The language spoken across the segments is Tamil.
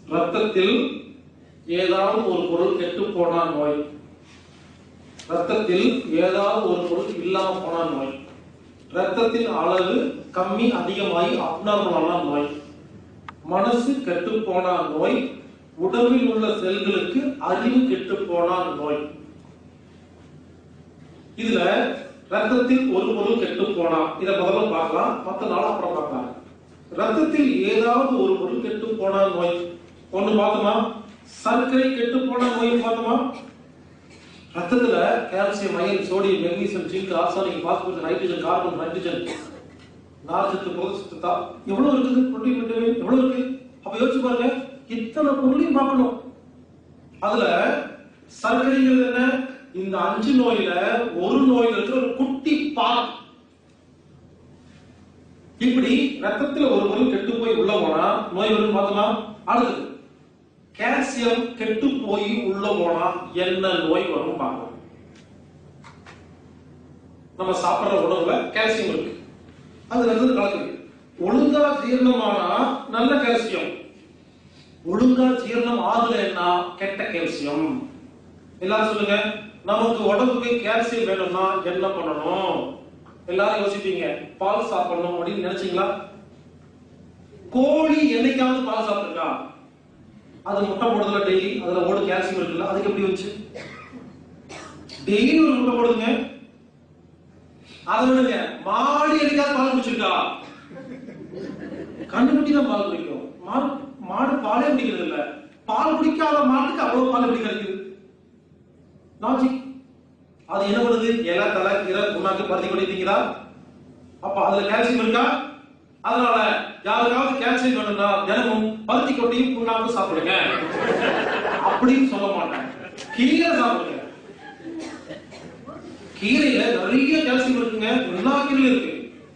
ரத்தத்தில் ஏதாவது ஒரு பொருள் கெட்டு போனா நோய் ரத்தத்தில் ஏதாவது ஒரு பொருள் இல்லாம போனா நோய் ரத்தத்தின் அளவு கம்மி அதிகமாகி அப்நார்மலான நோய் மனசு கெட்டு போனா நோய் உடம்பில் உள்ள செல்களுக்கு அறிவு கெட்டு போனா நோய் இதுல ரத்தத்தில் ஒரு பொருள் கெட்டு போனா இத முதல்ல பார்க்கலாம் மத்த நாள் அப்புறம் பார்க்கலாம் ரத்தத்தில் ஏதாவது ஒரு பொருள் கெட்டு போனா நோய் ஒண்ணு பார்த்தோமா சர்க்கரை கெட்டு போனா நோய் பார்த்தோமா ரத்தத்துல calcium iron sodium magnesium zinc arsenic phosphorus nitrogen carbon nitrogen நார்ச்சத்து புரதச்சத்து தா எவ்வளவு இருக்குது புரோட்டீன் விட்டமின் எவ்வளவு இருக்கு அப்ப யோசிச்சு பாருங்க இத்தனை பொருளையும் பார்க்கணும் அதுல சர்க்கரைங்கிறது என்ன இந்த அஞ்சு நோயில ஒரு நோயில இருக்கிற ஒரு குட்டி பால் இப்படி ரத்தத்துல ஒரு பொருள் கெட்டு போய் உள்ள போனா நோய் வரும்னு பார்த்தோமா அடுத்தது கால்சியம் கெட்டு போய் உள்ள போனா என்ன நோய் வரும் பார்க்கலாம் நம்ம சாப்பிடுற உணவுல கால்சியம் இருக்கு அது ரத்தத்துல கலக்குது ஒழுங்கா ஜீரணமானா நல்ல கால்சியம் ஒழுங்கா ஜீரணம் ஆகலைன்னா கெட்ட கால்சியம் எல்லாரும் சொல்லுங்க நமக்கு உடம்புக்கு கால்சியம் வேணும்னா என்ன பண்ணணும் எல்லாரும் யோசிப்பீங்க பால் சாப்பிடணும் அப்படின்னு நினைச்சீங்களா கோழி என்னைக்காவது பால் சாப்பிட்டுருக்கா அது முட்டை போடுறதுல டெய்லி அதுல ஓடு கால்சியம் இருக்குல்ல அதுக்கு எப்படி வந்துச்சு டெய்லி ஒரு முட்டை போடுங்க அதை விடுங்க மாடு என்னைக்காவது பால் குடிச்சிருக்கா கண்டுபிடி தான் பால் குடிக்கும் மாடு மாடு பாலே குடிக்கிறது இல்ல பால் குடிக்காத மாட்டுக்கு அவ்வளவு பால் எப்படி கிடைக்குது லாஜிக் அது என்ன பண்ணுது இலை தலை கீரை புண்ணாக்கு பருத்தி கொடி திங்கிறா அப்ப அதுல கால்சியம் இருக்கா அதனால யாருக்காவது கால்சியம் வேணும்னா தினமும் பருத்தி கொட்டையும் புண்ணாக்கு சாப்பிடுங்க அப்படின்னு சொல்ல மாட்டேன் கீரை சாப்பிடுங்க கீரையில நிறைய கால்சியம் இருக்குங்க எல்லா கீரையிலும் இருக்கு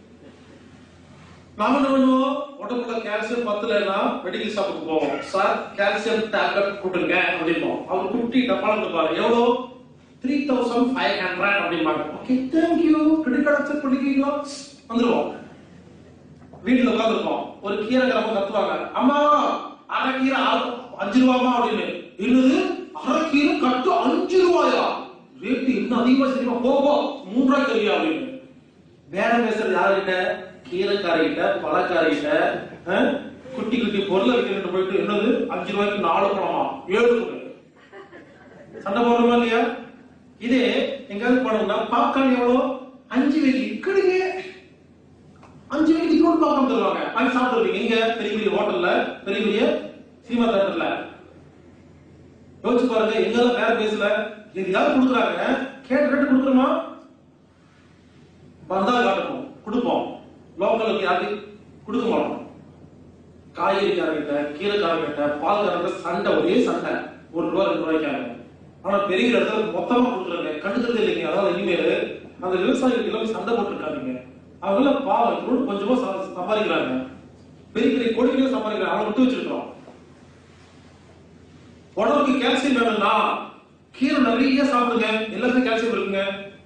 நாம என்ன பண்ணுவோம் உடம்புல கால்சியம் பத்தலைன்னா மெடிக்கல் ஷாப்புக்கு போவோம் சார் கால்சியம் டேப்லெட் கொடுங்க அப்படிம்போம் அவர் குட்டி டப்பால கொடுப்பாரு எவ்வளோ த்ரீ தௌசண்ட் ஃபைவ் ஹண்ட்ரட் அப்படிம்பாங்க okay thank you credit card accept பண்ணிக்கிறீங்களா வந்துருவோம் வீட்டுல உட்காந்துருப்போம் ஒரு கீரை கிராமம் கத்துவாங்க அம்மா அரை கீரை ஆறு- அஞ்சு ரூபாமா அப்படின்னு என்னது அரை கீரை கட்டு அஞ்சு ரூபாயா ரேட்டு இன்னும் அதிகமா சரிமா போ போ மூன்று ரூபாய் தெரியா அப்படின்னு பேரம் பேசுறது யாருகிட்ட கீரைக்காரிகிட்ட பழக்காரிகிட்ட அஹ், குட்டி குட்டி பொருளை விற்கிட்டு போயிட்டு என்னது அஞ்சு ரூபாய்க்கு நாலு பழமா ஏழு கொடு சண்டை போடுறோமா இல்லையா இதே எங்காவது போனோம்னா பாப்கார்ன் எவ்வளோ அஞ்சு வெள்ளி கிடைங்க அஞ்சு வெள்ளிக்கு கூட பாப்கார்ன் தருவாங்க வாங்கி சாப்பிடுவீங்க எங்க பெரிய பெரிய ஹோட்டல்ல பெரிய பெரிய சினிமா தேட்டர்ல யோசிச்சு பாருங்க எங்கெல்லாம் வேற பேசல எதையாவது கொடுக்குறாங்க கேட்டு கேட்டு கொடுக்குறோமா வந்தா காட்டணும் கொடுப்போம் லோக்கலுக்கு யாருக்கு கொடுக்க மாட்டோம் காய்கறிக்காரங்கிட்ட கீரைக்காரங்கிட்ட பால்காரங்கிட்ட சண்டை ஒரே சண்டை ஒரு ரூபா ரெண்டு ரூபாய்க்காக ஆனா பெரிய இடத்துல மொத்தமா கொடுக்குறாங்க கண்டுக்கிறது இல்லைங்க அதாவது இனிமேல் அந்த விவசாயிகளுக்கு எல்லாம் போய் சண்டை போட்டுருக்காங்க அவங்க பாவம் இவ்வளவு கொஞ்சமா ச- சம்பாதிக்கிறாங்க பெரிய பெரிய கோடிகளே சம்பாதிக்கிறாங்க அவனை விட்டு வச்சிருக்கிறோம் உடம்புக்கு கால்சியம் வேணும்னா கீரை நிறைய சாப்பிடுங்க எல்லாத்துலயும் கால்சியம் இருக்குங்க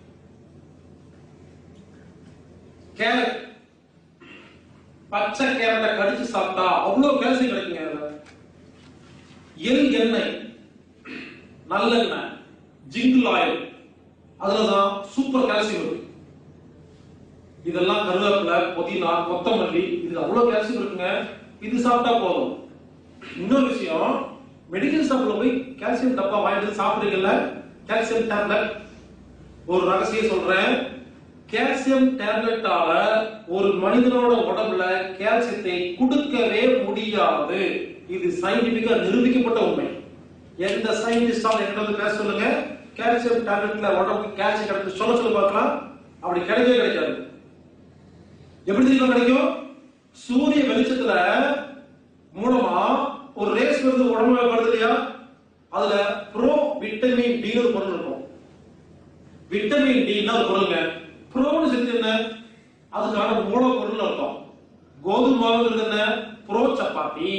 கேரட் பச்சை கேரட்டை கடிச்சு சாப்பிட்டா அவ்வளவு கால்சியம் கிடைக்குங்க அதுல. எள் எண்ணெய் நல்லெண்ணெய் ஜிங்கிள் ஆயில் அதுலதான் சூப்பர் கால்சியம் இருக்கு இதெல்லாம் கருவேப்பிலை புதினா கொத்தமல்லி இது அவ்வளவு கால்சியம் இருக்குங்க இது சாப்பிட்டா போதும் இன்னொரு விஷயம் மெடிக்கல் ஷாப்ல போய் கால்சியம் டப்பா வாங்கிட்டு வந்து சாப்பிடுறீங்கல்ல கால்சியம் டேப்லெட் ஒரு ரகசியம் சொல்றேன் கால்சியம் டேப்லெட்டால ஒரு மனிதனோட உடம்புல கால்சியத்தை கொடுக்கவே முடியாது இது சயின்டிபிக்கா நிரூபிக்கப்பட்ட உண்மை எந்த சயின்டிஸ்டால என்கிட்ட வந்து பேச சொல்லுங்க கால்சியம் டேப்லெட்ல உடம்புக்கு கால்சியம் கிடைக்கும் சொல்ல சொல்ல பார்க்கலாம் அப்படி கிடைக்கவே கிடைக்காது எப்படி தெரியுமா கிடைக்கும் சூரிய வெளிச்சத்துல மூலமா ஒரு ரேஸ் வருது உடம்புல வருது இல்லையா அதுல ப்ரோ விட்டமின் டி ஒரு பொருள் இருக்கும் விட்டமின் டி ஒரு பொருளுங்க ப்ரோன்னு செஞ்சு என்ன அதுக்கான மூலப்பொருள் அர்த்தம் கோதுமை மாவுங்கிறது என்ன ப்ரோ சப்பாத்தி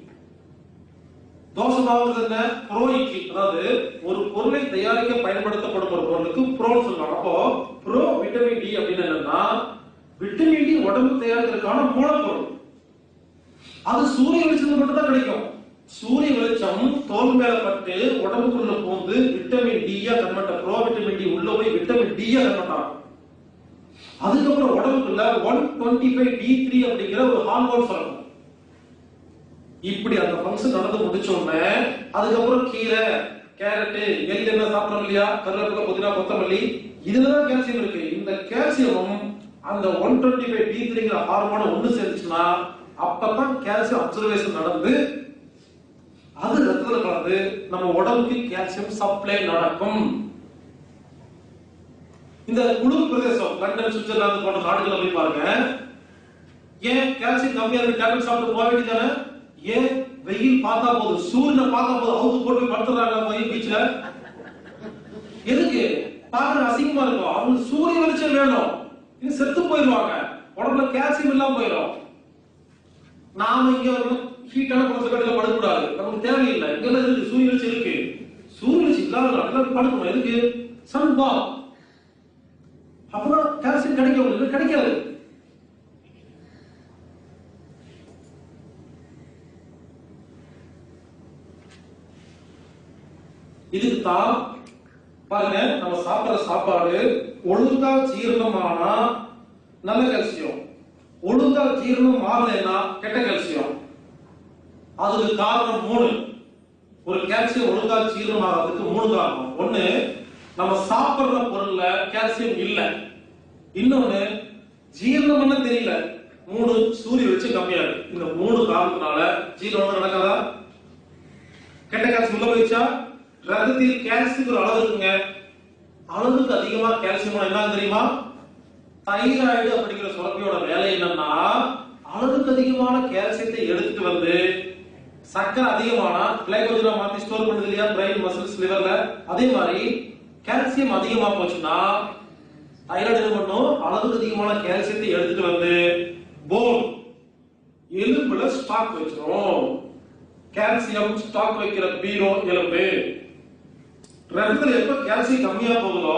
தோசை மாவுங்கிறது என்ன ப்ரோ இட்லி அதாவது ஒரு பொருளை தயாரிக்க பயன்படுத்தப்படும் ஒரு பொருளுக்கு ப்ரோன்னு சொல்லுவாங்க அப்போ ப்ரோ விட்டமின் டி அப்படின்னு என்னன்னா விட்டமின் டி உடம்பு தயாரிக்கிறதுக்கான மூலப்பொருள் அது சூரிய வெளிச்சத்துல மட்டும் தான் கிடைக்கும் சூரிய வெளிச்சம் தோல் மேல பட்டு உடம்புக்குள்ள பூந்து விட்டமின் டியா கன்வெர்ட் ப்ரோ விட்டமின் டி உள்ள போய் விட்டமின் டியா கன்வெர்ட் ஆகும் அதுக்கப்புறம் உடம்புக்குள்ள one twenty five D three அப்படிங்கிற ஒரு ஹார்மோன் சுரக்கும் இப்படி அந்த ஃபங்க்ஷன் நடந்து முடிச்ச உடனே அதுக்கப்புறம் கீரை கேரட் எள் என்ன சாப்பிடறோம் இல்லையா கருவேப்பிலை புதினா கொத்தமல்லி இதுலதான் கால்சியம் இருக்கு இந்த கால்சியமும் அந்த ஒன் டுவெண்ட்டி ஃபைவ் டி த்ரீங்கிற ஹார்மோன் ஒண்ணு சேர்ந்துச்சுன்னா அப்பதான் கால்சியம் அப்சர்வேஷன் நடந்து அது ரத்தத்துல கலந்து நம்ம உடம்புக்கு கால்சியம் சப்ளை நடக்கும் இந்த குளிர் பிரதேசம் லண்டன் சுவிட்சர்லாந்து போன்ற நாடுகளை போய் பாருங்க ஏன் கால்சியம் கம்மியா இருக்கு டேப்லெட் சாப்பிட்டு போக வேண்டியதானே ஏன் வெயில் பார்த்தா போதும் சூரியனை பார்த்தா போதும் அவுத்து போட்டு போய் படுத்துறாங்க போய் பீச்ல எதுக்கு பாக்குற அசிங்கமா இருக்கும் அவங்களுக்கு சூரிய வெளிச்சம் வேணும் இது செத்து போயிடுவாங்க உடம்புல கால்சியம் இல்லாம போயிடும் நாம இங்க ஒரு ஹீட்டான குளத்து கடையில படுக்கூடாது நமக்கு தேவையில்லை இங்க எல்லாம் இருக்கு சூரிய வெளிச்சம் இருக்கு சூரிய வெளிச்சம் இல்லாத இடத்துல படுக்கணும் எதுக்கு சன் பா அப்பதான் கால்சியம் கிடைக்கும் உங்களுக்கு கிடைக்காது இதுக்கு தான் பாருங்க நம்ம சாப்பிடுற சாப்பாடு ஒழுங்கா ஜீரணமானா நல்ல கால்சியம் ஒழுங்கா ஜீரணம் ஆகலைன்னா கெட்ட கால்சியம் அதுக்கு காரணம் மூணு ஒரு கால்சியம் ஒழுங்கா ஜீரணம் ஆகிறதுக்கு மூணு காரணம் ஒண்ணு நம்ம சாப்பிடுற பொருள்ல கால்சியம் இல்ல இன்னொன்னு ஜீரணம் என்ன தெரியல மூணு சூரிய வச்சு கம்மியா இருக்கு இந்த மூணு காரணத்தினால ஜீரணம் நடக்காதா கெட்ட கால்சியம் உள்ள போயிடுச்சா ரத்தத்தில் கால்சியம் ஒரு அளவு இருக்குங்க அளவுக்கு அதிகமா கால்சியம் என்ன தெரியுமா தைராய்டு அப்படிங்கிற சுரப்பியோட வேலை என்னன்னா அளவுக்கு அதிகமான கால்சியத்தை எடுத்துட்டு வந்து சக்கரை அதிகமானா கிளைகோஜனா மாத்தி ஸ்டோர் பண்ணுது இல்லையா பிரெயின் மசில்ஸ் லிவர்ல அதே மாதிரி கால்சியம் அதிகமா போச்சுன்னா தைராய்டு என்ன பண்ணும் அளவுக்கு அதிகமான கால்சியத்தை எடுத்துட்டு வந்து போன் எலும்புல ஸ்டாக் வச்சிரும் கால்சியம் ஸ்டாக் வைக்கிற பீரோ எலும்பு ரத்தத்துல எப்ப கால்சியம் கம்மியா போகுதோ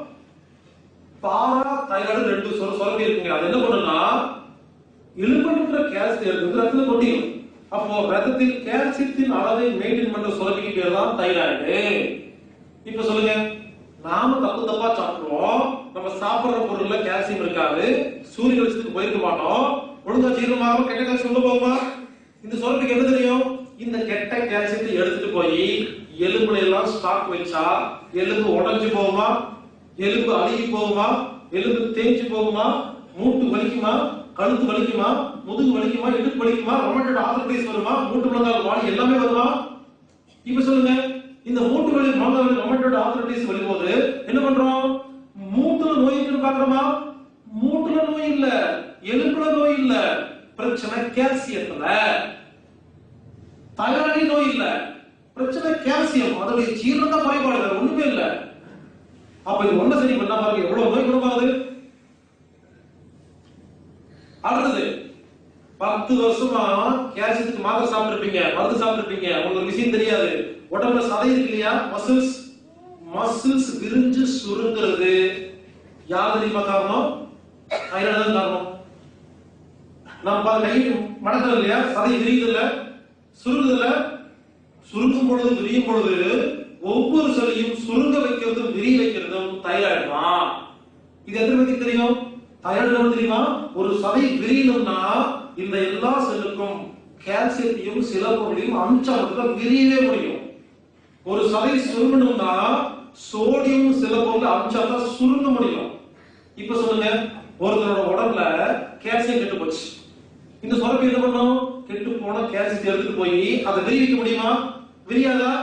பாரா தைராய்டு ரெண்டு சொர சுரப்பி இருக்குங்க அது என்ன பண்ணுன்னா எலும்புன்ற கால்சியம் எடுத்து ரத்தத்துல கொட்டிடும் அப்போ ரத்தத்தில் கால்சியத்தின் அளவை மெயின்டைன் பண்ற சுரப்பிக்கு பேர் தான் தைராய்டு இப்ப சொல்லுங்க நாம தப்பு தப்பா சாப்பிடுவோம் நம்ம சாப்பிடுற பொருள்ல கால்சியம் இருக்காது சூரிய வெளிச்சத்துக்கு போயிருக்க மாட்டோம் ஒழுங்கா ஜீரணமாக கெட்ட கால்சியம் உள்ள போகுமா இந்த சுரப்பிக்கு என்ன தெரியும் இந்த கெட்ட கால்சியத்தை எடுத்துட்டு போய் எலும்புல எல்லாம் ஸ்டாக் வச்சா எலும்பு உடைஞ்சு போகுமா எலும்பு அழுகி போகுமா எலும்பு தேய்ஞ்சு போகுமா மூட்டு வலிக்குமா கழுத்து வலிக்குமா முதுகு வலிக்குமா இடுப்பு வலிக்குமா ரொமட்டட் ஆர்த்தரைட்டிஸ் வருமா மூட்டு முழங்கால் வாடி எல்லாமே வருமா இப்ப சொல்லுங்க இந்த மூட்டு வலி முழங்கால் வலி ரொமட்டட் ஆர்த்தரைட்டிஸ் வரும்போது என்ன பண்றோம் மூட்டுல நோய் இருக்குன்னு பாக்குறோமா மூட்டுல நோய் இல்ல எலும்புல நோய் இல்ல பிரச்சனை கால்சியத்துல தைராய்டு நோய் இல்ல பிரச்சனை கால்சியம் அதோடைய ஜீரணம் தான் குறைபாடு வேற ஒண்ணுமே இல்ல அப்ப இது ஒண்ணு சரி பண்ணா பாருங்க எவ்வளவு நோய் குணமாகுது அடுத்தது பத்து வருஷமா கால்சியத்துக்கு மாத்திரை சாப்பிட்டுருப்பீங்க மருந்து சாப்பிட்டுருப்பீங்க உங்களுக்கு ஒரு விஷயம் தெரியாது உடம்புல சதை இருக்கு இல்லையா மசில்ஸ் மசில்ஸ் விரிஞ்சு சுருங்குறது யார் தெரியுமா காரணம் தைராய்டு தான் காரணம் நம்ம பாருங்க கை மடக்கிறது இல்லையா சதை விரியுது இல்ல சுருங்குது இல்ல சுருங்கும் பொழுது விரியும் பொழுது ஒவ்வொரு செல்லையும் சுருங்க வைக்கிறதும் விரிய வைக்கிறதும் தைராய்டு தான் இது எத்தனை பேருக்கு தெரியும் தைராய்டு என்ன தெரியுமா ஒரு சதை விரியணும்னா இந்த எல்லா செல்லுக்கும் கால்சியத்தையும் சில பொருளையும் அமிச்சா மட்டும் விரியவே முடியும் ஒரு சதை சுருங்கணும்னா சோடியம் சில பொருள் அமிச்சா தான் சுருங்க முடியும் இப்ப சொல்லுங்க ஒருத்தரோட உடம்புல கால்சியம் கெட்டு போச்சு இந்த சுரப்பி என்ன பண்ணும் கெட்டு போன கால்சியத்தை எடுத்துட்டு போய் அதை விரிவிக்க முடியுமா விரியாதா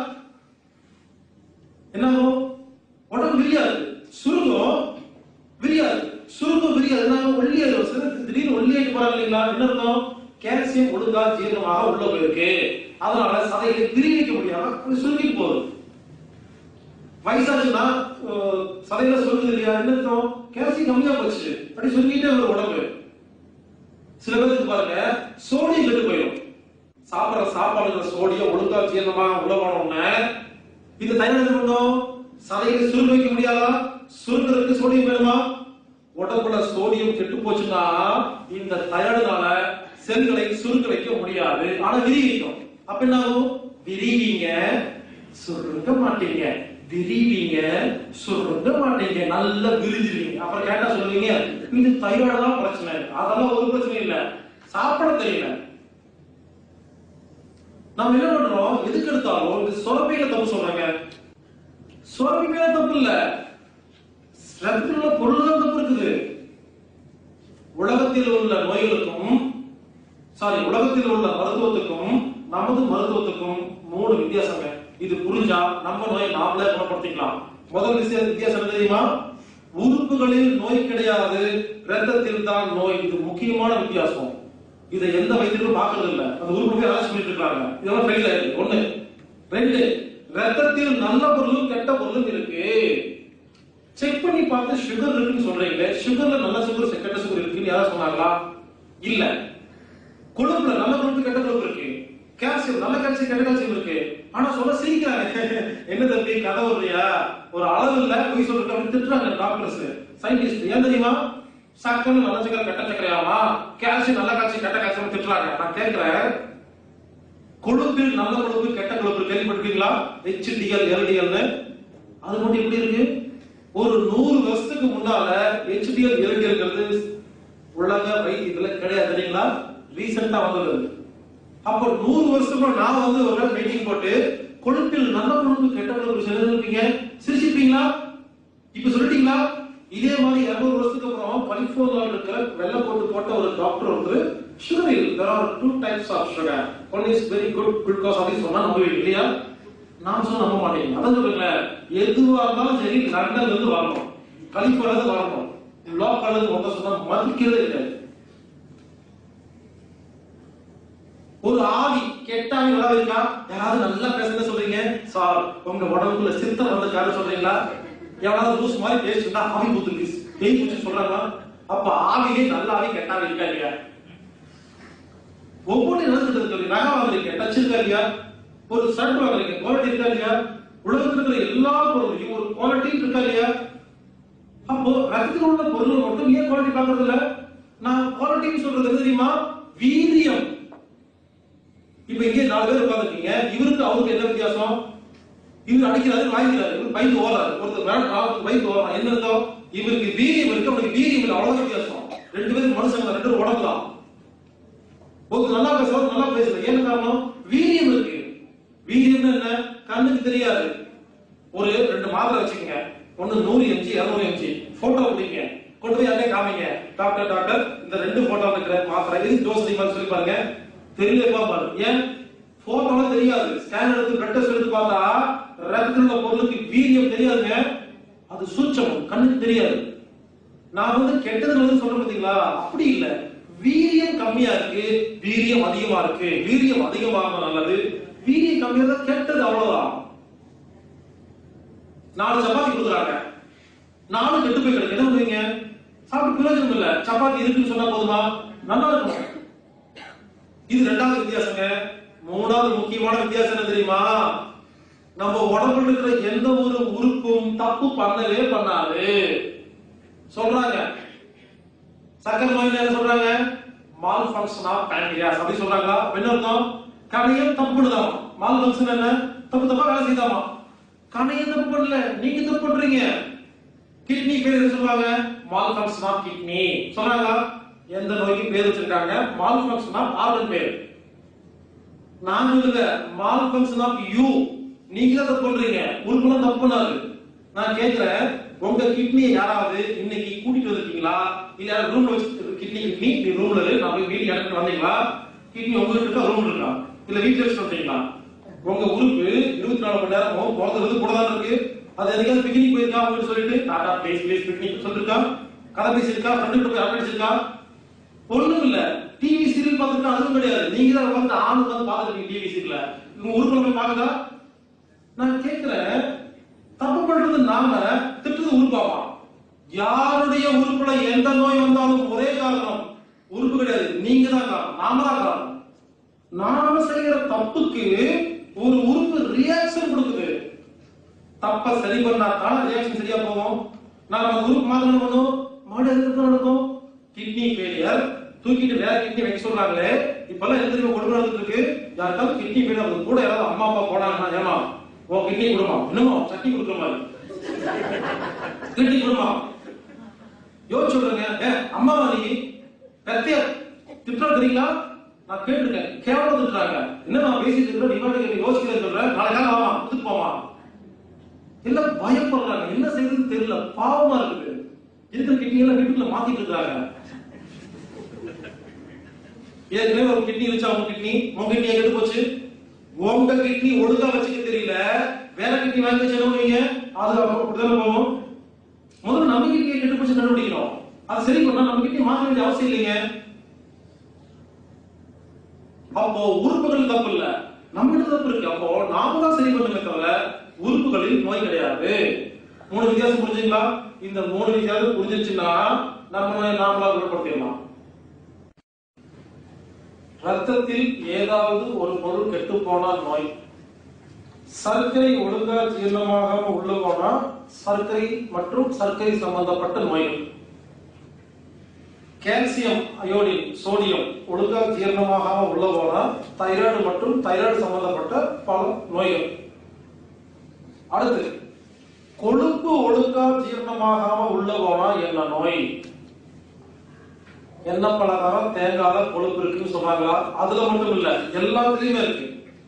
என்ன ஆகும் உடம்பு விரியாது சுருங்கும் விரியாது சுருங்கும் விரியாது என்ன ஆகும்? ஒல்லியாயிரும் சில திடீர்னு ஒல்லியாயிட்டு போறாங்க இல்லைங்களா என்ன இருக்கும் கால்சியம் ஒழுங்கா ஜீரணமாக உள்ள போயிருக்கு அதனால சதைகளை விரிவிக்க முடியாம கொஞ்சம் சுருங்கி போகுது வயசாச்சுன்னா அஹ், சதையில சுருங்குது இல்லையா என்ன இருக்கும் கால்சியம் கம்மியா போச்சு அப்படி சுருங்கிட்டே வரும் உடம்பு சில பேருக்கு பாருங்க சோடியம் கெட்டு போயிடும் சாப்பிடுற சாப்பாடுல சோடியம் ஒழுங்கா ஜீரணமா உள்ள போனோம்னா இந்த தைராய்டு என்ன பண்ணும் சதையை சுருங்க வைக்க முடியாதா சுருங்குறதுக்கு சோடியம் வேணுமா உடம்புல சோடியம் கெட்டு போச்சுன்னா இந்த தைராய்டுனால செல்களை சுருங்க வைக்க முடியாது ஆனா விரிவிக்கும் அப்ப என்ன ஆகும் விரிவீங்க சுருங்க மாட்டீங்க விரிவீங்க சுருங்க மாட்டீங்க நல்லா விரிஞ்சிருவீங்க அப்புறம் கேட்டா சொல்லுவீங்க இது தைராய்டு தான் பிரச்சனை அதெல்லாம் ஒரு பிரச்சனை இல்ல சாப்பிட தெரியல நம்ம என்ன பண்றோம் எதுக்கு எடுத்தாலும் இது சுரப்பியில தப்பு சொல்றாங்க சுரப்பி மேல தப்பு இல்ல ரத்தத்தில் உள்ள பொருள் தான் தப்பு இருக்குது உலகத்தில் உள்ள நோய்களுக்கும் சாரி உலகத்தில் உள்ள மருத்துவத்துக்கும் நமது மருத்துவத்துக்கும் மூணு வித்தியாசங்க இது புரிஞ்சா நம்ம நோயை நாமளே குணப்படுத்திக்கலாம் முதல் விஷயம் வித்தியாசம் என்ன தெரியுமா உறுப்புகளில் நோய் கிடையாது ரத்தத்தில் தான் நோய் இது முக்கியமான வித்தியாசம் இதை எந்த வைத்தியரும் பார்க்கறது இல்ல அந்த உறுப்பு போய் ஆராய்ச்சி பண்ணிட்டு இருக்காங்க இதெல்லாம் ஃபெயில் ஆயிருக்கு ஒண்ணு ரெண்டு ரத்தத்தில் நல்ல பொருளும் கெட்ட பொருளும் இருக்கு செக் பண்ணி பார்த்து சுகர் இருக்குன்னு சொல்றீங்க சுகர்ல நல்ல சுகர் கெட்ட சுகர் இருக்குன்னு யாராவது சொன்னாங்களா இல்ல கொழுப்புல நல்ல கொழுப்பு கெட்ட கொழுப்பு இருக்கு கால்சியம் நல்ல கால்சியம் கெட்ட கால்சியம் இருக்கு ஆனா சொல்ல சிரிக்கிறாங்க என்ன தம்பி கதை இல்லையா ஒரு அளவு இல்ல பொய் சொல்றது அப்படின்னு திட்டுறாங்க டாக்டர்ஸ் சயின்டிஸ்ட் ஏன் தெரியுமா சக்கரை நல்ல சக்கரை கெட்ட சக்கரையாமா கால்சியம் நல்ல கால்சியம் கெட்ட கால்சியம் திட்டுறாங்க நான் கேட்கிறேன் கொழுப்பில் நல்ல கொழுப்பு கெட்ட கொழுப்பு கேள்விப்பட்டிருக்கீங்களா ஹெச்டிஎல் எல்டிஎல்னு அது மட்டும் எப்படி இருக்கு ஒரு நூறு வருஷத்துக்கு முன்னால ஹெச்டிஎல் எல்டிஎல்ங்கிறது உலக வைத்தியத்துல கிடையாது தெரியுங்களா ரீசெண்டா வந்தது அப்போ நூறு வருஷத்துக்கு நான் வந்து ஒரு மீட்டிங் போட்டு கொழுப்பில் நல்ல கொழுப்பு கெட்ட கொழுப்பு சொல்லிருப்பீங்க சிரிச்சிருப்பீங்களா இப்ப சொல்லிட்டீங்களா இதே மாதிரி இருநூறு வருஷத்துக்கு அப்புறம் கலிபோர்னியாவில் இருக்கிற வெள்ளை போட்டு போட்ட ஒரு டாக்டர் ஒருத்தர் sugar there are two types of sugar one is very good glucose அப்படின்னு சொன்னா நம்புவீங்க இல்லையா நான் சொன்னா நம்ப மாட்டீங்க அதான் சொல்றேன் எதுவா இருந்தாலும் சரி லண்டன்ல இருந்து வரணும் கலிபோர்னியா இருந்து வரணும் லோக்கல்ல இருந்து மொத்தம் சொன்னா மதிக்கிறதே கிடையாது ஒரு ஆவி கெட்ட ஆவி வர இருக்கா யாராவது நல்லா பேசுறத சொல்றீங்க சார் உங்க உடம்புக்குள்ள சித்தம் வந்திருக்காரு சொல்றீங்களா எவனாவது லூஸ் மாதிரி பேசிட்டு ஆவி புத்துருக்கு பேய் பூச்சி சொல்றாங்களா அப்ப ஆவிலே நல்ல ஆவி கெட்ட ஆவி இருக்கா இல்லையா ஒவ்வொரு நிலத்துல இருக்கு நகை வாங்குறீங்க டச் இருக்கா இல்லையா ஒரு ஷர்ட் வாங்குறீங்க குவாலிட்டி இருக்கா இல்லையா உலகத்துல இருக்கிற எல்லா பொருளையும் ஒரு குவாலிட்டி இருக்கா இல்லையா அப்போ ரத்தத்தில் உள்ள பொருள் மட்டும் ஏன் குவாலிட்டி பார்க்கறது இல்ல நான் குவாலிட்டின்னு சொல்றது எது தெரியுமா வீரியம் இப்ப இங்கே நாலு பேர் உட்காந்துருக்கீங்க இவருக்கு அவருக்கு என்ன வித்தியாசம் இவர் அடிக்கிறாரு வாங்கிக்கிறாரு இவர் பைக் ஓடுறாரு ஒருத்தர் மேல அவருக்கு பைக் ஓடுறான் என்ன அர்த்தம் இவருக்கு வீரியம் இருக்கு அவனுக்கு வீரியம் இல்லை அவ்வளவு வித்தியாசம் ரெண்டு பேரும் மனுஷங்க ரெண்டு பேரும் உடம்பு தான் ஒருத்தர் நல்லா பேசுறவர் நல்லா பேசல என்ன காரணம் வீரியம் இருக்கு வீரியம்னா என்ன கண்ணுக்கு தெரியாது ஒரு ரெண்டு மாத்திரை வச்சுக்கோங்க ஒண்ணு நூறு எம்ஜி இருநூறு எம்ஜி போட்டோ பிடிங்க கொண்டு போய் யார்கிட்ட காமிங்க டாக்டர் டாக்டர் இந்த ரெண்டு போட்டோ இருக்கிற மாத்திரை எது டோஸ் அதிகமாக சொல்லி பாருங்க தெரியல பாருங்க ஏன் போட்டோல தெரியாது ஸ்கேன் எடுத்து பிளட் டெஸ்ட் எடுத்து பார்த்தா ரத்தத்தில் உள்ள பொருளுக்கு வீரியம் தெரியாதுங்க அது சூட்சம் கண்ணுக்கு தெரியாது நான் வந்து கெட்டது வந்து சொல்றேன் பாத்தீங்களா அப்படி இல்ல வீரியம் கம்மியா இருக்கு வீரியம் அதிகமா இருக்கு வீரியம் அதிகமாக நல்லது வீரியம் கம்மியா இருந்தா கெட்டது அவ்வளவுதான் நாலு சப்பாத்தி கொடுக்குறாங்க நாலு கெட்டு போய் கிடக்கு என்ன பண்ணுவீங்க சாப்பிட்டு பிரயோஜனம் இல்ல சப்பாத்தி இருக்குன்னு சொன்னா போதுமா நல்லா இருக்கும் இது ரெண்டாவது வித்தியாசங்க மூணாவது முக்கியமான வித்தியாசம் என்ன தெரியுமா நம்ம உடம்புல இருக்கிற எந்த ஒரு உறுப்பும் தப்பு பண்ணவே பண்ணாது சொல்றாங்க சக்கரை நோய் என்ன சொல்றாங்க மால் ஃபங்க்ஷன் ஆஃப் பேன்கிரியாஸ் அப்படி சொல்றாங்களா என்ன அர்த்தம் கணையம் தப்பு பண்ணுதாமா மால் ஃபங்க்ஷன் என்ன தப்பு தப்பா வேலை செய்தாமா கணையம் தப்பு பண்ணல நீங்க தப்பு பண்றீங்க கிட்னி பேர் என்ன சொல்றாங்க மால் ஃபங்க்ஷன் ஆஃப் கிட்னி சொல்றாங்களா எந்த நோய்க்கு பேர் வச்சிருக்காங்க மால் ஃபங்க்ஷன் ஆஃப் ஆர்கன் பேர் நான் சொல்லுங்க மால் ஃபங்க்ஷன் ஆஃப் யூ நீங்க தான் தப்பு பண்றீங்க உறுப்புலாம் தப்பு பண்ணாது நான் கேக்குறேன் உங்க கிட்னியை யாராவது இன்னைக்கு கூட்டிட்டு வந்திருக்கீங்களா இல்ல ரூம்ல வச்சு கிட்னி கிட்னி நீ ரூம்ல இரு நான் போய் வீட்டுக்கு எடுத்துட்டு வந்தீங்களா கிட்னி உங்க வீட்டுல இருக்கா ரூம்ல இருக்கா இல்ல வீட்டுல வச்சுட்டு வந்தீங்களா உங்க உறுப்பு இருபத்தி நாலு மணி நேரமும் பிறந்தது கூட தான் இருக்கு அது எதுக்காவது பிக்னிக் போயிருக்கா அப்படின்னு சொல்லிட்டு டாடா பிளேஸ் பிளேஸ் பிக்னிக் சொல்லிருக்கா கதை பேசியிருக்கா ஃப்ரெண்டு போய் அரட்டடிச்சிருக்கா ஒண்ணும் இல்ல டிவி சீரியல் பார்த்துட்டு அதுவும் கிடையாது நீங்க தான் உட்காந்து ஆணு உட்காந்து பார்த்துருக்கீங்க டிவி சீரியல்ல உங்க உறுப்புல போய் பாக்குதா நான் கேக்குறேன் தப்பு பண்றது நாம திட்டுறது உறுப்பாமா யாருடைய உறுப்புல எந்த நோய் வந்தாலும் ஒரே காரணம் உறுப்பு கிடையாது நீங்க தான் காரணம் நாம தான் காரணம் நாம செய்யற தப்புக்கு ஒரு உறுப்பு ரியாக்ஷன் கொடுக்குது தப்ப சரி பண்ணா தான் ரியாக்ஷன் சரியா போகும் நாம அந்த உறுப்பு மாதிரி என்ன பண்ணும் மாடு எதுக்கு நடக்கும் கிட்னி ஃபெயிலியர் தூக்கிட்டு வேற கிட்னி வைக்க சொல்றாங்களே இப்பெல்லாம் எந்த தெரியுமா கொடுமை நடந்துட்டு இருக்கு யாருக்காவது கிட்னி வேணும் அது கூட யாராவது அம்மா அப்பா போனாங்கன்னா ஏமா உன் கிட்னி கொடுமா இன்னுமா சட்னி கொடுக்குற மாதிரி கிட்னி கொடுமா யோசிச்சு விடுங்க ஏ அம்மாவா நீ கத்திய திட்டம் தெரியுங்களா நான் கேட்டிருக்கேன் கேவலம் திட்டுறாங்க என்னமா பேசிட்டு இருக்கிற நீ பாட்டுக்கு நீ யோசிக்கிறேன் சொல்ற நாளைக்காக ஆமா இதுக்கு போமா எல்லாம் பயப்படுறாங்க என்ன செய்யறதுன்னு தெரியல பாவமா இருக்குது இருக்கிற கிட்னி எல்லாம் வீட்டுக்குள்ள மாத்திட்டு இருக்காங்க ஏற்கனவே ஒரு கிட்னி வச்சா உங்க கிட்னி உங்க கிட்னி எங்க போச்சு உங்க கிட்னி ஒழுங்கா வச்சுக்க தெரியல வேற கிட்னி வாங்கி வச்சு நீங்க அது அப்படிதானே போகும் முதல்ல நம்ம கிட்னியை கெட்டு போச்சு கண்டுபிடிக்கணும் அது சரி பண்ணா நம்ம கிட்னி மாற்ற வேண்டிய அவசியம் இல்லைங்க அப்போ உறுப்புகள் தப்பு இல்ல நம்மகிட்ட தப்பு இருக்கு அப்போ நாம தான் சரி பண்ணுங்க தவிர உறுப்புகளில் நோய் கிடையாது மூணு வித்தியாசம் புரிஞ்சுங்களா இந்த மூணு வித்தியாசம் புரிஞ்சிச்சுன்னா நம்ம நோயை நாமளா குணப்படுத்திடலாம் ரத்தத்தில் ஏதாவது ஒரு பொருள் கெட்டு போனால் நோய் சர்க்கரை ஒழுங்கா ஜீரணமாகாம உள்ள போனா சர்க்கரை மற்றும் சர்க்கரை சம்பந்தப்பட்ட நோய்கள் கால்சியம் அயோடின் சோடியம் ஒழுங்கா ஜீரணமாகாம உள்ள போனா தைராய்டு மற்றும் தைராய்டு சம்பந்தப்பட்ட பல நோய்கள் அடுத்து கொழுப்பு ஒழுங்கா ஜீரணமாகாம உள்ள போனா என்ன நோய் எண்ணெய் பலகாரம் தேங்காயில கொழுப்பு இருக்குன்னு சொன்னாங்களா அதுல மட்டும் இல்ல எல்லாத்துலயுமே இருக்கு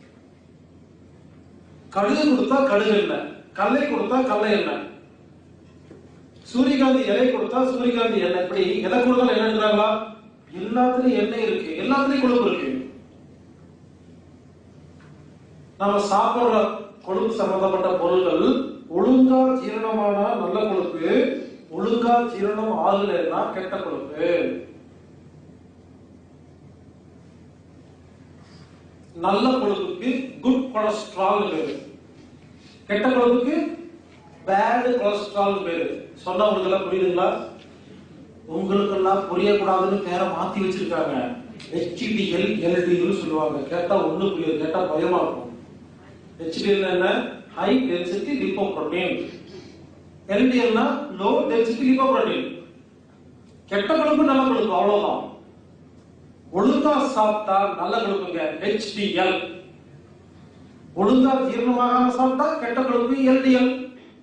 கடுகு கொடுத்தா கடுகு எண்ணெய் கடலை கொடுத்தா கடலை எண்ணெய் சூரியகாந்தி இலை கொடுத்தா சூரியகாந்தி எண்ணெய் இப்படி எதை கொடுத்தாலும் என்ன எடுக்கிறாங்களா எல்லாத்துலயும் எண்ணெய் இருக்கு எல்லாத்துலயும் கொழுப்பு இருக்கு நம்ம சாப்பிடுற கொழுப்பு சம்பந்தப்பட்ட பொருள்கள் ஒழுங்கா ஜீரணமான நல்ல கொழுப்பு ஒழுங்கா ஜீரணம் ஆகலைன்னா கெட்ட கொழுப்பு நல்ல கொழுப்புக்கு குட் கொலஸ்ட்ரால் பேரு கெட்ட கொழுப்புக்கு பேட் கொலஸ்ட்ரால் பேரு சொன்னா உங்களுக்கு எல்லாம் புரியுதுங்களா உங்களுக்கு எல்லாம் புரியக்கூடாதுன்னு பேரை மாத்தி வச்சிருக்காங்க HDL LDL சொல்லுவாங்க கேட்டா ஒண்ணு புரியாது கேட்டா பயமா இருக்கும் HDL என்ன ஹை டென்சிட்டி லிப்போப்ரோட்டீன் எல்டிஎல்னா லோ டென்சிட்டி லிப்போப்ரோட்டீன் கெட்ட கொழுப்பு நல்ல கொழுப்பு அவ்வளவுதான் ஒழுங்கா சாப்பிட்டா நல்ல கொழுப்புங்க HDL ஒழுங்கா ஜீரணமாகாம சாப்பிட்டா கெட்ட கொழுப்பு எல்டிஎல்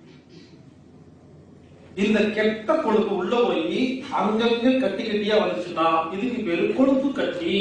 இந்த கெட்ட கொழுப்பு உள்ள போய் அங்கங்க கட்டி கட்டியா வந்துச்சுன்னா இதுக்கு பேரு கொழுப்பு கட்டி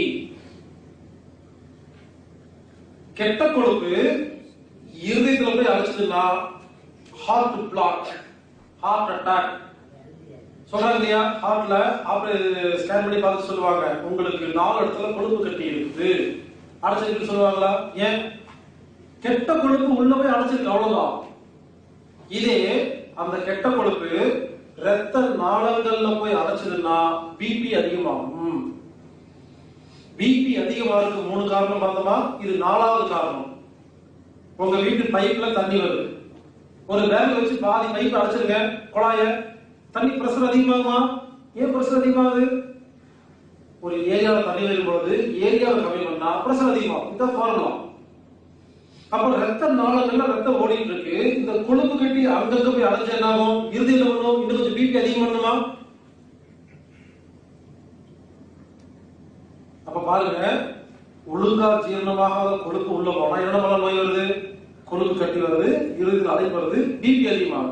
கெட்ட கொழுப்பு இருதயத்துல போய் அடிச்சதுன்னா ஹார்ட் பிளாக் ஹார்ட் அட்டாக் சொல்றாங்க இல்லையா ஹார்ட்ல ஆப்ரே ஸ்கேன் பண்ணி பார்த்து சொல்லுவாங்க உங்களுக்கு நாலு இடத்துல கொழுப்பு கட்டி இருக்குது அடைச்சிருக்கு சொல்லுவாங்களா ஏன் கெட்ட கொழுப்பு உள்ள போய் அடைச்சிருக்கு அவ்வளவுதான் இதே அந்த கெட்ட கொழுப்பு ரத்த நாளங்கள்ல போய் அடைச்சதுன்னா பிபி அதிகமாகும் பிபி அதிகமாகிறதுக்கு மூணு காரணம் பார்த்தோமா இது நாலாவது காரணம் உங்க வீட்டு பைப்ல தண்ணி வருது ஒரு பேங்க் வச்சு பாதி பைப் அடைச்சிருங்க குழாய தண்ணி பிரஷர் அதிகமாகுமா ஏன் பிரஷர் அதிகமாகுது ஒரு ஏரியாவில் தண்ணி வரும்போது ஏரியாவை கம்மி பண்ணா பிரஷர் அதிகமாகும் இந்த ஃபார்முலா அப்ப ரத்த நாளங்கள்ல ரத்தம் ஓடிட்டு இருக்கு இந்த கொழுப்பு கட்டி அங்கங்க போய் அடைஞ்ச என்ன ஆகும் இறுதியில் பண்ணும் இன்னும் கொஞ்சம் பிபி அதிகம் பண்ணுமா அப்ப பாருங்க ஒழுங்கா ஜீரணமாகாத கொழுப்பு உள்ள போனா என்ன பண்ண நோய் வருது கொழுப்பு கட்டி வருது இறுதியில் அடைப்பு வருது பிபி அதிகமாகுது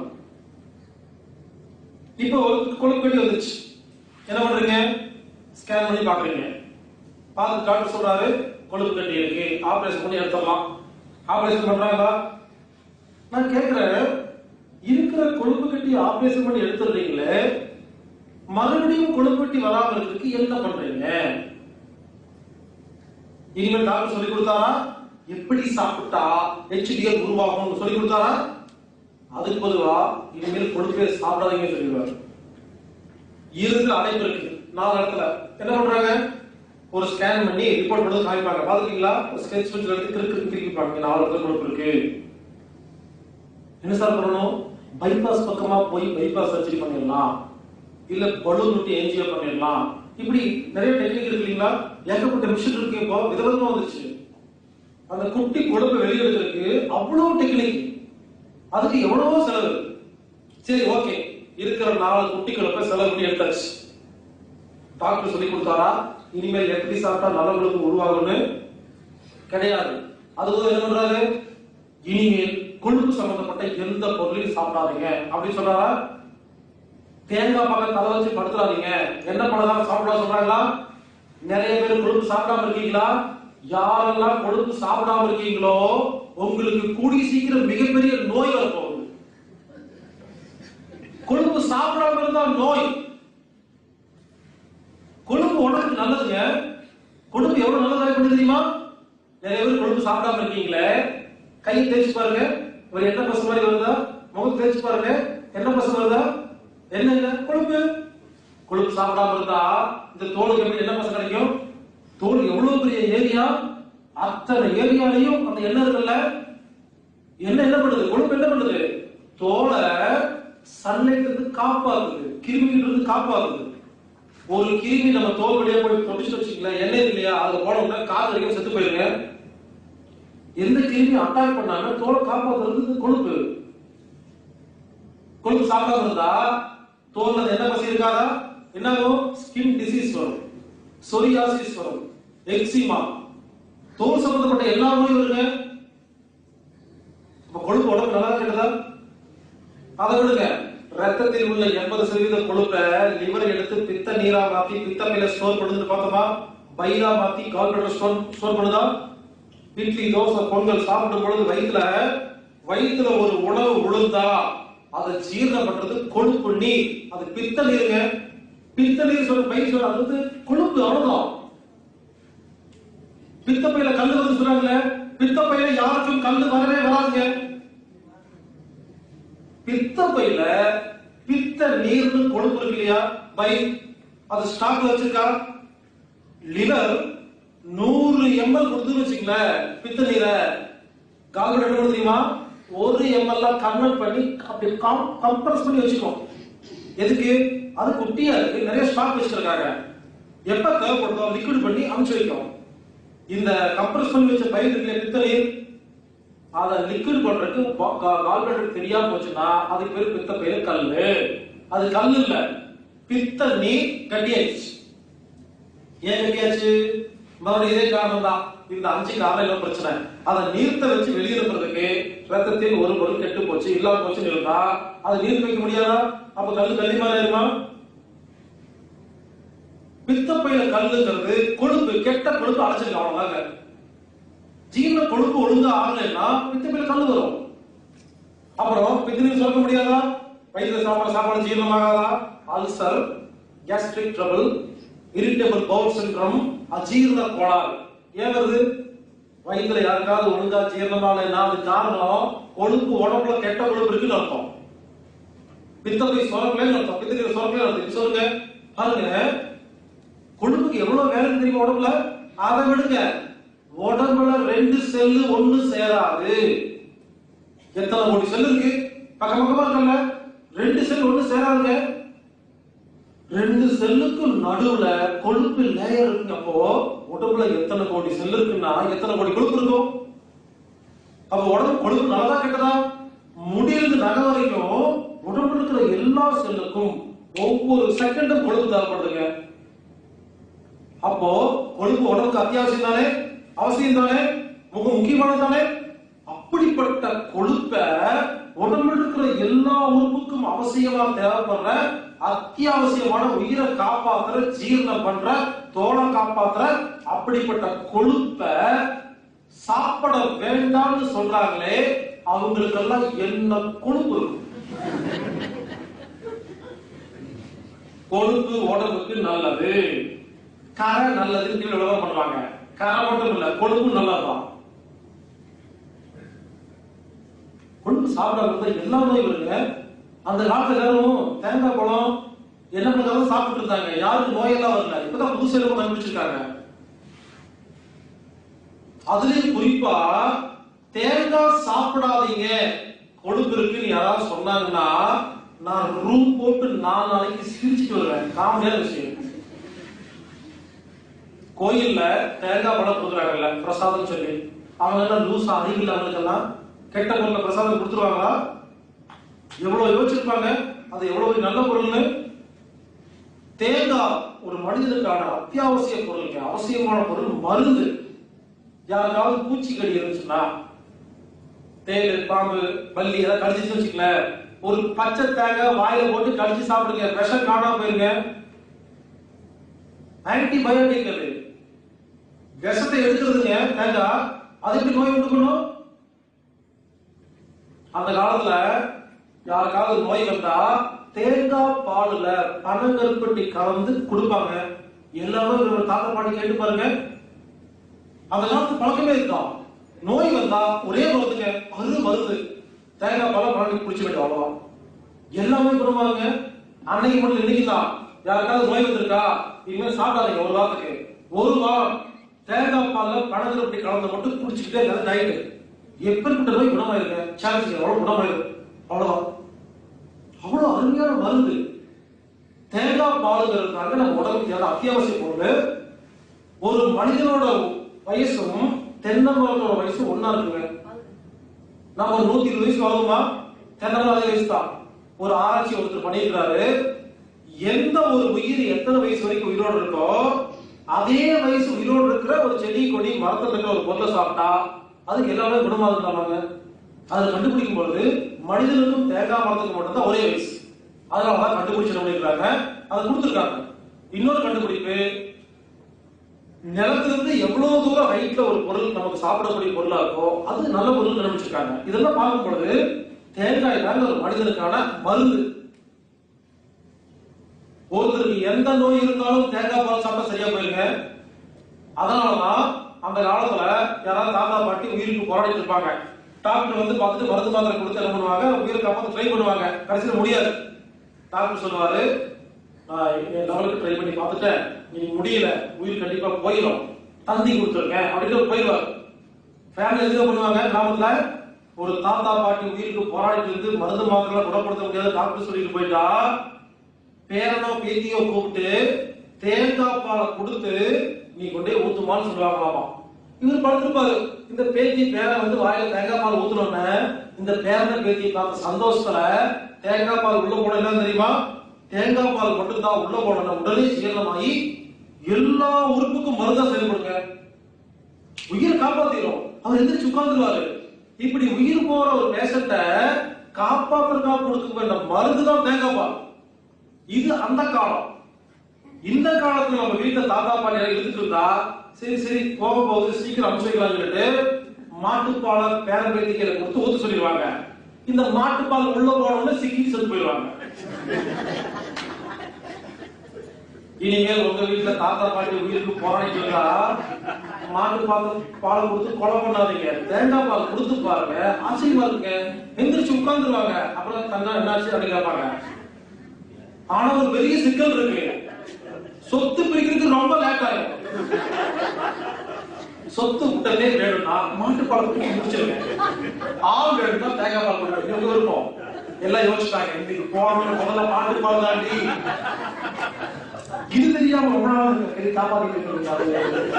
இப்போ ஒரு கொழுப்பு கட்டி வந்துச்சு என்ன பண்றீங்க ஸ்கேன் பண்ணி பாக்குறீங்க பார்த்து டாக்டர் சொல்றாரு கொழுப்பு கட்டி இருக்கு ஆபரேஷன் பண்ணி எடுத்துடலாம் ஆபரேஷன் பண்றாங்களா நான் கேக்குறேன் இருக்கிற கொழுப்பு கட்டி ஆபரேஷன் பண்ணி எடுத்துடுறீங்களே மறுபடியும் கொழுப்பு கட்டி வராம இருக்கிறதுக்கு என்ன பண்றீங்க இனிமேல் டாக்டர் சொல்லி கொடுத்தாரா எப்படி சாப்பிட்டா HDL உருவாகும் சொல்லி கொடுத்தாரா அதுக்கு பொதுவா இனிமேல் கொழுப்பே சாப்பிடாதீங்க சொல்லிடுவாரு இறுதியில் அடைப்பு இருக்கு நாலு இடத்துல என்ன பண்றாங்க ஒரு ஸ்கேன் பண்ணி ரிப்போர்ட் பண்ணி காமிப்பாங்க பாத்துக்கீங்களா ஸ்கெட்ச் வச்சு எடுத்து கிறுக்கு கிறுக்கிப்பாங்க நாலு இடத்துல கொழுப்பு இருக்கு என்ன சார் பண்ணணும் பைபாஸ் பக்கமா போய் பைபாஸ் சர்ஜரி பண்ணிடலாம் இல்ல பலூன் விட்டு என்ஜிஓ பண்ணிடலாம் இப்படி நிறைய டெக்னிக் இருக்கு இல்லைங்களா ஏகப்பட்ட மிஷின் இருக்கு இப்போ விதவிதமா வந்துச்சு அந்த குட்டி கொழுப்பை வெளியெடுக்கிறதுக்கு அவ்வளவு டெக்னிக் அதுக்கு எவ்வளவோ செலவு சரி ஓகே இருக்கிற நாலு குட்டி கொழுப்பை செலவு பண்ணி எடுத்தாச்சு டாக்டர் சொல்லி கொடுத்தாரா இனிமேல் எப்படி சாப்பிட்டா நல்ல கொழுப்பு உருவாகும்னு கிடையாது அதுக்கு என்ன பண்றாரு இனிமேல் கொழுப்பு சம்பந்தப்பட்ட எந்த பொருளையும் சாப்பிடாதீங்க அப்படின்னு சொல்றாரா தேங்காய் பக்கம் தலை வச்சு படுத்துறாதீங்க என்ன பழம் சாப்பிட சொல்றாங்களா நிறைய பேர் கொழுப்பு சாப்பிடாம இருக்கீங்களா யாரெல்லாம் கொழுப்பு சாப்பிடாம இருக்கீங்களோ உங்களுக்கு கூடி சீக்கிரம் மிகப்பெரிய நோய் வரப்போகுது கொழுப்பு சாப்பிடாம இருந்தா நோய் கொழுப்பு உடம்புக்கு நல்லதுங்க கொழுப்பு எவ்வளவு நல்லதாக பண்ணி தெரியுமா நிறைய பேர் கொழுப்பு சாப்பிடாம இருக்கீங்களே கையை தேய்ச்சி பாருங்க ஒரு எண்ணெய் பசு மாதிரி வருதா முகம் தேய்ச்சி பாருங்க எண்ணெய் பசு வருதா என்னங்க கொழுப்பு கொழுப்பு சாப்பிடாம இருந்தா இந்த தோலுக்கு எப்படி என்ன பசு கிடைக்கும் தோல் எவ்வளவு பெரிய ஏரியா அத்தனை ஏரியாலையும் அந்த எண்ணெய் இருக்குல்ல என்ன என்ன பண்ணுது கொழுப்பு என்ன பண்ணுது தோலை சன்லைட் இருந்து காப்பாத்துது கிருமிகிட்ட இருந்து காப்பாத்துது ஒரு கிருமி நம்ம தோல் வழியா போய் தொடிச்சு வச்சுக்கலாம் எண்ணெய் இருக்கு இல்லையா அதுல போனோம்னா காது வரைக்கும் செத்து போயிருங்க எந்த கிருமி அட்டாக் பண்ணாம தோலை காப்பாத்துறது இந்த கொழுப்பு கொழுப்பு சாப்பிடாம இருந்தா தோல்ல அந்த எண்ணெய் பசி இருக்காதா என்ன ஆகும் ஸ்கின் டிசீஸ் வரும் சொரியாசிஸ் வரும் எக்ஸிமா தோல் சம்பந்தப்பட்ட எல்லா நோயும் வருங்க அப்ப கொழுப்பு உடம்பு நல்லா கெட்டதா அதை விடுங்க ரத்தத்தில் உள்ள எண்பது சதவீத கொழுப்பை லிவர் எடுத்து பித்த நீரா மாத்தி பித்த மேல ஸ்டோர் பண்ணுது பார்த்தோமா பைரா மாத்தி கால்பேட்டர் ஸ்டோர் ஸ்டோர் பண்ணுதா இட்லி தோசை பொங்கல் சாப்பிடும் பொழுது வயிற்றுல வயிற்றுல ஒரு உணவு விழுந்தா அதை ஜீரணம் பண்றது கொழுப்பு நீர் அது பித்த நீருங்க பித்த நீர் சொல்ற பயிர் சொல்ற அது வந்து கொழுப்பு அவ்வளவுதான் பித்தப்பையில கல்லு வந்து சொல்றாங்கல்ல பித்தப்பையில யாருக்கும் கல்லு வரவே வராதுங்க பித்தப்பையில பித்த நீர்னு கொழுப்பு இருக்கு இல்லையா பை அது ஸ்டாக்ல வச்சிருக்கா லிவர் நூறு எம்எல் கொடுத்து வச்சுங்களேன் பித்த நீரை கால்கட் என்ன பண்ணுது தெரியுமா ஒரு எம்எல் கன்வெர்ட் பண்ணி அப்படி கம்ப்ரஸ் பண்ணி வச்சுக்கோம் எதுக்கு அது குட்டியா இருக்கு நிறைய ஸ்டாக் வச்சிருக்காங்க எப்ப தேவைப்படுதோ லிக்விட் பண்ணி அமுச்சு வைக்கும் இந்த கம்ப்ரஸ் பண்ணி வச்ச பயிர் இருக்குல்ல பித்த நீர் அத லிக்விட் பண்றதுக்கு கால்பேட்டர் தெரியாம போச்சுன்னா அதுக்கு பேரு பித்த பேரு கல்லு அது கல்லு இல்ல பித்த நீர் கட்டியாச்சு ஏன் கட்டியாச்சு மறுபடியும் இதே காரணம் தான் இந்த அஞ்சு காலையில பிரச்சனை அதை நீர்த்த வச்சு வெளியிருக்கிறதுக்கு ரத்தத்தில் ஒரு பொருள் கெட்டு போச்சு இல்லாம போச்சுன்னு இருந்தா அதை நீர் வைக்க முடியாதா அப்ப கல்லு கல்லி மாதிரி ஆயிருமா பித்தப்பையில கல்லுங்கிறது கொழுப்பு கெட்ட கொழுப்பு அடைச்சிருக்கு அவ்வளவுதாங்க ஜீரண கொழுப்பு ஒழுங்கா ஆகலைன்னா பித்தப்பையில கல்லு வரும் அப்புறம் பித்தனையும் சொல்ல முடியாதா வயிற்றுல சாப்பாடு சாப்பாடு ஜீரணமாகாதா ulcer gastric trouble irritable bowel syndrome அஜீரண கோளாறு ஏன் வருது வயிற்றுல யாருக்காவது ஒழுங்கா ஜீரணமாகலைன்னா அது காரணம் கொழுப்பு உடம்புல கெட்ட கொழுப்பு இருக்குன்னு அர்த்தம் பித்தப்பை சுரக்கலைன்னு அர்த்தம் பித்தப்பை சுரக்கலைன்னு அர்த்தம் சொல்லுங்க பாருங்க கொழுப்புக்கு எவ்வளவு வேலை தெரியுமா உடம்புல அதை விடுங்க உடம்புல ரெண்டு செல்லு ஒண்ணு சேராது எத்தனை கோடி செல் இருக்கு பக்கம் பக்கமா இருக்கல ரெண்டு செல் ஒண்ணு சேராதுங்க ரெண்டு செல்லுக்கு நடுவுல கொழுப்பு லேயர் இருக்குங்க அப்போ உடம்புல எத்தனை கோடி செல் இருக்குன்னா எத்தனை கோடி கொழுப்பு இருக்கும் அப்ப உடம்பு கொழுப்பு நல்லதா கெட்டதா முடியிலிருந்து நகை வரைக்கும் உடம்புல இருக்கிற எல்லா செல்லுக்கும் ஒவ்வொரு செகண்டும் கொழுப்பு தேவைப்படுதுங்க அப்போ கொழுப்பு உடம்புக்கு அத்தியாவசியம் தானே அவசியம் தானே மிக முக்கியமானது தானே அப்படிப்பட்ட கொழுப்ப உடம்புல இருக்கிற எல்லா உறுப்புக்கும் அவசியமா தேவைப்படுற அத்தியாவசியமான உயிரை காப்பாத்துற ஜீரணம் பண்ற தோலை காப்பாத்துற அப்படிப்பட்ட கொழுப்ப சாப்பிட வேண்டாம்னு சொல்றாங்களே அவங்களுக்கெல்லாம் என்ன கொழுப்பு இருக்கும் கொழுப்பு உடம்புக்கு நல்லது கரை நல்லதுன்னு கீழே விளம்பரம் பண்ணுவாங்க கரை மட்டும் இல்ல கொழுப்பு நல்லதுதான் கொழுப்பு சாப்பிடாம இருந்தா எல்லா நோயும் வருங்க அந்த காலத்துல எல்லாரும் தேங்காய் பழம் என்ன பண்ணாலும் சாப்பிட்டு இருந்தாங்க யாருக்கும் நோயெல்லாம் வரல இப்பதான் புதுசு எல்லாம் கண்டுபிடிச்சிருக்காங்க அதுலயும் குறிப்பா தேங்காய் சாப்பிடாதீங்க கொழுப்பு இருக்குன்னு யாராவது சொன்னாங்கன்னா நான் ரூம் போட்டு நாலு நாளைக்கு சிரிச்சுட்டு வருவேன் காமெடியான விஷயம் கோயில்ல தேங்காய் பழம் கொடுக்குறாங்கல்ல பிரசாதம் சொல்லி அவங்க எல்லாம் லூசா அறிவில்லை அவங்களுக்கெல்லாம் கெட்ட பொருளை பிரசாதம் கொடுத்துருவாங்களா எவ்வளவு யோசிச்சிருப்பாங்க அது எவ்வளவு நல்ல பொருள்னு தேங்காய் ஒரு மனிதனுக்கான அத்தியாவசிய பொருளுங்க அவசியமான பொருள் மருந்து யாருக்காவது பூச்சிக்கடி இருந்துச்சுன்னா தேள் பாம்பு பல்லி ஏதாவது கடிச்சிச்சு வச்சுக்கல ஒரு பச்சை தேங்காய் வாயில போட்டு கடிச்சு சாப்பிடுங்க விஷம் காணாம போயிருங்க ஆன்டிபயோட்டிக் அது விஷத்தை எடுக்கிறதுங்க தேங்காய் அது எப்படி நோய் உண்டு பண்ணும் அந்த காலத்துல யாருக்காவது நோய் வந்தா தேங்காய் பாலுல பனங்கருப்பட்டி கலந்து கொடுப்பாங்க எல்லாமே ஒரு தாத்தா பாட்டி கேட்டு பாருங்க அந்த காலத்து பழக்கமே இருக்கான் நோய் வந்தா ஒரே மருந்துங்க அரு மருந்து தேங்காய் பாலம் பழனி குடிச்சு வேண்டிய அவ்வளவுதான் எல்லாமே குணமாகுங்க அன்னைக்கு மட்டும் இன்னைக்கு தான் யாருக்காவது நோய் வந்திருக்கா இனிமேல் சாப்பிடாதீங்க ஒரு வாரத்துக்கு ஒரு வாரம் தேங்காய் பால்ல பனங்கருப்பட்டி கலந்து மட்டும் குடிச்சுக்கிட்டே இருக்காது நைட்டு எப்படிப்பட்ட நோய் குணமாயிருங்க சேலஞ்சிங்க அவ்வளவு குணமாயிரும் அவ்வளவுதான் அவ்வளவு அருமையான மருந்து தேங்காய் பாலுங்கிறதுக்காக நம்ம உடம்புக்கு தேவை அத்தியாவசிய பொருள் ஒரு மனிதனோட வயசும் தென்னை மரத்தோட வயசும் ஒண்ணா இருக்குங்க நம்ம ஒரு நூத்தி இருபது வயசு வாழ்வோமா தென்னை மரம் அதே வயசு தான் ஒரு ஆராய்ச்சி ஒருத்தர் பண்ணியிருக்காரு எந்த ஒரு உயிர் எத்தனை வயசு வரைக்கும் உயிரோடு இருக்கோ அதே வயசு உயிரோடு இருக்கிற ஒரு செடி கொடி மரத்துல இருக்கிற ஒரு பொருளை சாப்பிட்டா அது எல்லாமே குணமாகுதாமாங்க அதை கண்டுபிடிக்கும் பொழுது மனிதனுக்கும் தேங்காய் மரத்துக்கு மட்டும்தான் ஒரே வயசு அதனாலதான் கண்டுபிடிச்சு பண்ணிருக்காங்க அதை கொடுத்துருக்காங்க இன்னொரு கண்டுபிடிப்பு நிலத்திலிருந்து எவ்வளவு தூரம் ஹைட்ல ஒரு பொருள் நமக்கு சாப்பிடக்கூடிய பொருளா இருக்கோ அது நல்ல பொருள் நினைச்சிருக்காங்க இதெல்லாம் பார்க்கும் பொழுது தேங்காய் தாங்க ஒரு மனிதனுக்கான மருந்து ஒருத்தருக்கு எந்த நோய் இருந்தாலும் தேங்காய் பால் சாப்பிட்டா சரியா போயிருங்க அதனாலதான் அந்த காலத்துல யாராவது தாத்தா பாட்டி உயிருக்கு போராடிட்டு இருப்பாங்க டாக்டர் வந்து பார்த்துட்டு மருந்து மாத்திரை கொடுத்து என்ன பண்ணுவாங்க உயிரை காப்பாற்ற ட்ரை பண்ணுவாங்க கடைசியில் முடியாது டாக்டர் சொல்லுவாரு நான் என் லெவலுக்கு ட்ரை பண்ணி பார்த்துட்டேன் நீ முடியல உயிர் கண்டிப்பா போயிடும் தந்தி கொடுத்துருக்கேன் அப்படின்னு போயிடுவார் ஃபேமிலி எதுக்கு பண்ணுவாங்க கிராமத்துல ஒரு தாத்தா பாட்டி உயிருக்கு போராடிட்டு இருந்து மருந்து மாத்திரை குணப்படுத்த முடியாத டாக்டர் சொல்லிட்டு போயிட்டா பேரனோ பேத்தியோ கூப்பிட்டு தேங்காய் பாலை கொடுத்து நீ கொண்டே ஊத்துமான்னு சொல்லுவாங்களாமா இவர் படுத்திருப்பாரு இந்த பேத்தி பேரன் வந்து வாயில தேங்காய் பால் ஊத்துனோன்னு இந்த பேரனை பேத்தி பார்த்த சந்தோஷத்துல தேங்காய் பால் உள்ள போன என்ன தெரியுமா தேங்காய் பால் மட்டும் தான் உள்ள போன உடனே சீரணமாகி எல்லா உறுப்புக்கும் மருந்தா செயல்படுங்க உயிரை காப்பாத்திரும் அவர் எந்திரிச்சு உட்கார்ந்துருவாரு இப்படி உயிர் போற ஒரு பேஷண்ட காப்பாத்துறதுக்காக கொடுக்க வேண்டிய மருந்து தான் தேங்காய் பால் இது அந்த காலம் இந்த காலத்துல நம்ம வீட்டுல தாத்தா பாட்டி யாராவது இருந்துட்டு இருந்தா சரி சரி போக போகுது சீக்கிரம் அனுப்பிச்சு வைக்கலாம் சொல்லிட்டு மாட்டுப்பாலை பேரம்பேத்திகளை கொடுத்து ஊத்து சொல்லிடுவாங்க இந்த மாட்டுப்பால் உள்ள போனோம்னு சிக்கி செத்து போயிடுவாங்க இனிமேல் உங்க வீட்டுல தாத்தா பாட்டி உயிருக்கு போராடிட்டு இருந்தா மாட்டு பால் பாலை கொடுத்து கொலை பண்ணாதீங்க தேங்காய் பால் கொடுத்து பாருங்க ஆச்சரியமா இருக்குங்க எந்திரிச்சு உட்கார்ந்துருவாங்க அப்புறம் தன்னா என்னாச்சு அப்படின்னு கேட்பாங்க ஆனா ஒரு பெரிய சிக்கல் இருக்கு சொத்து பிரிக்கிறதுக்கு ரொம்ப லேட் ஆகும் சொத்து உடனே வேணும்னா மாட்டு பால் குடிக்க முடிச்சிருங்க ஆள் வேணும்னா தேங்காய் பால் கொடுக்க இவங்க விருப்பம் எல்லாம் யோசிச்சாங்க இன்னைக்கு போகணும் முதல்ல மாட்டு பால் தாண்டி இது தெரியாம ரொம்ப நாள் இருக்கு காப்பாத்திட்டு இருக்காங்க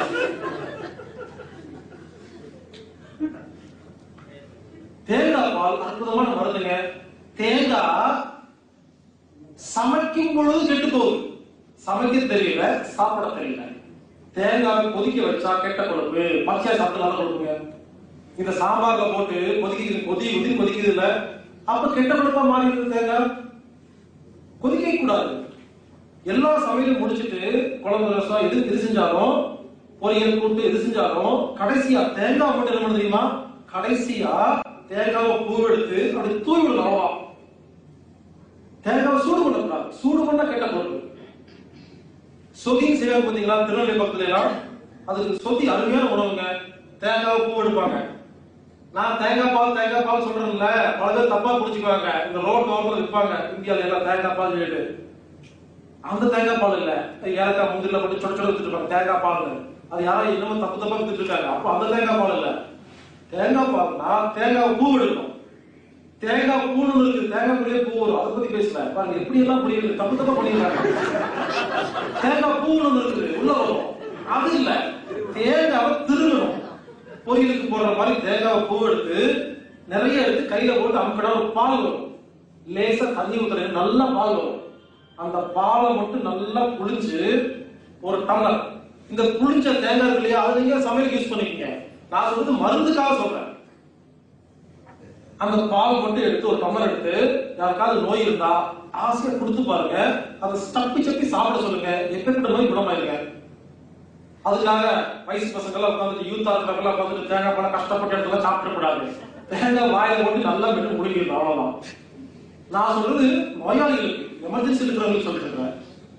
தேங்காய் பால் அற்புதமான மருந்துங்க தேங்காய் சமைக்கும் பொழுது கெட்டு போகுது சமைக்க தெரியல சாப்பிட தெரியல தேங்காய் கொதிக்க வச்சா கெட்ட கொழுப்பு பச்சையா சாப்பிட்டு நல்ல கொழுப்புங்க இந்த சாம்பார்ல போட்டு கொதிக்குது கொதி கொதி கொதிக்குது இல்ல அப்ப கெட்ட கொழுப்பா மாறிடுது தேங்காய் கொதிக்க கூடாது எல்லா சமையலும் முடிச்சிட்டு குழம்பு ரசம் எது எது செஞ்சாலும் பொரியல் கூட்டு எது செஞ்சாலும் கடைசியா தேங்காய் மட்டும் என்ன பண்ணு தெரியுமா கடைசியா தேங்காவை பூவெடுத்து அப்படி தூவி விடணும் அவ்வளவா தேங்காவை சூடு பண்ணக்கூடாது சூடு பண்ணா கெட்ட பொருள் சொதியும் செய்வாங்க பாத்தீங்களா திருநெல்வேலி பக்கத்துல எல்லாம் அதுக்கு சொதி அருமையான உணவுங்க தேங்காவை பூ எடுப்பாங்க நான் தேங்காய் பால் தேங்காய் பால் சொல்றேன்ல பல பேர் தப்பா புடிச்சுக்குவாங்க இந்த ரோட் ஓரத்துல விற்பாங்க இந்தியால எல்லாம் தேங்காய் பால் சொல்லிட்டு அந்த தேங்காய் பால் இல்ல ஏலக்காய் முந்திரில போட்டு சொட சொட வித்துட்டு இருப்பாங்க தேங்காய் பால் அது யாரோ இன்னமும் தப்பு தப்பா வித்துட்டு இருக்காங்க அப்போ அந்த தேங்காய் பால் இல்ல தேங்காய் பால்னா தேங்காய் பூ எடுக்கணும் தேங்காய் பூன்னு இருக்கு தேங்காய் பூலே பூ வரும் அதை பத்தி பேசல பாருங்க எப்படி எல்லாம் முடியல தப்பு தப்பா பண்ணிருக்காங்க தேங்காய் பூன்னு ஒண்ணு இருக்குது உள்ள வரும் அது இல்ல தேங்காவை திருகணும் பொரியலுக்கு போடுற மாதிரி தேங்காவை பூ எடுத்து நிறைய எடுத்து கையில போட்டு அமுக்கினா ஒரு பால் வரும் லேசா தண்ணி ஊத்துறது நல்ல பால் வரும் அந்த பாலை மட்டும் நல்லா புளிஞ்சு ஒரு டம்ளர் இந்த புளிஞ்ச தேங்காய் இருக்கு இல்லையா அது நீங்க சமையலுக்கு யூஸ் பண்ணிக்கங்க நான் சொல்றது மருந்துக்காக சொல்றேன் அந்த பால் மட்டும் எடுத்து ஒரு டம்ளர் எடுத்து யாருக்காவது நோய் இருந்தா ஆசையா கொடுத்து பாருங்க அதை தப்பி சப்பி சாப்பிட சொல்லுங்க எப்பேற்பட்ட நோய் குணமாயிருங்க அதுக்காக வயசு பசங்க எல்லாம் உட்காந்துட்டு யூத்தா இருக்கிறவங்க உட்காந்துட்டு தேங்காய் பழம் கஷ்டப்பட்ட இடத்துல சாப்பிட கூடாது தேங்காய் வாயில போட்டு நல்லா மென்று முடிக்கணும் அவ்வளவுதான் நான் சொல்றது நோயாளிகளுக்கு எமர்ஜென்சி இருக்கிறவங்களுக்கு சொல்லிட்டு இருக்கிறேன்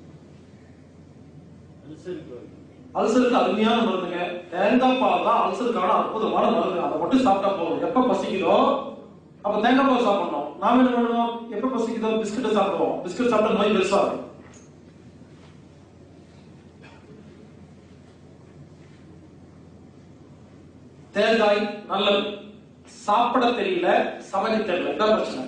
அல்சருக்கு அருமையான மருந்துங்க தேங்காய் பால் தான் அல்சருக்கான அற்புதமான மருந்து அதை மட்டும் சாப்பிட்டா போதும் எப்ப பசிக்குதோ அப்ப தேங்காய் பால் சாப்பிடணும் நாம என்ன பண்ணுவோம் எப்ப பசிக்குதோ பிஸ்கட் சாப்பிடுவோம் பிஸ்கட் சாப்பிட்டா நோய் பெருசாகும் தேங்காய் நல்லது சாப்பிட தெரியல சமைக்க தெரியல இதான் பிரச்சனை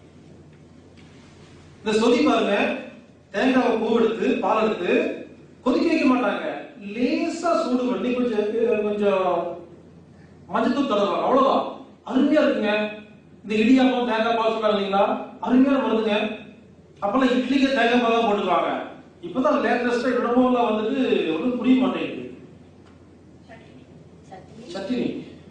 இந்த சொதி பாருங்க தேங்காவை பூ எடுத்து பால் எடுத்து கொதிக்க வைக்க மாட்டாங்க லேசா சூடு பண்ணி கொஞ்சம் அஹ், கொஞ்சம் மஞ்சத்தூள் தடவாங்க அவ்வளவுதான் அருமையா இருக்குங்க இந்த இடியாப்பம் தேங்காய் பால் சொன்னாங்க இல்லைங்களா அருமையான மருந்துங்க அப்பெல்லாம் இட்லிக்கு தேங்காய் பால் தான் போட்டுருவாங்க இப்பதான் லேட்டஸ்டா இடமெல்லாம் வந்துட்டு ஒன்றும் புரிய மாட்டேங்குது சட்டினி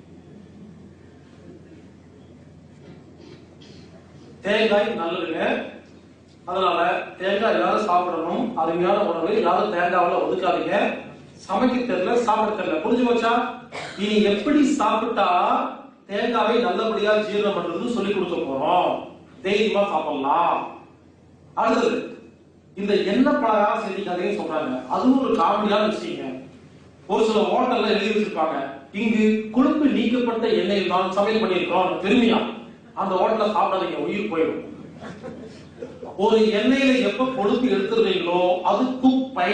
தேங்காய் நல்லதுங்க அதனால தேங்காய் எல்லாரும் சாப்பிடணும் அருமையான உணவு யாரும் தேங்காவில ஒதுக்காதீங்க சமைக்க தெரியல சாப்பிட தெரியல புரிஞ்சு போச்சா இனி எப்படி சாப்பிட்டா தேங்காவை நல்லபடியா ஜீரணம் பண்றதுன்னு சொல்லி கொடுக்க போறோம் தைரியமா சாப்பிடலாம் அடுத்தது இந்த எண்ணெய் பலகாரம் செஞ்சுக்காதீங்கன்னு சொல்றாங்க அதுவும் ஒரு காமெடியான விஷயங்க ஒரு சில ஹோட்டல்ல எழுதி வச்சிருப்பாங்க இங்கு கொழுப்பு நீக்கப்பட்ட எண்ணெயில் தான் சமையல் பண்ணியிருக்கிறோம் பெருமையா அந்த ஹோட்டல்ல சாப்பிடாதீங்க உயிர் போயிடும் ஒரு எண்ணெயில எப்ப கொழுப்பு எடுத்துறீங்களோ அது குப்பை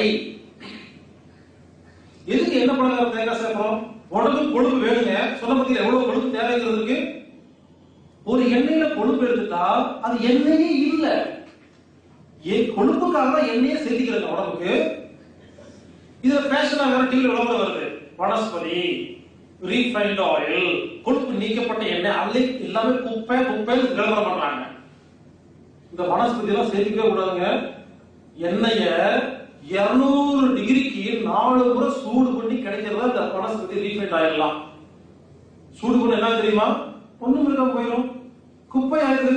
எதுக்கு என்ன பலகாரம் தேங்காய் சேர்க்கிறோம் உடம்பு கொழுப்பு வேணுங்க சொல்ல பத்தி எவ்வளவு கொழுப்பு தேவைங்கிறதுக்கு ஒரு எண்ணெயில கொழுப்பு எடுத்துட்டா அது எண்ணெயே இல்ல ஏன் கொழுப்புக்காக தான் எண்ணெயே சேர்த்திக்கிறாங்க உடம்புக்கு இதுல ஃபேஷனா வேற டிவில விளம்பரம் வருது வனஸ்பதி ரீஃபைண்ட் ஆயில் கொழுப்பு நீக்கப்பட்ட எண்ணெய் அல்ல எல்லாமே குப்பை குப்பை விளம்பரம் பண்றாங்க இந்த வனஸ்பதி எல்லாம் சேர்த்துக்கவே கூடாதுங்க எண்ணெய 200 டிகிரிக்கு நாலு முறை சூடு பண்ணி கிடைக்கிறதா இந்த வனஸ்பதி ரீஃபைண்ட் ஆயிடலாம் சூடு பண்ண என்ன தெரியுமா ஒண்ணும் இருக்காம போயிடும் குப்பை ஆயிடுது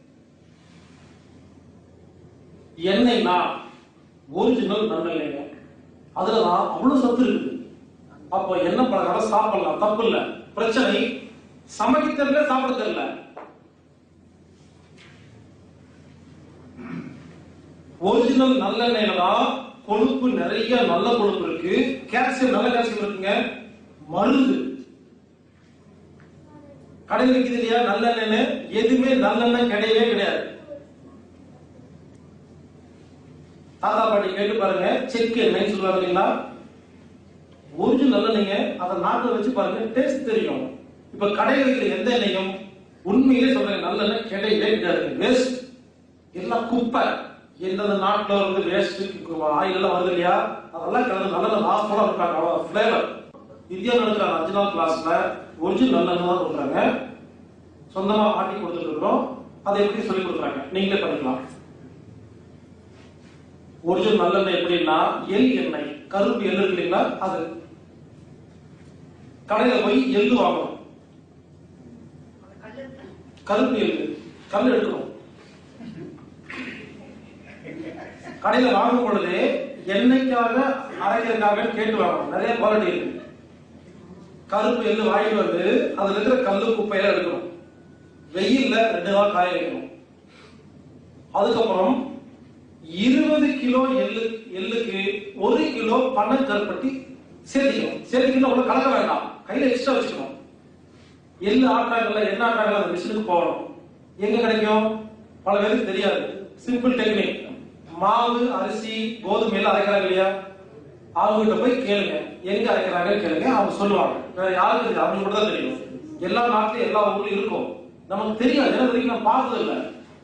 எண்ணெய்னா ஒரிஜினல் நல்லெண்ணெய்ங்க அதுலதான் அவ்வளவு சத்து இருக்குது அப்போ எண்ணெய் பலகாரம் சாப்பிடலாம் தப்பு இல்ல பிரச்சனை சமைக்க தெரியல சாப்பிட தெரியல ஒரிஜினல் நல்லெண்ணெயில தான் கொழுப்பு நிறைய நல்ல கொழுப்பு இருக்கு கால்சியம் நல்ல கால்சியம் இருக்குங்க மருந்து கடையில் விற்கிது இல்லையா நல்லெண்ணெய் எதுவுமே நல்லெண்ணெய் கிடையவே கிடையாது தாத்தா பாட்டி கேட்டு பாருங்க செக் எண்ணெய் சொல்லுவாங்க இல்லைங்களா ஒரிஜினல் நல்லெண்ணெய்ங்க அதை நாட்டில் வச்சு பாருங்க டேஸ்ட் தெரியும் இப்ப கடையில் வைக்கிற எந்த எண்ணெயும் உண்மையிலே சொல்றேன் நல்லெண்ணெய் கிடையவே கிடையாது வேஸ்ட் எல்லாம் குப்பை எந்தெந்த நாட்டுல வந்து வேஸ்ட் ஆயில் எல்லாம் வருது இல்லையா அதெல்லாம் கலந்து நல்லெண்ணெய் வாசமா இருக்காங்க அவ்வளவு ஃபிளேவர் இந்தியா நடக்கிற அஞ்சு நாள் கிளாஸ்ல ஒரிஜினல் நல்லெண்ணெய் தான் சொல்றாங்க சொந்தமா ஆட்டி கொடுத்துட்டு இருக்கிறோம் அதை எப்படி சொல்லி கொடுக்குறாங்க நீங்களே பண்ணிக்கலாம் ஒரிஜினல் நல்லெண்ணெய் எப்படின்னா எள் எண்ணெய் கருப்பு எள்ளு இருக்கு இல்லைங்களா அது கடையில போய் எள்ளு வாங்கணும் கருப்பு எள்ளு கல் எடுக்கணும் கடையில வாங்கும் பொழுது எண்ணெய்க்காக அரைக்கிறதுக்காக கேட்டு வாங்கணும் நிறைய குவாலிட்டி இருக்கு கருப்பு எள்ளு வாங்கிட்டு வந்து அதுல இருக்கிற கல்லு குப்பையெல்லாம் எடுக்கணும் வெயில்ல ரெண்டு நாள் காய வைக்கணும் அதுக்கப்புறம் இருபது கிலோ எள்ளு எள்ளுக்கு ஒரு கிலோ பனங்கருப்பட்டி சேர்த்திக்கணும் சேர்த்திக்கணும் உள்ள கலக்க வேண்டாம் கையில எக்ஸ்ட்ரா வச்சுக்கணும் எள்ளு ஆட்டாங்கல்ல என்ன ஆட்டாங்கல்ல அந்த மிஷினுக்கு போகணும் எங்க கிடைக்கும் பல பேருக்கு தெரியாது சிம்பிள் டெக்னிக் மாவு அரிசி கோதுமை எல்லாம் அரைக்கிறாங்க இல்லையா அவங்க கிட்ட போய் கேளுங்க எங்க அரைக்கிறாங்கன்னு கேளுங்க அவங்க சொல்லுவாங்க வேற யாருக்கு தெரியாது அவங்களுக்கு மட்டும் தான் தெரியும் எல்லா நாட்டிலும் எல்லா ஊர்லயும் இருக்கும் நமக்கு தெரியாது ஏன்னா இது வரைக்கும் நான் பார்த்தது இல்லை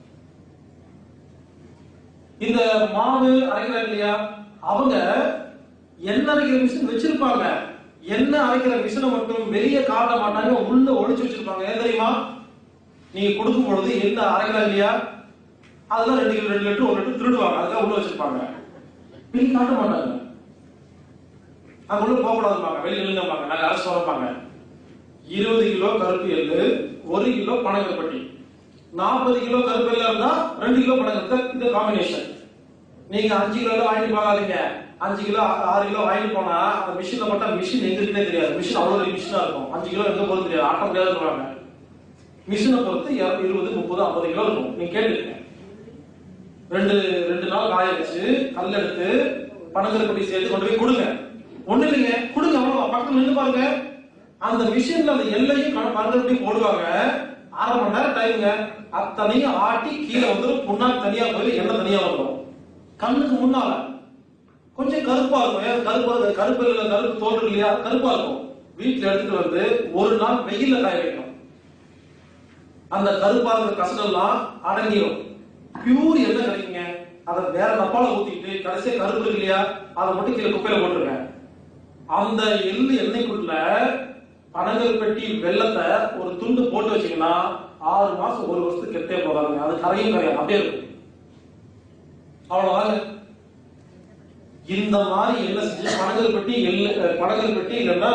இந்த மாவு அரைக்கிறாங்க இல்லையா அவங்க எண்ணெய் அரைக்கிற மிஷின் வச்சிருப்பாங்க எண்ணெய் அரைக்கிற மிஷினை மட்டும் வெளியே காட்ட மாட்டாங்க உள்ள ஒளிச்சு வச்சிருப்பாங்க ஏன் தெரியுமா நீங்க கொடுக்கும் பொழுது எண்ணெய் அரைக்கிறாங்க இல்லையா அதெல்லாம் ரெண்டு கிலோ ரெண்டு லிட்டர் ஒரு லிட்டர் திருடுவாங்க அதுக்காக உள்ள வச்சிருப்பாங்க வெளியே காட்ட மாட்டாங்க அங்க உள்ள போக கூடாதுப்பாங்க வெளியே நில்லுங்கப்பாங்க நாங்க அரசு வரப்பாங்க இருபது கிலோ கருப்பு எள்ளு ஒரு கிலோ பனங்கற்பட்டி நாற்பது கிலோ கருப்பு எல்லாம் இருந்தா ரெண்டு கிலோ பனங்கற்பட்டி இது காம்பினேஷன் நீங்க அஞ்சு கிலோ வாங்கிட்டு போகாதீங்க அஞ்சு கிலோ ஆ- ஆறு கிலோ வாங்கிட்டு போனா அந்த மிஷின்ல போட்டா மிஷின் எங்க இருக்குன்னே தெரியாது மிஷின் அவ்வளவு பெரிய மிஷினா இருக்கும் அஞ்சு கிலோ எங்க போறது தெரியாது ஆட்ட முடியாது சொல்றாங்க மிஷினை பொறுத்து இரு- இருபது முப்பது ஐம்பது கிலோ இருக்கும் நீங்க கேட்டுக்கங்க ரெண்டு ரெண்டு நாள் காய வச்சு கல் எடுத்து பனங்கருப்பட்டி சேர்த்து கொண்டு போய் கொடுங்க ஒண்ணு இல்லைங்க கொடுங்க அவ்வளவு பக்கத்துல நின்று பாருங்க அந்த மிஷின்ல அந்த எல்லையும் பனங்கருப்பட்டி போடுவாங்க அரை மணி நேரம் டைமுங்க அத்தனையும் ஆட்டி கீழே வந்துடும் புண்ணாக்கு தனியா போய் எண்ணெய் தனியா வந்துடும் கண்ணுக்கு முன்னால கொஞ்சம் கருப்பா இருக்கும் ஏன் கருப்பு கருப்பு இல்ல கருப்பு தோல் இருக்கு இல்லையா கருப்பா இருக்கும் வீட்டுல எடுத்துட்டு வந்து ஒரு நாள் வெயில்ல காய வைக்கணும் அந்த கருப்பா இருக்கிற கசடெல்லாம் அடங்கிடும் பியூர் எண்ணெய் கிடைக்குங்க அதை வேற டப்பால ஊத்திட்டு கடைசியா கருப்பு இருக்கு இல்லையா அதை மட்டும் கீழே குப்பையில போட்டுருங்க அந்த எள்ளு எண்ணெய்க்குள்ள பனங்கல் பெட்டி வெள்ளத்தை ஒரு துண்டு போட்டு வச்சீங்கன்னா ஆறு மாசம் ஒரு வருஷத்துக்கு கெட்டே போகாதுங்க அது கரையும் கரையும் அப்படியே இருக்கும் அவ்வளவுதாங்க இந்த மாதிரி என்ன செஞ்சு பனங்கல் பெட்டி எள்ளு அஹ், பனங்கல் பெட்டி இல்லைன்னா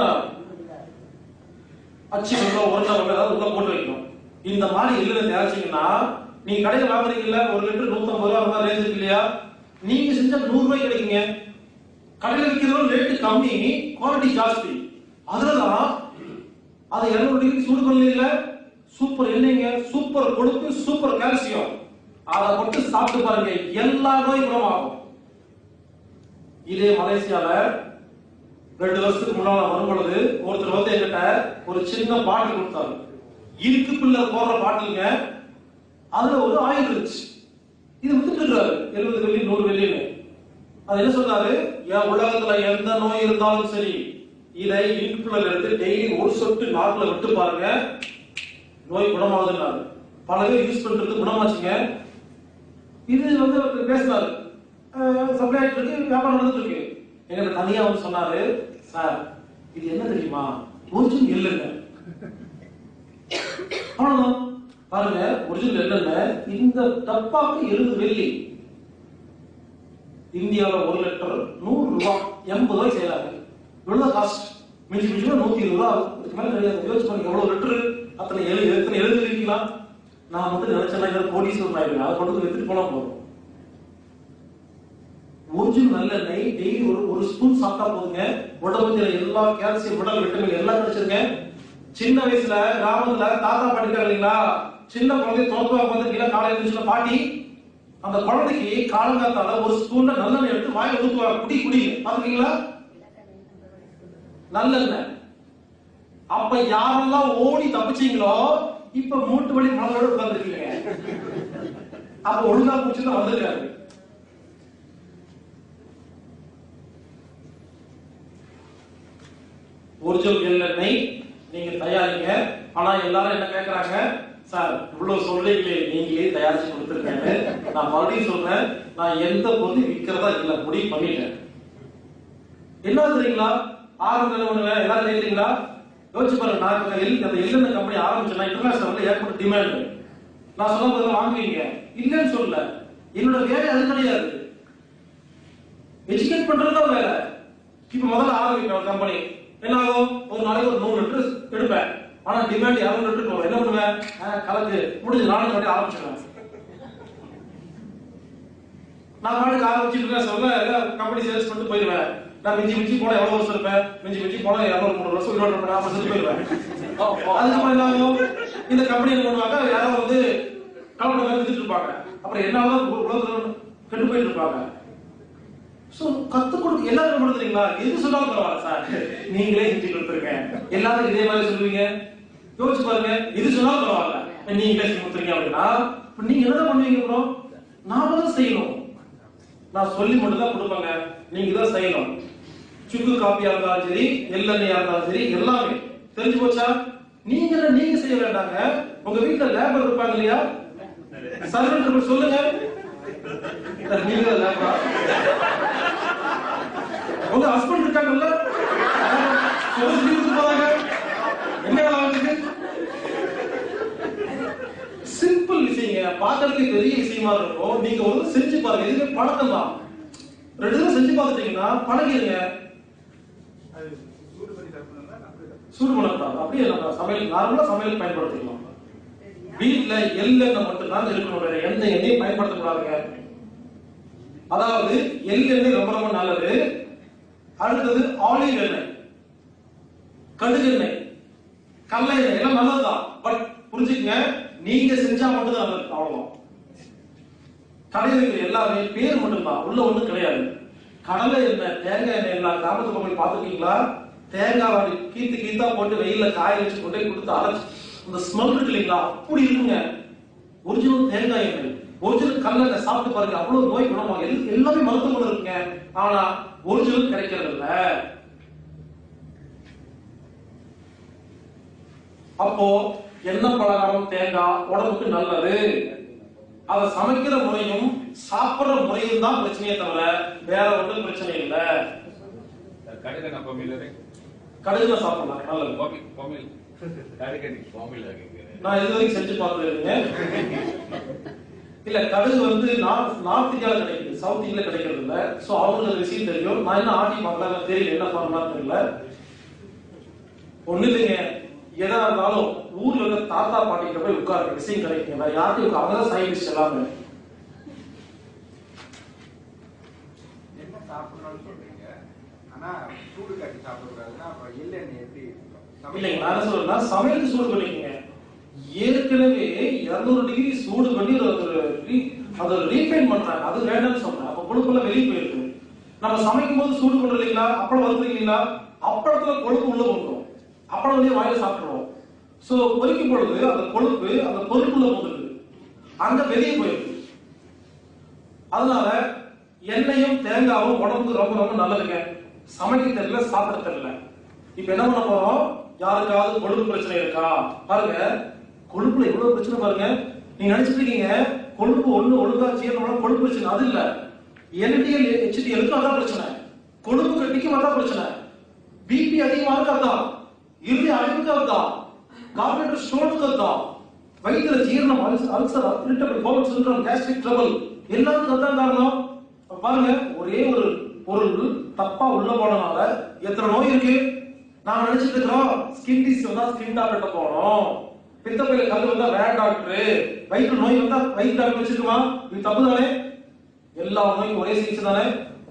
அச்சு வெள்ளம் உருண்டை வெள்ளம் ஏதாவது உள்ள போட்டு வைக்கணும் இந்த மாதிரி எள்ளுல தயாரிச்சீங்கன்னா நீங்க கடையில வாங்குறீங்கல்ல ஒரு லிட்டர் நூத்தம்பது ரூபா அந்த மாதிரி ரேஞ்ச் இருக்கு இல்லையா நீங்க செஞ்சா நூறு ரூபாய் கிடைக்குங்க கடையில விற்கிறதோட ரேட்டு கம்மி குவாலிட்டி ஜாஸ்தி அதுலதான் அது இருநூறு டிகிரி சூடு பண்ணல சூப்பர் எண்ணெய்ங்க சூப்பர் கொழுப்பு சூப்பர் கால்சியம் அதை மட்டும் சாப்பிட்டு பாருங்க எல்லா நோய் குணமாகும் இதே மலேசியால ரெண்டு வருஷத்துக்கு முன்னால வரும் பொழுது ஒருத்தர் வந்து என்கிட்ட ஒரு சின்ன பாட்டில் கொடுத்தாரு இருக்கு பிள்ளை போடுற பாட்டிலுங்க அதுல ஒரு ஆயில் இருந்துச்சு இது வித்துட்டு இருக்காரு எழுபது வெள்ளி நூறு வெள்ளின்னு அது என்ன சொல்றாரு என் உலகத்துல எந்த நோய் இருந்தாலும் சரி இதை இன்குள்ள எடுத்து டெய்லி ஒரு சொட்டு நாக்குல விட்டு பாருங்க நோய் குணமாகுதுன்னாரு பல பேர் யூஸ் பண்றது குணமாச்சுங்க இது வந்து அவர் பேசினாரு சப்ளை ஆயிட்டு இருக்கு வியாபாரம் நடந்துட்டு இருக்கு எங்கிட்ட தனியா வந்து சொன்னாரு சார் இது என்ன தெரியுமா ஒரிஜினல் இல்லைங்க அவ்வளவுதான் பாருங்க ஒரிஜினல் இல்லைங்க இந்த டப்பாக்கு எழுபது வெள்ளி இந்தியாவில் ஒரு லிட்டர் நூறு ரூபாய் எண்பது ரூபாய் செய்யறாங்க இவ்வளவு காஸ்ட் மிஞ்சி மிஞ்சி நூத்தி இருபது ரூபா இதுக்கு மேல கிடையாது யோசிச்சு பாருங்க எவ்வளவு லிட்டர் அத்தனை எழு எத்தனை எழுதி இருக்கீங்களா நான் வந்து நினைச்சேன் கோடீஸ்வரன் ஆயிடுவேன் அதை கொண்டு வந்து எடுத்துட்டு போனா போதும் ஒரிஜினல் நல்லெண்ணெய் டெய்லி ஒரு ஒரு ஸ்பூன் சாப்பிட்டா போதுங்க உடம்புல எல்லா கால்சியம் உடல் விட்டமின் எல்லாம் கிடைச்சிருங்க சின்ன வயசுல கிராமத்துல தாத்தா பாட்டிக்கார இல்லைங்களா சின்ன குழந்தை தோத்துவாங்க வந்து கீழே காலையில இருந்துச்சுன்னா பாட்டி அந்த குழந்தைக்கு காலங்காத்தால ஒரு ஸ்பூன்ல நல்லெண்ணெய் எடுத்து வாயில ஊத்துவாங்க குடி குடி பாத்துக்கீங்களா நல்லெண்ணெய் அப்ப யாரெல்லாம் ஓடி தப்பிச்சீங்களோ இப்ப மூட்டு வலி மனதோட உட்கார்ந்துருக்கீங்க அப்ப ஒழுங்கா பூச்சி வந்திருக்காரு ஒரிஜினல் எள்ளெண்ணெய் நீங்க தயாரிங்க ஆனா எல்லாரும் என்ன கேக்குறாங்க சார் இவ்வளவு சொல்றீங்களே நீங்களே தயாரிச்சு கொடுத்துருக்காங்க நான் மறுபடியும் சொல்றேன் நான் எந்த பொருள் விற்கிறதா இல்ல முடிவு பண்ணிட்டேன் என்ன தெரியுங்களா ஆரம்ப நிறுவனங்க எல்லாரும் கேக்குறீங்களா யோசிச்சு பாருங்க நான் இப்ப எல் அந்த எள்ளெண்ணெய் கம்பெனி ஆரம்பிச்சேன்னா இன்டர்நேஷனல் ஏற்பட்ட டிமாண்ட் நான் சொன்ன பதில் வாங்குவீங்க இல்லைன்னு சொல்லல என்னோட வேலை அது கிடையாது எஜுகேட் பண்றது தான் வேலை இப்ப முதல்ல ஆரம்பிப்பேன் ஒரு கம்பெனி என்ன ஆகும் ஒரு நாளைக்கு ஒரு நூறு லிட்டர் எடுப்பேன் ஆனா டிமாண்ட் இரநூறு லிட்டர் போகும் என்ன பண்ணுவேன் ஆ, கலக்கு முடிஞ்சு நாளைக்கு மட்டும் ஆரம்பிச்சிடுவேன் நான் பாட்டுக்கு ஆரம்பிச்சுட்டு இருக்கேன் சொல்ல கம்பெனி சேல்ஸ் பண்ணிட்டு போயிடுவேன் நான் மிஞ்சி மிஞ்சி போனா எவ்வளவு வருஷம் இருப்பேன் மிஞ்சி மிஞ்சி போனா இருநூறு மூணு வருஷம் இருபது வருஷம் நாற்பது வருஷம் போயிடுவேன் அதுக்கப்புறம் என்ன ஆகும் இந்த கம்பெனி என்ன பண்ணுவாங்க யாரோ வந்து கலப்படம் மாதிரி வித்துட்டு இருப்பாங்க அப்புறம் என்னாலும் உலகத்துல கெட்டு போயிட்டு இருப்பாங்க சோ கத்து கொடுக்க எல்லாரும் என்ன பண்ணுறீங்களா எது சொன்னாலும் பரவாயில்ல சார் நீங்களே செஞ்சு கொடுத்துருங்க எல்லாரும் இதே மாதிரி சொல்லுவீங்க யோசிச்சு பாருங்க எது சொன்னாலும் பரவாயில்ல நீங்களே செஞ்சு கொடுத்துருங்க அப்படின்னா இப்ப நீங்க என்ன பண்ணுவீங்க ப்ரோ நாம தான் செய்யணும் நான் சொல்லி மட்டும் தான் கொடுப்பேங்க நீங்க தான் செய்யணும் சுக்கு காப்பியா இருந்தாலும் சரி எள்ளெண்ணெயா இருந்தாலும் சரி எல்லாமே தெரிஞ்சு போச்சா நீங்க தான் நீங்க செய்ய வேண்டாங்க உங்க வீட்டுல லேபர் இருப்பாங்க இல்லையா சர்வெண்ட் சொல்லுங்க சார், நீங்க தான் லேபரா உங்க ஹஸ்பண்ட் இருக்காங்கல்ல சொல்ல சொல்லி கொடுத்து போறாங்க என்ன வேலை அவங்களுக்கு சிம்பிள் விஷயங்க பார்க்கறதுக்கு பெரிய விஷயமா இருக்கும் நீங்க ஒரு செஞ்சு பாருங்க இதுவே பழக்கம் தான் ரெண்டு தடவை செஞ்சு பார்த்துட்டீங்கன்னா பழகிடுங்க சூடு பண்ணக்கூடாது அப்படியே நம்ம சமையல் நார்மலா சமையல் பயன்படுத்திக்கலாம் வீட்டுல எள்ளெண்ணெய் மட்டும் தான் இருக்கணும் வேற எந்த எண்ணெயும் பயன்படுத்தக்கூடாதுங்க அதாவது எள்ளெண்ணெய் ரொம்ப ரொம்ப நல்லது அடுத்தது ஆலிவ் எண்ணெய் கடுகு எண்ணெய் கடலை எண்ணெய் எல்லாம் நல்லதுதான் பட் புரிஞ்சுக்கங்க நீங்க செஞ்சா மட்டும் தான் நல்லது அவ்வளவுதான் கடையில் இருக்கிற எல்லாமே பேர் மட்டும்தான் உள்ள ஒண்ணும் கிடையாது கடலை எண்ணெய் தேங்காய் எண்ணெய் எல்லாம் கிராமத்துக்கு போய் பார்த்துருக்கீங்களா தேங்காய் அப்படி கீத்து கீத்தா போட்டு வெயில்ல காய வச்சு கொண்டு போய் கொடுத்து அரைச்சு அந்த ஸ்மெல் இருக்கு இல்லைங்களா அப்படி இருக்குங்க ஒரிஜினல் தேங்காய் எண்ணெய் ஒரிஜினல் கல்லெண்ணெய் சாப்பிட்டு பாருங்க அவ்வளவு நோய் குணமாகும் எல்- எல்லாமே மருத்துவ குணம் இருக்குங்க ஆனா ஒரிஜினல் கிடைக்கிறது இல்ல அப்போ எண்ணெய் பலகாரம் தேங்காய் உடம்புக்கு நல்லது அதை சமைக்கிற முறையும் சாப்பிடுற முறையும் தான் பிரச்சனையே தவிர வேற ஒன்றும் பிரச்சனை இல்ல ಕಡೆಗೆ ಪಮಿಲ್ ರೀ கடுகுல சாப்பிடலாம் நல்லது ಪಮಿಲ್ ಪಮಿಲ್ ಕಡೆಗೆ ಪಮಿಲ್ ಆಗಿಗೆ நான் இது வரைக்கும் செஞ்சு பார்த்ததுங்க இல்ல கடுகு வந்து நார்த் நார்த் இந்தியால கிடைக்குது சவுத் இந்தியால கிடைக்கிறது இல்ல சோ அவங்களுக்கு அந்த விஷயம் தெரியும் நான் என்ன ஆட்டி பார்க்கல எனக்கு தெரியல என்ன ஃபார்முலா தெரியல ஒண்ணு இல்லைங்க எதா இருந்தாலும் ஊர்ல இருக்க தாத்தா பாட்டிகிட்ட போய் உட்காருங்க விஷயம் கிடைக்குங்க நான் யார்கிட்டயும் அவங்க தான் சயின்டிஸ்ட் எல்லாமே என்ன சாப்பிடணும்னு சொல்றீங்க ஆனா சூடு காட்டி சாப்பிடக்கூடாதுன்னா அப்புறம் எள்ளெண்ணெய் எப்படி இல்லைங்க நான் என்ன சொல்றேன்னா சமையலுக்கு சூடு பண்ணிக்கங்க ஏற்கனவே 200 டிகிரி சூடு பண்ணி அதை ஒரு re- அதை ரீஃபைன் பண்றாங்க அது வேண்டாம்னு சொல்றேன் அப்ப கொழுப்புல வெளியே போயிருக்கு நம்ம சமைக்கும் போது சூடு பண்றோம் இல்லைங்களா அப்பளம் வருது இல்லைங்களா அப்பளத்துல கொழுப்பு உள்ள போட்டுரும் அப்பளம் வந்து வாயில சாப்பிடுறோம் சோ பொரிக்கும் பொழுது அந்த கொழுப்பு அந்த பொருளுக்குள்ள போகுது அங்க வெளியே போயிருக்கு அதனால எண்ணெயும் தேங்காவும் உடம்புக்கு ரொம்ப ரொம்ப நல்லதுங்க சமைக்க தெரியல சாப்பிட தெரியல இப்ப என்ன பண்ண போறோம் யாருக்காவது கொழுப்பு பிரச்சனை இருக்கா பாருங்க கொழுப்புல எவ்வளவு பிரச்சனை பாருங்க நீங்க நினைச்சிட்டு இருக்கீங்க கொழுப்பு ஒண்ணு ஒழுங்கா செய்யணும் கொழுப்பு பிரச்சனை அது இல்ல எல்டிஎல் ஹெச்டிஎலுக்கு அதான் பிரச்சனை கொழுப்பு கட்டிக்கும் அதான் பிரச்சனை பிபி அதிகமா இருக்கு அதான் இறுதி அடைப்புக்கு அதுதான் கார்பரேட்டர் ஸ்டோனுக்கு அதுதான் வயிற்றுல ஜீரணம் ulcer ulcer irritable bowel syndrome gastric trouble எல்லாத்துக்கும் அதான் காரணம் அப்ப பாருங்க ஒரே ஒரு பொருள் தப்பா உள்ள போனனால எத்தனை நோய் இருக்கு நாம நினைச்சிட்டு இருக்கிறோம் ஸ்கின் டிசீஸ் வந்தா ஸ்கின் டாக்டர் போறோம் பித்தப்பையில கல் வந்தா வேற டாக்டர் வயிற்று நோய் வந்தா வயிற்று டாக்டர் வச்சிருக்குமா இது தப்பு தானே எல்லா நோய்க்கும் ஒரே சிகிச்சை தானே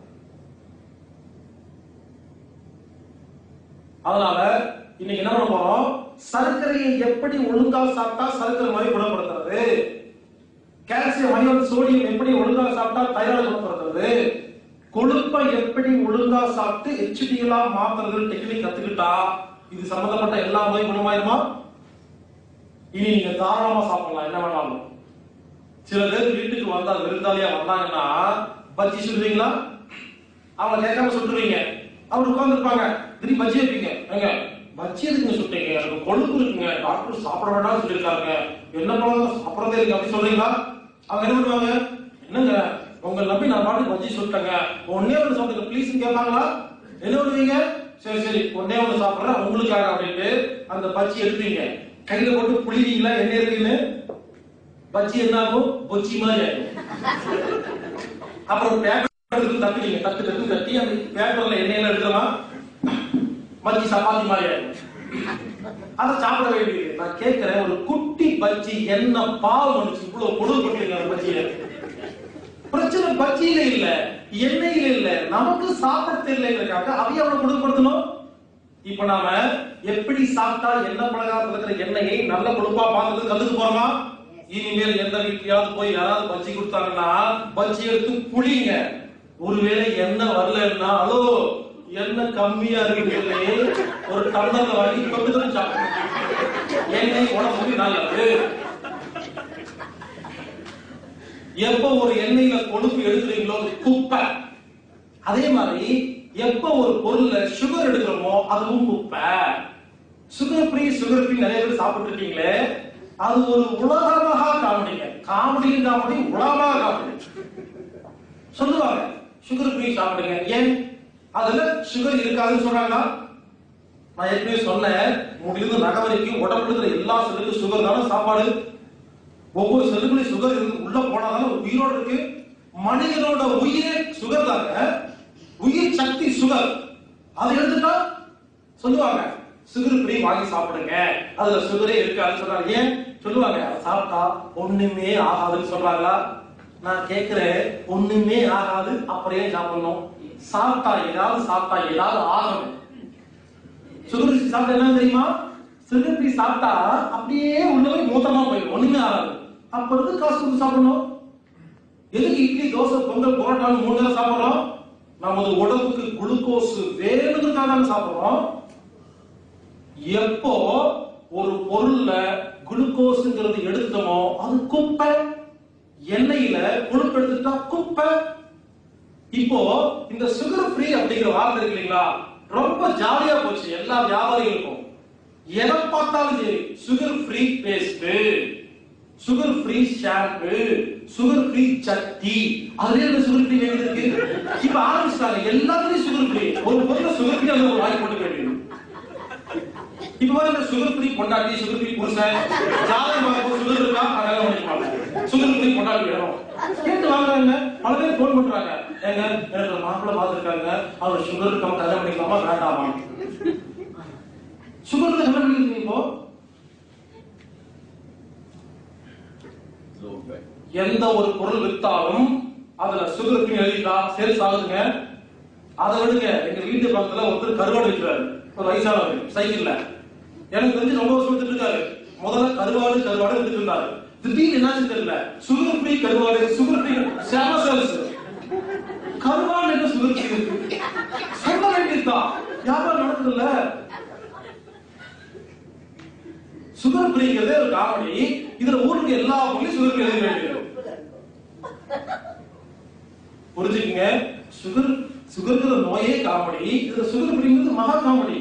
அதனால இன்னைக்கு என்ன பண்ண போறோம் சர்க்கரையை எப்படி ஒழுங்கா சாப்பிட்டா சர்க்கரை மாதிரி குணப்படுத்துறது கால்சியம் அயன் சோடியம் எப்படி ஒழுங்கா சாப்பிட்டா தைராய்டு குணப்படுத்துறது கொழுப்பை எப்படி ஒழுங்கா சாப்பிட்டு ஹெச்டிகளா மாத்துறது டெக்னிக் கத்துக்கிட்டா இது சம்பந்தப்பட்ட எல்லா நோய் குணமாயிருமா இனி நீங்க தாராளமா சாப்பிடலாம் என்ன வேணாலும் சில பேர் வீட்டுக்கு வந்தா விருந்தாளியா வந்தாங்கன்னா பஜ்ஜி சுடுவீங்களா அவங்க கேட்காம சுட்டுருவீங்க அவர் உட்கார்ந்துருப்பாங்க திடீர் பஜ்ஜி வைப்பீங்க ஏங்க பஜ்ஜி எதுக்குங்க சுட்டீங்க எனக்கு கொழுப்பு இருக்குங்க டாக்டர் சாப்பிட வேண்டாம்னு சொல்லியிருக்காங்க என்ன பண்ணலாம் சாப்பிடறதே இருக்கு அப்படி சொல்றீங்களா அவங்க என்ன பண்ணுவாங்க என்னங்க உங்க நம்பி நான் பாட்டு பஜ்ஜி சுட்டேங்க ஒன்னே ஒன்று சாப்பிடுங்க ப்ளீஸ் கேட்பாங்களா என்ன பண்ணுவீங்க சரி சரி ஒன்னே ஒன்று சாப்பிடுறேன் உங்களுக்காக அப்படின்ட்டு அந்த பஜ்ஜி எடுப்பீங்க கையில போட்டு புளிவீங்களா என்ன இருக்குன்னு பஜ்ஜி என்ன ஆகும் பொச்சி மாதிரி ஆகும் அப்புறம் பேப்பர் எடுத்து தட்டுவீங்க தட்டு தட்டு தட்டி அந்த பேப்பர்ல எண்ணெயில எடுக்கலாம் பஜ்ஜி சப்பாத்தி மாதிரி ஆயிடும் அதை சாப்பிட வேண்டியது நான் கேட்கிறேன் ஒரு குட்டி பஜ்ஜி என்ன பாவம் வந்துச்சு இவ்வளவு கொடுமை பண்றீங்க அந்த பஜ்ஜியில பிரச்சனை பஜ்ஜியில இல்ல எண்ணெயில இல்ல நமக்கு சாப்பிட தெரியலங்கிறதுக்காக அதையும் அவ்வளவு கொடுமைப்படுத்தணும் இப்ப நாம எப்படி சாப்பிட்டா எண்ணெய் பலகாரத்துல இருக்கிற எண்ணெயை நல்ல கொழுப்பா பார்க்கறது கத்துக்க போறோமா இனிமேல் எந்த வீட்லயாவது போய் யாராவது பஜ்ஜி கொடுத்தாங்கன்னா பஜ்ஜி எடுத்து புளிங்க ஒருவேளை எண்ணெய் வரலன்னா ஹலோ எண்ணெய் கம்மியா இருக்கு ஒரு டம்ளர்ல வாங்கி தொட்டு தொட்டு சாப்பிடணும் எண்ணெய் உடம்புக்கு நல்லது எப்ப ஒரு எண்ணெயில கொழுப்பு எடுக்கிறீங்களோ அது குப்பை அதே மாதிரி எப்ப ஒரு பொருள்ல சுகர் எடுக்கிறோமோ அதுவும் குப்பை சுகர் ஃப்ரீ சுகர் ஃப்ரீ நிறைய பேர் சாப்பிட்டு இருக்கீங்களே அது ஒரு உலகமாக காமெடிங்க காமெடியும் காமெடி உலகமாக காமெடி சொல்லுவாங்க சுகர் ஃப்ரீ சாப்பிடுங்க ஏன் அதுல சுகர் இருக்காதுன்னு சொல்றாங்களா நான் ஏற்கனவே சொன்னேன் முடிந்து நகை வரைக்கும் உடம்புல இருக்கிற எல்லா செல்லுக்கும் சுகர் தானே சாப்பாடு ஒவ்வொரு செல்லுக்குள்ளயும் சுகர் இருக்கு உள்ள போனாதானே ஒரு உயிரோட இருக்கு மனிதனோட உயிரே சுகர் தாங்க உயிர் சக்தி சுகர் அதை எடுத்துட்டா சொல்லுவாங்க சுகர் ஃப்ரீ வாங்கி சாப்பிடுங்க அதுல சுகரே இருக்காதுன்னு சொல்றாங்க ஏன் சொல்லுவாங்க அதை சாப்பிட்டா ஒண்ணுமே ஆகாதுன்னு சொல்றாங்களா நான் கேக்குறேன் ஒண்ணுமே ஆகாது அப்புறம் ஏன் சாப்பிடணும் சாப்பிட்டா ஏதாவது சாப்பிட்டா ஏதாவது ஆகணும் சுகர் ஃப்ரீ சாப்பிட்டா என்ன தெரியுமா சுகர் ஃப்ரீ சாப்பிட்டா அப்படியே உள்ள போய் மூத்தமா போயிடும் ஒண்ணுமே ஆகாது அப்ப இருந்து காசு கொடுத்து சாப்பிடணும் எதுக்கு இட்லி தோசை பொங்கல் புரோட்டான்னு மூணு நேரம் சாப்பிடுறோம் நமது உடம்புக்கு குளுக்கோஸ் வேணுங்கிறதுக்காக தான் சாப்பிடுறோம் எப்போ ஒரு பொருள்ல குளுக்கோஸ்ங்கிறது எடுத்துட்டோமோ அது குப்பை எண்ணெயில கொழுப்பு எடுத்துட்டா குப்பை இப்போ இந்த சுகர் ஃப்ரீ அப்படிங்கிற வார்த்தை இருக்கு இல்லைங்களா ரொம்ப ஜாலியா போச்சு எல்லா வியாபாரிகளுக்கும் எதை பார்த்தாலும் சரி sugar free paste sugar free shampoo sugar free சட்டி அதுலயே இந்த சுகர் ஃப்ரீ வேண்டியது இருக்கு இப்ப ஆரம்பிச்சிட்டாங்க எல்லாத்துலயும் சுகர் ஃப்ரீ ஒரு பொருளை சுகர் ஃப்ரீ அதுல ஒரு வாங்கி போட்டு வேண்டியது இப்ப பாருங்க சுகர் ஃப்ரீ பொண்டாட்டி சுகர் ஃப்ரீ புருஷன் ஜாதகம் பார்க்கும்போது சுகர் இருக்கா கல்யாணம் பண்ணிக்கலாம் சுகர் ஃப்ரீ பொண்டாட்டி வேணும் கேட்டு வாங்குறாங்க பல பேர் ஃபோன் பண்றாங்க ஏங்க எனக்கு ஒரு மாப்பிள்ளை பார்த்துருக்காங்க அவர் சுகர் இருக்காம கல்யாணம் பண்ணிக்கலாமா வேண்டாமா சுகர் கல்யாணம் பண்ணிக்கிறீங்க இப்போ Low fat. எந்த ஒரு பொருள் வித்தாலும் அதுல சுகர் ஃப்ரீ எழுதிட்டா சேல்ஸ் ஆகுதுங்க அதை விடுங்க எங்க வீட்டு பக்கத்துல ஒருத்தர் கருவாடு விற்கிறாரு ஒரு வயசானவர் சைக்கிள்ல எனக்கு தெரிஞ்சு ரொம்ப வருஷம் வித்துட்டு இருக்காரு முதல்ல கருவாடு கருவாடு வித்துட்டு இருந்தாரு திடீர்னு என்னாச்சு தெரியல சுகர் ஃப்ரீ கருவாடு சுகர் ஃப்ரீ சேம சேல்ஸ் கருவாடு என்ன சுகர் ஃப்ரீ இருக்கு சொல்ல வேண்டியதுதான் வியாபாரம் நடக்குதுல்ல சுகர் ஃப்ரீங்கிறதே ஒரு காமெடி இதுல ஊருக்கு எல்லா பொருளையும் சுகர் ஃப்ரீ எழுத வேண்டியது புரிஞ்சுக்கங்க சுகர் சுகர்ங்கிற நோயே காமெடி இதுல சுகர் ஃப்ரீங்கிறது மகா காமெடி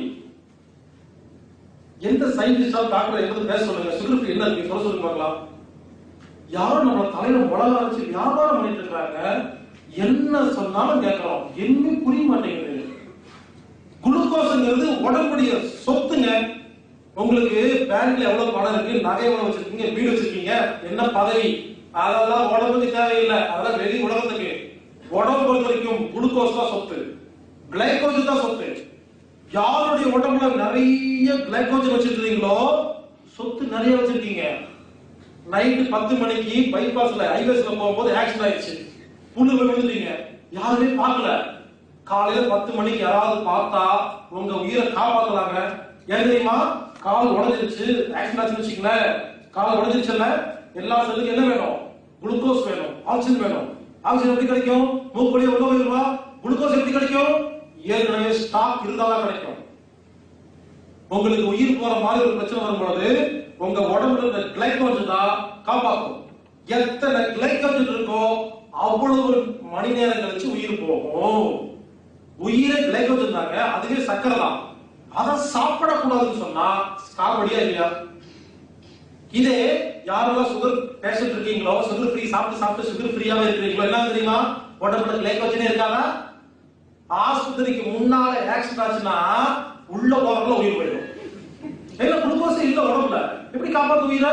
எந்த சயின்டிஸ்டால் டாக்டர் எதாவது பேச சொல்லுங்க சுகர் ஃப்ரீ என்ன இருக்கு சொல்ல சொல்லுங்க பார்க்கலாம் யாரும் நம்ம தலையில உலக வச்சு வியாபாரம் பண்ணிட்டு இருக்காங்க என்ன சொன்னாலும் கேட்கறோம் என்ன புரிய மாட்டேங்குது குளுக்கோஸ்ங்கிறது உடம்புடைய சொத்துங்க உங்களுக்கு பேங்க்ல எவ்வளவு பணம் இருக்கு நகை எவ்வளவு வச்சிருக்கீங்க வீடு வச்சிருக்கீங்க என்ன பதவி அதெல்லாம் உடம்புக்கு தேவையில்லை அதெல்லாம் வெளி உலகத்துக்கு உடம்பு பொறுத்த வரைக்கும் குளுக்கோஸ் தான் சொத்து கிளைகோஜன் தான் சொத்து யாருடைய உடம்புல நிறைய கிளைகோஜன் வச்சிருக்கீங்களோ சொத்து நிறைய வச்சிருக்கீங்க நைட்டு பத்து மணிக்கு பைபாஸ்ல ஹைவேஸ்ல போகும்போது ஆக்சிடென்ட் ஆயிடுச்சு புண்ணு விழுந்துட்டீங்க யாருமே பார்க்கல காலையில பத்து மணிக்கு யாராவது பார்த்தா உங்க உயிரை காப்பாத்தலாங்க ஏன் தெரியுமா கால் உடைஞ்சிருச்சு ஆக்சிடென்ட் ஆச்சுன்னு வச்சுக்கங்களேன் கால் உடைஞ்சிருச்சுல்ல எல்லா செல்லுக்கும் என்ன வேணும் குளுக்கோஸ் வேணும் ஆக்சிஜன் வேணும் ஆக்சிஜன் எப்படி கிடைக்கும் மூக்கு வழியா உள்ள போயிருமா குளுக்கோஸ் எப்படி கிடைக்கும் ஏற்கனவே ஸ்டாக் இருந்தாதான் கிடைக்கும் உங்களுக்கு உயிர் போற மாதிரி ஒரு பிரச்சனை வரும்பொழுது உங்க உடம்புல இருந்த கிளைக்கோஜன் தான் காப்பாற்றும் எத்தனை கிளைக்கோஜன் இருக்கோ அவ்வளவு மணி நேரம் கழிச்சு உயிர் போகும் உயிரே கிளைக்கோஜன் தாங்க அதுவே சக்கரை தான் அதை சாப்பிடக்கூடாதுன்னு சொன்னா காமெடியா இல்லையா இதே யாரெல்லாம் சுகர் பேஷண்ட் இருக்கீங்களோ சுகர் ஃப்ரீ சாப்பிட்டு சாப்பிட்டு சுகர் ஃப்ரீயாவே இருக்கிறீங்களோ என்ன தெரியுமா உடம்புல கிளைக்கோஜனே இருக்காதா ஆஸ்பத்திரிக்கு முன்னால ஆக்சிடென்ட் ஆச்சுன்னா உள்ள போறதுல உயிர் போயிடும் ஏன்னா குளுக்கோஸ் இல்ல உடம்புல எப்படி காப்பாத்து உயிரை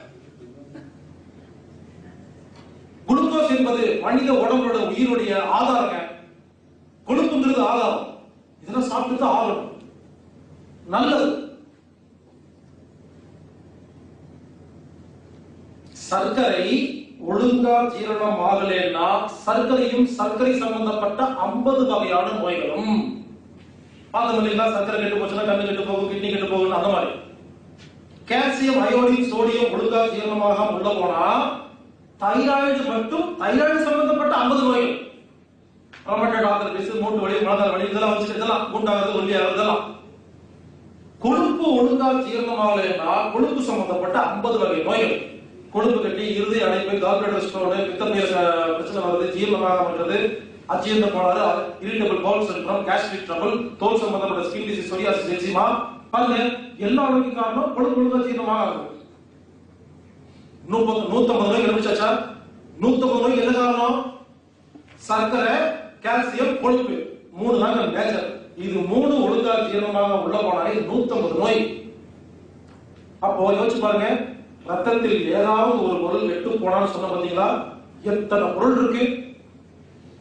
குளுக்கோஸ் என்பது மனித உடம்போட உயிருடைய ஆதாரங்க கொழுப்புங்கிறது ஆதாரம் இதெல்லாம் சாப்பிட்டு தான் ஆகணும் நல்லது சர்க்கரை ஒழுங்கா ஜீரணம் ஆகலைன்னா சர்க்கரையும் சர்க்கரை சம்பந்தப்பட்ட ஐம்பது வகையான நோய்களும் பார்த்தோம் இல்லைங்களா சர்க்கரை கெட்டு போச்சுன்னா கண்ணு கெட்டு போகும் கிட்னி கெட்டு போகும் அந்த மாதிரி கால்சியம் அயோடின் சோடியம் ஒழுங்கா ஜீரணமாக உள்ள போனா தைராய்டு மட்டும் தைராய்டு சம்பந்தப்பட்ட ஐம்பது நோய்கள் ரொமட்டட் ஆர்த்தரைட்டிஸ் மூட்டு வலி முழங்கால் வலி இதெல்லாம் வச்சுட்டு இதெல்லாம் மூட்டாகிறது ஒல்லியாகிறது இதெல்லாம் கொழுப்பு ஒழுங்கா ஜீரணமாகலைன்னா கொழுப்பு சம்பந்தப்பட்ட ஐம்பது வகை நோய்கள் கொழுப்பு கட்டி இறுதி அடைப்பு கால்பிளேட்டர் ஸ்டோனு பித்தப்பையில அஹ், பிரச்சனை வருது ஜீரணமாக வருது அஜீரண கோளாறு irritable bowel syndrome gastric trouble தோல் சம்பந்தப்பட்ட ஸ்கின் டிசீஸ் சொரியாசிஸ் எக்ஸிமா பாருங்க எல்லா வகைக்கும் காரணம் கொழுப்பு ஒழுங்கா ஜீரணமாக ஆகுது நூத்தி நூத்தம்பது நோய் கண்டுபிடிச்சாச்சா நூத்தம்பது நோய் என்ன காரணம் சர்க்கரை கால்சியம் கொழுப்பு மூணு தாங்க மேஜர் இது மூணு ஒழுங்கா ஜீரணமாக உள்ள போனாலே நூத்தம்பது நோய் அப்போ யோசிச்சு பாருங்க ரத்தத்தில் ஏதாவது ஒரு பொருள் கெட்டு போனான்னு சொன்ன பாத்தீங்களா எத்தனை பொருள் இருக்கு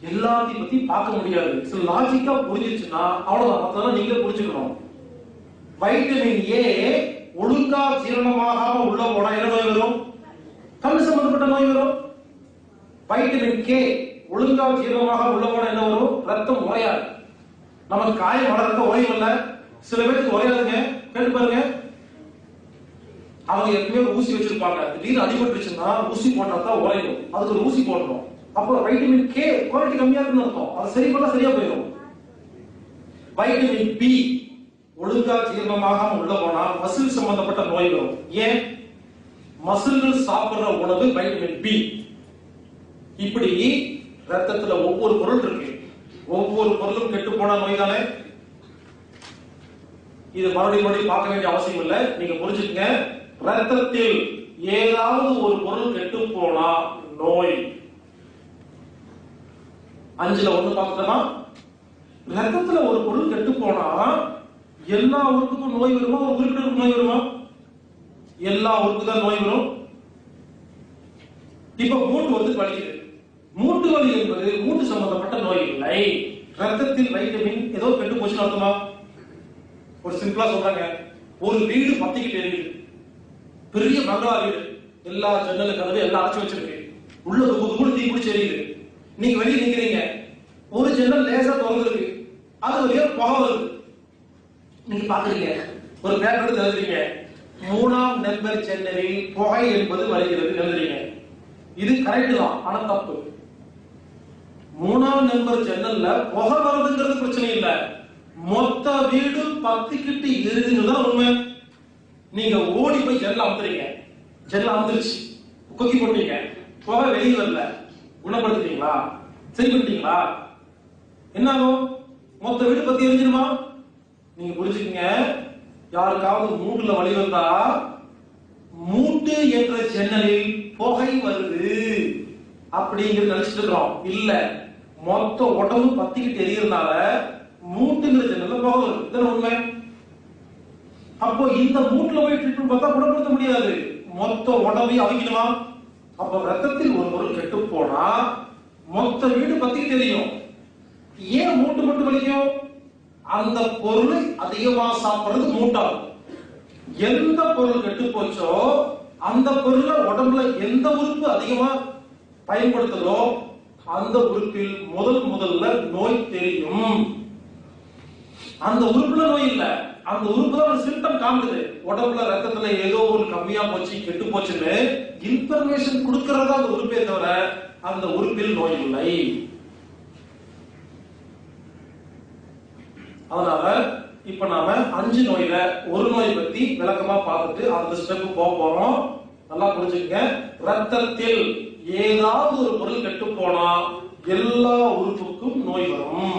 எல்லாத்தையும் பத்தி பார்க்க முடியாது சில லாஜிக்கா புரிஞ்சிச்சுன்னா அவ்வளவுதான் மத்ததெல்லாம் நீங்களே புரிஞ்சுக்கணும் வைட்டமின் ஏ ஒழுங்கா ஜீரணமாகாம உள்ள போனா என்ன நோய் வரும் கண் சம்பந்தப்பட்ட நோய் வரும் வைட்டமின் கே ஒழுங்கா ஜீரணமாக உள்ள போனா என்ன வரும் ரத்தம் உறையாது நமக்கு காயம் வளர்க்க உறையும் இல்ல சில பேருக்கு உறையாதுங்க கேட்டு பாருங்க அவங்க எப்பவுமே ஒரு ஊசி வச்சிருப்பாங்க திடீர்னு அடிபட்டுருச்சுன்னா ஊசி போட்டா தான் உறையும் அதுக்கு ஒரு ஊசி போடணும் அப்போ வைட்டமின் கே குவாலிட்டி கம்மியா இருக்குன்னு அர்த்தம் அது சரி பண்ணா சரியா போயிடும் வைட்டமின் பி ஒழுங்கா ஜீரணமாகாம உள்ள போனா மசில் சம்பந்தப்பட்ட நோய் வரும் ஏன் மசில்கள் சாப்பிடுற உணவு வைட்டமின் பி இப்படி ரத்தத்துல ஒவ்வொரு பொருள் இருக்கு ஒவ்வொரு பொருளும் கெட்டு போன நோய் தானே இது மறுபடியும் மறுபடியும் பார்க்க வேண்டிய அவசியம் இல்லை நீங்க புரிஞ்சுக்கங்க ரத்தத்தில் ஏதாவது ஒரு பொருள் கெட்டு போனா நோய் அஞ்சுல ஒண்ணு பார்க்கலாமா ரத்தத்துல ஒரு பொருள் கெட்டு போனா எல்லா உறுப்புக்கும் நோய் வருமா ஒரு குறிப்பிட்ட நோய் வருமா எல்லா உறுப்பு தான் நோய் வரும் இப்ப மூட்டு வந்து வலிக்குது மூட்டு வலி என்பது மூட்டு சம்பந்தப்பட்ட நோய் இல்லை ரத்தத்தில் வைட்டமின் ஏதோ கெட்டு போச்சுன்னு அர்த்தமா ஒரு சிம்பிளா சொல்றாங்க ஒரு வீடு பத்திக்கிட்டு எரியுது பெரிய பங்களா வீடு எல்லா ஜன்னல் கதவு எல்லாம் அடைச்சு வச்சிருக்கு உள்ள குது குடு தீ பிடிச்சி எரியுது நீங்க வெளியே நிக்கிறீங்க ஒரு ஜன்னல் லேசா திறந்துருக்கு அது வழியா புகை வருது நீங்க பாக்குறீங்க ஒரு பேப்பர் எடுத்து எழுதுறீங்க மூணாம் நம்பர் ஜன்னலில் புகை என்பது வருகிறது எழுதுறீங்க இது கரெக்ட் தான் ஆனா தப்பு மூணாம் நம்பர் ஜன்னல்ல புகை வருதுங்கிறது பிரச்சனை இல்ல மொத்த வீடு பத்திக்கிட்டு இருக்குங்கிறது தான் உண்மை நீங்க ஓடி போய் ஜன்னல் அமுத்துறீங்க ஜன்னல் அமுத்துருச்சு கொக்கி போட்டீங்க புகை வெளியே வரல குணப்படுத்துறீங்களா சரி பண்ணிட்டீங்களா என்ன ஆகும் மொத்த வீடு பத்தி எரிஞ்சிருமா நீங்க புரிஞ்சுக்கங்க யாருக்காவது மூட்டுல வலி வந்தா மூட்டு என்ற ஜன்னலில் புகை வருது அப்படிங்கிறது நினைச்சிட்டு இருக்கிறோம் இல்ல மொத்த உடம்பு பத்திக்கிட்டு எரியறதுனால மூட்டுங்கிற ஜன்னல்ல புகை வருது இதுதானே உண்மை அப்போ இந்த மூட்டுல போய் ட்ரீட்மெண்ட் பார்த்தா குணப்படுத்த முடியாது மொத்த உடம்பையும் அவிக்கணுமா அப்போ ரத்தத்தில் ஒரு பொருள் கெட்டு போனா மொத்த வீடு பத்திக்கிட்டு எரியும் ஏன் மூட்டு மட்டும் வலிக்கும் அந்த பொருளை அதிகமா சாப்பிடுறது மூட்டாகும் எந்த பொருள் கெட்டு போச்சோ அந்த பொருளை உடம்புல எந்த உறுப்பு அதிகமா பயன்படுத்துதோ அந்த உறுப்பில் முதல் முதல்ல நோய் தெரியும் அந்த உறுப்புல நோய் இல்ல அந்த உறுப்பு தான் ஒரு சிம்டம் காமிக்குது உடம்புல ரத்தத்துல ஏதோ ஒரு கம்மியா போச்சு கெட்டு போச்சுன்னு இன்ஃபர்மேஷன் கொடுக்கறதா அந்த உறுப்பே தவிர அந்த உறுப்பில் நோய் இல்லை அதனால இப்ப நாம அஞ்சு நோயில ஒரு நோய் பத்தி விளக்கமா பார்த்துட்டு அந்த ஸ்டெப் போக போறோம் நல்லா புரிஞ்சுக்கங்க ரத்தத்தில் ஏதாவது ஒரு பொருள் கெட்டு போனா எல்லா உறுப்புக்கும் நோய் வரும்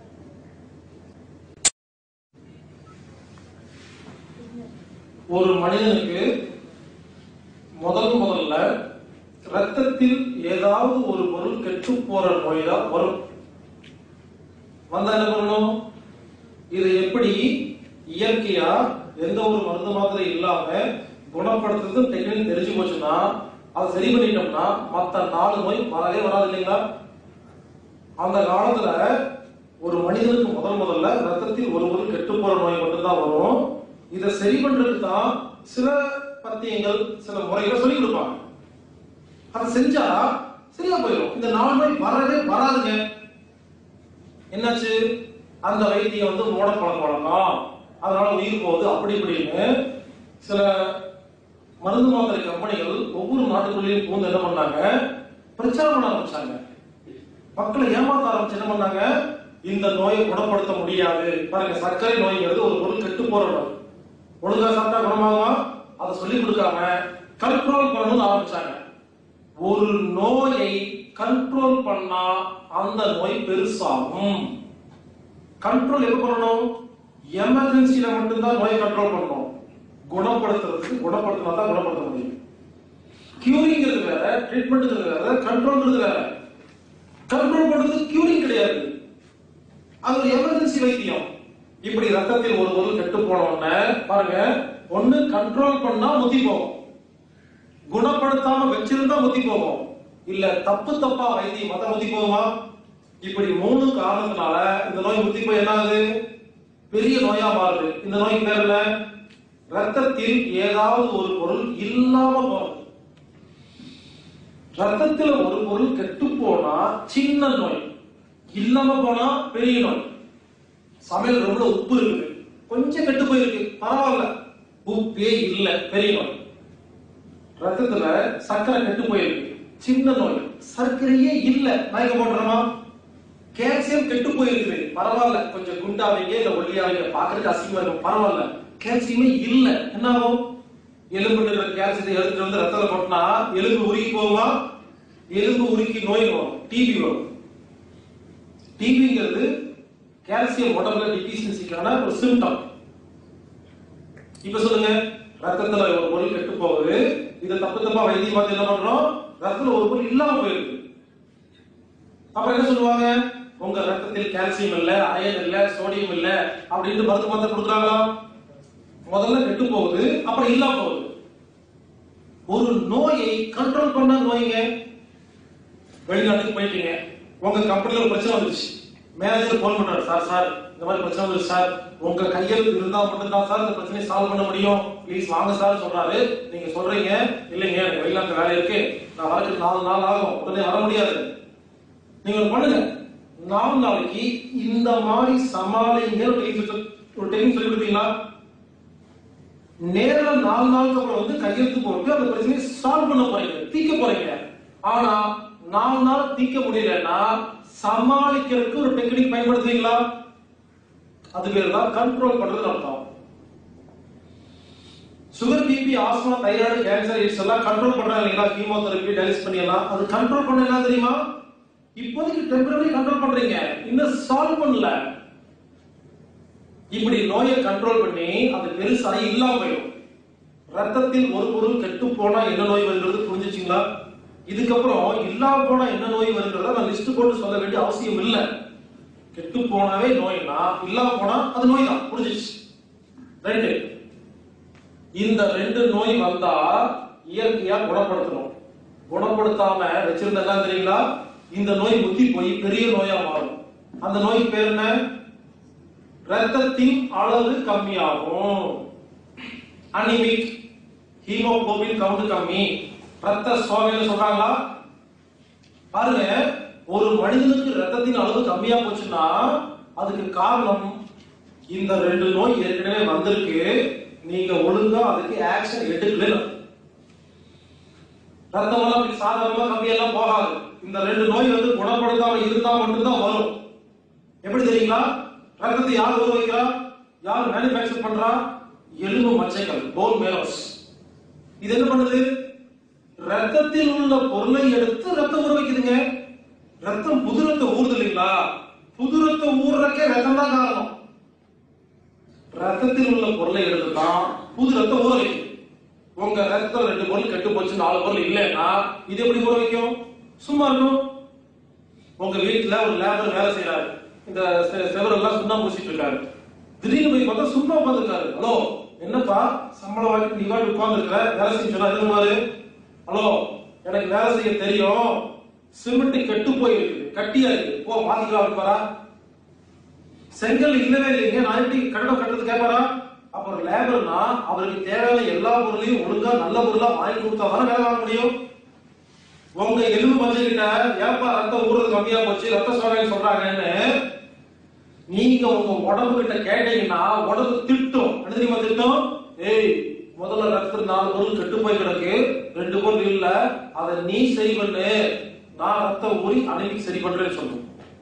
ஒரு மனிதனுக்கு முதல் முதல்ல ரத்தத்தில் ஏதாவது ஒரு பொருள் கெட்டு போற நோய் தான் வரும் வந்தா என்ன பண்ணணும் இது எப்படி இயற்கையா எந்த ஒரு மருந்து மாத்திரை இல்லாம குணப்படுத்துறது டெக்னிக் தெரிஞ்சு போச்சுன்னா அதை சரி பண்ணிட்டோம்னா மத்த நாலு நோய் வரவே வராது இல்லைங்களா அந்த காலத்துல ஒரு மனிதனுக்கு முதல் முதல்ல ரத்தத்தில் ஒரு பொருள் கெட்டு போற நோய் மட்டும்தான் வரும் இதை சரி பண்றதுக்கு தான் சில பத்தியங்கள் சில முறைகளை சொல்லி கொடுப்பாங்க அதை செஞ்சா சரியா போயிடும் இந்த நாலு நோய் வரவே வராதுங்க என்னாச்சு அந்த வைத்தியம் வந்து மூட பழக்க வழக்கம் அதனால உயிர் போகுது அப்படி இப்படின்னு சில மருந்து மாத்திரை கம்பெனிகள் ஒவ்வொரு நாட்டுக்குள்ளேயும் பூந்து என்ன பண்ணாங்க பிரச்சாரம் பண்ண ஆரம்பிச்சாங்க மக்களை ஏமாத்த ஆரம்பிச்சு என்ன பண்ணாங்க இந்த நோயை குணப்படுத்த முடியாது பாருங்க சர்க்கரை நோய்ங்கிறது ஒரு பொருள் கெட்டு போற நோய் ஒழுங்கா சாப்பிட்டா குணமாகுமா அதை சொல்லி கொடுக்காம கண்ட்ரோல் பண்ணணும்னு ஆரம்பிச்சாங்க ஒரு நோயை கண்ட்ரோல் பண்ணா அந்த நோய் பெருசாகும் கண்ட்ரோல் எப்ப பண்ணணும் எமர்ஜென்சில மட்டும்தான் நோயை கண்ட்ரோல் பண்ணணும் குணப்படுத்துறதுக்கு குணப்படுத்தினா தான் குணப்படுத்த முடியும் கியூரிங்கிறது வேற ட்ரீட்மெண்ட்ங்கிறது வேற கண்ட்ரோல்ங்கிறது வேற கண்ட்ரோல் பண்றது கியூரிங் கிடையாது அது ஒரு எமர்ஜென்சி வைத்தியம் இப்படி ரத்தத்தில் ஒரு பொருள் கெட்டு போன உடனே பாருங்க ஒண்ணு கண்ட்ரோல் பண்ணா முத்தி போகும் குணப்படுத்தாம வச்சிருந்தா முத்தி போகும் இல்ல தப்பு தப்பா வைத்தியம் மத்த முத்தி போகுமா இப்படி மூணு காரணத்தினால இந்த நோய் முத்தி போய் என்ன ஆகுது பெரிய நோயா மாறுது இந்த நோய் பேர் என்ன ரத்தத்தில் ஏதாவது ஒரு பொருள் இல்லாம போறது ரத்தத்துல ஒரு பொருள் கெட்டு போனா சின்ன நோய் இல்லாம போனா பெரிய நோய் சமையல் ரொம்ப உப்பு இருக்கு கொஞ்சம் கெட்டு போயிருக்கு பரவாயில்ல உப்பே இல்ல பெரிய நோய் ரத்தத்துல சர்க்கரை கெட்டு போயிருக்கு சின்ன நோய் சர்க்கரையே இல்ல மயக்க போடுறோமா கால்சியம் கெட்டு போயிருக்குது பரவாயில்ல கொஞ்சம் குண்டாவீங்க இல்ல ஒல்லியாவீங்க பாக்குறதுக்கு அசிங்கமா இருக்கும் பரவாயில்ல கால்சியமே இல்ல என்ன ஆகும் எலும்பு இருக்கிற கால்சியத்தை எடுத்துட்டு வந்து ரத்தத்துல கொட்டினா எலும்பு உருகி போகுமா எலும்பு உருக்கி நோய் வரும் டிபி வரும் டிபிங்கிறது கால்சியம் உடம்புல டிபிஷியன்சிக்கான ஒரு சிம்டம் இப்ப சொல்லுங்க ரத்தத்துல ஒரு பொருள் கெட்டு போகுது இதை தப்பு தப்பா வைத்தியம் பார்த்து என்ன பண்றோம் ரத்தத்துல ஒரு பொருள் இல்லாம போயிருக்கு அப்புறம் என்ன சொல்லுவாங்க உங்க ரத்தத்தில் கால்சியம் இல்ல அயன் இல்ல சோடியம் இல்ல அப்படின்னு மருந்து மாத்திரை கொடுக்குறாங்களா முதல்ல கெட்டு போகுது அப்புறம் இல்லாம போகுது ஒரு நோயை கண்ட்ரோல் பண்ண நோய்ங்க வெளிநாட்டுக்கு போயிட்டீங்க உங்க கம்பெனில ஒரு பிரச்சனை வந்துச்சு மேனேஜர் போன் பண்றாரு சார் சார் இந்த மாதிரி பிரச்சனை வந்துச்சு சார் உங்க கையெழுத்து இருந்தா மட்டும்தான் சார் இந்த பிரச்சனையை சால்வ் பண்ண முடியும் ப்ளீஸ் வாங்க சார் சொல்றாரு நீங்க சொல்றீங்க இல்லைங்க எனக்கு வெளிநாட்டு வேலை இருக்கு நான் வரதுக்கு நாலு நாள் ஆகும் உடனே வர முடியாது நீங்க ஒண்ணு பண்ணுங்க நாலு நாளைக்கு இந்த மாதிரி சமாளிங்க ஒரு technique சொல்லி- ஒரு டெக்னிக் சொல்லி கொடுத்தீங்களா நேரா நாலு நாளுக்கு அப்புறம் வந்து கையெழுத்து போட்டு அந்த பிரச்சனையை சால்வ் பண்ண போறீங்க தீர்க்க போறீங்க ஆனா நாலு நாள் தீர்க்க முடியலன்னா சமாளிக்கிறதுக்கு ஒரு டெக்னிக் பயன்படுத்துவீங்களா அது பேர் தான் கண்ட்ரோல் பண்றது அர்த்தம் sugar BP asthma thyroid cancer AIDS எல்லாம் கண்ட்ரோல் பண்றாங்க இல்லைங்களா கீமோதெரபி டயாலிசிஸ் பண்ணிடலாம் அது கண்ட்ரோல் பண்ண என்ன தெரியுமா இப்போதைக்கு டெம்பரரி கண்ட்ரோல் பண்றீங்க இன்னும் சால்வ் பண்ணல இப்படி நோயை கண்ட்ரோல் பண்ணி அது பெருசாகி இல்லாம போயிடும் ரத்தத்தில் ஒரு பொருள் கெட்டு போனா என்ன நோய் வருகிறது புரிஞ்சுச்சுங்களா இதுக்கப்புறம் இல்லாம போனா என்ன நோய் வருகிறத நான் லிஸ்ட் போட்டு சொல்ல வேண்டிய அவசியம் இல்ல கெட்டு போனாவே நோய்னா இல்லாம போனா அது நோய் தான் புரிஞ்சிச்சு ரெண்டு இந்த ரெண்டு நோய் வந்தா இயற்கையா குணப்படுத்தணும் குணப்படுத்தாம வச்சிருந்த என்ன தெரியுங்களா இந்த நோய் முத்தி போய் பெரிய நோயா மாறும் அந்த நோய் பேர் என்ன ரத்தத்தின் அளவு கம்மியாகும் அனிமிக் ஹீமோகுளோபின் கவுண்ட் கம்மி ரத்த சோகைன்னு சொல்றாங்களா பாருங்க ஒரு மனிதனுக்கு ரத்தத்தின் அளவு கம்மியா போச்சுன்னா அதுக்கு காரணம் இந்த ரெண்டு நோய் ஏற்கனவே வந்திருக்கு நீங்க ஒழுங்கா அதுக்கு ஆக்ஷன் எடுக்கல ரத்தம் எல்லாம் இப்படி சாதாரணமா கம்மியெல்லாம் போகாது இந்த ரெண்டு நோய் வந்து குணப்படுத்தாம இருந்தா மட்டும்தான் வரும் எப்படி தெரியுங்களா ரத்தத்தை யார் உருவாக்கிறா யார் மேனுஃபேக்சர் பண்றா எலும்பு மச்சைகள் போன் மேலோஸ் இது என்ன பண்ணுது ரத்தத்தில் உள்ள பொருளை எடுத்து ரத்தம் உருவாக்குதுங்க ரத்தம் புது ரத்தம் ஊறுது இல்லைங்களா புது ரத்தம் ஊறுறக்கே ரத்தம் தான் காரணம் ரத்தத்தில் உள்ள பொருளை எடுத்து தான் புது ரத்தம் ஊற வைக்கும் உங்க ரத்தம் ரெண்டு பொருள் கெட்டு போச்சு நாலு பொருள் இல்லைன்னா இது எப்படி ஊற வைக்கும் சும்மா இருக்கும் உங்க வீட்டுல ஒரு லேபர் வேலை செய்யறாரு இந்த செ- செவரெல்லாம் சுண்ணாம்பு பூசிட்டு இருக்காரு திடீர்னு போய் பார்த்தா சும்மா உட்காந்துருக்காரு ஹலோ என்னப்பா சம்பளம் வாங்கிட்டு நீ வாட்டி உட்காந்துருக்கிற வேலை செய்ய சொன்னா எதுமாரு ஹலோ எனக்கு வேலை செய்ய தெரியும் சிமெண்ட் கெட்டு போயிருக்கு கட்டியா இருக்கு போ மாத்திக்கலாம் இருப்பாரா செங்கல் இல்லவே இல்லைங்க நான் எப்படி கட்டடம் கட்டுறது கேட்பாரா அப்புறம் லேபர்னா அவருக்கு தேவையான எல்லா பொருளையும் ஒழுங்கா நல்ல பொருளா வாங்கி கொடுத்தா தானே வேலை வாங்க முடியும் உங்க எலும்பு மஞ்சள் கிட்ட ஏப்பா ரத்தம் ஊறுறது கம்மியா போச்சு ரத்த சோகை சொல்றாங்கன்னு நீங்க உங்க உடம்பு கிட்ட கேட்டீங்கன்னா உடம்பு திட்டும் என்ன தெரியுமா திட்டும் ஏய் முதல்ல ரத்தத்தில் நாலு பொருள் கெட்டு போய் கிடக்கு ரெண்டு பொருள் இல்ல அதை நீ சரி பண்ணு நான் ரத்தம் ஊறி அணைக்கு சரி பண்றேன்னு சொல்லுவோம்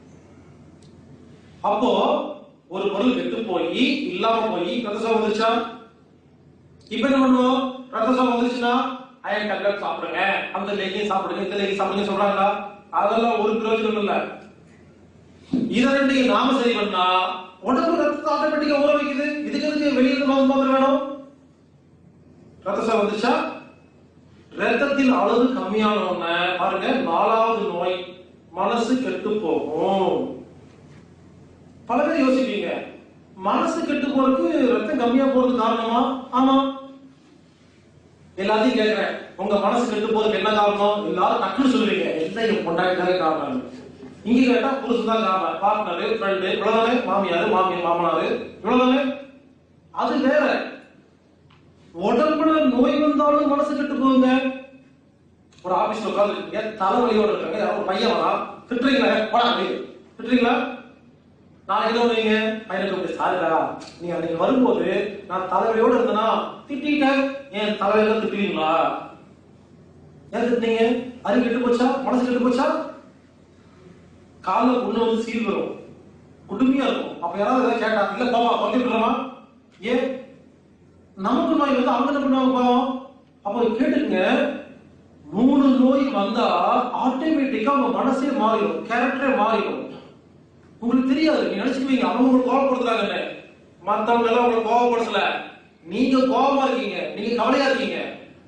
அப்போ ஒரு பொருள் கெட்டு போய் இல்லாம போய் ரத்த சோகம் வந்துருச்சா இப்ப என்ன பண்ணுவோம் ரத்த சோகம் வந்துருச்சுன்னா அயன் டேப்லெட் சாப்பிடுங்க அந்த லேகியும் சாப்பிடுங்க இந்த லேகியும் சாப்பிடுங்க சொல்றாங்களா அதெல்லாம் ஒரு பிரயோஜனம் இல்ல இத ரெண்டையும் நாம சரி பண்ணா உடம்பு ரத்தத்தை ஆட்டோமேட்டிக்கா ஊற வைக்குது இதுக்கு எதுக்கு வெளியில மருந்து மாத்திரை வேணும் ரத்த சோகம் வந்துச்சா ரத்தத்தின் அளவு கம்மியான உடனே பாருங்க நாலாவது நோய் மனசு கெட்டு போகும் பல பேர் யோசிப்பீங்க மனசு கெட்டு போறதுக்கு ரத்தம் கம்மியா போறது காரணமா ஆமா எல்லாத்தையும் கேக்குறேன் உங்க மனசு கெட்டு போறதுக்கு என்ன காரணம் எல்லாரும் டக்குன்னு சொல்லுவீங்க எல்லாம் என் பொண்டாட்டிதாங்க காரணம் இங்க கேட்டா புருஷன் தான் பார்ட்னர் ஃப்ரெண்டு இவ்வளவுதானே மாமியார் மாமியார் மாமனார் இவ்வளவுதானே அது வேற உடம்புல நோய் வந்தாலும் மனசு கெட்டு போகுங்க ஒரு ஆபீஸ்ல உட்கார்ந்துருக்கீங்க தலைவலியோட இருக்காங்க யாரோ ஒரு பையன் வரா திட்டுறீங்களா போடா நீ திட்டுறீங்களா நான் என்ன பண்ணுவீங்க பையனுக்கு அப்படி சாரிடா நீங்க அன்னைக்கு வரும்போது நான் தலைவலியோட இருந்தேனா திட்டிட்டேன் ஏன் தலைவலியோட திட்டுவீங்களா ஏன் திட்டுனீங்க அறிவு கெட்டு போச்சா மனசு கெட்டு போச்சா காலில் புண்ணு வந்து சீல் வரும் குடுமையா இருக்கும் அப்ப யாராவது ஏதாவது கேட்டா இல்ல பாப்பா பத்தி விட்டுறமா ஏன் நமக்கு நோய் வந்து அவங்க என்ன பண்ணுவாங்க பாவம் அப்ப கேட்டுங்க மூணு நோய் வந்தா ஆட்டோமேட்டிக்கா உங்க மனசே மாறிடும் கேரக்டரே மாறிடும் உங்களுக்கு தெரியாது நீங்க நினைச்சுக்குவீங்க அவங்க உங்களுக்கு கோவப்படுத்துறாங்கன்னு மத்தவங்க எல்லாம் உங்களை கோவப்படுத்தல நீங்க கோவமா இருக்கீங்க நீங்க கவலையா இருக்கீங்க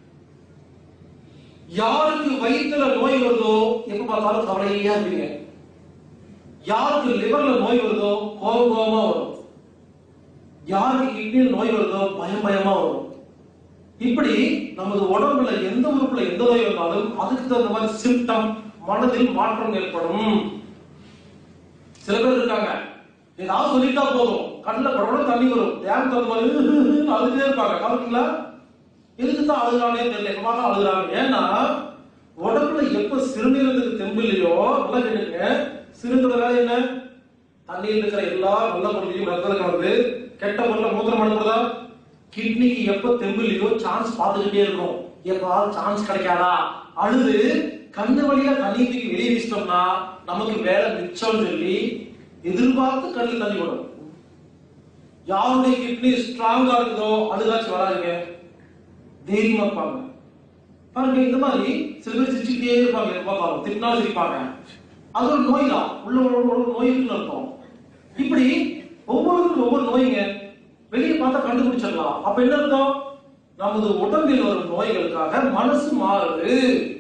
யாருக்கு வயிற்றுல நோய் வருதோ எப்ப பார்த்தாலும் கவலையா இருப்பீங்க யாருக்கு லிவர்ல நோய் வருதோ கோபம் கோபமா வரும் யாருக்கு கிட்னியில் நோய் வருதோ பயம் பயமா வரும் இப்படி நமது உடம்புல எந்த உறுப்புல எந்த நோய் வந்தாலும் அதுக்கு தகுந்த மாதிரி சிம்டம் மனதில் மாற்றம் ஏற்படும் சில பேர் இருக்காங்க ஏதாவது சொல்லிட்டா போதும் கண்ணுல படபட தண்ணி வரும் தேவை தகுந்த மாதிரி அழுதே இருப்பாங்க பாத்தீங்களா எதுக்கு தான் அழுகுறானே தெரியல எப்பமா அழுகுறாங்க ஏன்னா உடம்புல எப்ப சிறுநீரகத்துக்கு தெம்பு இல்லையோ நல்லா கேட்டுங்க சிறுநீரக வேலை என்ன தண்ணியில் இருக்கிற எல்லா நல்ல பொருளையும் ரத்தத்துல கலந்து கெட்ட பொருளை மூத்திரம் அனுப்புறதா கிட்னிக்கு எப்ப தெம்பு இல்லையோ சான்ஸ் பார்த்துக்கிட்டே இருக்கும் எப்பாவது சான்ஸ் கிடைக்காதா அழுது கண்ணு வழியா தண்ணி தூக்கி வெளியே வீசிட்டோம்னா நமக்கு வேலை மிச்சம்னு சொல்லி எதிர்பார்த்து கண்ணில் தண்ணி வரும் யாருடைய கிட்னி ஸ்ட்ராங்கா இருக்குதோ அழுகாச்சு வராதுங்க தைரியமா இருப்பாங்க பாருங்க இந்த மாதிரி சில பேர் சிரிச்சுக்கிட்டே இருப்பாங்க எப்ப பார்த்தாலும் திட்டினாலும் சிரிப்பாங்க அது ஒரு நோய் தான் உள்ள ஒரு ஒரு நோய் இருக்குன்னு அர்த்தம் இப்படி ஒவ்வொருத்தருக்கும் ஒவ்வொரு நோய்ங்க வெளியே பார்த்தா கண்டுபிடிச்சிடலாம் அப்ப என்ன அர்த்தம் நமது உடம்பில் வரும் நோய்களுக்காக மனசு மாறுது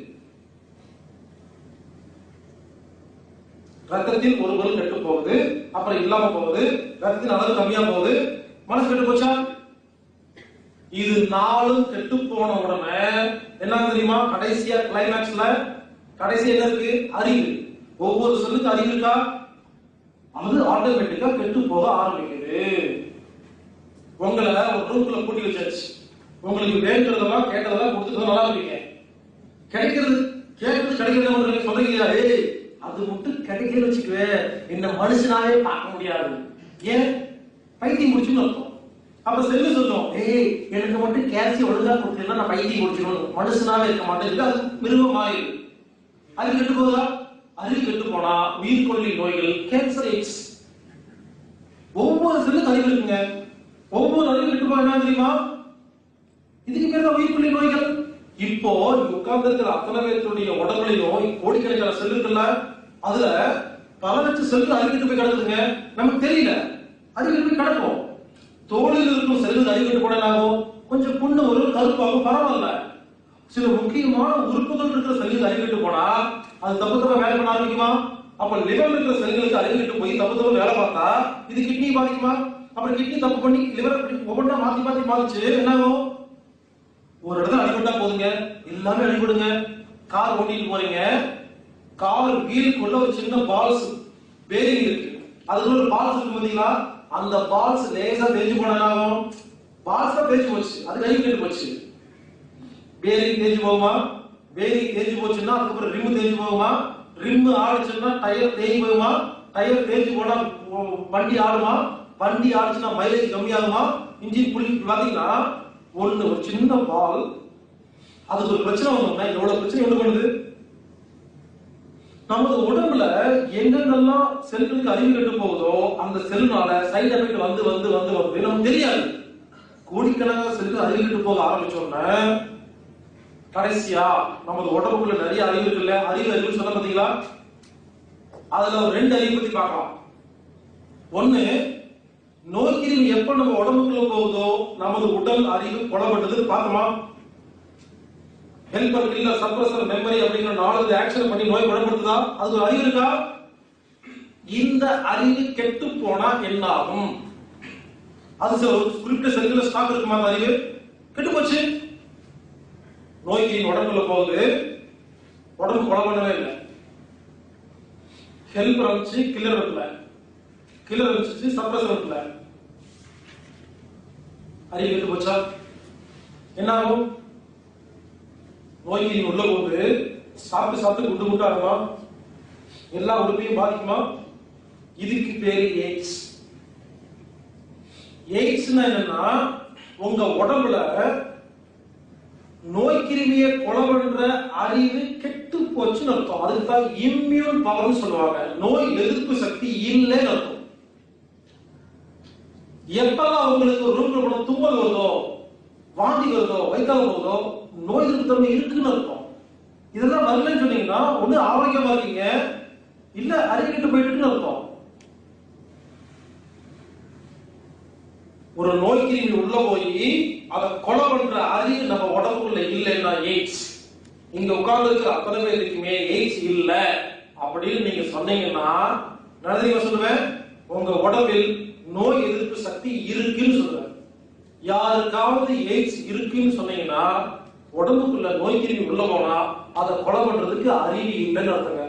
ரத்தத்தில் ஒரு பொருள் கெட்டு போகுது அப்புறம் இல்லாம போகுது ரத்தத்தின் அளவு கம்மியா போகுது மனசு கெட்டு போச்சா இது நாளும் கெட்டு போன உடனே என்ன தெரியுமா கடைசியா கிளைமேக்ஸ்ல கடைசி என்ன இருக்கு அறிவு ஒவ்வொரு சொல்லுக்கு அறிவு இருக்கா அது ஆட்டோமேட்டிக்கா கெட்டு போக ஆரம்பிக்குது உங்களை ஒரு ரூம்குள்ள பூட்டி வச்சாச்சு உங்களுக்கு வேண்டுறதெல்லாம் கேட்டதெல்லாம் கொடுத்துட்டு நல்லா இருப்பீங்க கிடைக்கிறது கேட்கறது கிடைக்கிறது ஒன்று நீங்க சொல்றீங்க ஏய் அது மட்டும் கிடைக்கல வச்சுக்குவே என்ன மனுஷனாவே பார்க்க முடியாது ஏன் பைத்தியம் முடிச்சுன்னு அர்த்தம் அப்ப செல்லு சொல்லும் ஏய் எனக்கு மட்டும் கேசி ஒழுங்கா கொடுத்தீங்கன்னா நான் பைத்தியம் முடிச்சிடணும் மனுஷனாவே இருக்க மாட்டேங்குது அது மிருகம் ஆயிடுது அது கெட்டு போகுதா அறிவு கெட்டு போனா உயிர் கொல்லி நோய்கள் கேன்சர் எய்ட்ஸ் ஒவ்வொரு செல்லுக்கு அறிவு இருக்குங்க ஒவ்வொரு அறிவு கெட்டு போனா என்ன தெரியுமா இதுக்கு பேர் தான் உயிர் கொல்லி நோய்கள் இப்போ இங்க உட்கார்ந்து இருக்கிற அத்தனை பேருடைய உடம்புலையும் கோடிக்கணக்கான செல் இருக்குல்ல அதுல பல லட்சம் செல்கள் அறிவிட்டு போய் கிடக்குதுங்க நமக்கு தெரியல அறிவிட்டு போய் கிடக்கும் தோலில் இருக்கும் செல்கள் அறிவிட்டு போட என்ன ஆகும் கொஞ்சம் புண்ணு ஒரு கருப்பாகும் பரவாயில்ல சில முக்கியமான உறுப்புகள் இருக்கிற செல்கள் அறிவிட்டு போனா அது தப்பு தப்பா வேலை பண்ண ஆரம்பிக்குமா அப்ப லிவர் இருக்கிற செல்களுக்கு அறிவிட்டு போய் தப்பு தப்பா வேலை பார்த்தா இது கிட்னி பாதிக்குமா அப்புறம் கிட்னி தப்பு பண்ணி லிவர் ஒவ்வொன்றா மாத்தி மாத்தி பாதிச்சு என்ன ஆகும் ஒரு இடத்துல அடிபட்டா போதுங்க எல்லாமே அடிபடுங்க கார் ஓட்டிட்டு போறீங்க கார் வீலுக்குள்ள ஒரு சின்ன பால்ஸ் பேரிங் இருக்கு அதுக்குள்ள ஒரு பால்ஸ் இருக்கு பாத்தீங்களா அந்த பால்ஸ் லேசா தேஞ்சு போனா என்ன ஆகும் பால்ஸ் தான் தேஞ்சு போச்சு அது கை கேட்டு போச்சு பேரிங் தேஞ்சு போகுமா பேரிங் தேஞ்சு போச்சுன்னா அதுக்கப்புறம் ரிம் தேஞ்சு போகுமா ரிம் ஆடுச்சுன்னா டயர் தேஞ்சு போகுமா டயர் தேஞ்சு போனா ஓ- வண்டி ஆடுமா வண்டி ஆடுச்சுன்னா மைலேஜ் கம்மியாகுமா இன்ஜின் புளி பாத்தீங்கன்னா ஒண்ணு ஒரு சின்ன பால் அதுக்கு ஒரு பிரச்சனை வந்தோம்னா எவ்வளவு பிரச்சனை உண்டு பண்ணுது நமது உடம்புல எங்கெங்கெல்லாம் செல்களுக்கு அறிவு கெட்டு போகுதோ அந்த செல்னால சைடு எஃபெக்ட் வந்து வந்து வந்து வந்து நமக்கு தெரியாது கோடிக்கணக்கான செல்கள் அறிவு கெட்டு போக ஆரம்பிச்சோம்னா கடைசியா நமது உடம்புக்குள்ள நிறைய அறிவு இருக்குல்ல அறிவு அறிவு சொன்ன பாத்தீங்களா அதுல ஒரு ரெண்டு அறிவு பத்தி பார்க்கலாம் ஒண்ணு நோய் கிருமி எப்ப நம்ம உடம்புக்குள்ள போகுதோ நமது உடல் அறிவு கொலப்பட்டது பார்த்தோமா ஹெல்பர் கில்லர் சப்ரசர் மெமரி அப்படிங்கிற நாலு ஆக்ஷன் பண்ணி நோய் குணப்படுத்துதா அதுக்கு ஒரு அறிவு இருக்கா இந்த அறிவு கெட்டு போனா என்ன ஆகும் அது சில ஒரு குறிப்பிட்ட செல்கள ஸ்டாக் இருக்குமா அந்த அறிவு கெட்டு போச்சு நோய்க்கு உடம்புல போகுது உடம்பு கொலை பண்ணவே இல்லை ஹெல்ப் வச்சு கில்லர் வைக்கல கில்லர் வச்சு சப்ரஸர் வைக்கல அறிவு கெட்டு போச்சா என்ன ஆகும் நோய்க்கு உள்ள போது சாப்பிட்டு சாப்பிட்டு குண்டு குண்டு ஆகுமா எல்லா உறுப்பையும் பாதிக்குமா இதுக்கு பேரு எய்ட்ஸ் எய்ட்ஸ்னா என்னன்னா உங்க உடம்புல நோய் கிருமியை கொலை பண்ற அறிவு கெட்டு போச்சுன்னு அர்த்தம் அதுக்கு தான் இம்யூன் பவர்னு சொல்லுவாங்க நோய் எதிர்ப்பு சக்தி இல்லைன்னு அர்த்தம் எப்பெல்லாம் உங்களுக்கு ரூம்ல கூட தும்மல் வருதோ வாந்தி வருதோ வயிற்றால வருதோ நோய் எதிர்ப்பு தன்மை இருக்குன்னு அர்த்தம் இதெல்லாம் வரலன்னு சொன்னீங்கன்னா ஒண்ணு ஆரோக்கியமா இருக்கீங்க இல்ல அறிவிக்கிட்டு போயிட்டுன்னு அர்த்தம் ஒரு நோய் கிருமி உள்ள போய் அதை கொலை பண்ற அறிவு நம்ம உடம்புக்குள்ள இல்லைன்னா எய்ட்ஸ் இங்க உட்கார்ந்து இருக்கிற அத்தனை பேருக்குமே எய்ட்ஸ் இல்ல அப்படின்னு நீங்க சொன்னீங்கன்னா நான் தெரியுமா சொல்லுவேன் உங்க உடம்பில் நோய் எதிர்ப்பு சக்தி இருக்குன்னு சொல்லுவேன் யாருக்காவது எய்ட்ஸ் இருக்குன்னு சொன்னீங்கன்னா உடம்புக்குள்ள நோய் கிருமி உள்ள போனா அதை கொலை பண்றதுக்கு அறிவு இல்லைன்னு அர்த்தங்க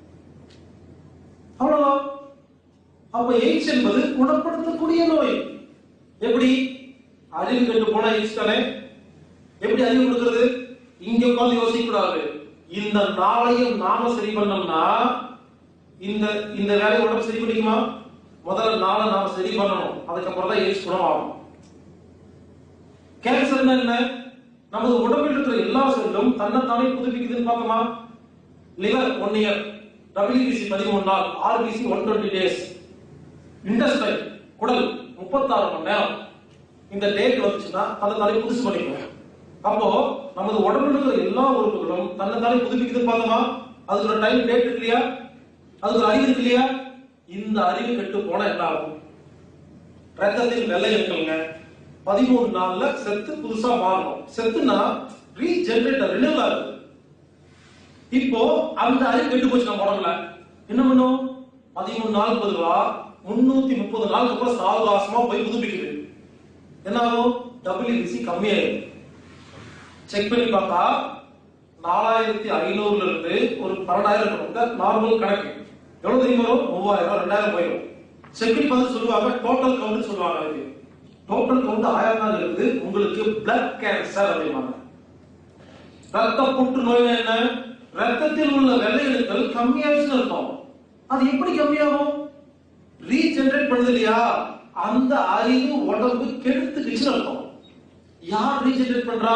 அவ்வளவுதான் அப்ப எய்ட்ஸ் என்பது குணப்படுத்தக்கூடிய நோய் எப்படி அறிவு கெட்டு போனா எய்ட்ஸ் தானே எப்படி அறிவு கொடுக்கிறது இங்க உட்கார்ந்து யோசிக்க கூடாது இந்த நாளையும் நாம சரி பண்ணோம்னா இந்த இந்த வேலையை உடம்பு சரி பண்ணிக்குமா முதல்ல நாளை நாம சரி பண்ணணும் அதுக்கப்புறம் தான் எய்ட்ஸ் குணம் ஆகும் கேன்சர்னா என்ன நமது உடம்பில் இருக்கிற எல்லா செல்லும் தன்னைத்தானே புதுப்பிக்குதுன்னு பார்க்கமா லிவர் ஒன் இயர் டபிள்யூபிசி பதிமூணு நாள் RBC one twenty days intestinal குடல் முப்பத்தாறு மணி நேரம் இந்த டேட் வந்துச்சுன்னா தன்னை தானே புதுசு பண்ணிக்குவோம் அப்போ நமது உடம்புல இருக்கிற எல்லா உறுப்புகளும் தன்னை தானே புதுப்பிக்குதுன்னு பார்த்தோமா அதுக்கு ஒரு டைம் டேட் இருக்கு இல்லையா அதுக்கு ஒரு அறிவு இருக்கு இல்லையா இந்த அறிவு கெட்டு போனா என்ன ஆகும் ரத்தத்தில் வெள்ளை இருக்குங்க பதிமூணு நாள்ல செத்து புதுசா மாறணும் செத்துனா ரீஜெனரேட் ரினிவல் ஆகுது இப்போ அந்த அறிவு கெட்டு போச்சு நம்ம உடம்புல என்ன பண்ணும் பதிமூணு நாள் பொதுவா முன்னூத்தி முப்பது நாளுக்கு அப்புறம் சாவகாசமா போய் புதுப்பிக்குது என்ன ஆகும் டபிள்யூபிசி கம்மியாயிடும் செக் பண்ணி பார்த்தா நாலாயிரத்தி ஐநூறுல இருந்து ஒரு பன்னெண்டாயிரம் இருக்கும் நார்மல் கணக்கு எவ்வளவு தெரியுமா வரும் மூவாயிரம் ரெண்டாயிரம் போயிடும் செக் பண்ணி பார்த்து சொல்லுவாங்க டோட்டல் கவுண்ட் சொல்லுவாங்க அது டோட்டல் கவுண்ட் ஆயிரம் தான் இருக்குது உங்களுக்கு பிளட் கேன்சர் அப்படிம்பாங்க ரத்த புற்றுநோய் என்ன ரத்தத்தில் உள்ள வெள்ளை அணுக்கள் கம்மியாச்சுன்னு அர்த்தம் அது எப்படி கம்மியாகும் ரீஜெனரேட் பண்ணுது இல்லையா அந்த அறிவு உடம்பு கெடுத்துக்கிச்சுன்னு அர்த்தம் யார் ரீஜெனரேட் பண்றா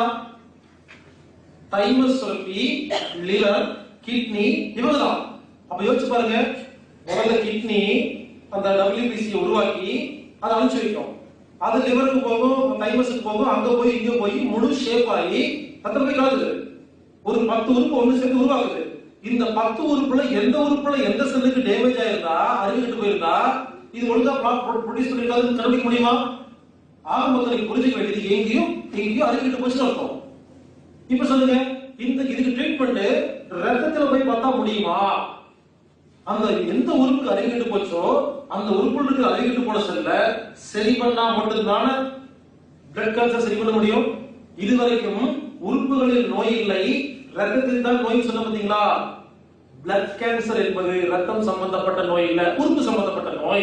தைமஸ் சுரப்பி லிவர் கிட்னி இவங்க தான் அப்ப யோசிச்சு பாருங்க முதல்ல கிட்னி அந்த டபிள்யூபிசி உருவாக்கி அதை அனுப்பிச்சு வைக்கும் அது லிவருக்கு போகும் தைமஸுக்கு போகும் அங்க போய் இங்க போய் முழு ஷேப் ஆகி ரத்தம் போய் கலக்குது ஒரு பத்து உறுப்பு ஒண்ணு சேர்ந்து உருவாக்குது இந்த பத்து உறுப்புல எந்த உறுப்புல எந்த செல்லுக்கு டேமேஜ் ஆயிருந்தா அறிவிக்கிட்டு போயிருந்தா இது ஒழுங்கா ப்ரொடியூஸ் பண்ணிருக்காதுன்னு கண்டுபிடிக்க முடியுமா ஆக மொத்தம் நீங்க புரிஞ்சுக்க வேண்டியது எங்கேயும் எங்கேயும் அறிவிக்கிட்டு போச்சுன்னு அர்த்தம் இப்ப சொல்லுங்க இந்த இதுக்கு ட்ரீட்மெண்ட் ரத்தத்துல போய் பார்த்தா முடியுமா அந்த எந்த உறுப்புக்கு அறிவிக்கிட்டு போச்சோ அந்த உறுப்புல இருக்கிற அறிவிக்கிட்டு போன செல்ல சரி பண்ணா மட்டும்தானே பிளட் கேன்சர் சரி பண்ண முடியும் இதுவரைக்கும் உறுப்புகளில் நோய் இல்லை ரத்தத்தில் தான் நோய் சொன்ன பாத்தீங்களா பிளட் கேன்சர் என்பது ரத்தம் சம்பந்தப்பட்ட நோய் இல்ல உறுப்பு சம்பந்தப்பட்ட நோய்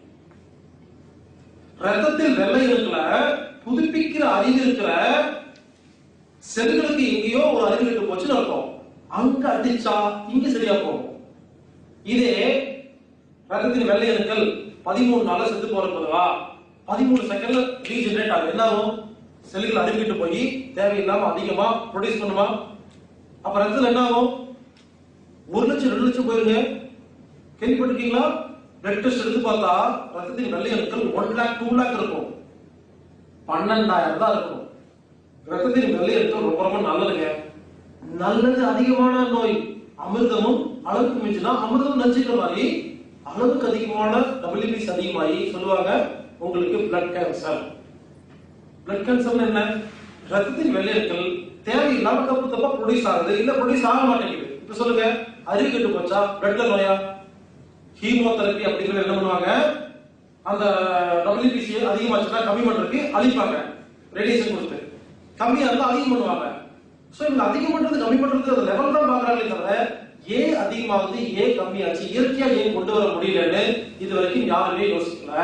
ரத்தத்தில் வெள்ளை இருக்கிற புதுப்பிக்கிற அறிவு இருக்கிற செல்களுக்கு எங்கேயோ ஒரு அறிவு கெட்டு போச்சுன்னு அர்த்தம் அங்க அடிச்சா இங்க சரியா போகும் இதே ரத்தத்தின் வெள்ளை அணுக்கள் பதிமூணு நாள்ல செத்து போறது பொதுவா பதிமூணு செகண்ட்ல ரீஜெனரேட் ஆகும் என்ன ஆகும் செல்கள் அறிவிக்கிட்டு போய் தேவையில்லாம அதிகமா ப்ரொடியூஸ் பண்ணுமா அப்ப ரத்தத்துல என்ன ஆகும் ஒரு லட்சம் ரெண்டு லட்சம் போயிருங்க கேள்விப்பட்டிருக்கீங்களா பிளட் டெஸ்ட் எடுத்து பார்த்தா ரத்தத்தின் வெள்ளை அணுக்கள் ஒன் லேக் டூ லேக் இருக்கும் பன்னெண்டாயிரம் தான் இருக்கும் ரத்தத்தின் வெள்ளை அணுக்கள் ரொம்ப ரொம்ப நல்லதுங்க நல்லது அதிகமான நோய் அமிர்தமும் அளவுக்கு மிஞ்சினா அமிர்தம் நஞ்சுக்கிற மாதிரி அளவுக்கு அதிகமான டபிள்யூபிசி அதிகமாகி சொல்லுவாங்க உங்களுக்கு பிளட் கேன்சர் பிளட் கேன்சர் என்ன ரத்தத்தின் வெள்ளை அணுக்கள் தேவையில்லாம தப்பு தப்பா ப்ரொடியூஸ் ஆகுது இல்ல ப்ரொடியூஸ் ஆக மாட்டேங்குது இப்ப சொல்லுங்க அறிவு கெட்டு போச்சா பிளட்ல நோயா ஹீமோதெரபி அப்படிங்கிறது என்ன பண்ணுவாங்க அந்த டபிள்யூபிசி அதிகமாச்சுன்னா கம்மி பண்றதுக்கு அழிப்பாங்க ரேடியேஷன் கொடுத்து கம்மியா இருந்தா அதிகம் பண்ணுவாங்க சோ இவங்க அதிகம் பண்றது கம்மி பண்றது அந்த லெவல் தான் பாக்குறாங்களே தவிர ஏன் அதிகமாகுது ஏன் கம்மியாச்சு இயற்கையா ஏன் கொண்டு வர முடியலன்னு இது வரைக்கும் யாருமே யோசிக்கல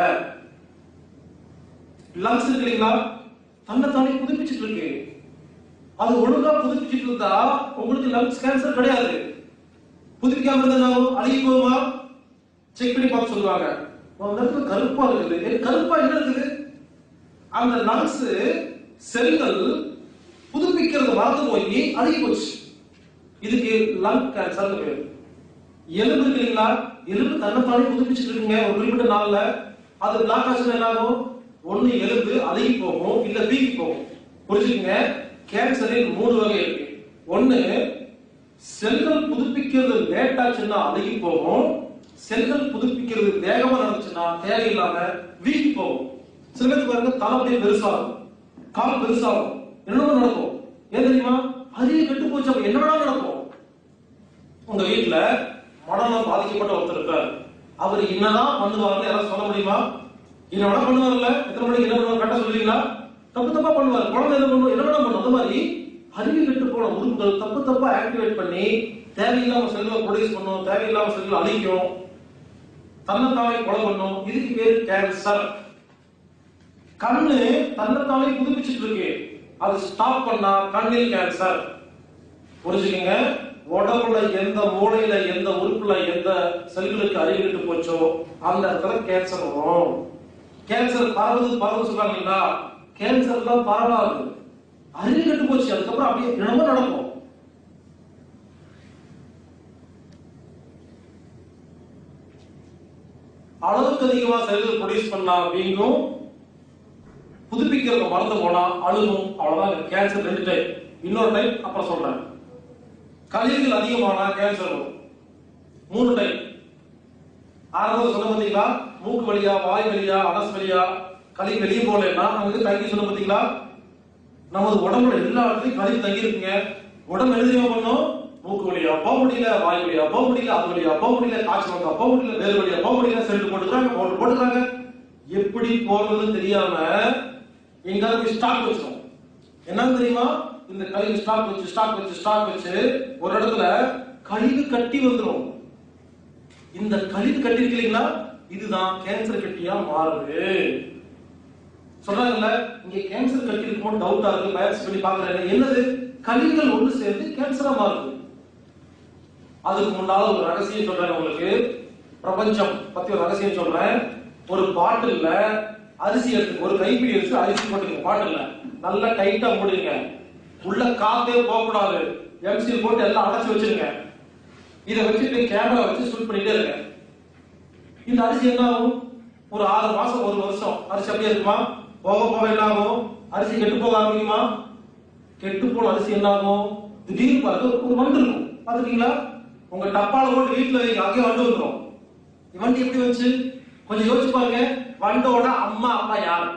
லங்ஸ் இருக்கு இல்லைங்களா தன்னைத்தானே புதுப்பிச்சுட்டு இருக்கு அது ஒழுங்கா புதுப்பிச்சுட்டு இருந்தா உங்களுக்கு லங்ஸ் கேன்சர் கிடையாது புதுப்பிக்காம இருந்தா அழுகி போகுமா செக் பண்ணி பார்த்து சொல்லுவாங்க அந்த இடத்துல கருப்பா இருக்குது ஏ, கருப்பா என்ன இருக்குது அந்த லங்ஸ் செல்கள் புதுப்பிக்கிறது மறந்து போய் அழுகி போச்சு இதுக்கு லங் கேன்சர் பேரு எலும்பு இருக்கு இல்லைங்களா எலும்பு தன்னைத்தானே புதுப்பிச்சுட்டு இருக்குங்க ஒரு குறிப்பிட்ட நாள்ல அது பிளாக் ஆச்சுன்னா என்ன ஆகும் ஒண்ணு எலும்பு அழுகி போகும் இல்ல வீங்கி போகும் புரிஞ்சுக்கங்க கேன்சரில் மூணு வகை இருக்கு ஒண்ணு செல்கள் புதுப்பிக்கிறது லேட் ஆச்சுன்னா அழுகி போகும் செல்கள் புதுப்பிக்கிறது வேகமா நடந்துச்சுன்னா தேவையில்லாம வீங்கி போகும் சில பேருக்கு பாருங்க தலை அப்படியே பெருசாகும் கால் பெருசாகும் என்னென்ன நடக்கும் ஏன் தெரியுமா அறிவு கெட்டு போச்சு அப்ப என்ன வேணாலும் நடக்கும் உங்க வீட்டுல மனநலம் பாதிக்கப்பட்ட ஒருத்தர் இருக்கார் அவர் என்னதான் பண்ணுவாருன்னு யாராவது சொல்ல முடியுமா என்ன வேணா பண்ணுவார்ல எத்தனை மணிக்கு என்ன பண்ணுவார் கரெக்டா சொல்லுவீங்களா தப்பு தப்பா பண்ணுவார் குழந்தை என்ன பண்ணுவோம் என்ன வேணா பண்ணும் அந்த மாதிரி அறிவு கெட்டு போன உறுப்புகள் தப்பு தப்பா ஆக்டிவேட் பண்ணி தேவையில்லாம செல்வ ப்ரொடியூஸ் பண்ணும் தேவையில்லாம செல்வ அழிக்கும் தன்னைத்தானே கொலை பண்ணும் இதுக்கு பேரு கேன்சர் கண்ணு தன்னைத்தானே புதுப்பிச்சுட்டு இருக்கு அது ஸ்டாப் பண்ணா கண்ணில் கேன்சர் புரிஞ்சுக்கங்க உடம்புல எந்த மூளையில எந்த உறுப்புல எந்த செல்களுக்கு அறிவிட்டு போச்சோ அந்த இடத்துல கேன்சர் வரும் கேன்சர் பரவுது பரவுது சொல்றாங்க இல்லைங்களா கேன்சர் தான் பரவாது அறிவு கெட்டு போச்சு அதுக்கப்புறம் அப்படியே என்னமோ நடக்கும் அளவுக்கு அதிகமா செல்கள் ப்ரொடியூஸ் பண்ணா வீங்கும் புதுப்பிக்கிறத மறந்து போனா அழுகும் அவ்வளவுதான் கேன்சர் ரெண்டு டைப் இன்னொரு டைப் அப்புறம் சொல்றேன் கழிவுகள் அதிகமானா கேன்சர் வரும் மூணு டைப் ஆரம்பத்தில் சொன்ன பார்த்தீங்களா மூக்கு வழியா வாய் வழியா அனஸ் வழியா கழிவு வெளியே போகலன்னா நமக்கு தங்கி சொன்ன பார்த்தீங்களா நமது உடம்புல எல்லா இடத்துலயும் கழிவு தங்கி இருக்குங்க உடம்பு எழுதியோ பண்ணோம் மூக்கு வழியா போக முடியல வாய் வழியா போக முடியல அது வழியா போக முடியல காய்ச்சல் வந்தா போக முடியல வேறு வழியா போக முடியல செல்ட் போட்டுக்கிறாங்க பவுடர் போட்டுக்கிறாங்க எப்படி போறதுன்னு தெரியாம எங்காவது போய் ஸ்டாக் வச்சிரும் என்னன்னு தெரியுமா இந்த கழிவு ஸ்டாக் வச்சு ஸ்டாக் வச்சு ஸ்டாக் வச்சு ஒரு இடத்துல கழிவு கட்டி வந்துரும் இந்த கழிவு கட்டி இருக்கு இல்லைங்களா இதுதான் கேன்சர் கட்டியா மாறுது சொல்றாங்கல்ல இங்க கேன்சர் கட்டி இருக்குமோ டவுட்டா இருக்கு பயாப்சி பண்ணி பாக்குறாங்க என்னது கழிவுகள் ஒண்ணு சேர்ந்து கேன்சரா மாறுது அதுக்கு முன்னால ஒரு ரகசியம் சொல்றேன் உங்களுக்கு பிரபஞ்சம் பத்தி ஒரு ரகசியம் சொல்றேன் ஒரு பாட்டில்ல அரிசி எடுத்து ஒரு கைப்பிடி எடுத்து அரிசி போட்டுங்க பாட்டில்ல நல்லா டைட்டா மூடுங்க உள்ள காத்தே போக கூடாது எம்சில் போட்டு எல்லாம் அடைச்சு வச்சிருங்க இதை வச்சுட்டு கேமரா வச்சு ஷூட் பண்ணிட்டே இருங்க இந்த அரிசி என்ன ஆகும் ஒரு ஆறு மாசம் ஒரு வருஷம் அரிசி அப்படியே இருக்குமா போக போக என்ன ஆகும் அரிசி கெட்டு போக ஆரம்பிக்குமா கெட்டு போன அரிசி என்ன ஆகும் திடீர்னு பாருங்க ஒரு- ஒரு வண்டு இருக்கும் பாத்துட்டீங்களா உங்க டப்பால போட்டு வீட்டுல வைங்க அங்கேயே வண்டு வந்துரும் வண்டி எப்படி வந்துச்சு கொஞ்சம் யோசிச்சு பாருங்க வண்டோட அம்மா அப்பா யாரு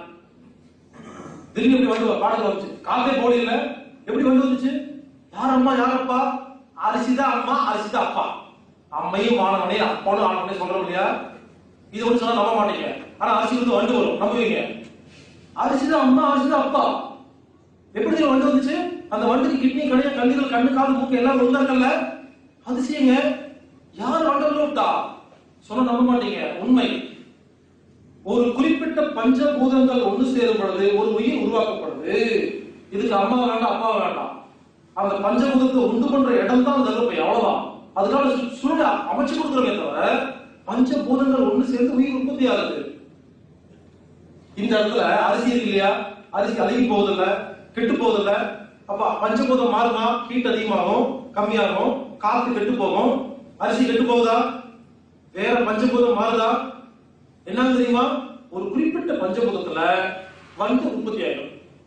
திடீர்னு இப்படி வந்து பாடல் வந்துச்சு காத்தே போடல எப்படி வந்து வந்துச்சு யார் அம்மா யார் அப்பா அரிசி தான் அம்மா அரிசி தான் அப்பா அம்மையும் மாணவனே அப்பாவும் ஆனவனே சொல்றோம் இல்லையா இது ஒண்ணு சொன்னா நம்ப மாட்டீங்க ஆனா அரிசி வந்து வண்டு வரும் நம்புவீங்க அரிசி தான் அம்மா அரிசி தான் அப்பா எப்படி தெரியுமா வண்டு வந்துச்சு அந்த வண்டுக்கு கிட்னி கடைய கல்லீரல் கண்ணு காது மூக்கு எல்லாம் ஒழுங்காக்கல்ல அதிசயங்க யார் வண்டர்ல விட்டா சொன்னா நம்ப மாட்டீங்க உண்மை ஒரு குறிப்பிட்ட பஞ்சபூதங்கள் ஒன்று சேரும் பொழுது ஒரு உயிர் உருவாக்கப்படுது இதுக்கு அம்மா வேண்டாம் அப்பா வேண்டாம் அந்த பஞ்சபூதத்தை உண்டு பண்ற இடம் தான் கர்ப்பை அவ்வளவுதான் அதுக்கான சு- சூழலை அமைச்சு கொடுக்குறோமே தவிர பஞ்சபூதங்கள் ஒன்று சேர்ந்து உயிர் உற்பத்தி ஆகுது இந்த இடத்துல அரிசி இருக்கு இல்லையா அரிசி அழுகி போவதில்ல கெட்டு போவதில்ல அப்ப பஞ்சபூதம் மாறுமா ஹீட் அதிகமாகும் கம்மியாகும் காத்து கெட்டு போகும் அரிசி கெட்டு போகுதா வேற பஞ்சபூதம் மாறுதா என்ன தெரியுமா ஒரு குறிப்பிட்ட பஞ்சபூதத்துல வண்டு உற்பத்தி ஆயிடும்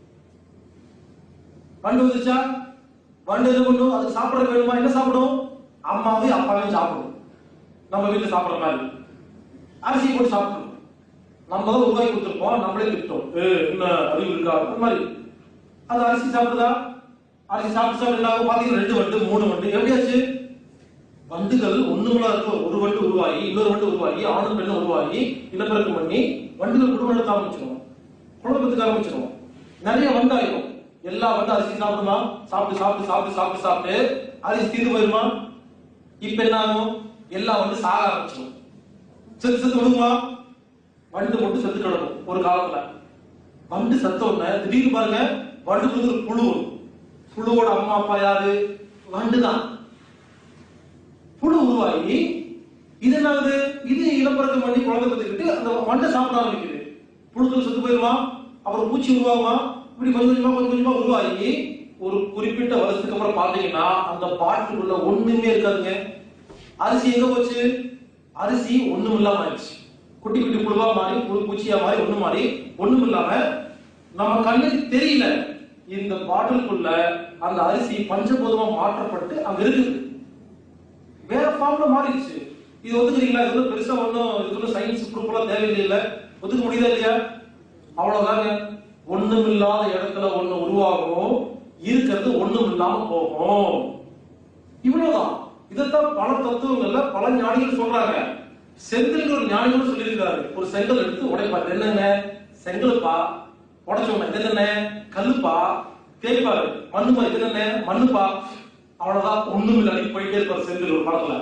வண்டு வந்துச்சா வண்டு என்ன பண்ணும் அது சாப்பிட வேணுமா என்ன சாப்பிடும் அம்மாவையும் அப்பாவையும் சாப்பிடும் நம்ம வீட்டுல சாப்பிடுற மாதிரி அரிசி போட்டு சாப்பிடும் நம்ம தான் உருவாக்கி கொடுத்துருப்போம் நம்மளே திட்டோம் ஏ என்ன அறிவு இருக்கா அந்த மாதிரி அது அரிசி சாப்பிடுதா அரிசி சாப்பிட்டு சாப்பிட்டு என்ன ஆகும்? பாத்தீங்கன்னா ரெண்டு வண்டு மூணு வண்டு எப்படியாச்சு வண்டுகள் ஒண்ணுங்களா இருக்கும் ஒரு வண்டு உருவாகி இன்னொரு வண்டு உருவாகி ஆணும் பெண்ணும் உருவாகி இனப்பெருக்கம் பண்ணி வண்டுகள் குடும்பம் நடத்த ஆரம்பிச்சிடும் குழப்பத்துக்கு ஆரம்பிச்சிடும் நிறைய வண்டு ஆயிடும் எல்லா வண்டு அரிசி சாப்பிடுமா சாப்பிட்டு சாப்பிட்டு சாப்பிட்டு சாப்பிட்டு சாப்பிட்டு அரிசி தீர்ந்து போயிருமா இப்ப என்ன ஆகும் எல்லாம் வந்து சாக ஆரம்பிச்சிடும் செத்து செத்து விடுமா வண்டு மட்டும் செத்து கிடக்கும் ஒரு காலத்துல வண்டு செத்த உடனே திடீர்னு பாருங்க வண்டுக்கு வந்து ஒரு புழு வரும். புழுவோட அம்மா அப்பா யாரு வண்டு தான் புழு உருவாகி இது என்னாகுது இது இளம்பரக்கம் பண்ணி குழந்தை பெற்றுக்கிட்டு அந்த வண்டை சாப்பிட ஆரம்பிக்குது புழுக்கள் செத்து போயிருமா அப்புறம் பூச்சி உருவாகுமா இப்படி கொஞ்சம் கொஞ்சமா கொஞ்சம் கொஞ்சமா உருவாகி ஒரு குறிப்பிட்ட வருஷத்துக்கு அப்புறம் பாத்தீங்கன்னா அந்த பாட்டுக்குள்ள ஒண்ணுமே இருக்காதுங்க அரிசி எங்க போச்சு அரிசி ஒண்ணும் இல்லாம ஆயிடுச்சு குட்டி குட்டி புழுவா மாறி புழு பூச்சியா மாறி ஒண்ணு மாறி ஒண்ணும் இல்லாம நம்ம கண்ணுக்கு தெரியல இந்த பாட்டிலுக்குள்ள அந்த அரிசி பஞ்சபூதமா மாற்றப்பட்டு அங்க இருக்குது வேற ஃபார்ம்ல மாறிடுச்சு இது ஒத்துக்கிறீங்களா இது வந்து பெருசா ஒண்ணும் இதுல சயின்ஸ் ப்ரூஃப் எல்லாம் தேவையில்லை ஒத்துக்க முடியுதா இல்லையா அவ்வளவுதாங்க ஒண்ணும் இல்லாத இடத்துல ஒண்ணு உருவாகும் இருக்கிறது ஒண்ணும் இல்லாம போகும் இவ்வளவுதான் இதைத்தான் பல தத்துவங்கள்ல பல ஞானிகள் சொல்றாங்க செங்கல் ஒரு ஞானிகளும் சொல்லியிருக்காரு ஒரு செங்கல் எடுத்து உடைப்பாரு என்னங்க செங்கலுப்பா உடைச்சோம் இது என்ன கல்லுப்பா தேய்ப்பாரு மண்ணுப்பா இது என்ன மண்ணுப்பா அவ்வளவுதான் ஒண்ணும் இல்லை அடி போயிட்டே இருப்பார் செந்தில் ஒரு படத்துல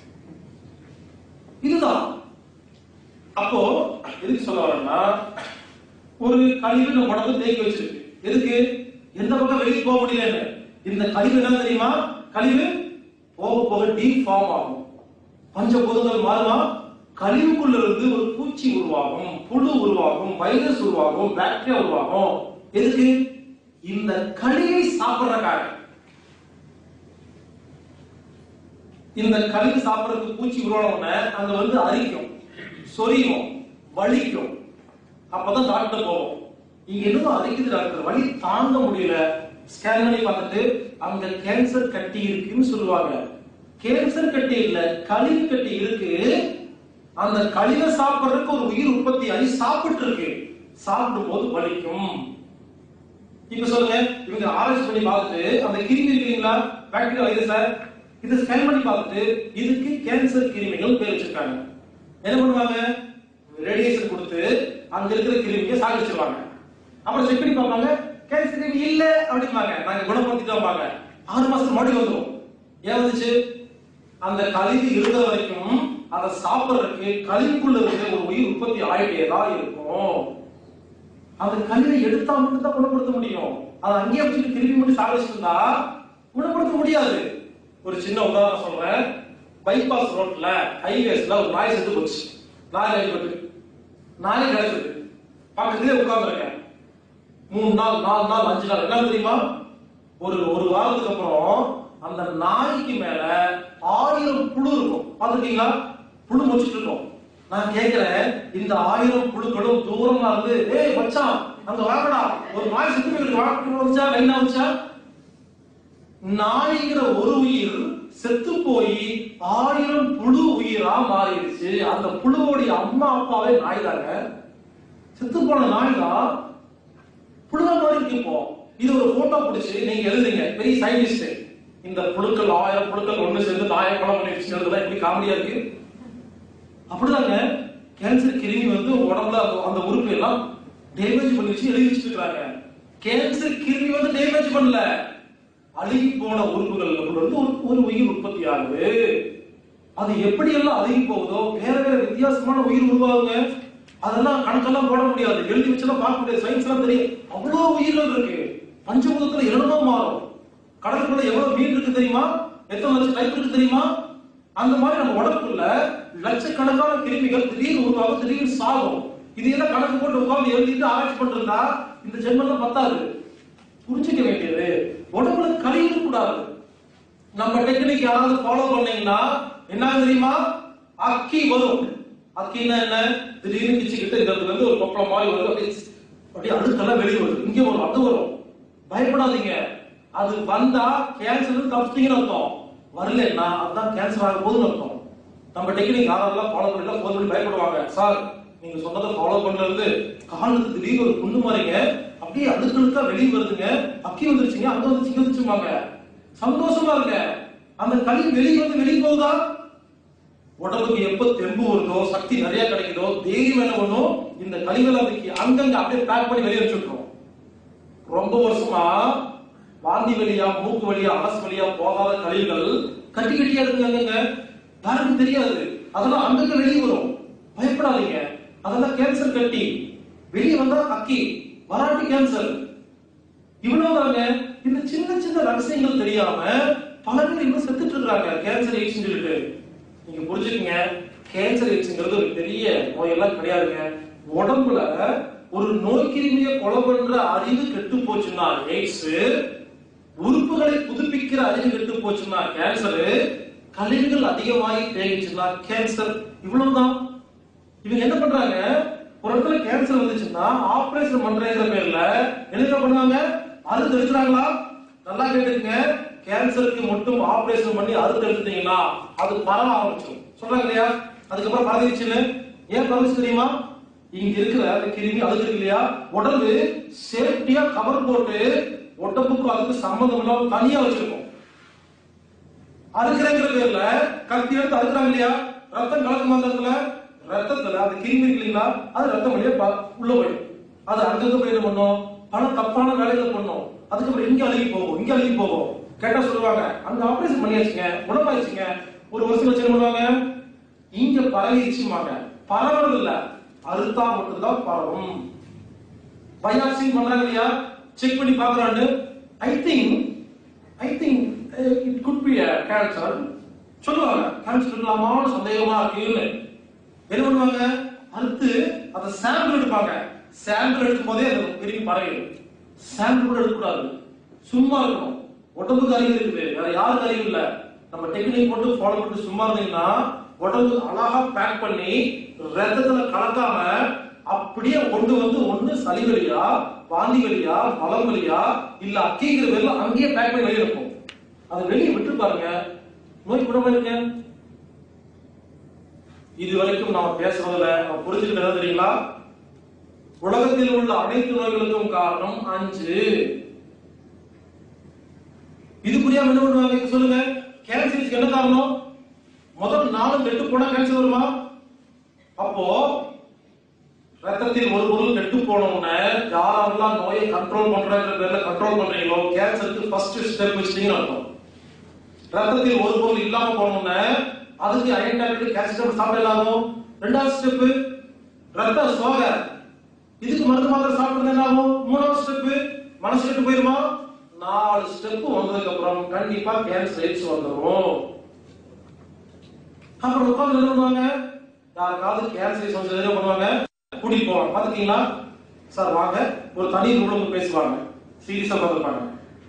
இதுதான் அப்போ எதுக்கு சொல்ல வரேன்னா ஒரு கழிவு நம்ம உடம்பு தேக்கி வச்சிருக்கு எதுக்கு எந்த பக்கம் வெளியே போக முடியலன்னு இந்த கழிவு என்ன தெரியுமா கழிவு போக போக டீப் ஃபார்ம் ஆகும் பஞ்சபூதங்கள் மாறுமா கழிவுக்குள்ள இருந்து ஒரு பூச்சி உருவாகும் புழு உருவாகும் வைரஸ் உருவாகும் பாக்டீரியா உருவாகும் எதுக்கு இந்த கழிவை சாப்பிடுறக்காக இந்த கழிவு சாப்பிடறதுக்கு பூச்சி உருவானவுடனே அங்க வந்து அரிக்கும் சொரியும் வலிக்கும் அப்பதான் டாக்டர் போவோம் இங்க என்னமோ அரிக்குது டாக்டர் வலி தாங்க முடியல ஸ்கேன் பண்ணி பார்த்துட்டு அங்க கேன்சர் கட்டி இருக்குன்னு சொல்லுவாங்க கேன்சர் கட்டி இல்ல கழிவு கட்டி இருக்கு அந்த கழிவை சாப்பிடுறதுக்கு ஒரு உயிர் உற்பத்தி ஆகி சாப்பிட்டு இருக்கு சாப்பிடும் போது வலிக்கும் இப்ப சொல்லுங்க இவங்க ஆராய்ச்சி பண்ணி பார்த்துட்டு அந்த கிருமி இருக்கீங்களா பாக்டீரியா வைரஸ் இதை ஸ்கேன் பண்ணி பார்த்துட்டு இதுக்கு கேன்சர் கிருமிகள் பேர் வச்சிருக்காங்க என்ன பண்ணுவாங்க ரேடியேஷன் கொடுத்து அங்க இருக்கிற கிருமியை சாகடிச்சிருவாங்க அப்புறம் செக் பண்ணி பார்ப்பாங்க கேன்சர் கிருமி இல்ல அப்படிம்பாங்க நாங்க குணப்படுத்திட்டோம் பாங்க ஆறு மாசத்துக்கு மறுபடியும் வந்துரும் ஏன் வந்துச்சு அந்த கழிவு இருந்த வரைக்கும் அதை சாப்பிடுறதுக்கு கழிவுக்குள்ள இருந்து ஒரு உயிர் உற்பத்தி ஆயிட்டே தான் இருக்கும் அந்த கழிவை எடுத்தா மட்டும் தான் குணப்படுத்த முடியும் அதை அங்கேயே வச்சுட்டு திருப்பி மட்டும் சாகடிச்சுட்டு இருந்தா குணப்படுத்த முடியாது ஒரு சின்ன உதாரணம் சொல்றேன் பைபாஸ் ரோட்ல ஹைவேஸ்ல ஒரு நாய் செத்து போச்சு நாய் அடிபட்டு நாய் கிடக்குது பக்கத்துலயே உட்கார்ந்துருக்கேன் மூணு நாள் நாலு நாள் அஞ்சு நாள் என்ன தெரியுமா ஒரு ஒரு வாரத்துக்கு அப்புறம் அந்த நாய்க்கு மேல ஆயிரம் புழு இருக்கும் பாத்துருக்கீங்களா புழு முடிச்சிட்டு இருக்கும் நான் கேக்குறேன் இந்த ஆயிரம் புழுக்களும் தூரமா இருந்து ஏய் மச்சான் அங்க வாங்கடா ஒரு நாய் செத்து போயிருக்கு வாக்கு வந்துச்சா லைனா வந்துச்சா நாய்ங்கிற ஒரு உயிர் செத்து போய் ஆயிரம் புழு உயிரா மாறிடுச்சு அந்த புழுவோடைய அம்மா அப்பாவே நாய் தாங்க செத்து போன நாய் தான் புழுவா மாதிரி இருக்கு இப்போ இது ஒரு போட்டோ பிடிச்சு நீங்க எழுதுங்க பெரிய சயின்டிஸ்ட் இந்த புழுக்கள் ஆயிரம் புழுக்கள் ஒண்ணு சேர்ந்து நாயை கொலை பண்ணிடுச்சு எழுதுதான் எப்படி காமெடியா இருக்கு அப்படிதாங்க கேன்சர் கிருமி வந்து உடம்புல அந்த- அந்த உறுப்பு எல்லாம் டேமேஜ் பண்ணி வச்சு எழுதி வச்சுட்டு இருக்காங்க கேன்சர் கிருமி வந்து டேமேஜ் பண்ணல அழுகி போன உறுப்புகள் வந்து ஒரு ஒரு உயிர் உற்பத்தி ஆகுது அது எப்படி எல்லாம் அழுகி போகுதோ வேற வேற வித்தியாசமான உயிர் உருவாகுங்க அதெல்லாம் கணக்கெல்லாம் போட முடியாது எழுதி வச்செல்லாம் பார்க்க முடியாது சயின்ஸ் எல்லாம் தெரியும் அவ்வளவு உயிர்கள் இருக்கு பஞ்சபூதத்துல இரண்டுமா மாறும் கடலுக்குள்ள எவ்வளவு மீன் இருக்கு தெரியுமா எத்தனை லட்சம் டைப் இருக்கு தெரியுமா அந்த மாதிரி நம்ம உடம்புக்குள்ள லட்சக்கணக்கான கிருமிகள் திடீர்னு உருவாகும் திடீர்னு சாகும் இது எல்லாம் கணக்கு போட்டு உட்கார்ந்து எழுதிட்டு ஆராய்ச்சி பண்ணிருந்தா இந்த ஜென்மம் பத்தாது புரிஞ்சுக்க வேண்டியது உடம்புல கழிவு கூடாது நம்ம டெக்னிக் யாராவது ஃபாலோ பண்ணீங்கன்னா என்ன தெரியுமா அக்கி வரும் அக்கின்னா என்ன திடீர்னு கிச்சுக்கிட்டு இந்த இடத்துல இருந்து ஒரு கொப்பளம் மாதிரி வருது அப்படியே அப்படியே அழுக்கெல்லாம் வெளியே வருது இங்க வரும் அது வரும் பயப்படாதீங்க அது வந்தா கேன்சர் தப்பிச்சிட்டீங்கன்னு அர்த்தம் வரலன்னா அதுதான் கேன்சர் ஆக போகுதுன்னு அர்த்தம் நம்ம டெக்னிக் யாரெல்லாம் ஃபாலோ பண்ணல போது பண்ணி பயப்படுவாங்க சார் நீங்க சொன்னதை ஃபாலோ பண்றது காலுக்கு திடீர்னு ஒரு புண்ணு மாறிங்க அப்படியே அழுக்கழுக்கா வெளியே வருதுங்க அக்கி வந்துருச்சுங்க அங்க வந்துச்சு இங்க வந்துச்சுமாங்க சந்தோஷமா இருங்க அந்த களி வெளியே வந்து வெளியே போகுதா உடம்புக்கு எப்ப தெம்பு வருதோ சக்தி நிறைய கிடைக்குதோ தைரியம் என்ன பண்ணும் இந்த கழிவுகளை அதுக்கு அங்கங்க அப்படியே பேக் பண்ணி வெளியே வச்சுட்டுரும் ரொம்ப வருஷமா வாந்தி வழியா மூக்கு வழியா அரசு வழியா போகாத கழிவுகள் கட்டி கட்டியா இருக்குங்க அங்கங்க யாருக்கும் தெரியாது அதெல்லாம் அங்கங்க வெளியே வரும் பயப்படாதீங்க அதெல்லாம் கேன்சர் கட்டி வெளியே வந்தா அக்கி வராட்டி கேன்சர் இவ்வளவுதாங்க இந்த சின்ன சின்ன ரகசியங்கள் தெரியாம பல பேர் இன்னும் செத்துட்டு இருக்காங்க கேன்சர் எய்ட்ஸ் சொல்லிட்டு நீங்க புரிஞ்சுக்கங்க கேன்சர் எய்ட்ஸ்ங்கிறது ஒரு பெரிய நோயெல்லாம் கிடையாதுங்க உடம்புல ஒரு நோய் கிருமியை கொலை பண்ற அறிவு கெட்டு போச்சுன்னா எய்ட்ஸ் உறுப்புகளை புதுப்பிக்கிற அறிவு கெட்டு போச்சுன்னா கேன்சர் கழிவுகள் அதிகமாகி தேங்கிச்சுன்னா கேன்சர் இவ்வளவுதான் இவங்க என்ன பண்றாங்க ஒரு இடத்துல கேன்சர் வந்துச்சுன்னா ஆபரேஷன் பண்றேங்கிற பேர்ல என்ன பண்ணுவாங்க அறுத்து எடுக்கிறாங்களா நல்லா கேட்டுக்கங்க கேன்சருக்கு மட்டும் ஆபரேஷன் பண்ணி அறுத்து எடுத்துட்டீங்கன்னா அது பரவ ஆரம்பிச்சிடும் சொல்றாங்க இல்லையா அதுக்கப்புறம் பரவிச்சுன்னு ஏன் பரவிச்சு தெரியுமா இங்க இருக்கிற அந்த கிருமி அதுக்கு இருக்கு இல்லையா உடம்பு சேஃப்டியா கவர் போட்டு உடம்புக்கு அதுக்கு சம்பந்தம் இல்லாம தனியா வச்சிருக்கும் அறுக்கிறேங்கிற பேர்ல கத்தி எடுத்து அறுக்குறாங்க இல்லையா ரத்தம் கலக்கும் அந்த இடத்துல ரத்தத்துல அந்த கிருமி இருக்கு இல்லைங்களா அது ரத்தம் வழியா ப- உள்ள போயிடும் அது அங்கிருந்து போய் என்ன பண்ணும் பல தப்பான வேலைகளை பண்ணும் அதுக்கப்புறம் இங்க அழுகி போகும் இங்க அழுகி போகும் கேட்டா சொல்லுவாங்க அங்க ஆபரேஷன் பண்ணியாச்சுங்க குணமாயிடுச்சுங்க ஒரு வருஷம் வச்சு என்ன பண்ணுவாங்க இங்க பரவிடுச்சுமாங்க பரவறது இல்ல அறுத்தா மட்டும்தான் பரவும் பயாப்சிங் பண்றாங்க இல்லையா செக் பண்ணி பாக்குறாண்டு I think I think it could be cancer சொல்லுவாங்க கேன்சர் இல்லாமான்னு சந்தேகமா இருக்குன்னு என்ன பண்ணுவாங்க அடுத்து அதை சாம்பிள் எடுப்பாங்க சாம்பிள் எடுக்கும் போதே அது பெரிய பறவைகள் சாம்பிள் கூட எடுக்கக்கூடாது சும்மா இருக்கணும் உடம்புக்கு அறிவு இருக்குது வேற யாருக்கு அறிவு இல்ல நம்ம டெக்னிக் மட்டும் ஃபாலோ பண்ணிட்டு சும்மா இருந்தீங்கன்னா உடம்பு அழகா பேக் பண்ணி ரத்தத்துல கலக்காம அப்படியே கொண்டு வந்து ஒண்ணு சளி வழியா வாந்தி வழியா மலம் வழியா இல்ல அக்கிங்கிற பேர்ல அங்கேயே பேக் பண்ணி வெளியே இருக்கும் அதை வெளியே விட்டு பாருங்க நோய் குணமாயிருங்க இது வரைக்கும் நாம பேசுறதுல நம்ம புரிஞ்சுக்கிட்டு என்ன தெரியுங்களா உலகத்தில் உள்ள அனைத்து நோய்களுக்கும் காரணம் அஞ்சு இது புரியாம என்ன பண்ணுவாங்க இப்ப சொல்லுங்க கேன்சருக்கு என்ன காரணம் முதல் நாலு கெட்டு போனா கேன்சர் வருமா அப்போ ரத்தத்தில் ஒரு பொருள் கெட்டு போன உடனே யாரெல்லாம் நோயை கண்ட்ரோல் பண்றாங்கிற பேர்ல கண்ட்ரோல் பண்றீங்களோ கேன்சருக்கு ஃபர்ஸ்ட் ஸ்டெப் வச்சிட்டீங்கன்னு அர்த்தம் ரத்தத்தில் ஒரு பொருள் இல்லாம போன உடனே அதுக்கு அயன் டேப்லெட் கால்சியம் சாப்பிட இல்லாகும் ரெண்டாவது ஸ்டெப் ரத்த சோகை இதுக்கு மருந்து மாத்திரை சாப்பிடுறது என்ன ஆகும் மூணாவது ஸ்டெப் மனசு கெட்டு போயிருமா நாலு ஸ்டெப் வந்ததுக்கு அப்புறம் கண்டிப்பா கேன்சர் எய்ட்ஸ் வந்துடும் அப்புறம் உட்கார்ந்து என்ன பண்ணுவாங்க யாருக்காவது கேன்சர் வந்து என்ன பண்ணுவாங்க கூட்டிட்டு போவாங்க பாத்துக்கீங்களா சார் வாங்க ஒரு தனி ரூம்ல வந்து பேசுவாங்க சீரியஸா பார்த்துப்பாங்க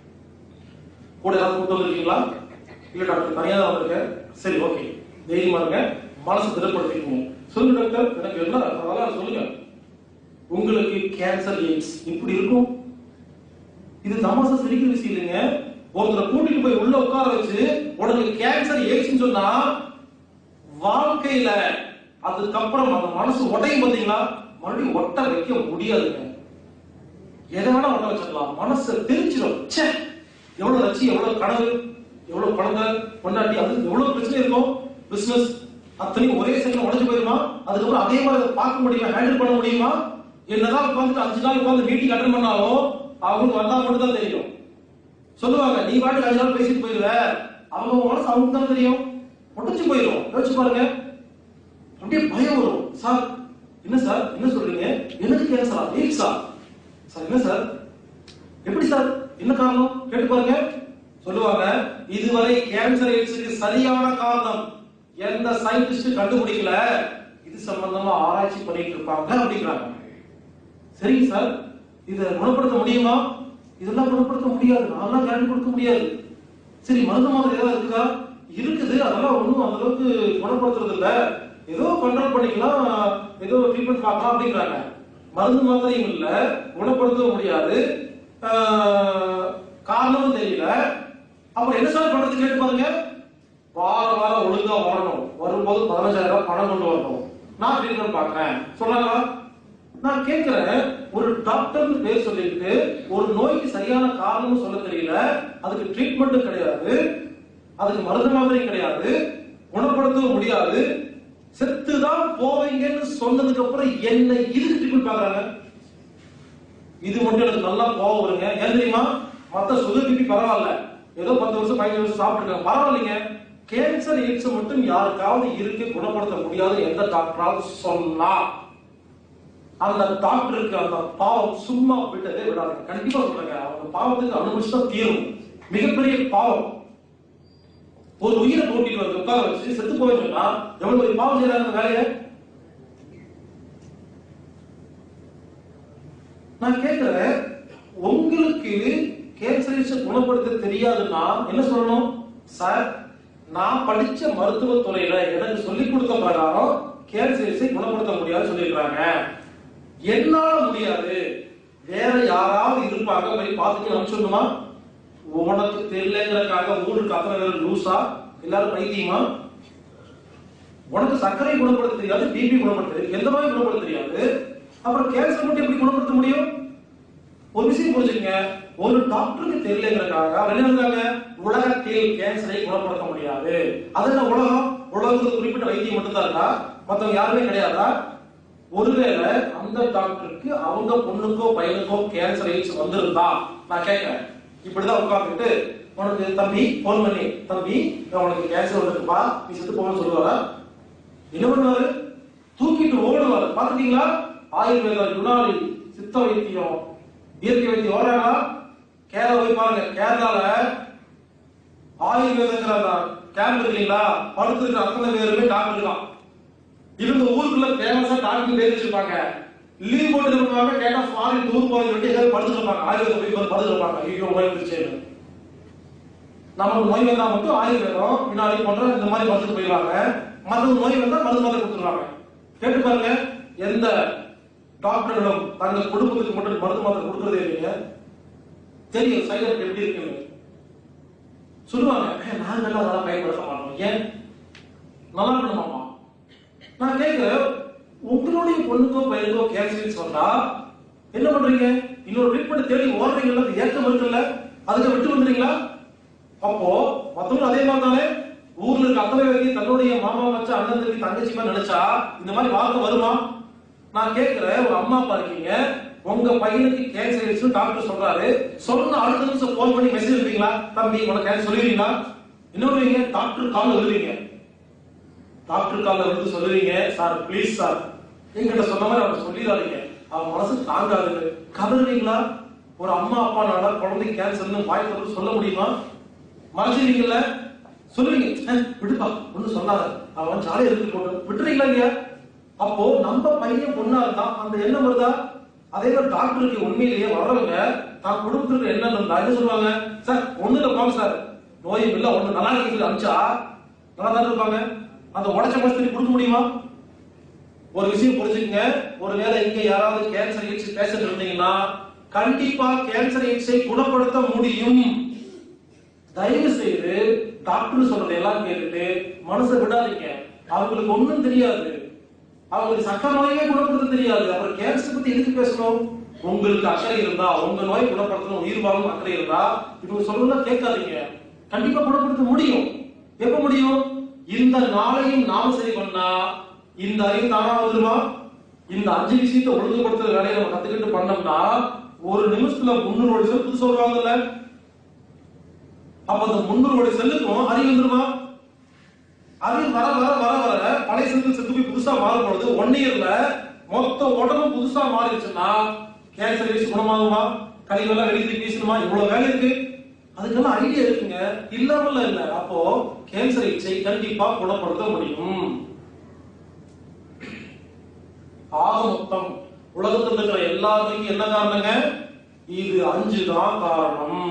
கூட ஏதாவது கூட்டு வந்திருக்கீங்களா இல்ல டாக்டர் தனியா தான் வந்திருக்கேன் சரி ஓகே தைரியமா இருங்க மனசு திடப்படுத்திக்கோங்க சொல்லுங்க டாக்டர் எனக்கு என்ன அதெல்லாம் சொல்லுங்க உங்களுக்கு கேன்சர் எய்ட்ஸ் இப்படி இருக்கும் இது தமாசா சிரிக்கிற விஷயம் இல்லைங்க ஒருத்தரை கூட்டிட்டு போய் உள்ள உட்கார வச்சு உனக்கு கேன்சர் எய்ட்ஸ் சொன்னா வாழ்க்கையில அதுக்கப்புறம் அந்த மனசு உடையும் பாத்தீங்களா மறுபடியும் ஒட்ட வைக்க முடியாதுங்க எதை வேணா ஒட்ட வச்சிடலாம் மனசு தெரிஞ்சிடும் ச்சே எவ்வளவு லட்சி எவ்வளவு கனவு எவ்வளவு குழந்தை கொண்டாட்டி அது எவ்வளவு பிரச்சனை இருக்கும் பிசினஸ் அத்தனையும் ஒரே செகண்ட் உடைஞ்சு போயிருமா அதுக்கப்புறம் அதே மாதிரி அதை பார்க்க முடியுமா ஹேண்டில் பண்ண முடியுமா என்னதான் உட்காந்து அஞ்சு நாள் உட்காந்து மீட்டிங் அட்டன் பண்ணாலும் அவங்க வந்தா மட்டும் தான் தெரியும் சொல்லுவாங்க நீ பாட்டுக்கு அஞ்சு நாள் பேசிட்டு போயிருவ அவங்க மனசு அவங்க தான் தெரியும் உடைஞ்சு போயிடும் யோசிச்சு பாருங்க அப்படியே பயம் வரும் சார் என்ன சார் என்ன சொல்றீங்க எனக்கு கேன்சரா எய்ட்ஸா சார் என்ன சார் எப்படி சார் என்ன காரணம் கேட்டு பாருங்க சொல்லுவாங்க இதுவரை கேன்சர் எய்ட்ஸுக்கு சரியான காரணம் எந்த சயின்டிஸ்ட் கண்டுபிடிக்கல இது சம்பந்தமா ஆராய்ச்சி பண்ணிட்டு இருப்பாங்க அப்படிங்கிறாங்க சரிங்க சார் இதை குணப்படுத்த முடியுமா இதெல்லாம் குணப்படுத்த முடியாது நான்லாம் கேரண்டி கொடுக்க முடியாது சரி மருந்து மாதிரி ஏதாவது இருக்கா இருக்குது அதெல்லாம் ஒண்ணும் அந்த அளவுக்கு குணப்படுத்துறது இல்ல ஏதோ கண்ட்ரோல் பண்ணிக்கலாம் ஏதோ ட்ரீட்மெண்ட் பார்க்கலாம் அப்படிங்கிறாங்க மருந்து மாத்திரையும் இல்ல குணப்படுத்தவும் முடியாது ஆஹ், காரணமும் தெரியல அப்புறம் என்ன சார் பண்றது கேட்டு பாருங்க வாரம் வாரம் ஒழுங்கா வரணும் வரும்போது பதினஞ்சாயிரம் ரூபாய் பணம் கொண்டு வரணும் நான் ட்ரீட்மெண்ட் பார்க்கறேன் சொன்னாங்களா நான் கேட்கிறேன் ஒரு டாக்டர்னு பேர் சொல்லிட்டு ஒரு நோய்க்கு சரியான காரணமும் சொல்ல தெரியல அதுக்கு ட்ரீட்மெண்ட்டும் கிடையாது அதுக்கு மருந்து மாதிரியும் கிடையாது குணப்படுத்தவும் முடியாது செத்துதான் போவீங்கன்னு சொன்னதுக்கு அப்புறம் என்ன இதுக்கு ட்ரீட்மெண்ட் பாக்குறாங்க இது மட்டும் எனக்கு நல்லா கோவம் வருங்க ஏன் தெரியுமா மத்த சுகர் பிபி பரவாயில்ல ஏதோ பத்து வருஷம் பதினஞ்சு வருஷம் சாப்பிட்டுருக்காங்க பரவாயில்லைங்க கேன்சர் எய்ட்ஸ் மட்டும் யாருக்காவது இருக்கு குணப்படுத்த முடியாது எந்த டாக்டராவது சொன்னா அந்த டாக்டருக்கு அந்த பாவம் சும்மா விட்டதே விடாதுங்க கண்டிப்பா சொல்றேங்க அவங்க பாவத்துக்கு அனுபவிச்சு தான் தீரும் மிகப்பெரிய பாவம் ஒரு உயிரை போட்டிட்டு வந்து உட்கார வச்சு செத்து போயிருந்தா எவ்வளவு பெரிய பாவம் செய்யறாங்க அந்த வேலையை நான் கேட்கிறேன் உங்களுக்கு கேன்சர் குணப்படுத்த தெரியாதுன்னா என்ன சொல்லணும் சார் நான் படிச்ச மருத்துவ துறையில எனக்கு சொல்லிக் கொடுத்த பிரகாரம் கேன்சரை குணப்படுத்த முடியாது சொல்லியிருக்காங்க என்னால முடியாது வேற யாராவது இருப்பாங்க போய் பார்த்துட்டு அனுப்பிச்சுடணுமா உனக்கு தெரியலங்கிறதுக்காக ஊருக்கு அத்தனை பேர் லூசா எல்லாரும் பைத்தியமா உனக்கு சர்க்கரை குணப்படுத்த தெரியாது பிபி குணப்படுத்த தெரியாது எந்த நோய் குணப்படுத்த தெரியாது அப்புறம் கேன்சர் மட்டும் எப்படி குணப்படுத்த முடியும் ஒரு விஷயம் புரிஞ்சுக்கங்க ஒரு டாக்டருக்கு தெரியலங்கிறதுக்காக அவர் என்ன சொல்றாங்க உலகத்தில் கேன்சரை குணப்படுத்த முடியாது அது என்ன உலகம் உலகத்துக்கு குறிப்பிட்ட வைத்தியம் மட்டும்தான் இருக்கா மத்தவங்க யாருமே கிடையாதா ஒருவேளை அந்த டாக்டருக்கு அவங்க பொண்ணுக்கோ பையனுக்கோ கேன்சர் எய்ட்ஸ் வந்திருந்தா நான் கேட்கிறேன் இப்படிதான் உட்கார்ந்துட்டு உனக்கு தம்பி போன் பண்ணி தம்பி உனக்கு கேன்சர் வந்திருக்குப்பா நீ செத்து போகணும்னு சொல்லுவாரா என்ன பண்ணுவாரு தூக்கிட்டு ஓடுவாரு பாத்துட்டீங்களா ஆயுர்வேத யுனானி சித்த வைத்தியம் இயற்கை வைத்தியம் ஓடுறாங்களா கேரளா போய் பாருங்க கேரளால ஆயுர்வேதங்கிற அந்த கேம்ப் இருக்கு இல்லைங்களா படுத்துருக்கிற அத்தனை பேருமே டாக்டர் தான் இவங்க ஊருக்குள்ள ஃபேமஸா டாக்டர் பேர் வச்சிருப்பாங்க லீவ் போட்டு இருப்பாங்க கேட்டா ஃபாரின் டூர் போய் சொல்லி ஏதாவது படுத்துட்டு இருப்பாங்க ஆயுர்வேதம் போய் வந்து படுத்துட்டு இருப்பாங்க ஐயோ நோய் வந்துருச்சு நமக்கு நோய் வந்தா மட்டும் ஆயுர்வேதம் பின்னாடி போன்ற இந்த மாதிரி மருந்து போயிடுவாங்க மருந்து நோய் வந்தா மருந்து மாத்திரை கொடுத்துருவாங்க கேட்டு பாருங்க எந்த டாக்டர்களும் தங்கள் குடும்பத்துக்கு மட்டும் மருந்து மாத்திரை கொடுக்கறதே இல்லைங்க தெரியும் சைடு எஃபெக்ட் எப்படி இருக்குன்னு சொல்லுவாங்க "ஏய், நாங்கெல்லாம் அதெல்லாம் பயன்படுத்த மாட்டோம் ஏன் நல்லா இருக்கணுமாமா நான் கேட்கிறேன் உங்களுடைய பொண்ணுக்கோ பையனுக்கோ கேன்சர் சொன்னா என்ன பண்றீங்க இன்னொரு ட்ரீட்மெண்ட் தேடி ஓடுறீங்கல்ல அது ஏக்கம் இருக்குல்ல அதுக்கு விட்டு வந்துறீங்களா அப்போ மத்தவங்க அதே மாதிரி தானே ஊர்ல இருக்க அத்தனை பேருக்கு தன்னுடைய மாமா வச்ச அண்ணன் தம்பி தங்கச்சி மாதிரி நினைச்சா இந்த மாதிரி வார்த்தை வருமா நான் கேட்கிறேன் ஒரு அம்மா அப்பா இருக்கீங்க உங்க பையனுக்கு கேன்சர் ஆயிடுச்சு டாக்டர் சொல்றாரு சொன்ன அடுத்த நிமிஷம் போன் பண்ணி மெசேஜ் இருப்பீங்களா தம்பி உனக்கு கேன்சர் சொல்லிடுவீங்களா என்ன பண்ணுவீங்க டாக்டர் கால் எழுதுவீங்க டாக்டர் கால வந்து சொல்லுவீங்க சார் ப்ளீஸ் சார் என்கிட்ட சொன்ன மாதிரி அவனை சொல்லிடாதீங்க அவன் மனசு தாங்காது கதறுவீங்களா ஒரு அம்மா அப்பானால குழந்தைக்கு கேன்சர்னு வாய் திறந்து சொல்ல முடியுமா மறைச்சிருவீங்கல்ல சொல்லுவீங்க "அஹ், விடுப்பா ஒண்ணு சொல்லாத அவன் ஜாலியா இருக்கு போட்டு விட்டுறீங்களா இல்லையா அப்போ நம்ம பையன் பொண்ணா இருந்தா அந்த எண்ணம் வருதா அதே மாதிரி டாக்டருக்கு உண்மையிலேயே வர்றவங்க தான் குடும்பத்துக்கு என்ன இருந்தா என்ன சொல்லுவாங்க சார் ஒண்ணுல போங்க சார் நோயும் இல்ல ஒண்ணு நல்லா இருக்கு சொல்லி அனுப்பிச்சா நல்லா தான் இருப்பாங்க அந்த உடச்ச மனசு கொடுக்க முடியுமா ஒரு விஷயம் புரிஞ்சுக்கங்க ஒருவேளை இங்க யாராவது கேன்சர் எய்ட்ஸ் பேஷண்ட் இருந்தீங்கன்னா கண்டிப்பா கேன்சர் எய்ட்ஸை குணப்படுத்த முடியும் தயவு செய்து டாக்டர் சொல்றதை எல்லாம் கேட்டுட்டு மனசை விடாதீங்க அவங்களுக்கு ஒண்ணும் தெரியாது அவங்களுக்கு சக்கர நோயே குணப்படுத்த தெரியாது அப்புறம் கேன்சர் பத்தி எதுக்கு பேசணும் உங்களுக்கு அக்கறை இருந்தா உங்க நோய் குணப்படுத்தணும் உயிர் வாழும் அக்கறை இருந்தா இவங்க சொல்லலாம் கேட்காதீங்க கண்டிப்பா குணப்படுத்த முடியும் எப்ப முடியும் இந்த நாளையும் நாம சரி பண்ணா இந்த அறிவு தானா வந்துருமா இந்த அஞ்சு விஷயத்தை ஒழுங்குபடுத்துற வேலையை நம்ம கத்துக்கிட்டு பண்ணோம்னா ஒரு நிமிஷத்துல முன்னூறு கோடி செல் புதுசு சொல்றாங்கல்ல அப்ப அந்த முன்னூறு கோடி செல்லுக்கும் அறிவு வந்துருமா அறிவு வர வர வர வர பழைய செல்கள் செத்து போய் புதுசா மாறும் பொழுது ஒன் இயர்ல மொத்த உடம்பும் புதுசா மாறிடுச்சுன்னா கேன்சர் வீசி குணமாகுமா கழிவெல்லாம் வெளியே வீசணுமா இவ்வளவு வேலை இருக்கு அதுக்கெல்லாம் ஐடியா இருக்குங்க இல்லாமல இல்ல அப்போ கேன்சர் இச்சை கண்டிப்பா குணப்படுத்த முடியும் ஆக மொத்தம் உலகத்தில் இருக்கிற எல்லா நோய்க்கும் என்ன காரணங்க இது அஞ்சு தான் காரணம்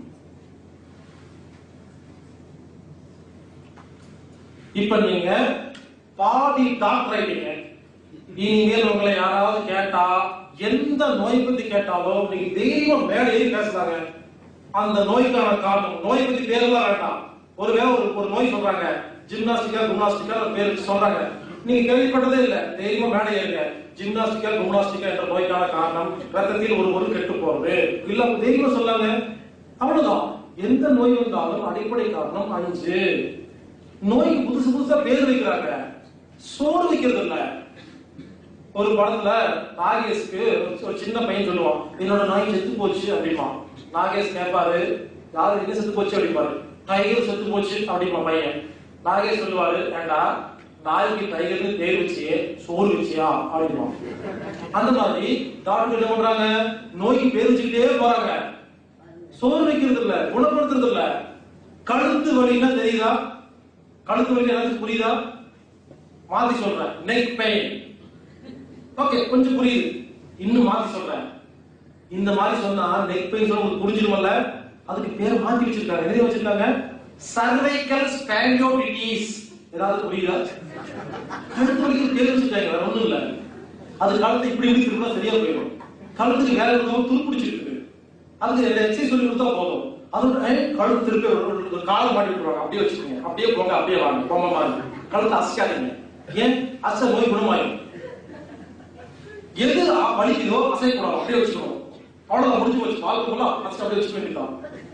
இப்ப நீங்க பாதி டாக்டர் ஆயிட்டீங்க இனிமேல் உங்களை யாராவது கேட்டா எந்த நோய் பத்தி கேட்டாலும் நீங்க தெய்வம் மேல ஏறி பேசுறாங்க அந்த நோய்க்கான காரணம் நோய் பத்தி பேரெல்லாம் வேண்டாம் ஒருவேளை ஒரு ஒரு நோய் சொல்றாங்க ஜிம்னாஸ்டிக்கா கும்னாஸ்டிக்கா பேர் சொல்றாங்க நீங்க கேள்விப்பட்டதே இல்ல தைரியமா மேடை ஏறுங்க ஜிம்னாஸ்டிக்கா கும்னாஸ்டிக்கா என்ற நோய்க்கான காரணம் ரத்தத்தில் ஒரு ஒரு கெட்டு போறது இல்ல அவங்க தைரியமா சொல்லாங்க அவ்வளவுதான் எந்த நோய் வந்தாலும் அடிப்படை காரணம் அஞ்சு நோய்க்கு புதுசு புதுசா பேர் வைக்கிறாங்க சோறு வைக்கிறது இல்ல ஒரு படத்துல நாகேஷ்க்கு ஒரு சின்ன பையன் சொல்லுவான் என்னோட நாய் செத்து போச்சு அப்படிமா நாகேஷ் கேட்பாரு யாரு என்ன செத்து போச்சு அப்படிப்பாரு டைகர் செத்து போச்சு அப்படிமா பையன் நாயகே சொல்லுவாரு ஏண்டா நாய்க்கு டைகர்னு பேர் வச்சு சோறு வச்சியா அப்படின்வான் அந்த மாதிரி டாக்டர் என்ன பண்றாங்க நோய்க்கு பேர் வச்சுக்கிட்டே போறாங்க சோறு வைக்கிறது இல்ல குணப்படுத்துறது இல்ல கழுத்து வலின்னா தெரியுதா கழுத்து வலி எனக்கு புரியுதா மாத்தி சொல்றேன் நெக் பெயின் ஓகே கொஞ்சம் புரியுது இன்னும் மாத்தி சொல்றேன் இந்த மாதிரி சொன்னா நெக் பெயின் சொல்ல உங்களுக்கு புரிஞ்சிருமல்ல அதுக்கு பேர் மாத்தி வச்சிருக்காங்க எதை வச்சிருக்காங்க சர்வைக்கல் ஸ்பாண்டியோடிட்டிஸ் ஏதாவது புரியுதா கழுத்து வலிக்கு பேர் வச்சிருக்காங்க வேற ஒண்ணும் இல்ல அது கழுத்து இப்படி இப்படி திரும்பினா சரியா போயிடும் கழுத்துக்கு வேற எதுவும் துருப்பிடிச்சிருக்கு அதுக்கு எக்ஸசைஸ் சொல்லி கொடுத்தா போதும் அது ஏய், கழுத்து திருப்பி ஒரு- ஒரு- ஒரு காலை மாட்டி விட்டுருவாங்க அப்படியே வச்சுக்கோங்க அப்படியே போங்க அப்படியே வாங்க பொம்மை மாதிரி கழுத்தை அசைக்காதீங்க ஏன் அசை நோய் குணமாயிடும் எது அ- வலிக்குதோ அசைக்கூடாது அப்படியே வச்சுக்கணும் அவ்வளவுதான் முடிஞ்சு போச்சு வாழ்க்கை ஃபுல்லா ஃபர்ஸ்ட் அப்படியே வச்சுக்க வேண்டியதான்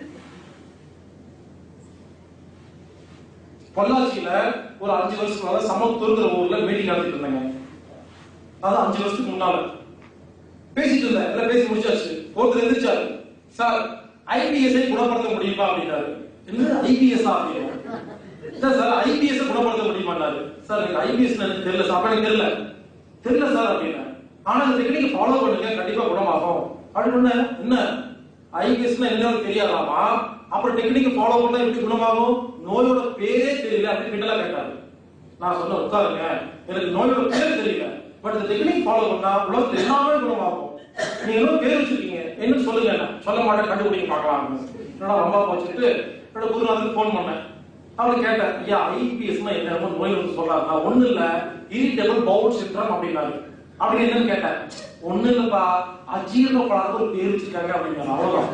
பொள்ளாச்சியில ஒரு அஞ்சு வருஷத்துக்கு முன்னால சமத்துவங்கிற ஊர்ல மீட்டிங் நடத்திட்டு இருந்தாங்க அதான் அஞ்சு வருஷத்துக்கு முன்னால பேசிட்டு இருந்தேன் எல்லாம் பேசி முடிச்சாச்சு ஒருத்தர் எந்திரிச்சாரு சார் ஐபிஎஸ்ஐ குணப்படுத்த முடியுமா அப்படின்னாரு என்ன ஐபிஎஸ் அப்படின்னு இல்ல சார் ஐபிஎஸ் குணப்படுத்த முடியுமான்னாரு சார் எனக்கு ஐபிஎஸ் எனக்கு தெரியல சார் அப்ப எனக்கு தெரியல தெரியல சார் அப்படின்னு ஆனா இந்த டெக்னிக் ஃபாலோ பண்ணுங்க கண்டிப்பா குணமாகும் அப்படின்னு என்ன ஐபிஎஸ்னா என்னன்னு தெரியாதாமா அப்புறம் டெக்னிக் ஃபாலோ பண்ணா எப்படி குணமாகும் நோயோட பேரே தெரியல அப்படின்னு கிண்டலா கேட்டாரு நான் சொன்ன உட்காருங்க எனக்கு நோயோட பேர் தெரியல பட் இந்த டெக்னிக் ஃபாலோ பண்ணா உலகத்துல எல்லாமே குணமாகும் நீங்க என்ன பேர் வச்சிருக்கீங்க என்ன சொல்லுங்க என்ன சொல்ல மாட்டேன் கண்டுபிடிக்க பார்க்கலாம் என்னடா ரொம்ப வச்சுட்டு என்னோட குருநாதருக்கு ஃபோன் பண்ணேன் அவரு கேட்டேன் ஐயா ஐபிஎஸ்னா என்ன நோய் வந்து சொல்றாரு நான் ஒண்ணு இல்ல இரிட்டபிள் பவுல் சிண்ட்ரம் அப்படின்னாரு அப்படி என்னன்னு கேட்டேன் ஒண்ணு இல்லப்பா அஜீரண கோளாறு ஒரு பேர் வச்சிருக்காங்க அப்படின்னாரு அவ்வளவுதான்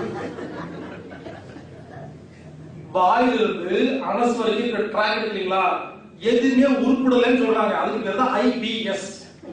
வாயிலிருந்து அனஸ் வரைக்கும் இருக்கிற ட்ராக் இருக்கு இல்லைங்களா எதுவுமே உருப்படலைன்னு சொல்றாங்க அதுக்கு பேர் தான் ஐபிஎஸ்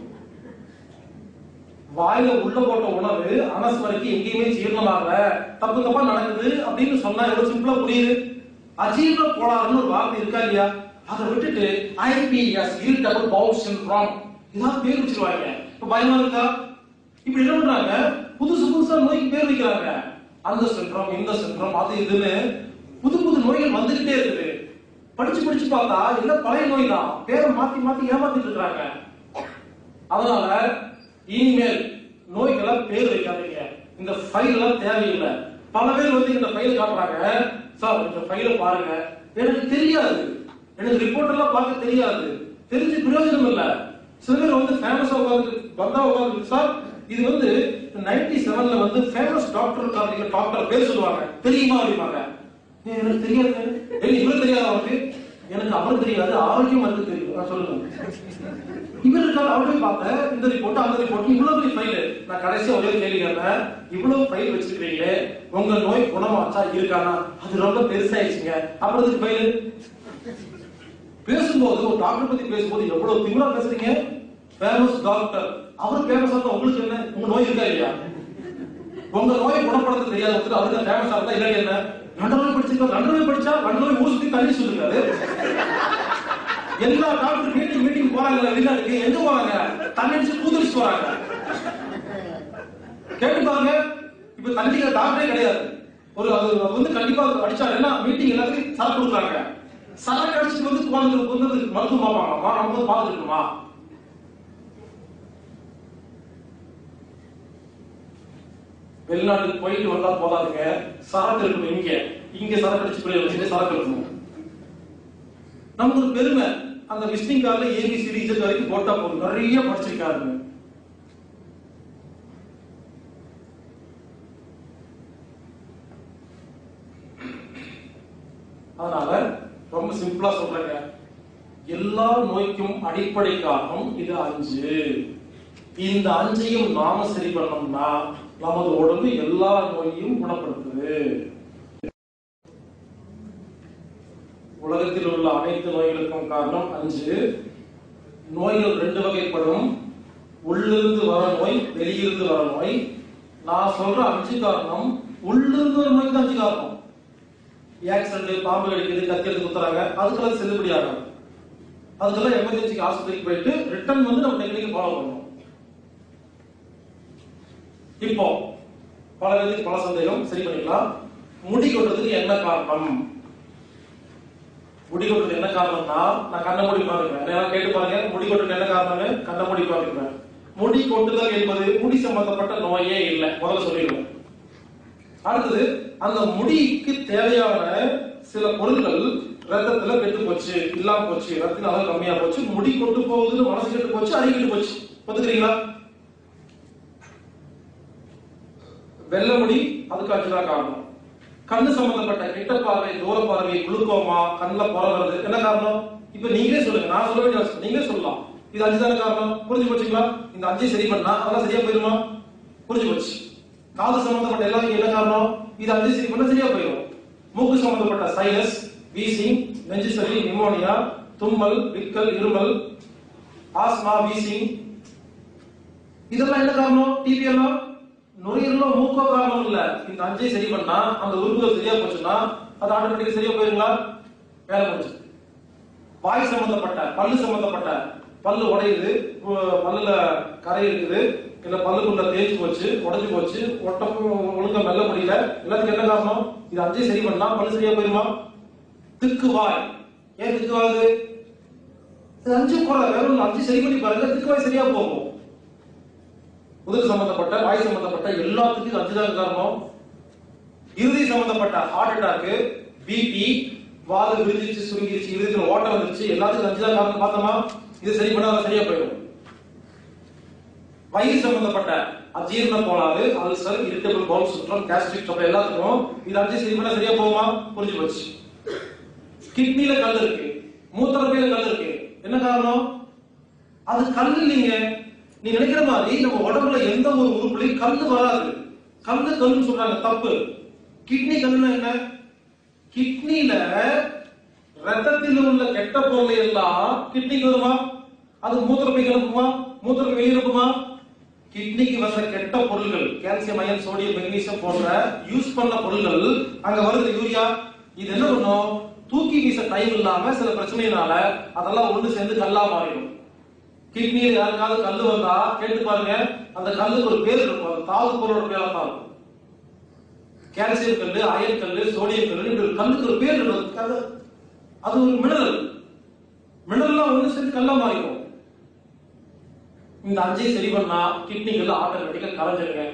வாயில உள்ள போட்ட உணவு அனஸ் வரைக்கும் எங்கேயுமே ஜீரணமாகல தப்பு தப்பா நடக்குது அப்படின்னு சொன்னா எவ்வளவு சிம்பிளா புரியுது அஜீரண கோளாறுன்னு ஒரு வார்த்தை இருக்கா இல்லையா அதை விட்டுட்டு ஐபிஎஸ் இரிட்டபிள் பவுல் சிண்ட்ரோம் இதான் பேர் வச்சிருவாங்க இப்ப பயமா இருக்கா இப்படி என்ன பண்றாங்க புதுசு புதுசா நோய்க்கு பேர் வைக்கிறாங்க அந்த சிண்ட்ரோம் இந்த சிண்ட்ரோம் அது இதுன்னு புது புது நோய்கள் வந்துகிட்டே இருக்குது படிச்சு படிச்சு பார்த்தா எல்லாம் பழைய நோய் தான் பேரை மாத்தி மாத்தி ஏமாத்திட்டு இருக்காங்க அதனால இனிமேல் நோய்க்கெல்லாம் பேர் வைக்காதீங்க இந்த ஃபைல் எல்லாம் தேவையில்லை பல பேர் வந்து இந்த ஃபைல் காட்டுறாங்க சார் இந்த ஃபைலை பாருங்க எனக்கு தெரியாது எனக்கு ரிப்போர்ட் எல்லாம் பார்க்க தெரியாது தெரிஞ்சு பிரயோஜனம் இல்ல சில பேர் வந்து ஃபேமஸா உட்காந்து வந்தா உட்காந்து சார் இது வந்து நைன்டி செவன்ல வந்து ஃபேமஸ் டாக்டர் இருக்காங்க டாக்டர் பேர் சொல்லுவாங்க தெரியுமா அப்படிம்பாங்க ஏய், எனக்கு தெரியாது ஏய், இவருக்கு தெரியாது அவருக்கு எனக்கு அவருக்கு தெரியாது ஆரோக்கியம் இருக்கு தெரியும் நான் சொல்லுங்க இவர் இருக்காரு அவரே பார்த்தேன் இந்த ரிப்போர்ட் அந்த ரிப்போர்ட் இவ்வளவு பெரிய ஃபைல் நான் கடைசியா ஒரே ஒரு கேள்வி கேட்டேன் இவ்வளவு ஃபைல் வச்சிருக்கீங்களே உங்க நோய் குணமாச்சா இருக்கானா அது ரொம்ப பெருசாயிடுச்சுங்க அப்புறம் இதுக்கு ஃபைல் பேசும்போது ஒரு டாக்டர் பத்தி பேசும்போது எவ்வளவு திமிரா பேசுறீங்க ஃபேமஸ் டாக்டர் அவர் ஃபேமஸா இருந்தா உங்களுக்கு என்ன உங்க நோய் இருக்கா இல்லையா உங்க நோயை குணப்படுத்த தெரியாத ஒருத்தர் அவருக்கு ஃபேமஸா இருந்தா இல்லை என்ன லண்டன்ல படிச்சிருக்கா லண்டன்ல படிச்சா லண்டன்ல ஊர் சுத்தி தள்ளி சொல்லுங்க எல்லா டாக்டர் மீட்டிங் மீட்டிங் போறாங்க வெளிநாட்டுக்கு எங்க போறாங்க தண்ணடிச்சு பூதரிச்சு போறாங்க கேட்டு பாருங்க இப்ப தண்ணிக்கிற டாக்டரே கிடையாது ஒரு அது அது வந்து கண்டிப்பா அது அடிச்சா என்ன மீட்டிங் எல்லாத்துக்கும் சரக்கு கொடுக்குறாங்க சரக்கு அடிச்சுட்டு வந்து குழந்தைங்களுக்கு வந்து அதுக்கு மருத்துவம் பார்ப்பாங்கம்மா நம்ம வந்து பார்த்துருக்கணுமா வெளிநாட்டுக்கு போயிட்டு வந்தா போதாதுங்க சரக்கு இருக்கணும் இங்க இங்க சரக்கு அடிச்சு போய் வச்சுட்டு சரக்கு இருக்கணும் நமக்கு ஒரு பெருமை அந்த விசிட்டிங் கார்டுல ஏபிசிடி இசட் வரைக்கும் போட்டா போதும் நிறைய படிச்சிருக்காருங்க அதனால ரொம்ப சிம்பிளா சொல்றேங்க எல்லா நோய்க்கும் அடிப்படை காரணம் இது அஞ்சு இந்த அஞ்சையும் நாம சரி பண்ணோம்னா நமது உடம்பு எல்லா நோயையும் குணப்படுத்துது உலகத்தில் உள்ள அனைத்து நோய்களுக்கும் காரணம் அஞ்சு நோய்கள் ரெண்டு வகைப்படும் உள்ளிருந்து வர நோய் வெளியிருந்து வர நோய் நான் சொல்ற அஞ்சு காரணம் உள்ளிருந்து வர நோய்க்கு தான் அஞ்சு காரணம் ஆக்சிடென்ட் பாம்பு கடிக்குது கத்தி எடுத்து குத்துறாங்க அதுக்கெல்லாம் செல்லுபடி ஆகாது அதுக்கெல்லாம் எமர்ஜென்சிக்கு ஆஸ்பத்திரிக்கு போயிட்டு ரிட்டர்ன் வந்து நம்ம டெக்னிக் ஃபாலோ பண்ணணும் இப்போ பல பேருக்கு பல சந்தேகம் சரி பண்ணிக்கலாம் முடி கொட்டுறதுக்கு என்ன காரணம் முடி கொட்டுறது என்ன காரணம்னா நான் கண்ணை மூடி உட்காந்துக்குவேன் என்ன கேட்டு பாருங்க முடி கொட்டுறது என்ன காரணம்னு கண்ணை மூடி உட்காந்துக்குவேன் முடி கொட்டுதல் என்பது முடி சம்பந்தப்பட்ட நோயே இல்லை முதல்ல சொல்லிடுவோம் அடுத்தது அந்த முடிக்கு தேவையான சில பொருட்கள் ரத்தத்துல கெட்டு போச்சு இல்லாம போச்சு ரத்தத்தின் அளவு கம்மியா போச்சு முடி கொண்டு போகுதுன்னு மனசு கெட்டு போச்சு அறிவு கெட்டு போச்சு ஒத்துக்கிறீங்களா வெள்ளை முடி அதுக்கு அஞ்சுதான் காரணம் கண்ணு சம்பந்தப்பட்ட கிட்ட பார்வை தூர பார்வை குளுக்கோமா கண்ணுல புற வருது என்ன காரணம் இப்ப நீங்களே சொல்லுங்க நான் சொல்ல வேண்டிய அவசியம் நீங்களே சொல்லலாம் இது அஞ்சு தானே காரணம் புரிஞ்சு போச்சுங்களா இந்த அஞ்சை சரி பண்ணா அதெல்லாம் சரியா போயிருமா புரிஞ்சு போச்சு காது சம்பந்தப்பட்ட எல்லாம் என்ன காரணம் இது அஞ்சு சரி பண்ணா சரியா போயிடும் மூக்கு சம்பந்தப்பட்ட சைனஸ் வீசிங் நெஞ்சு சளி நிமோனியா தும்மல் விக்கல் இருமல் ஆஸ்மா வீசிங் இதெல்லாம் என்ன காரணம் டிபி எல்லாம் நுரையீரலும் மூக்கோ காரணம் இல்ல இந்த அஞ்சை சரி பண்ணா அந்த உறுப்புகள் சரியா போச்சுன்னா அது ஆட்டோமேட்டிக்கா சரியா போயிருங்களா வேலை முடிஞ்சு வாய் சம்பந்தப்பட்ட பல்லு சம்பந்தப்பட்ட பல்லு உடையுது உ- பல்லுல கரை இருக்குது இல்ல பல்லுக்குள்ள தேய்ச்சி போச்சு உடைஞ்சு போச்சு ஒட்டம் ஒழுங்கா மெல்ல முடியல எல்லாத்துக்கும் என்ன காரணம் இது அஞ்சை சரி பண்ணா பல்லு சரியா போயிருமா திக்கு வாய் ஏன் திக்கு வாகுது இது அஞ்சு குறை வேற ஒண்ணு அஞ்சு சரி பண்ணி பாருங்க திக்கு வாய் சரியா போகும் உதடு சம்பந்தப்பட்ட வாய் சம்பந்தப்பட்ட எல்லாத்துக்கும் இது அஞ்சுதான் காரணம் இறுதி சம்பந்தப்பட்ட ஹார்ட் அட்டாக்கு பிபி வாது விரிஞ்சிச்சு சுருங்கிருச்சு இறுதியில் ஓட்டம் வந்துருச்சு எல்லாத்துக்கும் அஞ்சுதான் காரணம் பார்த்தோமா இது சரி பண்ணா அது சரியா போயிடும் வயிறு சம்பந்தப்பட்ட அஜீரண கோளாறு அல்சர் இரிட்டபிள் பவுல் சுற்றம் கேஸ்ட்ரிக் ட்ரபிள் எல்லாத்துக்கும் இது அஞ்சு சரி பண்ணா சரியா போகுமா புரிஞ்சு போச்சு கிட்னில கல் இருக்கு மூத்திரப்பையில கல் இருக்கு என்ன காரணம் அது கல் இல்லைங்க நீ நினைக்கிற மாதிரி நம்ம உடம்புல எந்த ஒரு உறுப்புலையும் கல்லு வராது கல்லு கல்லுன்னு சொல்றாங்க தப்பு கிட்னி கல்லுன்னா என்ன கிட்னில ரத்தத்தில் உள்ள கெட்ட பொருளை எல்லாம் கிட்னிக்கு வருமா அது மூத்திரப்பை அனுப்புமா மூத்திரப்பை வெளியிருப்புமா கிட்னிக்கு வந்த கெட்ட பொருள்கள் கால்சியம் அயன் சோடியம் மெக்னீசியம் போன்ற யூஸ் பண்ண பொருள்கள் அங்க வருது யூரியா இது என்ன பண்ணும் தூக்கி வீச டைம் இல்லாம சில பிரச்சனையினால அதெல்லாம் ஒண்ணு சேர்ந்து கல்லா மாறிடும் கிட்னியில யாருக்காவது கல்லு வந்தா கேட்டு பாருங்க அந்த கல்லுக்கு ஒரு பேர் இருக்கும் அது தாது பொருளோட பேரா தான் இருக்கும் கால்சியம் கல்லு அயன் கல்லு சோடியம் கல்லு இப்படி ஒரு கல்லுக்கு ஒரு பேர் இருக்கும் அது அது ஒரு மினரல் மினரல்லாம் ஒண்ணு சேர்ந்து கல்லா மாறிடும் இந்த அஞ்சை சரி பண்ணா கிட்னிகள் ஆட்டோமேட்டிக்கா கரைஞ்சிருங்க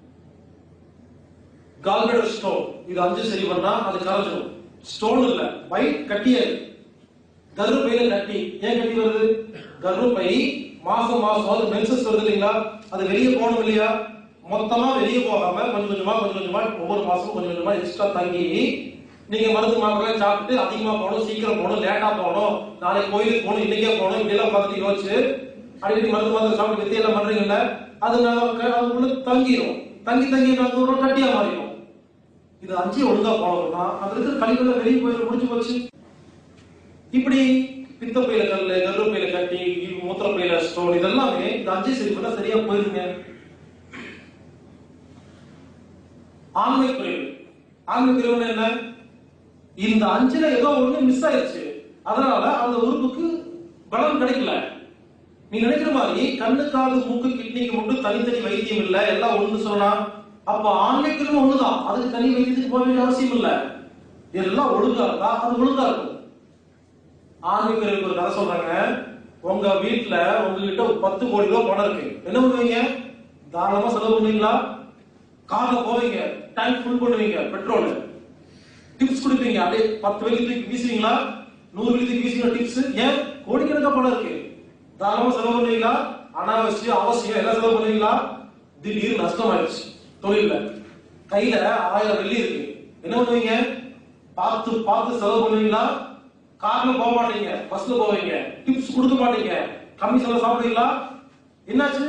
கால்பிளடர் ஸ்டோன் இது அஞ்சு சரி பண்ணா அது கரைஞ்சிடும் ஸ்டோன் இல்ல ஒயிட் கட்டியே கர்ப்பையில கட்டி ஏன் கட்டி வருது கர்ப்பை மாசம் மாசம் அது மென்சஸ் வருது இல்லைங்களா அது வெளியே போகணும் இல்லையா மொத்தமா வெளியே போகாம கொஞ்சம் கொஞ்சமா கொஞ்சம் கொஞ்சமா ஒவ்வொரு மாசமும் கொஞ்சம் கொஞ்சமா எக்ஸ்ட்ரா தங்கி நீங்க மருந்து மாத்திரை சாப்பிட்டு அதிகமா போகணும் சீக்கிரம் போகணும் லேட்டா போகணும் நாளைக்கு கோயிலுக்கு போகணும் இன்னைக்கே போகணும் இப்படி எல்லாம் பார்த்துட்டு யோசிச்சு அடிக்கடி மருந்து மாத்திரை சாப்பிட்டு வித்தி எல்லாம் பண்றீங்கல்ல அது நமக்கு அது உள்ள தங்கிரும் தங்கி தங்கி நமக்கு ஒரு கட்டியா மாறிடும் இது அஞ்சு ஒழுங்கா போனோம்னா அதுல இருக்கிற கழிவுல வெளியே போயிட முடிஞ்சு போச்சு இப்படி பித்தப்பையில கல்லு கருப்பையில கட்டி மூத்திரப்பையில ஸ்டோன் இதெல்லாமே இந்த அஞ்சு சரி பண்ணா சரியா போயிருங்க ஆண்மை குறைவு ஆண்மை குறைவுன்னு என்ன இந்த அஞ்சுல ஏதோ ஒண்ணு மிஸ் ஆயிருச்சு அதனால அந்த உறுப்புக்கு பலம் கிடைக்கல நீ நினைக்கிற மாதிரி கண்ணு காது மூக்கு கிட்னிக்கு மட்டும் தனித்தனி வைத்தியம் இல்ல எல்லாம் ஒண்ணு சொல்லலாம் அப்ப ஆண்மை குறைவு ஒண்ணுதான் அதுக்கு தனி வைத்தியத்துக்கு போக வேண்டிய அவசியம் இல்ல எல்லாம் ஒழுங்கா இருந்தா அது ஒழுங்கா இருக்கும் ஆன்மீகருக்கு ஒரு கதை சொல்றாங்க உங்க வீட்டுல உங்ககிட்ட ஒரு பத்து கோடி ரூபாய் பணம் இருக்கு என்ன பண்ணுவீங்க தாராளமா செலவு பண்ணுவீங்களா கார்ல போவீங்க டேங்க் ஃபுல் பண்ணுவீங்க பெட்ரோல் டிப்ஸ் கொடுப்பீங்க அப்படியே பத்து வெளி தூக்கி வீசுவீங்களா நூறு வெளி தூக்கி வீசுவீங்க டிப்ஸ் ஏன் கோடிக்கணக்கா பணம் இருக்கு தாராளமா செலவு பண்ணுவீங்களா அனாவசியம் அவசியம் எல்லாம் செலவு பண்ணுவீங்களா திடீர்னு நஷ்டம் ஆயிடுச்சு தொழில்ல கையில ஆயிரம் வெள்ளி இருக்கு என்ன பண்ணுவீங்க பார்த்து பார்த்து செலவு பண்ணுவீங்களா கார்ல போக மாட்டீங்க பஸ்ல போவீங்க டிப்ஸ் கொடுக்க மாட்டீங்க கம்மி செலவு சாப்பிடுவீங்களா என்னாச்சு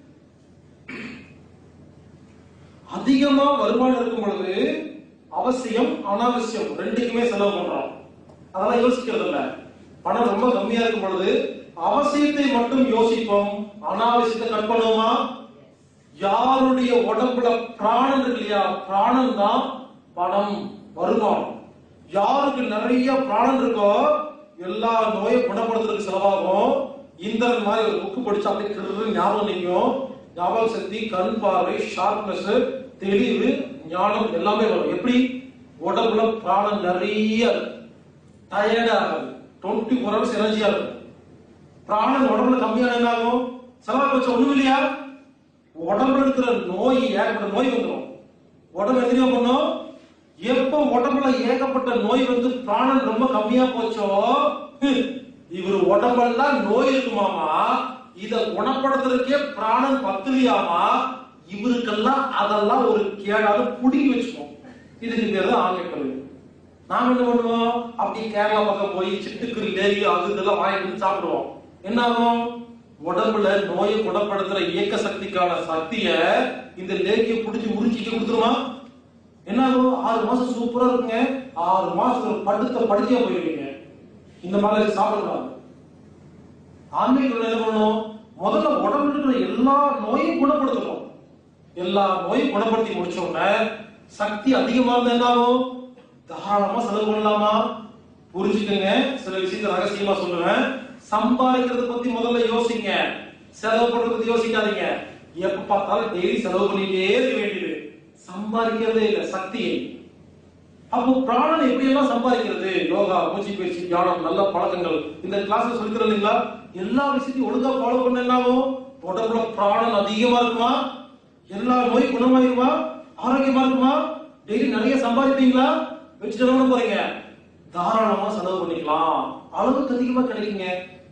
அதிகமா வருமானம் இருக்கும் பொழுது அவசியம் அனாவசியம் ரெண்டுக்குமே செலவு பண்றோம் அதெல்லாம் யோசிக்கிறது இல்ல பணம் ரொம்ப கம்மியா இருக்கும் பொழுது அவசியத்தை மட்டும் யோசிப்போம் அனாவசியத்தை கட் பண்ணுவோமா யாருடைய உடம்புல பிராணம் இருக்கு இல்லையா பிராணம் தான் பணம் வருமானம் யாருக்கு நிறைய பிராணம் இருக்கோ எல்லா நோயை குணப்படுத்துறதுக்கு செலவாகும் இந்திரன் மாதிரி ஒரு புக்கு படிச்சா அப்படியே கிரு ஞாபகம் நிற்கும் ஞாபக சக்தி கண் பார்வை ஷார்ப்னஸ் தெளிவு ஞானம் எல்லாமே வரும் எப்படி உடம்புல பிராணம் நிறைய இருக்கு டயர்டா ஆகாது டுவெண்ட்டி ஃபோர் ஹவர்ஸ் எனர்ஜியா இருக்கும் பிராணன் உடம்புல கம்மியான என்ன ஆகும் செலவு வச்ச ஒண்ணும் இல்லையா உடம்புல இருக்கிற நோய் ஏகப்பட்ட நோய் வந்துடும் உடம்பு எத்தனையோ பண்ணும் எப்ப உடம்புல ஏகப்பட்ட நோய் வந்து பிராணன் ரொம்ப கம்மியா போச்சோ ஹம், இவர் உடம்பெல்லாம் நோய் இருக்குமாமா இத குணப்படுத்துறதுக்கே பிராணன் பத்துலியாமா இவருக்கெல்லாம் அதெல்லாம் ஒரு கேடாக புடுங்கி வச்சுக்கோம் இதுக்கு பேர் தான் ஆங்கில கல்வி நாம என்ன பண்ணுவோம் அப்படி கேரளா பக்கம் போய் சிட்டுக்குருவி லேரி அது இதெல்லாம் வாங்கிட்டு வந்து சாப்பிடுவோம் என்ன ஆகும் உடம்புல நோயை குணப்படுத்துற இயக்க சக்திக்கான சக்திய இந்த லேகிய புடிச்சு முறிச்சிட்டு கொடுத்துருமா என்ன ஆகும் ஆறு மாசம் சூப்பரா இருக்குங்க ஆறு மாசம் ஒரு படுத்த படுக்கையா போயிருவீங்க இந்த மாதிரி சாப்பிடலாம் ஆன்மீகம் என்ன பண்ணணும் முதல்ல உடம்புல இருக்கிற எல்லா நோயும் குணப்படுத்தணும் எல்லா நோயும் குணப்படுத்தி முடிச்ச உடனே சக்தி அதிகமா இருந்தா என்ன ஆகும் தாராளமா செலவு பண்ணலாமா புரிஞ்சுக்கங்க சில விஷயத்தை ரகசியமா சொல்லுவேன் சம்பாதிக்கிறத பத்தி முதல்ல யோசிங்க செலவு பண்றத பத்தி யோசிக்காதீங்க எப்ப பார்த்தாலும் டெய்லி செலவு பண்ணிட்டே இருக்க வேண்டியது சம்பாதிக்கிறதே இல்ல சக்தியை அப்போ பிராணன் எப்படி எல்லாம் சம்பாதிக்கிறது யோகா மூச்சு பயிற்சி தியானம் நல்ல பழக்கங்கள் இந்த கிளாஸ்ல சொல்லித்தர இல்லைங்களா எல்லா விஷயத்தையும் ஒழுங்கா ஃபாலோ பண்ண என்ன ஆகும் உடம்புல பிராணன் அதிகமா இருக்குமா எல்லா நோய் குணமாயிருமா ஆரோக்கியமா இருக்குமா டெய்லி நிறைய சம்பாதிப்பீங்களா வச்சுட்டு என்ன பண்ண போறீங்க தாராளமா செலவு பண்ணிக்கலாம் அளவுக்கு அதிகமா கிடைக்குங்க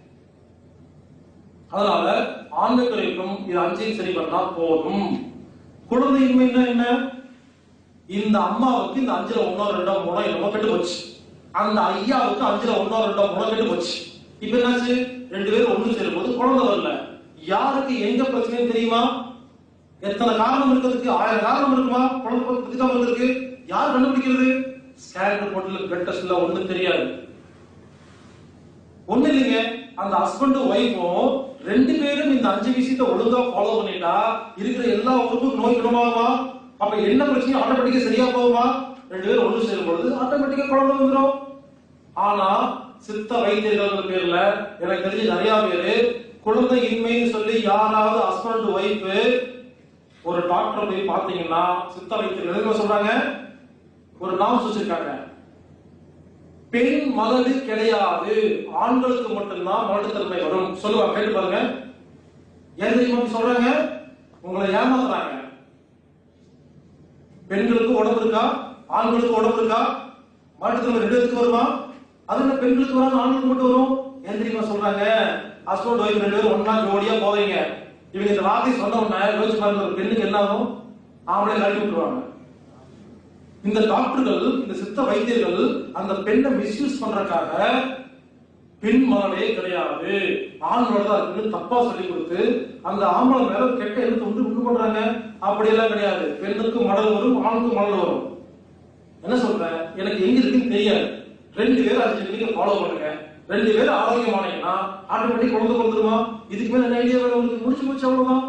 அதனால ஆண்களுக்கும் இது அஞ்சையும் சரி பண்ணா போதும் குழந்தையின்மைன்னா என்ன இந்த அம்மாவுக்கு இந்த அஞ்சுல ஒன்னோ ரெண்டோ மூணோ என்னமோ கெட்டு போச்சு அந்த ஐயாவுக்கு அஞ்சுல ஒன்னோ ரெண்டோ மூணோ கெட்டு போச்சு இப்ப என்னாச்சு ரெண்டு பேரும் ஒண்ணு சேரும் போது குழந்தை வரல யாருக்கு எங்க பிரச்சனைன்னு தெரியுமா எத்தனை காரணம் இருக்கிறதுக்கு ஆயிரம் காரணம் இருக்குமா குழந்தை பத்திக்காம வந்திருக்கு யார் கண்டுபிடிக்கிறது ஸ்கேன் ரிப்போர்ட்ல பிளட் டெஸ்ட்ல ஒண்ணும் தெரியாது ஒண்ணு இல்லைங்க அந்த ஹஸ்பண்டும் ஒய்ஃபும் ரெண்டு பேரும் இந்த அஞ்சு விஷயத்தை ஒழுங்கா ஃபாலோ பண்ணிட்டா இருக்கிற எல்லா உறுப்பும் நோய் குணமாகுமா அப்ப என்ன பிரச்சனையும் ஆட்டோமேட்டிக்கா சரியா போகுமா ரெண்டு பேரும் ஒண்ணு சேரும் பொழுது ஆட்டோமேட்டிக்கா குழந்தை வந்துடும் ஆனா சித்த வைத்தியர்கள் பேர்ல எனக்கு தெரிஞ்சு நிறைய பேரு குழந்தை இன்மைன்னு சொல்லி யாராவது ஹஸ்பண்ட் ஒய்ஃப் ஒரு டாக்டர் போய் பாத்தீங்கன்னா சித்த வைத்தியர்கள் என்ன சொல்றாங்க ஒரு நாமம் வச்சிருக்காங்க பெண் மகடு கிடையாது ஆண்களுக்கு மட்டும்தான் மலட்டுத்தன்மை வரும் சொல்லுவாங்க கேட்டு பாருங்க ஏன் தெரியுமா அப்படி சொல்றாங்க உங்களை ஏமாத்துறாங்க பெண்களுக்கு உடம்பு இருக்கா ஆண்களுக்கு உடம்பு இருக்கா மலட்டுத்தன்மை ரெண்டு பேருக்கு வருமா அது என்ன பெண்களுக்கு வராது ஆண்களுக்கு மட்டும் வரும் ஏன் தெரியுமா சொல்றாங்க ஹஸ்பண்ட் ஒய்ஃப் ரெண்டு பேரும் ஒண்ணா ஜோடியா போவீங்க இவங்க இந்த வார்த்தை சொன்ன உடனே யோசிச்சு பாருங்க ஒரு பெண்ணுக்கு என்ன ஆகும் ஆம்பளை கழட்டி விட்டுருவாங்க இந்த டாக்டர்கள் இந்த சித்த வைத்தியர்கள் அந்த பெண்ணை மிஸ்யூஸ் பண்றதுக்காக பெண் மகளே கிடையாது ஆண்களோட தான் இருக்குன்னு தப்பா சொல்லி கொடுத்து அந்த ஆம்பளை மேல கெட்ட எழுத்து வந்து உண்டு பண்றாங்க அப்படியெல்லாம் கிடையாது பெண்ணுக்கு மடல் வரும் ஆணுக்கு மடல் வரும் என்ன சொல்றேன் எனக்கு எங்க இருக்குன்னு தெரியாது ரெண்டு பேரும் அஞ்சு மணிக்கு ஃபாலோ பண்ணுங்க ரெண்டு பேரும் ஆரோக்கியமானீங்கன்னா ஆட்டோமேட்டிக் குழந்தை பிறந்துருமா இதுக்கு மேல என்ன ஐடியா வேணும் உங்களுக்கு முடிச்சு முடிச்சு அவ்வளவுதான்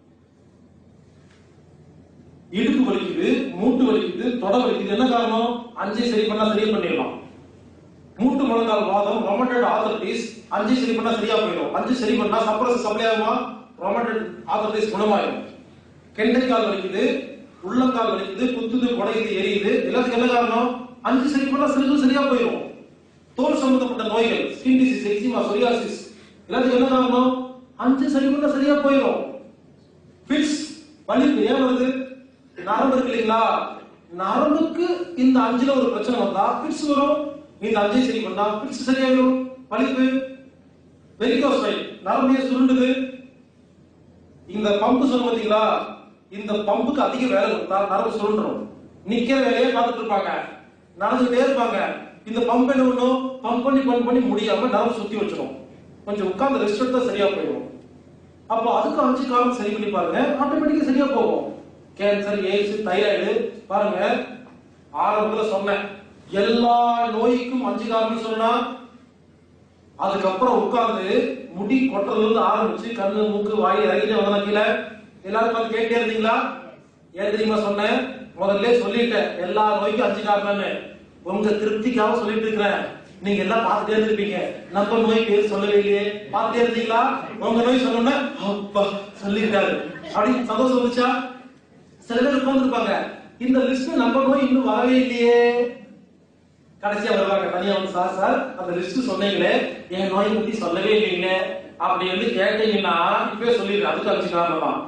இடுப்பு வலிக்குது மூட்டு வலிக்குது தொடை வலிக்குது என்ன காரணம் அஞ்சை சரி பண்ணா சரி பண்ணிடலாம் மூட்டு முழங்கால் வாதம் ரொமட்டட் ஆர்த்தரைட்டிஸ் அஞ்சு சரி பண்ணா சரியா போயிடும் அஞ்சு சரி பண்ணா சப்ரஸ் சப்ளை ஆகுமா ரொமட்டட் ஆர்த்தரைட்டிஸ் குணமாயிடும் கெண்டைக்கால் வலிக்குது உள்ளங்கால் வலிக்குது குத்துது குடையுது எரியுது எல்லாத்துக்கும் என்ன காரணம் அஞ்சு சரி பண்ணா சிறுகள் சரியா போயிடும் தோல் சம்பந்தப்பட்ட நோய்கள் ஸ்கின் டிசீஸ் எக்ஸிமா சொரியாசிஸ் எல்லாத்துக்கும் என்ன காரணம் அஞ்சு சரி பண்ணா சரியா போயிடும் ஃபிட்ஸ் வலிப்பு ஏன் வருது நரம்பு இருக்கு இல்லைங்களா நரம்புக்கு இந்த அஞ்சுல ஒரு பிரச்சனை வந்தா ஃபிட்ஸ் வரும் இந்த அஞ்சை சரி பண்ணா ஃபிட்ஸ் சரியாயிடும் வலிப்பு வெரிகோஸ் வெயின் நரம்பையே சுருண்டுது இந்த பம்பு சொல்ல பாத்தீங்களா இந்த பம்புக்கு அதிக வேலை கொடுத்தா நரம்பு சுருண்டுரும் நிக்கிற வேலையே பார்த்துட்டு இருப்பாங்க நடந்துகிட்டே இருப்பாங்க இந்த பம்ப் என்ன பண்ணும் பம்ப் பண்ணி பம்ப் பண்ணி முடியாம நரம்பு சுத்தி வச்சிரும் கொஞ்சம் உட்கார்ந்து ரெஸ்ட் எடுத்தா சரியா போயிடும் அப்போ அதுக்கு அஞ்சு காரணம் சரி பண்ணி பாருங்க ஆட்டோமேட்டிக்கா சரியா போகும் கேன்சர் எய்ட்ஸ் தைராய்டு பாருங்க ஆரம்பத்துல சொன்னேன் எல்லா நோய்க்கும் அஞ்சு காரணம் சொன்னா அதுக்கப்புறம் உட்கார்ந்து முடி கொட்டுறதுல இருந்து ஆரம்பிச்சு கண்ணு மூக்கு வாய் இறங்கிட்டு வந்தா கீழே எல்லாரும் பார்த்து கேட்டே இருந்தீங்களா ஏன் தெரியுமா சொன்னேன் முதல்ல சொல்லிட்டேன் எல்லா நோய்க்கும் அஞ்சு காரணம்னு உங்க திருப்திக்காக சொல்லிட்டு இருக்கிறேன் நீங்க எல்லாம் பார்த்துட்டே இருந்திருப்பீங்க நம்ம நோய் பேர் சொல்லவே இல்லையே பார்த்துட்டே இருந்தீங்களா உங்க நோய் சொன்னோம்னா அப்பா சொல்லிட்டாரு அப்படின்னு சந்தோஷம் வந்துச்சா சில பேர் உட்கார்ந்துருப்பாங்க இந்த லிஸ்ட் நம்ம நோய் இன்னும் வரவே இல்லையே கடைசியா வருவாங்க தனியா வந்து சார் சார் அந்த லிஸ்ட் சொன்னீங்களே என் நோயை பத்தி சொல்லவே இல்லைங்களே அப்படி வந்து கேட்டீங்கன்னா இப்பவே சொல்லிடுறேன் அதுக்கு அஞ்சு காரணம் தான்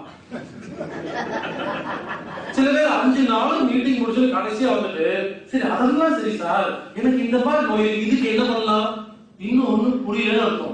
சில பேர் அஞ்சு நாள் மீட்டிங் முடிச்சு கடைசியா வந்துட்டு சரி அதெல்லாம் சரி சார் எனக்கு இந்த மாதிரி நோய் இருக்கு. இதுக்கு என்ன பண்ணலாம் இன்னும் ஒண்ணும் புரியலன்னு அர்த்தம்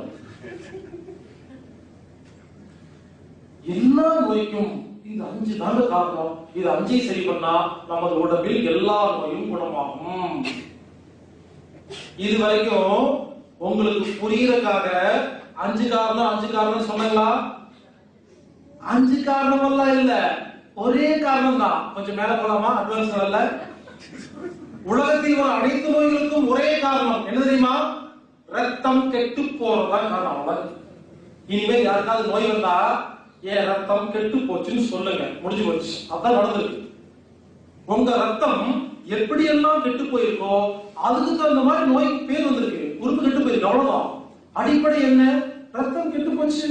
எல்லா நோய்க்கும் இது அஞ்சு தாங்க காரணம் இது அஞ்சை சரி பண்ணா நமது உடம்பில் எல்லா நோயும் குணமாகும் இது வரைக்கும் உங்களுக்கு புரியறதுக்காக அஞ்சு காரணம் அஞ்சு காரணம் சொன்னீங்களா அஞ்சு காரணம் எல்லாம் இல்ல ஒரே காரணம் தான் கொஞ்சம் மேல போலாமா அட்வான்ஸ் லெவல்ல உலகத்தில் உள்ள அனைத்து நோய்களுக்கும் ஒரே காரணம் என்ன தெரியுமா ரத்தம் கெட்டு போறதுதான் காரணம் அவ்வளவுதான். இனிமேல் யாருக்காவது நோய் வந்தா ஏன் ரத்தம் கெட்டு போச்சுன்னு சொல்லுங்க முடிஞ்சு போச்சு அதான் நடந்திருக்கு உங்க ரத்தம் எப்படியெல்லாம் கெட்டு போயிருக்கோ அதுக்கு தகுந்த மாதிரி நோய்க்கு பேர் வந்திருக்கு உறுப்பு கெட்டு போயிருக்கு அவ்வளவுதான் அடிப்படை என்ன ரத்தம் கெட்டு போச்சு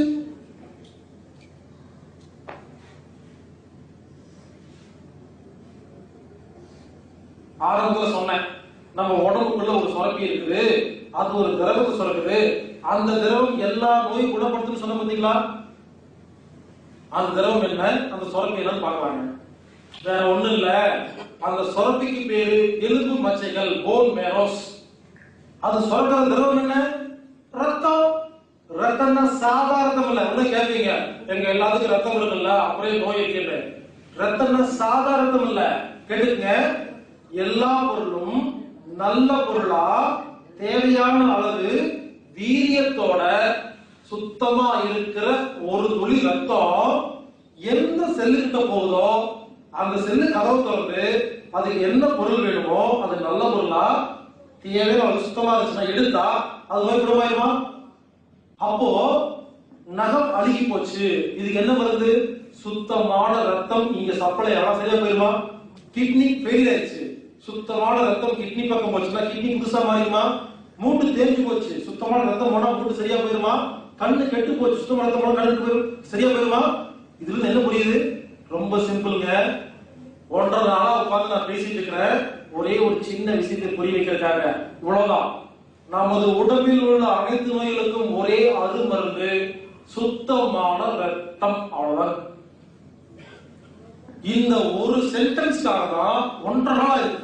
ஆரம்பத்துல சொன்னேன் நம்ம உடம்புக்குள்ள ஒரு சுரப்பி இருக்குது அது ஒரு திரவத்தை சுரக்குது அந்த திரவம் எல்லா நோயும் குணப்படுத்துன்னு சொன்ன பாத்தீங்களா அந்த திரவம் என்ன அந்த சுரப்பி என்னன்னு பார்க்கலாங்க வேற ஒண்ணும் இல்ல அந்த சுரப்பிக்கு பேரு எலும்பு மச்சைகள் போன் மேரோஸ் அது சுரக்கிற திரவம் என்ன ரத்தம் ரத்தம்னா சாதாரணம் இல்ல உடனே கேட்பீங்க எங்க எல்லாத்துக்கும் ரத்தம் இருக்குல்ல அப்படியே நோய் இருக்குன்னு ரத்தம்னா சாதாரணம் இல்ல கேட்டுங்க எல்லா பொருளும் நல்ல பொருளா தேவையான அளவு வீரியத்தோட சுத்தமா இருக்கிற ஒரு துளி ரத்தம் எந்த செல்லுக்கிட்ட போகுதோ அந்த செல்லு கதவு திறந்து அதுக்கு என்ன பொருள் வேணுமோ அது நல்ல பொருளா தேவையான அது சுத்தமா இருந்துச்சுன்னா எடுத்தா அது நோய் குணமாயிருமா அப்போ நகம் அழுகி போச்சு இதுக்கு என்ன வருது சுத்தமான ரத்தம் இங்க சப்ளை ஆனா சரியா போயிருமா கிட்னி ஃபெயில் ஆயிடுச்சு சுத்தமான ரத்தம் கிட்னி பக்கம் போச்சுன்னா கிட்னி புதுசா மாறிடுமா மூட்டு தேஞ்சு போச்சு சுத்தமான ரத்தம் போனா மூட்டு சரியா போயிருமா கண்ணு கெட்டு போச்சு சுத்தமான ரத்தம் போனா கண்ணு போயிரும் சரியா போயிருமா இதுல இருந்து என்ன புரியுது ரொம்ப சிம்பிளுங்க ஒன்றரை நாளா உட்கார்ந்து நான் பேசிட்டு இருக்கிறேன் ஒரே ஒரு சின்ன விஷயத்தை புரிய வைக்கிறதுக்காக இவ்வளவுதான் நமது உடம்பில் உள்ள அனைத்து நோய்களுக்கும் ஒரே அரு மருந்து சுத்தமான ரத்தம் அவ்வளவுதான் இந்த ஒரு சென்டென்ஸ்க்காக தான் ஒன்றரை நாள் இருக்கு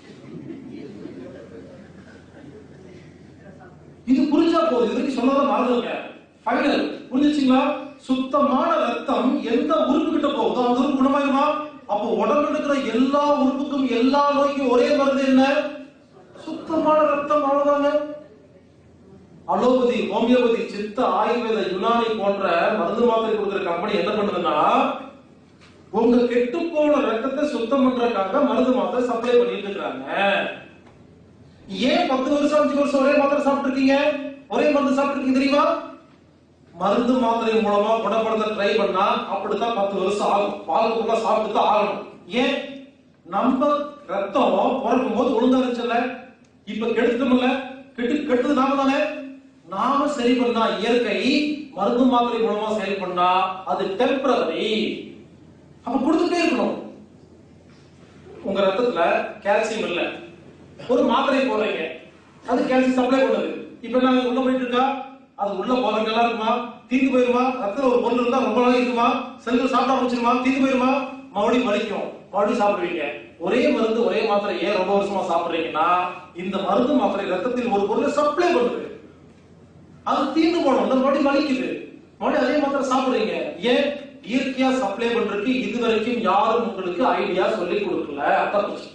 இது புரிஞ்சா போதும் இதுக்கு சொன்னதை மறந்துருங்க ஃபைனல் புரிஞ்சுச்சுங்களா சுத்தமான ரத்தம் எந்த உறுப்பு கிட்ட போகுதோ அந்த உறுப்பு குணமாயிருமா அப்போ உடம்புல இருக்கிற எல்லா உறுப்புக்கும் எல்லா நோய்க்கும் ஒரே மருந்து என்ன சுத்தமான ரத்தம் அவ்வளவுதாங்க அலோபதி ஹோமியோபதி சித்த ஆயுர்வேத யுனானி போன்ற மருந்து மாத்திரை கொடுக்குற கம்பெனி என்ன பண்ணுதுன்னா உங்க கெட்டு போன ரத்தத்தை சுத்தம் பண்றதுக்காக மருந்து மாத்திரை சப்ளை பண்ணிட்டு இருக்காங்க ஏன் பத்து வருஷம் அஞ்சு வருஷம் ஒரே மாத்திரை சாப்பிட்டுருக்கீங்க ஒரே மருந்து சாப்பிட்டுருக்கீங்க தெரியுமா மருந்து மாத்திரை மூலமா குணப்படுத்த ட்ரை பண்ணா அப்படித்தான் பத்து வருஷம் ஆகும் பாலுக்குள்ள சாப்பிட்டு தான் ஆகணும் ஏன் நம்ம ரத்தம் பிறக்கும் போது ஒழுங்கா இருந்துச்சுல்ல இப்ப கெடுத்துட்டோம்ல கெட்டு கெட்டது நாம தானே நாம சரி பண்ணா இயற்கை மருந்து மாத்திரை மூலமா செயல்பண்ணா அது டெம்பரரி அப்ப கொடுத்துட்டே இருக்கணும் உங்க ரத்தத்துல கால்சியம் இல்ல ஒரு மாத்திரை போடுறீங்க அது கால்சியம் சப்ளை பண்ணுது இப்ப நாங்க உள்ள போயிட்டு இருக்கா அது உள்ள போறதுக்கெல்லாம் இருக்குமா தீந்து போயிருமா ரத்தத்துல ஒரு பொருள் இருந்தா ரொம்ப நாள் இருக்குமா செல்கள் சாப்பிட ஆரம்பிச்சிருமா தீந்து போயிருமா மறுபடியும் வலிக்கும் மறுபடியும் சாப்பிடுவீங்க ஒரே மருந்து ஒரே மாத்திரை ஏன் ரொம்ப வருஷமா சாப்பிடுறீங்கன்னா இந்த மருந்து மாத்திரை ரத்தத்தில் ஒரு பொருளை சப்ளை பண்ணுது அது தீர்ந்து போனோம் இந்த மறுபடியும் வலிக்குது மறுபடியும் அதே மாத்திரை சாப்பிடுறீங்க ஏன் இயற்கையா சப்ளை பண்றதுக்கு இது வரைக்கும் யாரும் உங்களுக்கு ஐடியா சொல்லி கொடுக்கல அதான் பிரச்சனை.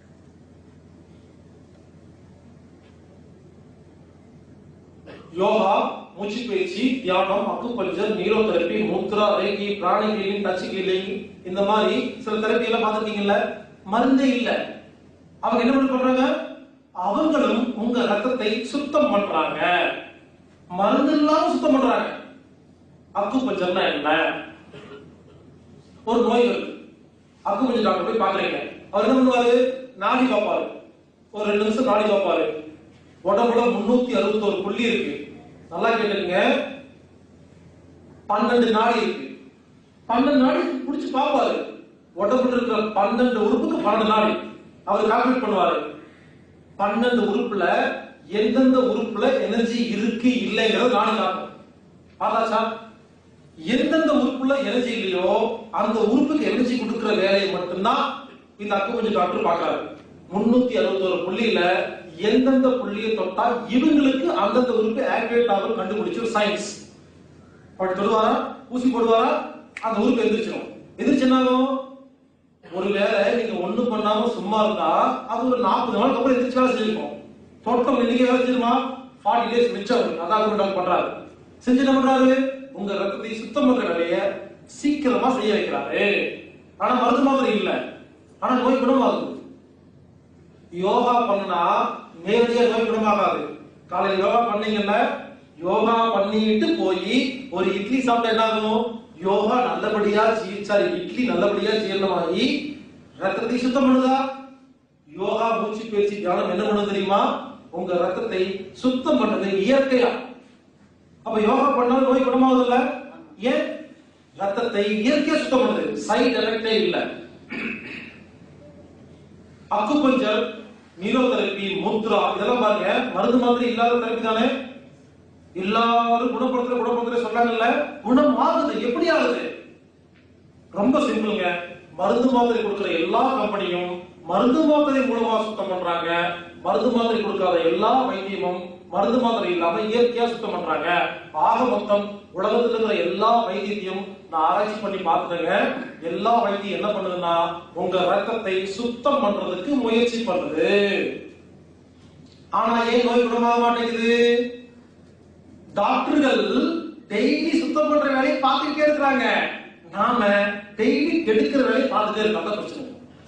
யோகா மூச்சு பயிற்சி தியானம் acupuncture neurotherapy mudra reiki pranic healing touch healing இந்த மாதிரி சில தெரப்பி எல்லாம் பார்த்திருக்கீங்கல்ல மருந்தே இல்ல அவங்க என்ன பண்ணி பண்றாங்க அவங்களும் உங்க ரத்தத்தை சுத்தம் பண்றாங்க மருந்து இல்லாம சுத்தம் பண்றாங்க அக்குபஞ்சர்னா என்ன ஒரு நோய் வருது அக்குபஞ்சர் டாக்டர் போய் பாக்குறீங்க அவர் என்ன பண்ணுவாரு நாடி பார்ப்பாரு ஒரு ரெண்டு நிமிஷம் நாடி பார்ப்பாரு உடம்புல முன்னூத்தி அறுபத்தோரு புள்ளி இருக்கு நல்லா கேட்டுங்க பன்னெண்டு நாடி இருக்கு பன்னெண்டு நாடி புடிச்சு பார்ப்பாரு உடம்புல இருக்கிற பன்னெண்டு உறுப்புக்கு பன்னெண்டு நாடி அவர் கால்குலேட் பண்ணுவாரு பன்னெண்டு உறுப்புல எந்தெந்த உறுப்புல எனர்ஜி இருக்கு இல்லைங்கிறத நானும் காட்டும் பார்த்தாச்சா எந்தெந்த உறுப்புல எனர்ஜி இல்லையோ அந்த உறுப்புக்கு எனர்ஜி கொடுக்கிற வேலையை மட்டும்தான் இந்த அக்குபஞ்சு டாக்டர் பார்க்கறாரு முன்னூத்தி அறுபத்தோரு புள்ளியில எந்தெந்த புள்ளியை தொட்டா இவங்களுக்கு அந்தந்த உறுப்பு ஆக்டிவேட் ஆகும் கண்டுபிடிச்ச ஒரு சயின்ஸ் அப்படி தொடுவாரா ஊசி போடுவாரா அந்த உறுப்பு எந்திரிச்சிடும் எந்திரிச்சுனாலும் ஒருவேளை நீங்க ஒண்ணு பண்ணாம சும்மா இருந்தா அது ஒரு நாற்பது நாளுக்கு அப்புறம் எந்திரிச்சு வேலை செஞ்சிருக்கும் தோட்டம் இன்னைக்கு வேலை செய்யுமா ஃபார்ட்டி டேஸ் மிச்சம் இருக்கு. அதான் கூட டாக்டர் பண்றாரு செஞ்சு என்ன பண்றாரு உங்க ரத்தத்தை சுத்தம் பண்ற வேலையை சீக்கிரமா செய்ய வைக்கிறாரு ஆனா மருந்து மாதிரி இல்ல ஆனா நோய் குணமாகுது யோகா பண்ணா நேரடியா நோய் குணமாகாது காலையில யோகா பண்ணீங்கல்ல யோகா பண்ணிட்டு போய் ஒரு இட்லி சாப்பிட்டா என்ன ஆகும் யோகா நல்லபடியா செய்ய- சாரி இட்லி நல்லபடியா ஜீரணமாகி ரத்தத்தை சுத்தம் பண்ணுதா யோகா மூச்சு பயிற்சி தியானம் என்ன பண்ணுது தெரியுமா உங்க ரத்தத்தை சுத்தம் பண்ணது இயற்கையா அப்ப யோகா பண்ணா நோய் குணமாகுது இல்ல ஏன் ரத்தத்தை இயற்கையா சுத்தம் பண்ணுது சைடு எஃபெக்டே இல்ல அக்குபஞ்சர் நீரோதெரப்பி முத்ரா இதெல்லாம் பாருங்க மருந்து மாதிரி இல்லாத தெரப்பி தானே எல்லாரும் குணப்படுத்துற குணப்படுத்துற சொல்றாங்கல்ல குணம் ஆகுது எப்படி ஆகுது ரொம்ப சிம்பிளுங்க மருந்து மாத்திரை கொடுக்கிற எல்லா கம்பெனியும் மருந்து மாத்திரை மூலமா சுத்தம் பண்றாங்க மருந்து மாத்திரை கொடுக்காத எல்லா வைத்தியமும் மருந்து மாத்திரை இல்லாம இயற்கையா சுத்தம் பண்றாங்க ஆக மொத்தம் உலகத்துல இருக்கிற எல்லா வைத்தியத்தையும் நான் ஆராய்ச்சி பண்ணி பார்த்துட்டேங்க எல்லா வைத்தியம் என்ன பண்ணுதுன்னா உங்க ரத்தத்தை சுத்தம் பண்றதுக்கு முயற்சி பண்ணுது ஆனா ஏன் நோய் குணமாக மாட்டேங்குது டாக்டர்கள் டெய்லி சுத்தம் பண்ற வேலையை பார்த்துக்கிட்டே இருக்கிறாங்க நாம டெய்லி கெடுக்கிற வேலையை பார்த்துட்டே இருக்கோம் அதான் பிரச்சனை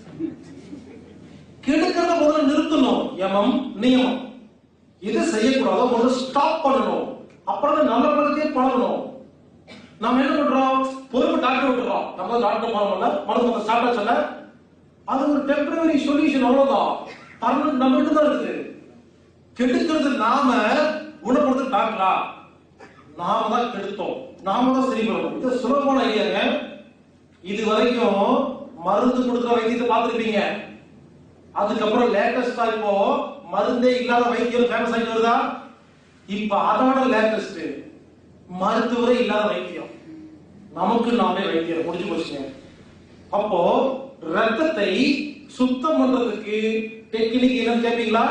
கெடுக்கிறத முதல்ல நிறுத்தணும் யமம் நியமம் எது செய்யக்கூடாதோ முதல்ல ஸ்டாப் பண்ணணும் அப்புறம் தான் நல்ல பழக்கத்தையே பழகணும் நாம என்ன பண்றோம் பொறுப்பு டாக்டர் விட்டுறோம் நம்ம டாக்டர் போறோம்ல மருந்து ஸ்டார்ட் சொல்ல அது ஒரு டெம்பரரி சொல்யூஷன் அவ்வளவுதான் பர்மனன்ட் நம்மகிட்ட தான் இருக்குது கெடுக்கிறது நாம குணப்படுத்துறது டாக்டரா நாம தான் கெடுத்தோம் நாம தான் சரி பண்ணணும் இது சுலபமான ஐடியாங்க இது வரைக்கும் மருந்து கொடுக்குற வைத்தியத்தை பார்த்துருப்பீங்க அதுக்கப்புறம் லேட்டஸ்டா இப்போ மருந்தே இல்லாத வைத்தியம் ஃபேமஸ் ஆகிட்டு வருதா இப்ப அதோட லேட்டஸ்ட் மருத்துவரே இல்லாத வைத்தியம் நமக்கு நாமே வைத்தியம் முடிஞ்சு போச்சுங்க அப்போ ரத்தத்தை சுத்தம் பண்றதுக்கு டெக்னிக் என்னன்னு கேப்பீங்களா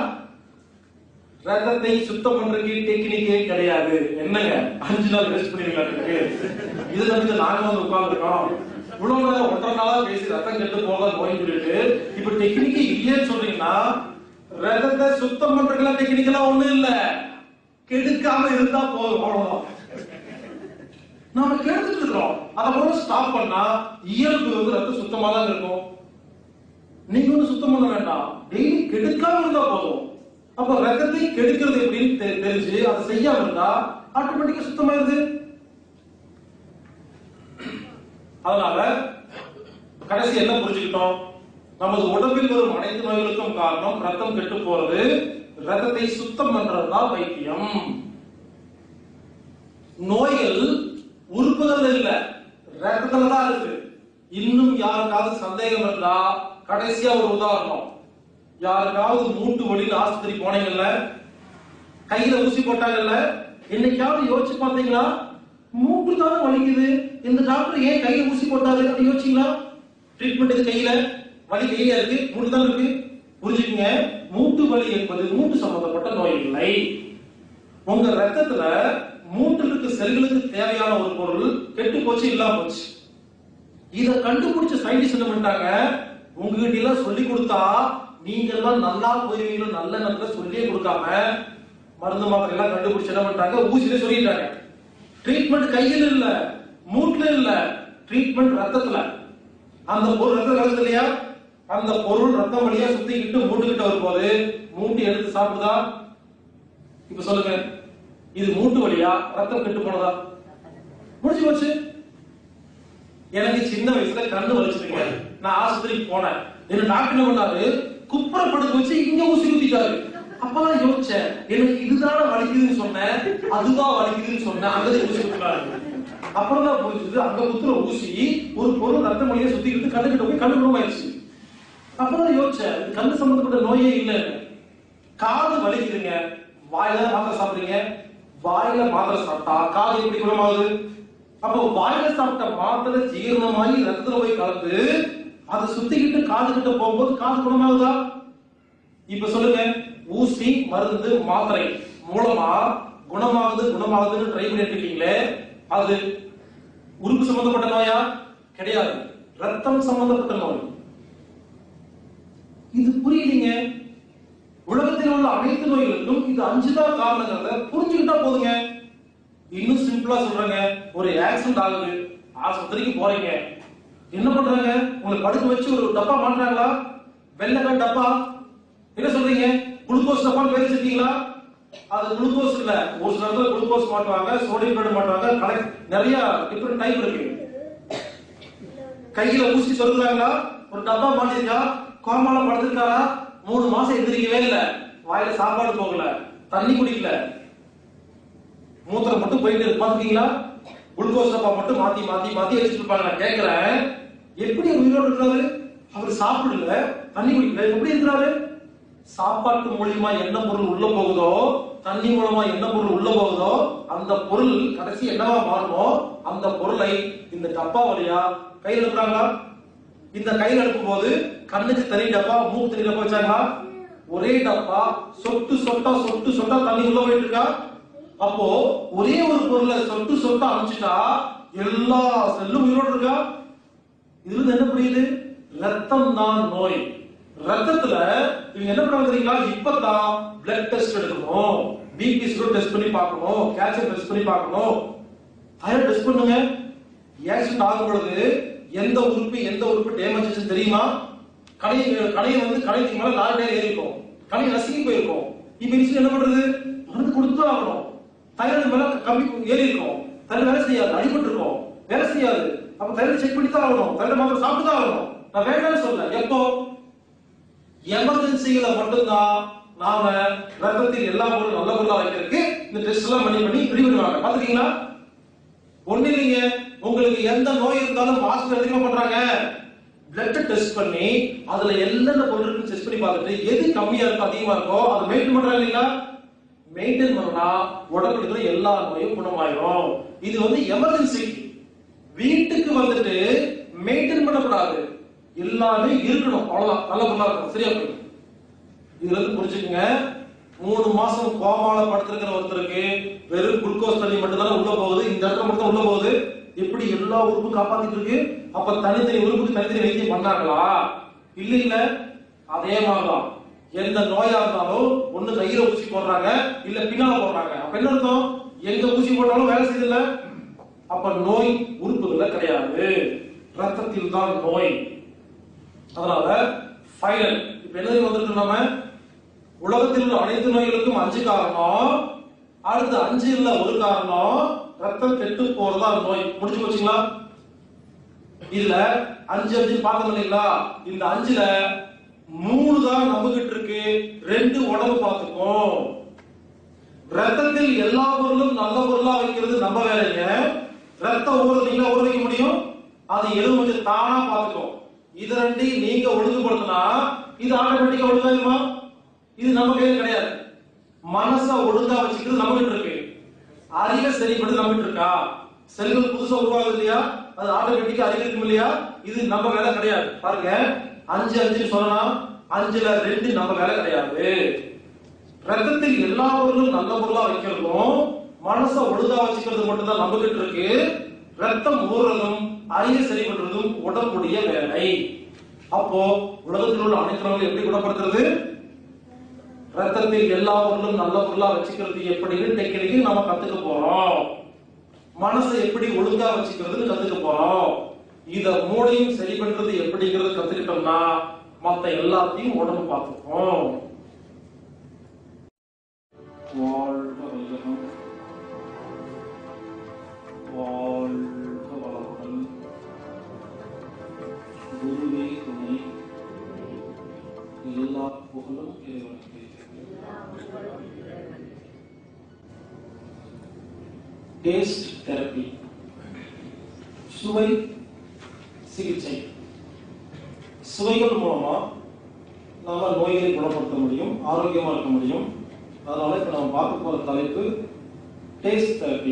ரத்தத்தை சுத்தம் பண்றதுக்கு டெக்னிக்கே கிடையாது என்னங்க அஞ்சு நாள் வேஸ்ட் பண்ணிருக்காங்க இது வந்து நாங்க வந்து உட்கார்ந்துருக்கோம் இவ்வளவு நேரம் ஒன்றரை நாளா பேசி ரத்தம் கெட்டு போக நோய் சொல்லிட்டு இப்ப டெக்னிக்கே இல்லைன்னு சொல்றீங்கன்னா ரத்தத்தை சுத்தம் பண்றதுக்கெல்லாம் டெக்னிக்கெல்லாம் ஒண்ணும் இல்ல கெடுக்காம இருந்தா போதும் அவ்வளவுதான் நாம கெடுத்துட்டு இருக்கோம் அதை கூட ஸ்டாப் பண்ணா இயல்பு வந்து ரத்தம் சுத்தமா தான் இருக்கும் நீங்க ஒண்ணு சுத்தம் பண்ண வேண்டாம் டெய்லி கெடுக்காம இருந்தா போதும் அப்ப ரத்தத்தை கெடுக்கிறது எப்படின்னு தெ- தெரிஞ்சு அதை செய்யாம இருந்தா ஆட்டோமேட்டிக்கா சுத்தமாயிருது அதனால கடைசி என்ன புரிஞ்சுக்கிட்டோம் நமது உடம்பில் வரும் அனைத்து நோய்களுக்கும் காரணம் ரத்தம் கெட்டு போறது ரத்தத்தை சுத்தம் பண்றதுதான் வைத்தியம் நோய்கள் உறுப்புகள் இல்ல ரத்தத்துல தான் இருக்கு இன்னும் யாருக்காவது சந்தேகம் இருந்தா கடைசியா ஒரு உதாரணம் யாருக்காவது மூட்டு வலியில் ஆஸ்பத்திரி போனீங்கல்ல கையில ஊசி போட்டாங்கல்ல என்னைக்காவது யோசிச்சு பார்த்தீங்களா மூட்டு தானே வலிக்குது இந்த டாக்டர் ஏன் கையில ஊசி போட்டாரு அப்படி யோசிச்சீங்களா ட்ரீட்மெண்ட் இது கையில வலி கையில இருக்கு மூட்டு தான் இருக்கு புரிஞ்சுக்கங்க மூட்டு வலி என்பது மூட்டு சம்பந்தப்பட்ட நோய் இல்லை உங்க ரத்தத்துல மூட்டுல இருக்க செல்களுக்கு தேவையான ஒரு பொருள் கெட்டு போச்சு இல்லாம போச்சு இத கண்டுபிடிச்ச சயின்டிஸ்ட் என்ன பண்ணிட்டாங்க உங்ககிட்ட எல்லாம் சொல்லி கொடுத்தா நீங்க எல்லாம் நல்லா போயிருவீங்க நல்ல நேரத்துல சொல்லியே கொடுக்காம மருந்து மாத்திரை எல்லாம் கண்டுபிடிச்சு என்ன பண்ணிட்டாங்க ஊசியில சொல்லிட்டாங்க ட்ரீட்மெண்ட் கையில் இல்ல மூட்டுல இல்ல ட்ரீட்மெண்ட் ரத்தத்துல அந்த பொருள் ரத்தம் கலந்து இல்லையா அந்த பொருள் ரத்தம் வழியா சுத்திக்கிட்டு மூட்டுக்கிட்ட வரும்போது மூட்டு எடுத்து சாப்பிடுதா இப்ப சொல்லுங்க இது மூட்டு வழியா ரத்தம் கெட்டு போனதா முடிஞ்சு போச்சு எனக்கு சின்ன வயசுல கண்ணு வலிச்சுதுங்க நான் ஆஸ்பத்திரிக்கு போனேன் என்ன டாக்டர் என்ன பண்ணாரு குப்புற படுக்க வச்சு இங்க ஊசி குத்திட்டாரு அப்பதான் யோசிச்சேன் எனக்கு இதுதான வலிக்குதுன்னு சொன்னேன் அதுவா வலிக்குதுன்னு சொன்னேன் அங்க ஊசி குத்துறாரு அப்புறம் தான் புரிஞ்சுது அங்க குத்துற ஊசி ஒரு பொருள் ரத்த மொழியை சுத்திக்கிட்டு கண்ணு கிட்ட போய் கண்ணு குணமாயிருச்சு அப்பதான் யோசிச்சேன் இது கண்ணு சம்பந்தப்பட்ட நோயே இல்லைன்னு காது வலிக்குதுங்க வாயில தான் மாத்திரை சாப்பிடுறீங்க வாயில மாத்திரை சாப்பிட்டா காது எப்படி குணமாகுது அப்போ வாயில சாப்பிட்ட மாத்திரை ஜீரணமாகி ரத்தத்துல போய் கலந்து அதை சுத்திக்கிட்டு காது கிட்ட போகும்போது காது குணமாகுதா இப்ப சொல்லுங்க ஊசி மருந்து மாத்திரை மூலமா குணமாகுது குணமாகுதுன்னு ட்ரை பண்ணிட்டு இருக்கீங்களே அது உறுப்பு சம்பந்தப்பட்ட நோயா கிடையாது ரத்தம் சம்பந்தப்பட்ட நோய் இது புரியலீங்க உலகத்தில் உள்ள அனைத்து நோய்களுக்கும் இது அஞ்சுதான் காரணங்கிறத புரிஞ்சுக்கிட்டா போதுங்க இன்னும் சிம்பிளா சொல்றேங்க ஒரு ஆக்சிடென்ட் ஆகுது ஆஸ்பத்திரிக்கு போறீங்க என்ன பண்றாங்க உங்களை படுக்க வச்சு ஒரு டப்பா மாட்டுறாங்களா வெள்ளக்காய் டப்பா என்ன சொல்றீங்க குளுக்கோஸ் டப்பான்னு பேர் வச்சிருக்கீங்களா அது குளுக்கோஸ் இல்ல ஒரு சில இடத்துல குளுக்கோஸ் மாட்டுவாங்க சோடியம் குளோரைடு மாட்டுவாங்க கலெக்ட் நிறைய டிஃபரெண்ட் டைப் இருக்கு கையில ஊசி சொருகுறாங்களா ஒரு டப்பா மாட்டிருக்கா கோமால படுத்திருக்காரா மூணு மாசம் எந்திரிக்கவே இல்ல வாயில சாப்பாடு போகல தண்ணி குடிக்கல மூத்திரம் மட்டும் போயிட்டு இருக்கு பாத்துக்கீங்களா குளுக்கோஸ் டப்பா மட்டும் மாத்தி மாத்தி மாத்தி வச்சுட்டு இருப்பாங்க நான் கேக்குறேன் எப்படி அவர் உயிரோடு இருக்கிறாரு அவர் சாப்பிடல தண்ணி குடிக்கல எப்படி இருக்கிறாரு சாப்பாட்டு மூலியமா என்ன பொருள் உள்ள போகுதோ தண்ணி மூலமா என்ன பொருள் உள்ள போகுதோ அந்த பொருள் கடைசி என்னவா மாறுமோ அந்த பொருளை இந்த டப்பா வழியா கையில் எடுக்கிறாங்களா இந்த கையில் எடுக்கும் போது கண்ணுக்கு தனி டப்பா மூக்கு தனி டப்பா வச்சாங்களா ஒரே டப்பா சொட்டு சொட்டா சொட்டு சொட்டா தண்ணி உள்ள போயிட்டு இருக்கா அப்போ ஒரே ஒரு பொருளை சொட்டு சொட்டா அனுப்பிச்சிட்டா எல்லா செல்லும் உயிரோடு இருக்கா இதுல இருந்து என்ன புரியுது ரத்தம் தான் நோய் ரத்தத்துல இவங்க என்ன பண்ணுவாங்க தெரியுங்களா இப்பதான் பிளட் டெஸ்ட் எடுக்கணும் பிபி சுகர் டெஸ்ட் பண்ணி பார்க்கணும் கேல்சியம் டெஸ்ட் பண்ணி பார்க்கணும் தைராய்டு டெஸ்ட் பண்ணுங்க ஆக்சிடென்ட் ஆகும் பொழுது எந்த உறுப்பு எந்த உறுப்பு டேமேஜ் தெரியுமா கடை கடையை வந்து கடைக்கு மேல லாரி டயர் ஏறி இருக்கும் கடை நசுங்கி போயிருக்கும் இப்ப இன்சுலின் என்ன பண்றது மருந்து கொடுத்து ஆகணும் தைராய்டு மேல கம்மி ஏறி இருக்கும் தைராய்டு வேலை செய்யாது அடிபட்டு இருக்கும் வேலை செய்யாது அப்ப தைராய்டு செக் பண்ணி தான் ஆகணும் தைராய்டு மாத்திரை சாப்பிட்டு தான் ஆகணும் நான் வேண்டாம்னு சொல்ல எப்போ எமர்ஜென்சிகளை மட்டும்தான் நாம ரத்தத்தில் எல்லா பொருளும் நல்ல பொருளா வைக்கிறதுக்கு இந்த டெஸ்ட் எல்லாம் பண்ணி பண்ணி ரெடி பண்ணுவாங்க பாத்துக்கீங்களா ஒண்ணு இல்லைங்க உங்களுக்கு எந்த நோய் இருந்தாலும் ஹாஸ்பிட்டல் எதுக்கு பண்றாங்க பிளட் டெஸ்ட் பண்ணி அதுல என்னென்ன பொருள் இருக்குன்னு டெஸ்ட் பண்ணி பார்த்துட்டு எது கம்மியா இருக்கோ அதிகமா இருக்கோ அதை மெயின்டைன் பண்றாங்க இல்லைங்களா மெயின்டைன் பண்ணா உடம்புல இருக்கிற எல்லா நோயும் குணமாயிரும் இது வந்து எமர்ஜென்சி வீட்டுக்கு வந்துட்டு மெயின்டைன் பண்ணக்கூடாது எல்லாமே இருக்கணும் அவ்வளவுதான் நல்ல பொருளா இருக்கணும் சரியா போய் இதுல இருந்து புரிஞ்சுக்கங்க மூணு மாசம் கோமால படுத்திருக்கிற ஒருத்தருக்கு வெறும் குளுக்கோஸ் தண்ணி மட்டும் தானே உள்ள போகுது இந்த இடத்துல மட்டும் தான் உள்ள போகுது எப்படி எல்லா உறுப்பும் காப்பாத்திட்டு இருக்கு அப்ப தனித்தனி உறுப்புக்கு தனித்தனி வைத்தியம் பண்ணாங்களா இல்ல இல்ல அதே மாதிரிதான் எந்த நோயா இருந்தாலும் ஒண்ணு கையில ஊசி போடுறாங்க இல்ல பின்னால போடுறாங்க அப்ப என்ன அர்த்தம் எங்க ஊசி போட்டாலும் வேலை செய்யல அப்ப நோய் உறுப்புகள்ல கிடையாது ரத்தத்தில் தான் நோய் அதனால ஃபைனல் இப்ப என்ன வந்துட்டு நம்ம உலகத்தில் உள்ள அனைத்து நோய்களுக்கும் அஞ்சு காரணம் அடுத்து அஞ்சு இல்ல ஒரு காரணம் ரத்தம் கெட்டு போறதா நோய் முடிஞ்சு போச்சுங்களா இதுல அஞ்சு அஞ்சு பார்த்தோம் இல்லைங்களா இந்த அஞ்சுல மூணு தான் நம்பிக்கிட்டு இருக்கு ரெண்டு உடம்பு பார்த்துக்கும் ரத்தத்தில் எல்லா பொருளும் நல்ல பொருளா வைக்கிறது நம்ம வேலைங்க ரத்தம் ஊற நீங்க ஊற வைக்க முடியும் அது எலும்பு தானா பார்த்துக்கும் இது ரெண்டையும் நீங்க ஒழுங்குபடுத்தினா இது ஆட்டோமேட்டிக்கா ஒழுங்காயிருமா இது நம்ம கையில கிடையாது மனச ஒழுங்கா வச்சுக்கிறது நம்ம கிட்ட இருக்கு அறிவை சரிப்படுது நம்ம கிட்ட இருக்கா செல்கள் புதுசா உருவாகுது இல்லையா அது ஆட்டோமேட்டிக்கா அறிவு இருக்கும் இல்லையா இது நம்ம வேலை கிடையாது பாருங்க அஞ்சு அஞ்சு சொல்லலாம் அஞ்சுல ரெண்டு நம்ம வேலை கிடையாது ரத்தத்தில் எல்லா பொருளும் நல்ல பொருளா வைக்கிறதும் மனச ஒழுங்கா வச்சுக்கிறது மட்டும் தான் நம்ம கிட்ட இருக்கு ரத்தம் ஊறுறதும் அறிவை சரி பண்றதும் உடம்புடைய வேலை அப்போ உலகத்தில் உள்ள அனைத்து நோய்களை எப்படி குணப்படுத்துறது ரத்தத்தில் எல்லா பொருளும் நல்ல பொருளா வச்சுக்கிறது எப்படின்னு டெக்னிக்கு நம்ம கத்துக்க போறோம் மனசை எப்படி ஒழுங்கா வச்சுக்கிறதுன்னு கத்துக்க போறோம் இத மூளையும் சரி பண்றது எப்படிங்கிறது கத்துக்கிட்டோம்னா மத்த எல்லாத்தையும் உடம்பு பார்த்துக்கும் வாழ்க வையகம் வாழ்க வளமுடன் குருவே துணை எல்லா புகழும் இறைவனுக்கு டேஸ்ட் தெரப்பி சுவை சிகிச்சை சுவைகள் மூலமா நாம நோய்களை குணப்படுத்த முடியும் ஆரோக்கியமா இருக்க முடியும் அதனால இப்ப நம்ம பார்க்க போற தலைப்பு டேஸ்ட் தெரப்பி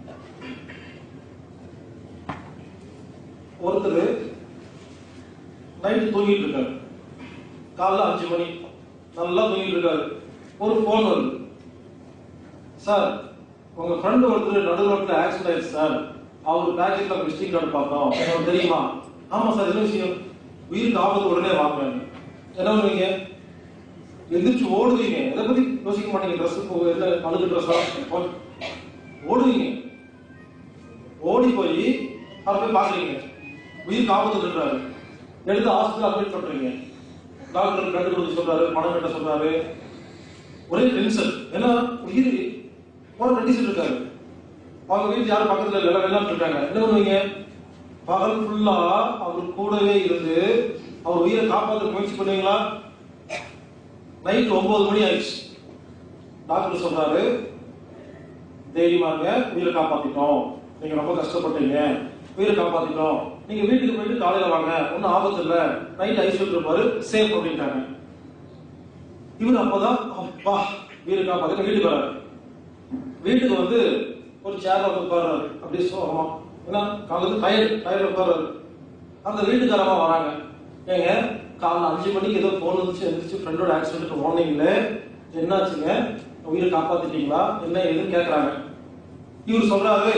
ஒருத்தர் நைட்டு தூங்கிட்டு இருக்காரு காலைல அஞ்சு மணி நல்லா தூங்கிட்டு இருக்காரு ஒரு போன் வருது சார் உங்க ஃப்ரெண்ட் ஒருத்தர் நடு ரோட்ல ஆக்சிடென்ட் ஆயிடுச்சு சார் அவர் பேக்கெட்ல விசிட்டிங் கார்டு பார்த்தோம் உங்களுக்கு தெரியுமா ஆமா சார் என்ன விஷயம் உயிருக்கு ஆபத்து உடனே வாங்க என்ன பண்ணுவீங்க எந்திரிச்சு ஓடுவீங்க எதை பத்தி யோசிக்க மாட்டீங்க ட்ரெஸ் என்ன அழுகு ட்ரெஸ்ஸா ஓடுவீங்க ஓடி போய் அவரை போய் பாக்குறீங்க உயிருக்கு ஆபத்து இருக்கிறாரு எடுத்து ஹாஸ்பிட்டல் அட்மிட் பண்றீங்க டாக்டர் கண்டு கொடுக்க சொல்றாரு பணம் கட்ட சொல்றாரு ஒரே டென்ஷன் ஏன்னா உயிர் போற கண்டிஷன் இருக்காரு அவங்க வீட்டு யாரும் பக்கத்துல இல்ல வெள்ளாட்டு இருக்காங்க என்ன பண்ணுவீங்க பகல் ஃபுல்லா அவர் கூடவே இருந்து அவர் உயிரை காப்பாற்ற முயற்சி பண்ணுவீங்களா நைட் ஒன்பது மணி ஆயிடுச்சு டாக்டர் சொல்றாரு தைரியமாங்க உயிரை காப்பாத்திட்டோம் நீங்க ரொம்ப கஷ்டப்பட்டீங்க உயிரை காப்பாத்திட்டோம் நீங்க வீட்டுக்கு போயிட்டு காலையில வாங்க ஒன்னும் ஆபத்து இல்ல நைட் ஐசியூ இருப்பாரு சேஃப் அப்படின்ட்டாங்க இவர் அப்பதான் அப்பா வீடு காப்பாத்தி வீட்டுக்கு வராரு வீட்டுக்கு வந்து ஒரு சேர்ல வந்து உட்கார்றாரு அப்படியே சோகமா ஏன்னா காலையில டயர்டு டயர்ல உட்கார்றாரு அந்த வீட்டுக்காரமா வராங்க ஏங்க காலைல அஞ்சு மணிக்கு ஏதோ போன் வந்துச்சு எழுந்திரிச்சு ஃப்ரெண்டோட ஆக்சிடென்ட் போனீங்களே என்னாச்சுங்க உயிரை காப்பாத்திட்டீங்களா என்ன ஏதுன்னு கேக்குறாங்க இவர் சொல்றாரு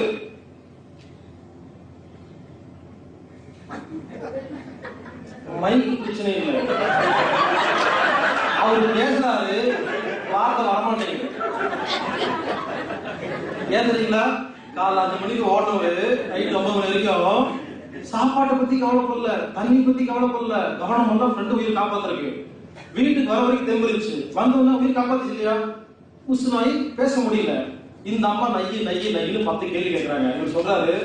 மைக்கு பிரச்சனை இல்லை அவர் பேசுறாரு வார்த்தை வரமாட்டேங்குது ஏன் தெரியுங்களா காலைல அஞ்சு மணிக்கு ஓட்டவர் நைட் ஒன்பது மணி வரைக்கும் சாப்பாட்டை பத்தி கவலைப்படல தண்ணி பத்தி கவலைப்படல கவனம் பண்ணா ஃப்ரெண்டு உயிர் காப்பாத்துறதுக்கு வீட்டுக்கு வர வரைக்கும் தெம்பிருச்சு வந்தவங்க உயிர் காப்பாத்துச்சு இல்லையா உசு நாய் பேச முடியல இந்த அம்மா நையி நையி நையின்னு பத்து கேள்வி கேட்கறாங்க இவர் சொல்றாரு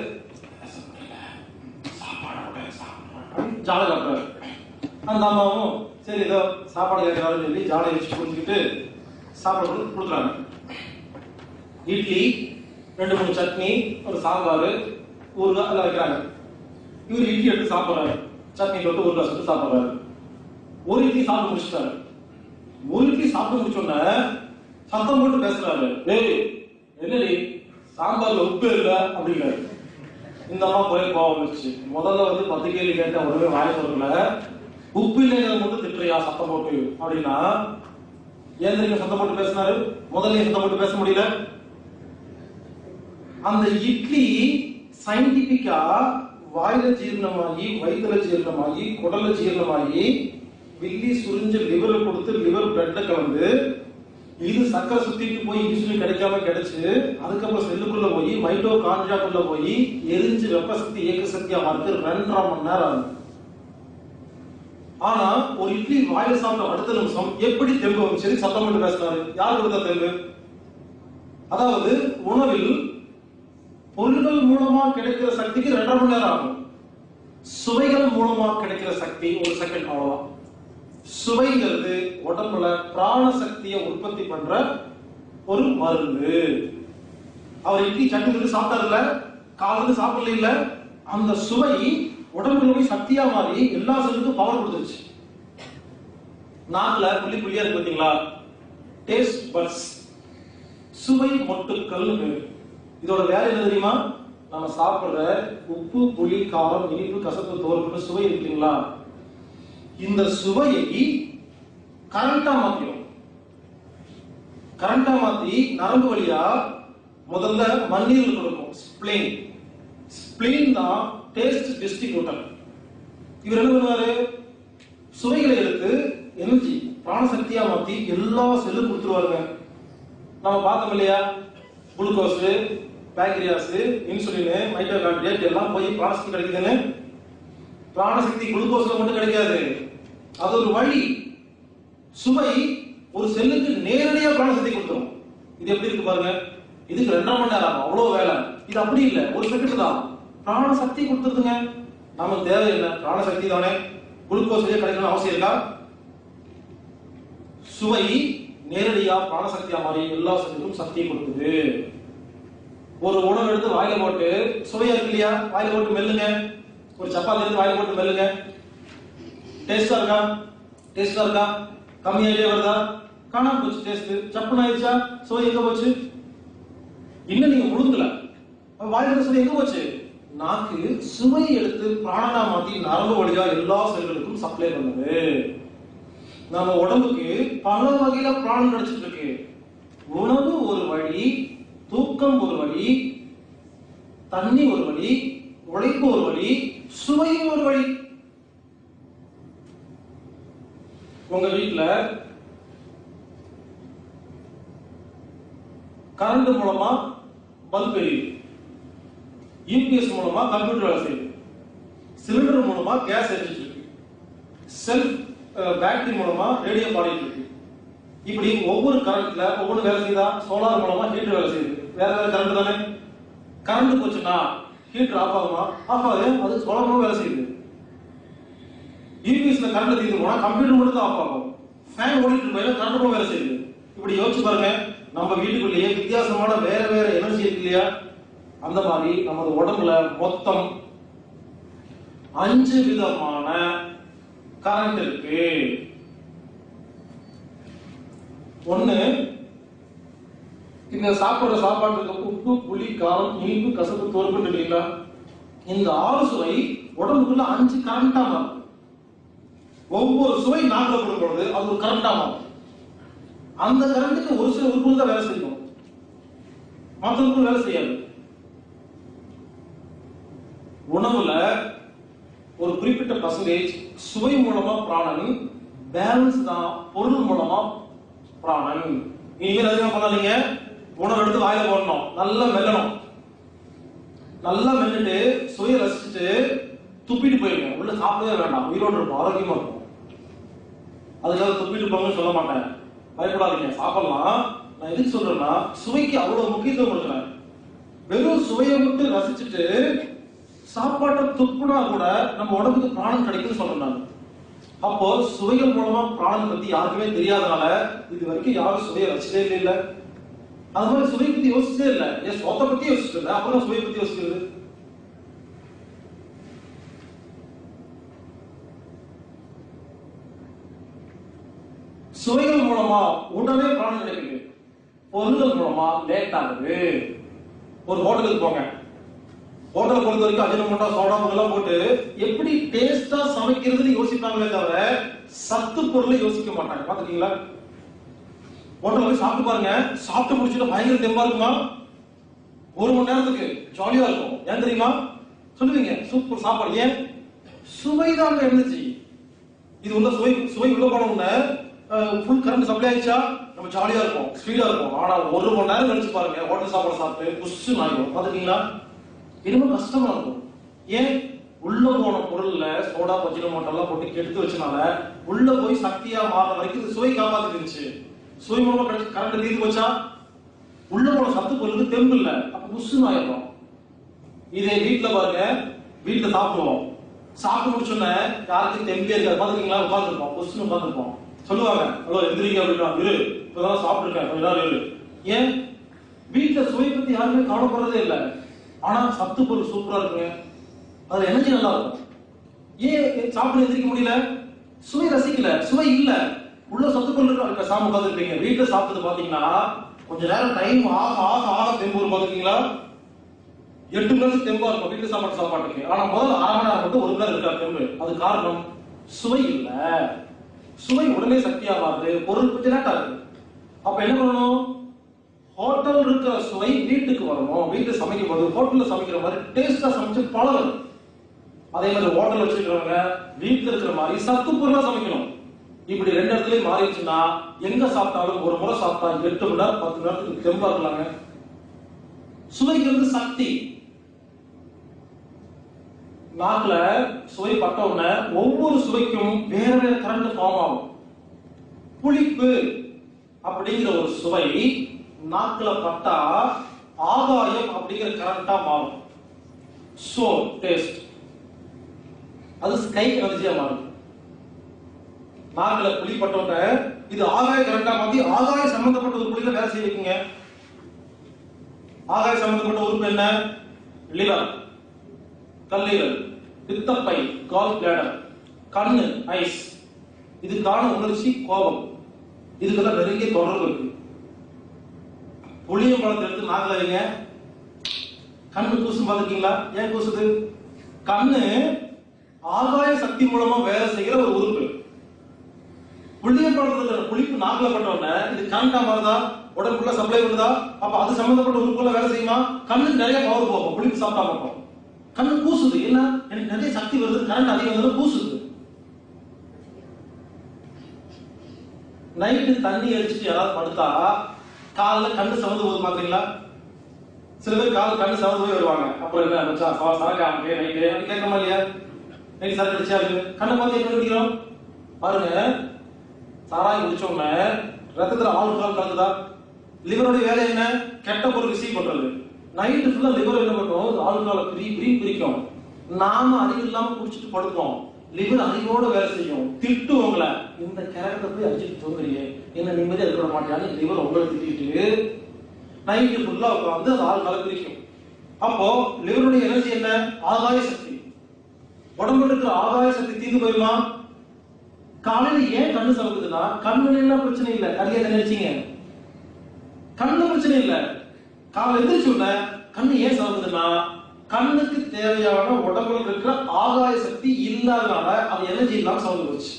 ஜாலை காட்டுறாரு அந்த அம்மாவும் சரி ஏதோ சாப்பாடு கேட்கறாருன்னு சொல்லி ஜாலை வச்சு குடிச்சிட்டு சாப்பாடு கொடுக்குறாங்க இட்லி ரெண்டு மூணு சட்னி ஒரு சாம்பார் ஊறுகாய் எல்லாம் வைக்கிறாங்க இவர் இட்லி எடுத்து சாப்பிடுறாரு சட்னி தொட்டு ஊறுகாய் சுட்டு சாப்பிடுறாரு ஒரு இட்லி சாப்பிட்டு முடிச்சிட்டாரு ஒரு இட்லி சாப்பிட்டு முடிச்சோடனே சத்தம் போட்டு பேசுறாரு ஏய் என்னடி சாம்பார்ல உப்பு இல்ல அப்படிங்கிறாரு இந்த அம்மா போய் கோவம் வந்துச்சு முதல்ல வந்து பத்து கேள்வி கேட்ட உடனே வாய சொல்லல உப்பு இல்லைங்கிறத மட்டும் திட்டுறியா சத்தம் போட்டு அப்படின்னா ஏன் தெரியுமா சத்தம் போட்டு பேசினாரு முதல்ல சத்தம் போட்டு பேச முடியல அந்த இட்லி சயின்டிபிக்கா வாயில ஜீரணமாகி வயிற்றுல ஜீரணமாகி குடல்ல ஜீரணமாகி வில்லி சுரிஞ்சு லிவர் கொடுத்து லிவர் பிளட்ல கலந்து இது சக்கரை சுத்திட்டு போய் இன்சுலின் கிடைக்காம கிடைச்சு அதுக்கப்புறம் செல்லுக்குள்ள போய் மைட்டோ கான்ட்ரியாக்குள்ள போய் எரிஞ்சு வெப்ப சக்தி இயக்க சக்தியா மாறுது ரெண்டரை மணி நேரம் ஆகுது ஆனா ஒரு இட்லி வாயில சாப்பிட்ட அடுத்த நிமிஷம் எப்படி தெம்பு வந்துச்சு சத்தம் மட்டும் பேசினாரு யார் கொடுத்த தெம்பு அதாவது உணவில் பொருள்கள் மூலமா கிடைக்கிற சக்திக்கு ரெண்டரை மணி நேரம் ஆகும் சுவைகள் மூலமா கிடைக்கிற சக்தி ஒரு செகண்ட் அவ்வளவுதான் சுவைங்கிறது உடம்புல பிராண சக்தியை உற்பத்தி பண்ற ஒரு மருந்து அவர் இட்லி சட்னி வந்து சாப்பிட்டாருல காலையில சாப்பிடல இல்ல அந்த சுவை உடம்புல போய் சக்தியா மாறி எல்லா செல்லுக்கும் பவர் கொடுத்துருச்சு நாக்குல புள்ளி புள்ளியா இருக்கு பாத்தீங்களா டேஸ்ட் பட்ஸ் சுவை மொட்டுக்கள் இதோட வேலை என்ன தெரியுமா நம்ம சாப்பிடுற உப்பு புளி காரம் இனிப்பு கசப்பு தோற்பு சுவை இருக்குங்களா இந்த சுவையை கரண்டா மாத்திரும் கரண்டா மாத்தி நரம்பு வழியா முதல்ல மண்ணீரல் கொடுக்கும் ஸ்பிளேன் ஸ்பிளேன் தான் டேஸ்ட் டிஸ்ட்ரிபியூட்டர் இவர் என்ன பண்ணுவாரு சுவைகளை எடுத்து எனர்ஜி பிராணசக்தியா மாத்தி எல்லா செல்லும் கொடுத்துருவாருங்க நம்ம பார்த்தோம் இல்லையா குளுக்கோஸ் பேக்டீரியாஸ் இன்சுலின் மைட்டோகாண்ட்ரியா எல்லாம் போய் பிராணசக்தி கிடைக்குதுன்னு பிராணசக்தி குளுக்கோஸ்ல மட்டும் கிடைக்காது அது ஒரு வழி சுவை ஒரு செல்லுக்கு நேரடியா பிராணசக்தி கொடுத்துரும் இது எப்படி இருக்கு பாருங்க இதுக்கு ரெண்டரை மணி நேரம் ஆகும் அவ்வளவு வேலை இது அப்படி இல்ல ஒரு செகண்ட் தான் பிராணசக்தி கொடுத்துருதுங்க நமக்கு தேவை என்ன பிராணசக்தி தானே குளுக்கோஸ் கிடைக்கணும் அவசியம் இருக்கா சுவை நேரடியா பிராணசக்தியா மாறி எல்லா செல்லுக்கும் சக்தியை கொடுக்குது ஒரு உணவு எடுத்து வாயில போட்டு சுவையா இருக்கு இல்லையா வாயில போட்டு மெல்லுங்க ஒரு சப்பாத்தி எடுத்து வாயில போட்டு மெல்லுங்க டேஸ்டா இருக்கா டேஸ்டா இருக்கா கம்மியாயிட்டே வருதா காணாம போச்சு டேஸ்ட் சப்புன்னு ஆயிடுச்சா சுவை எங்க போச்சு இன்னும் நீங்க முழுங்கல அப்ப வாயில சுவை எங்க போச்சு நாக்கு சுவை எடுத்து பிராணனா மாத்தி நரம்பு வழியா எல்லா செல்களுக்கும் சப்ளை பண்ணுது நம்ம உடம்புக்கு பல வகையில பிராணம் கிடைச்சிட்டு இருக்கு உணவு ஒரு வழி தூக்கம் ஒரு வழி தண்ணி ஒரு வழி உழைப்பு ஒரு வழி சுவையும் ஒரு வழி உங்க வீட்டுல கரண்ட் மூலமா பல்ப் எரியுது யூபிஎஸ் மூலமா கம்ப்யூட்டர் வேலை செய்யுது சிலிண்டர் மூலமா கேஸ் எரிஞ்சிட்டு இருக்கு செல்ஃப் பேட்டரி மூலமா ரேடியோ பாடிட்டு இருக்கு இப்படி ஒவ்வொரு கரண்ட்ல ஒவ்வொரு வேலை செய்யுதா சோலார் மூலமா ஹீட்டர் வேலை செய்யுது வேற வேற கரண்ட் தானே கரண்ட் போச்சுன்னா ஹீட்டர் ஆஃப் ஆகுமா ஆஃப் ஆகுது அது சோலார் மூலம் வேலை செய்யுது யூபிஎஸ்ல கரண்ட் தீர்ந்து போனா கம்ப்யூட்டர் மட்டும் தான் ஆஃப் ஆகும் ஃபேன் ஓடிட்டு போயில கரண்ட் மூலம் வேலை செய்யுது இப்படி யோசிச்சு பாருங்க நம்ம வீட்டுக்குள்ளேயே வித்தியாசமான வேற வேற எனர்ஜி இருக்கு இல்லையா அந்த மாதிரி நமது உடம்புல மொத்தம் அஞ்சு விதமான கரண்ட் இருக்கு ஒண்ணு இந்த சாப்பிடுற சாப்பாட்டுக்கு உப்பு புளி காரம் இனிப்பு கசப்பு தோறுப்பு இல்லைங்களா இந்த ஆறு சுவை உடம்புக்குள்ள அஞ்சு கரண்டா மாறும் ஒவ்வொரு சுவை நாக்கில் படும் பொழுது அது ஒரு கரண்டா மாறும் அந்த கரண்ட்டுக்கு ஒரு சில உறுப்புகள் தான் வேலை செய்யும் மற்ற உறுப்புகள் வேலை செய்யாது உணவுல ஒரு குறிப்பிட்ட பர்சன்டேஜ் சுவை மூலமா பிராணன் பேலன்ஸ் தான் பொருள் மூலமா பிராணன் இனிமேல் அதிகமா பண்ணாதீங்க உணவு எடுத்து வாயில போடணும் நல்லா மெல்லணும் நல்லா மெல்லிட்டு சுவையை ரசிச்சுட்டு துப்பிட்டு போயிருங்க உள்ள சாப்பிடவே வேண்டாம் உயிரோடு இருக்கும் ஆரோக்கியமா இருக்கும் அதுக்காக துப்பிட்டு போங்கன்னு சொல்ல மாட்டேன் பயப்படாதீங்க சாப்பிடலாம் நான் எதுக்கு சொல்றேன்னா சுவைக்கு அவ்வளவு முக்கியத்துவம் கொடுக்குறேன் வெறும் சுவையை மட்டும் ரசிச்சுட்டு சாப்பாட்டை துப்புனா கூட நம்ம உடம்புக்கு பிராணம் கிடைக்கும்னு சொல்றேன் நான் அப்போ சுவைகள் மூலமா பிராணம் பத்தி யாருக்குமே தெரியாதனால இது வரைக்கும் யாரும் சுவையை ரசிச்சதே இல்லை இல்ல அது மாதிரி சுவை பத்தி யோசிச்சதே இல்ல ஏன் சொத்தை பத்தி யோசிச்சுட்டு இல்லை அப்புறம் சுவையை பத்தி யோசிக்கிறது சுவைகள் மூலமா உடனே பிராணம் கிடைக்குது பொருள்கள் மூலமா லேட் ஆகுது ஒரு ஹோட்டலுக்கு போங்க ஹோட்டல் பொறுத்த வரைக்கும் அஜினமோட்டா சோடா எல்லாம் போட்டு எப்படி டேஸ்டா சமைக்கிறதுன்னு யோசிப்பாங்களே தவிர சத்து பொருளை யோசிக்க மாட்டாங்க பாத்துக்கீங்களா ஹோட்டல் போய் சாப்பிட்டு பாருங்க சாப்பிட்டு முடிச்சுட்டு பயங்கர தெம்பா இருக்குமா ஒரு மணி நேரத்துக்கு ஜாலியா இருக்கும் ஏன் தெரியுமா சொல்லுவீங்க சூப்பர் சாப்பாடு ஏன் சுவைதான் எனர்ஜி இது உள்ள சுவை சுவை உள்ள போன உடனே ஃபுல் கரண்ட் சப்ளை ஆயிடுச்சா நம்ம ஜாலியா இருக்கும் ஸ்பீடா இருக்கும் ஆனா ஒரு மணி நேரம் கழிச்சு பாருங்க ஹோட்டல் சாப்பாடு சாப்பிட்டு புஷ் ஆயிடும் பாத்துக்கீங்களா இன்னும் கஷ்டமா இருக்கும் ஏன் உள்ள போன பொருள்ல சோடா பஜ்ஜின எல்லாம் போட்டு கெடுத்து வச்சனால உள்ள போய் சக்தியா மாற வரைக்கும் இது சுவை காப்பாத்திட்டு இருந்துச்சு சுவை மூலமா கிடைச்சு கரண்ட் தீர்ந்து போச்சா உள்ள போன சத்து பொருளுக்கு தெம்பு இல்ல அப்ப புஷ்ஷுன்னு ஆயிடும் இதே வீட்ல பாருங்க வீட்ல சாப்பிடுவோம் சாப்பிட்டு முடிச்சோன்னே யாருக்கும் தெம்பே இருக்காது பாத்துக்கீங்களா உட்காந்துருப்போம் புஷ்ஷுன்னு உட்காந்துருப்போம் சொல்லுவாங்க ஹலோ எந்திரிங்க அப்படின்னா இரு இப்பதான் சாப்பிட்டுருக்கேன் கொஞ்ச நேரம் இரு ஏன் வீட்டுல சுவை பத்தி யாருமே கவலைப்படுறதே இல்ல ஆனா சத்து பொருள் சூப்பரா இருக்குங்க அதுல எனர்ஜி நல்லா இருக்கும் ஏன் சாப்பிட எந்திரிக்க முடியல சுவை ரசிக்கல சுவை இல்ல உள்ள சத்து பொருள் இருக்கு இப்ப சாம உட்காந்துருப்பீங்க வீட்டுல சாப்பிட்டது பாத்தீங்கன்னா கொஞ்ச நேரம் டைம் ஆக ஆக ஆக தெம்பு வரும் பாத்துக்கீங்களா எட்டு மணி நேரம் தெம்பா இருக்கும் வீட்டு சாப்பாடு சாப்பாட்டுக்கு ஆனா முதல்ல அரை மணி நேரம் மட்டும் ஒரு மணி நேரம் இருக்கா தெம்பு அது காரணம் சுவை இல்ல சுவை உடனே சக்தியா மாறுது பொருள் கொஞ்சம் லேட் ஆகுது அப்ப என்ன பண்ணணும் ஹோட்டல் இருக்கிற சுவை வீட்டுக்கு வரணும் வீட்டுல சமைக்கும் போது ஹோட்டல்ல சமைக்கிற மாதிரி டேஸ்டா சமைச்சு பழகணும் அதே மாதிரி ஹோட்டல் வச்சிருக்கிறவங்க வீட்டுல இருக்கிற மாதிரி சத்து பொருளா சமைக்கணும் இப்படி ரெண்டு இடத்துலயும் மாறிடுச்சுன்னா எங்க சாப்பிட்டாலும் ஒரு முறை சாப்பிட்டா எட்டு மணி நேரம் பத்து மணி நேரத்துக்கு தெம்பா இருக்கலாங்க சுவைக்கிறது சக்தி நாக்குல சுவை பட்ட உடனே ஒவ்வொரு சுவைக்கும் வேற வேற கரண்ட் ஃபார்ம் ஆகும் புளிப்பு அப்படிங்கிற ஒரு சுவை நாக்குல பட்டா ஆகாயம் அப்படிங்கிற கரண்டா மாறும் சோ டேஸ்ட் அது ஸ்கை எனர்ஜியா மாறும் நாக்குல புளி பட்டோட இது ஆகாய கரண்டா மாத்தி ஆகாய சம்பந்தப்பட்ட ஒரு புளியில வேலை செய்ய வைக்குங்க ஆகாய சம்பந்தப்பட்ட உறுப்பு என்ன லிவர் கல்லீரல் பித்தப்பை கால் பிளாடர் கண்ணு ஐஸ் இதுக்கான உணர்ச்சி கோபம் இதுக்கெல்லாம் நெருங்கிய தொடர்பு இருக்கு புளியம் பழத்தை எடுத்து நாக்கில் வைங்க கண்ணு கூசும் பார்த்துருக்கீங்களா ஏன் கூசுது கண்ணு ஆகாய சக்தி மூலமா வேலை செய்கிற ஒரு உறுப்பு புள்ளியம் பழத்துல இருக்கிற புளிப்பு நாக்கில் பட்ட உடனே இது கரண்டா மாறுதா உடம்புக்குள்ள சப்ளை பண்ணுதா அப்ப அது சம்பந்தப்பட்ட உறுப்புல வேலை செய்யுமா கண்ணுக்கு நிறைய பவர் போகும் புளிப்பு சாப்பிட்டா மட்டும் கண்ணு கூசுது என்ன எனக்கு நிறைய சக்தி வருது கரண்ட் அதிகம் வருது கூசுது நைட்டு தண்ணி அடிச்சுட்டு யாராவது படுத்தா காலைல கண்ணு சமந்து போது பாக்குறீங்களா சில பேர் கால் கண்ணு சமந்து போய் வருவாங்க அப்புறம் என்ன மச்சான் சா சரக்கு ஆகுது நைட்டு அப்படி கேட்கமா இல்லையா நைட் சரக்கு அடிச்சா இருக்கு கண்ணை பார்த்து என்ன குடிக்கிறோம் பாருங்க சாராயம் குடிச்ச உடனே ரத்தத்துல ஆல்கஹால் கலந்துதா லிவருடைய வேலை என்ன கெட்ட பொருள் ரிசீவ் பண்றது நைட்டு ஃபுல்லா லிவர் என்ன பண்ணும் ஆல்கஹாலை பிரி பிரி பிரிக்கும் நாம அறிவு இல்லாம குடிச்சிட்டு படுப்போம் லிவர் அறிவோட வேலை செய்யும் திட்டு உங்களை இந்த கேரக்டரை போய் அடிச்சுட்டு தூங்குறியே என்ன நிம்மதியா இருக்க விட மாட்டியான்னு லிவர் உங்களை திட்டிட்டு நைட்டு ஃபுல்லா உட்காந்து அது ஆல்கஹாலை பிரிக்கும் அப்போ லிவருடைய எனர்ஜி என்ன ஆகாய சக்தி உடம்புல இருக்கிற ஆகாய சக்தி தீர்ந்து போயிருமா காலையில ஏன் கண்ணு சமக்குதுன்னா கண்ணுல எல்லாம் பிரச்சனை இல்ல கரையை நினைச்சீங்க கண்ணு பிரச்சனை இல்ல காலையில எந்திரிச்சு உடனே கண்ணு ஏன் சமக்குதுன்னா கண்ணுக்கு தேவையான உடம்புல இருக்கிற ஆகாய சக்தி இல்லாதனால அது எனர்ஜி இல்லாம சமந்து போச்சு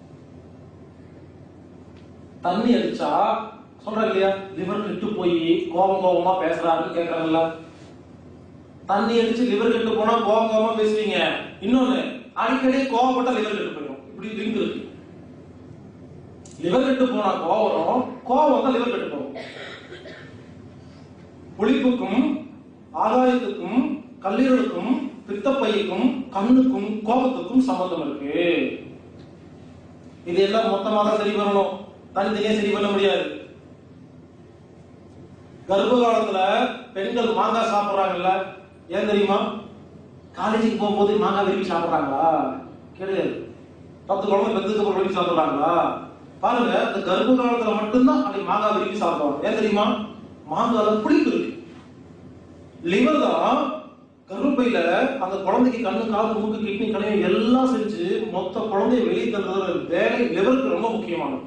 தண்ணி அடிச்சா சொல்றாங்க இல்லையா லிவர் கெட்டு போய் கோபம் கோபமா பேசுறாருன்னு கேக்குறாங்கல்ல தண்ணி அடிச்சு லிவர் கெட்டு போனா கோபம் கோபமா பேசுவீங்க இன்னொன்னு அடிக்கடி கோவப்பட்டா லிவர் கெட்டு போயிடும் இப்படி லிங்க் இருக்கு லிவர் கெட்டு போனா கோவம் வரும் கோவம் வந்தா லிவர் கெட்டு போகும் புளிப்புக்கும் ஆகாயத்துக்கும் கல்லீரலுக்கும் பித்தப்பைக்கும் கண்ணுக்கும் கோபத்துக்கும் சம்பந்தம் இருக்கு இது எல்லாம் மொத்தமா தான் சரி பண்ணணும் தனித்தனியா சரி பண்ண முடியாது கர்ப்ப காலத்துல பெண்கள் மாங்காய் சாப்பிடுறாங்கல்ல ஏன் தெரியுமா காலேஜுக்கு போகும்போது மாங்காய் விரும்பி சாப்பிடுறாங்களா கிடையாது பத்து குழந்தை பெத்துக்கு அப்புறம் விரும்பி சாப்பிடுறாங்களா பாருங்க இந்த கர்ப்ப காலத்துல மட்டும்தான் அப்படி மாங்காய் விரும்பி சாப்பிடுவாங்க ஏன் தெரியுமா மாங்கால புளிப்பு இருக்கு லிவர் தான் கருப்பையில அந்த குழந்தைக்கு கண்ணு காது மூக்கு கிட்னி கணையம் எல்லாம் செஞ்சு மொத்த குழந்தைய வெளியே தள்ளுற வேலை லிவருக்கு ரொம்ப முக்கியமானது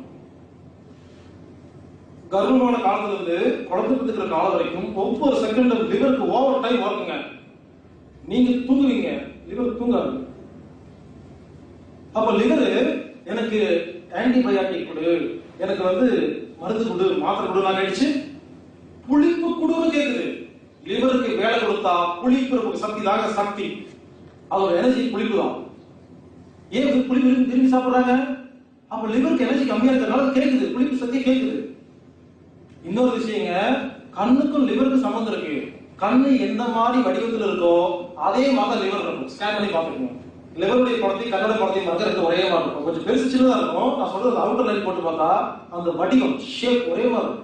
கர்ப்பமான காலத்துல இருந்து குழந்தை பெற்றுக்கிற காலம் வரைக்கும் ஒவ்வொரு செகண்டும் லிவருக்கு ஓவர் டைம் ஒர்க்குங்க நீங்க தூங்குவீங்க லிவர் தூங்காது அப்ப லிவர் எனக்கு ஆன்டிபயாட்டிக் கொடு எனக்கு வந்து மருந்து கொடு மாத்திரை கொடுலாம் கேட்டுச்சு புளிப்பு கொடுன்னு கேக்குது லிவருக்கு வேலை கொடுத்தா புளிப்பு நமக்கு சக்தி தாங்க சக்தி அதோட எனர்ஜி புளிப்பு தான் ஏன் இது புளிப்பு விரும்பி விரும்பி சாப்பிடுறாங்க அப்ப லிவருக்கு எனர்ஜி கம்மியா இருக்கிறதுனால கேக்குது புளிப்பு சக்தி கேக்குது இன்னொரு விஷயங்க கண்ணுக்கும் லிவருக்கும் சம்மந்தம் இருக்கு கண்ணு எந்த மாதிரி வடிவத்தில் இருக்கோ அதே மாதிரி லிவர் இருக்கும் ஸ்கேன் பண்ணி பார்த்துக்கோங்க லிவருடைய படத்தையும் கண்ணோட படத்தையும் பார்க்க ரெண்டு ஒரே மாதிரி இருக்கும் கொஞ்சம் பெருசு சின்னதா இருக்கும் நான் சொல்றது அவுட்டர் லைன் போட்டு பார்த்தா அந்த வடிவம் ஷேப் ஒரே மாதிரி இருக்கும்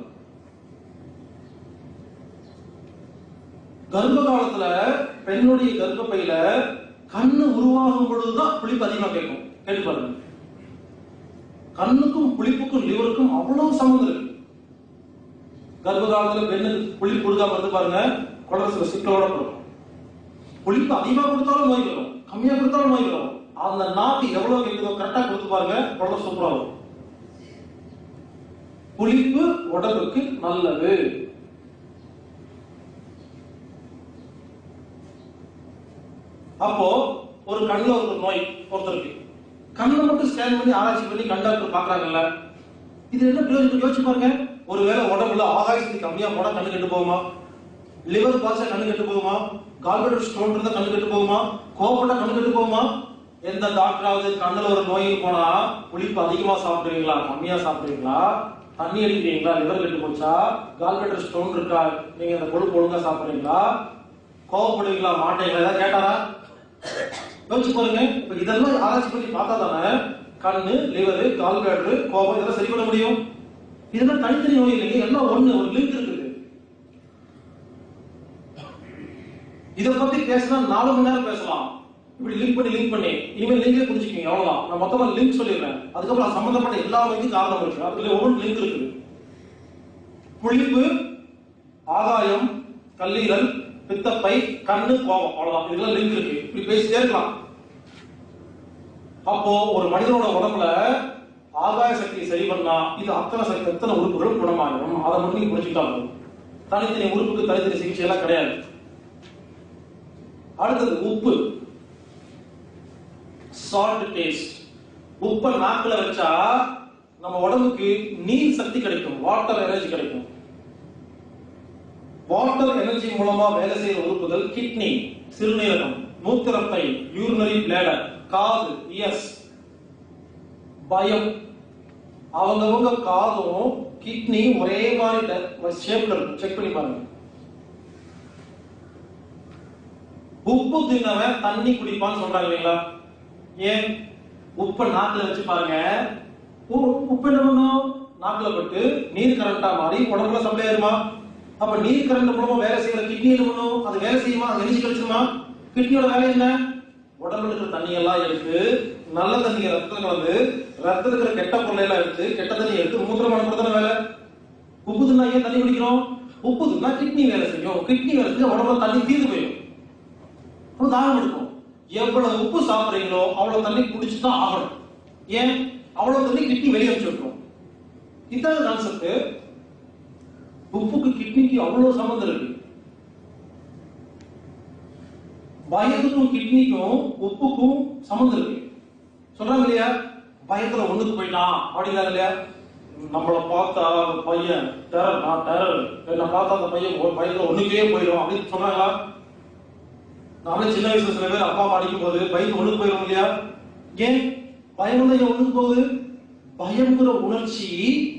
கர்ப்ப காலத்துல பெண்ணுடைய கர்ப்பப்பையில கண்ணு உருவாகும் பொழுதுதான் புளிப்பு அதிகமா கேட்கும் கேட்டு பாருங்க கண்ணுக்கும் புளிப்புக்கும் லிவருக்கும் அவ்வளவு சம்மந்தம் இருக்கு கர்ப்ப காலத்துல பெண்ணுக்கு புளிப்பு கொடுக்காம இருந்து பாருங்க குழந்தை சில சிக்கலோட பிறக்கும் புளிப்பு அதிகமா கொடுத்தாலும் நோய் வரும் கம்மியா கொடுத்தாலும் நோய் வரும் அந்த நாக்கு எவ்வளவு கேட்குதோ கரெக்டா கொடுத்து பாருங்க குழந்தை சூப்பரா வரும் புளிப்பு உடம்புக்கு நல்லது அப்போ ஒரு கண்ணுல ஒரு நோய் ஒருத்தருக்கு கண்ணை மட்டும் ஸ்கேன் பண்ணி ஆராய்ச்சி பண்ணி கண் டாக்டர் பாக்குறாங்கல்ல இது என்ன பிரயோஜனம் யோசிச்சு பாருங்க ஒருவேளை உடம்புல ஆகாயசக்தி கம்மியா போனா கண்ணு கெட்டு போகுமா லிவர் பாய்ச்சா கண்ணு கெட்டு போகுமா கால்பெட்டர் ஸ்டோன் இருந்தா கண்ணு கெட்டு போகுமா கோவப்பட்டா கண்ணு கெட்டு போகுமா எந்த டாக்டராவது கண்ணுல ஒரு நோய்க்கு போனா புளிப்பு அதிகமா சாப்பிடுவீங்களா கம்மியா சாப்பிடுவீங்களா தண்ணி அடிக்கிறீங்களா லிவர் கெட்டு போச்சா கால்பெட்டர் ஸ்டோன் இருக்கா நீங்க அந்த கொழுப்பு ஒழுங்கா சாப்பிடுறீங்களா கோவப்படுவீங்களா மாட்டீங்களா ஏதாவது கேட்டாரா யோசிச்சு பாருங்க இப்ப இதெல்லாம் ஆராய்ச்சி பண்ணி பார்த்தா தானே கண்ணு லிவர் கால்பேட்டர் கோபம் இதெல்லாம் சரி பண்ண முடியும் இதெல்லாம் தனித்தனி நோய் இல்லைங்க எல்லாம் ஒண்ணு ஒரு லிங்க் இருக்குது இத பத்தி பேசினா நாலு மணி நேரம் பேசலாம் இப்படி லிங்க் பண்ணி லிங்க் பண்ணி இனிமேல் லிங்கே புரிஞ்சுக்கீங்க அவ்வளவுதான் நான் மொத்தமா லிங்க் சொல்லிடுறேன் அதுக்கப்புறம் அது சம்பந்தப்பட்ட எல்லா வகைக்கும் காரணம் இருக்கு அதுல ஒவ்வொரு லிங்க் இருக்குது புளிப்பு ஆகாயம் கல்லீரல் பித்தப்பை கண்ணு கோபம் அவ்வளவுதான் இதெல்லாம் லிங்க் இருக்கு இப்படி பேசிட்டே இருக்கலாம் அப்போ ஒரு மனிதனோட உடம்புல ஆகாய சக்தியை சரி பண்ணா இது அத்தனை சக்தி எத்தனை உறுப்புகளும் குணமாகிடும் அதை மட்டும் நீங்க புரிஞ்சுக்கிட்டா போதும் தனித்தனி உறுப்புக்கு தனித்தனி சிகிச்சை எல்லாம் கிடையாது அடுத்தது உப்பு சால்ட் டேஸ்ட் உப்பை நாக்குல வச்சா நம்ம உடம்புக்கு நீர் சக்தி கிடைக்கும் வாட்டர் எனர்ஜி கிடைக்கும் வாட்டர் எனர்ஜி மூலமா வேலை செய்யற உறுப்புகள் கிட்னி சிறுநீரகம் மூத்திரப்பை யூரினரி பிளேடர் காது இயர்ஸ் பயம் அவங்கவங்க காதும் கிட்னி ஒரே மாதிரி ஷேப்ல இருக்கும் செக் பண்ணி பாருங்க உப்பு தின்னவன் தண்ணி குடிப்பான்னு சொல்றாங்க இல்லைங்களா ஏன் உப்பை நாக்குல வச்சு பாருங்க உ- உப்பு என்ன பண்ணும் நாக்குல பட்டு நீர் கரண்டா மாறி உடம்புல சப்ளை ஆயிருமா அப்ப நீர் கரண்ட் மூலமா வேலை செய்யற கிட்னி என்ன பண்ணும் அது வேலை செய்யுமா அது எனர்ஜி கிடைச்சிருமா கிட்னியோட வேலை என்ன உடம்புல இருக்கிற தண்ணி எல்லாம் எடுத்து நல்ல தண்ணியை ரத்தத்துல கலந்து ரத்தத்துல இருக்கிற கெட்ட பொருளை எல்லாம் எடுத்து கெட்ட தண்ணியை எடுத்து மூத்திரம் அனுப்புறதான வேலை உப்பு தின்னா ஏன் தண்ணி குடிக்கிறோம் உப்பு தின்னா கிட்னி வேலை செய்யும் கிட்னி வேலை செஞ்சா உடம்புல தண்ணி தீர்ந்து போயிடும் அப்ப தாகம் எடுக்கும் எவ்வளவு உப்பு சாப்பிடுறீங்களோ அவ்வளவு தண்ணி குடிச்சு தான் ஆகணும் ஏன் அவ்வளவு தண்ணி கிட்னி வெளியே வச்சு விட்டுரும் இதான் கான்செப்ட் உப்புக்கு கிட்னிக்கு அவ்வளவு சம்மந்தம் இருக்கு பயத்துக்கும் கிட்னிக்கும் உப்புக்கும் சம்மந்தம் இருக்கு சொல்றாங்க இல்லையா பயத்துல ஒண்ணுக்கு போயிட்டான் அப்படிங்கிறாங்க இல்லையா நம்மள பார்த்தா அந்த பையன் டெரர் நான் டெரர் என்ன பார்த்தா அந்த பையன் ஒரு பயத்துல ஒண்ணுக்கே போயிடும் அப்படின்னு சொல்றாங்களா நாமளே சின்ன வயசுல சில பேர் அப்பா அம்மா அடிக்கும் போது பைக் ஒண்ணுக்கு போயிடும் இல்லையா ஏன் பயம் தான் ஏன் ஒண்ணுக்கு போகுது பயம்ங்கிற உணர்ச்சி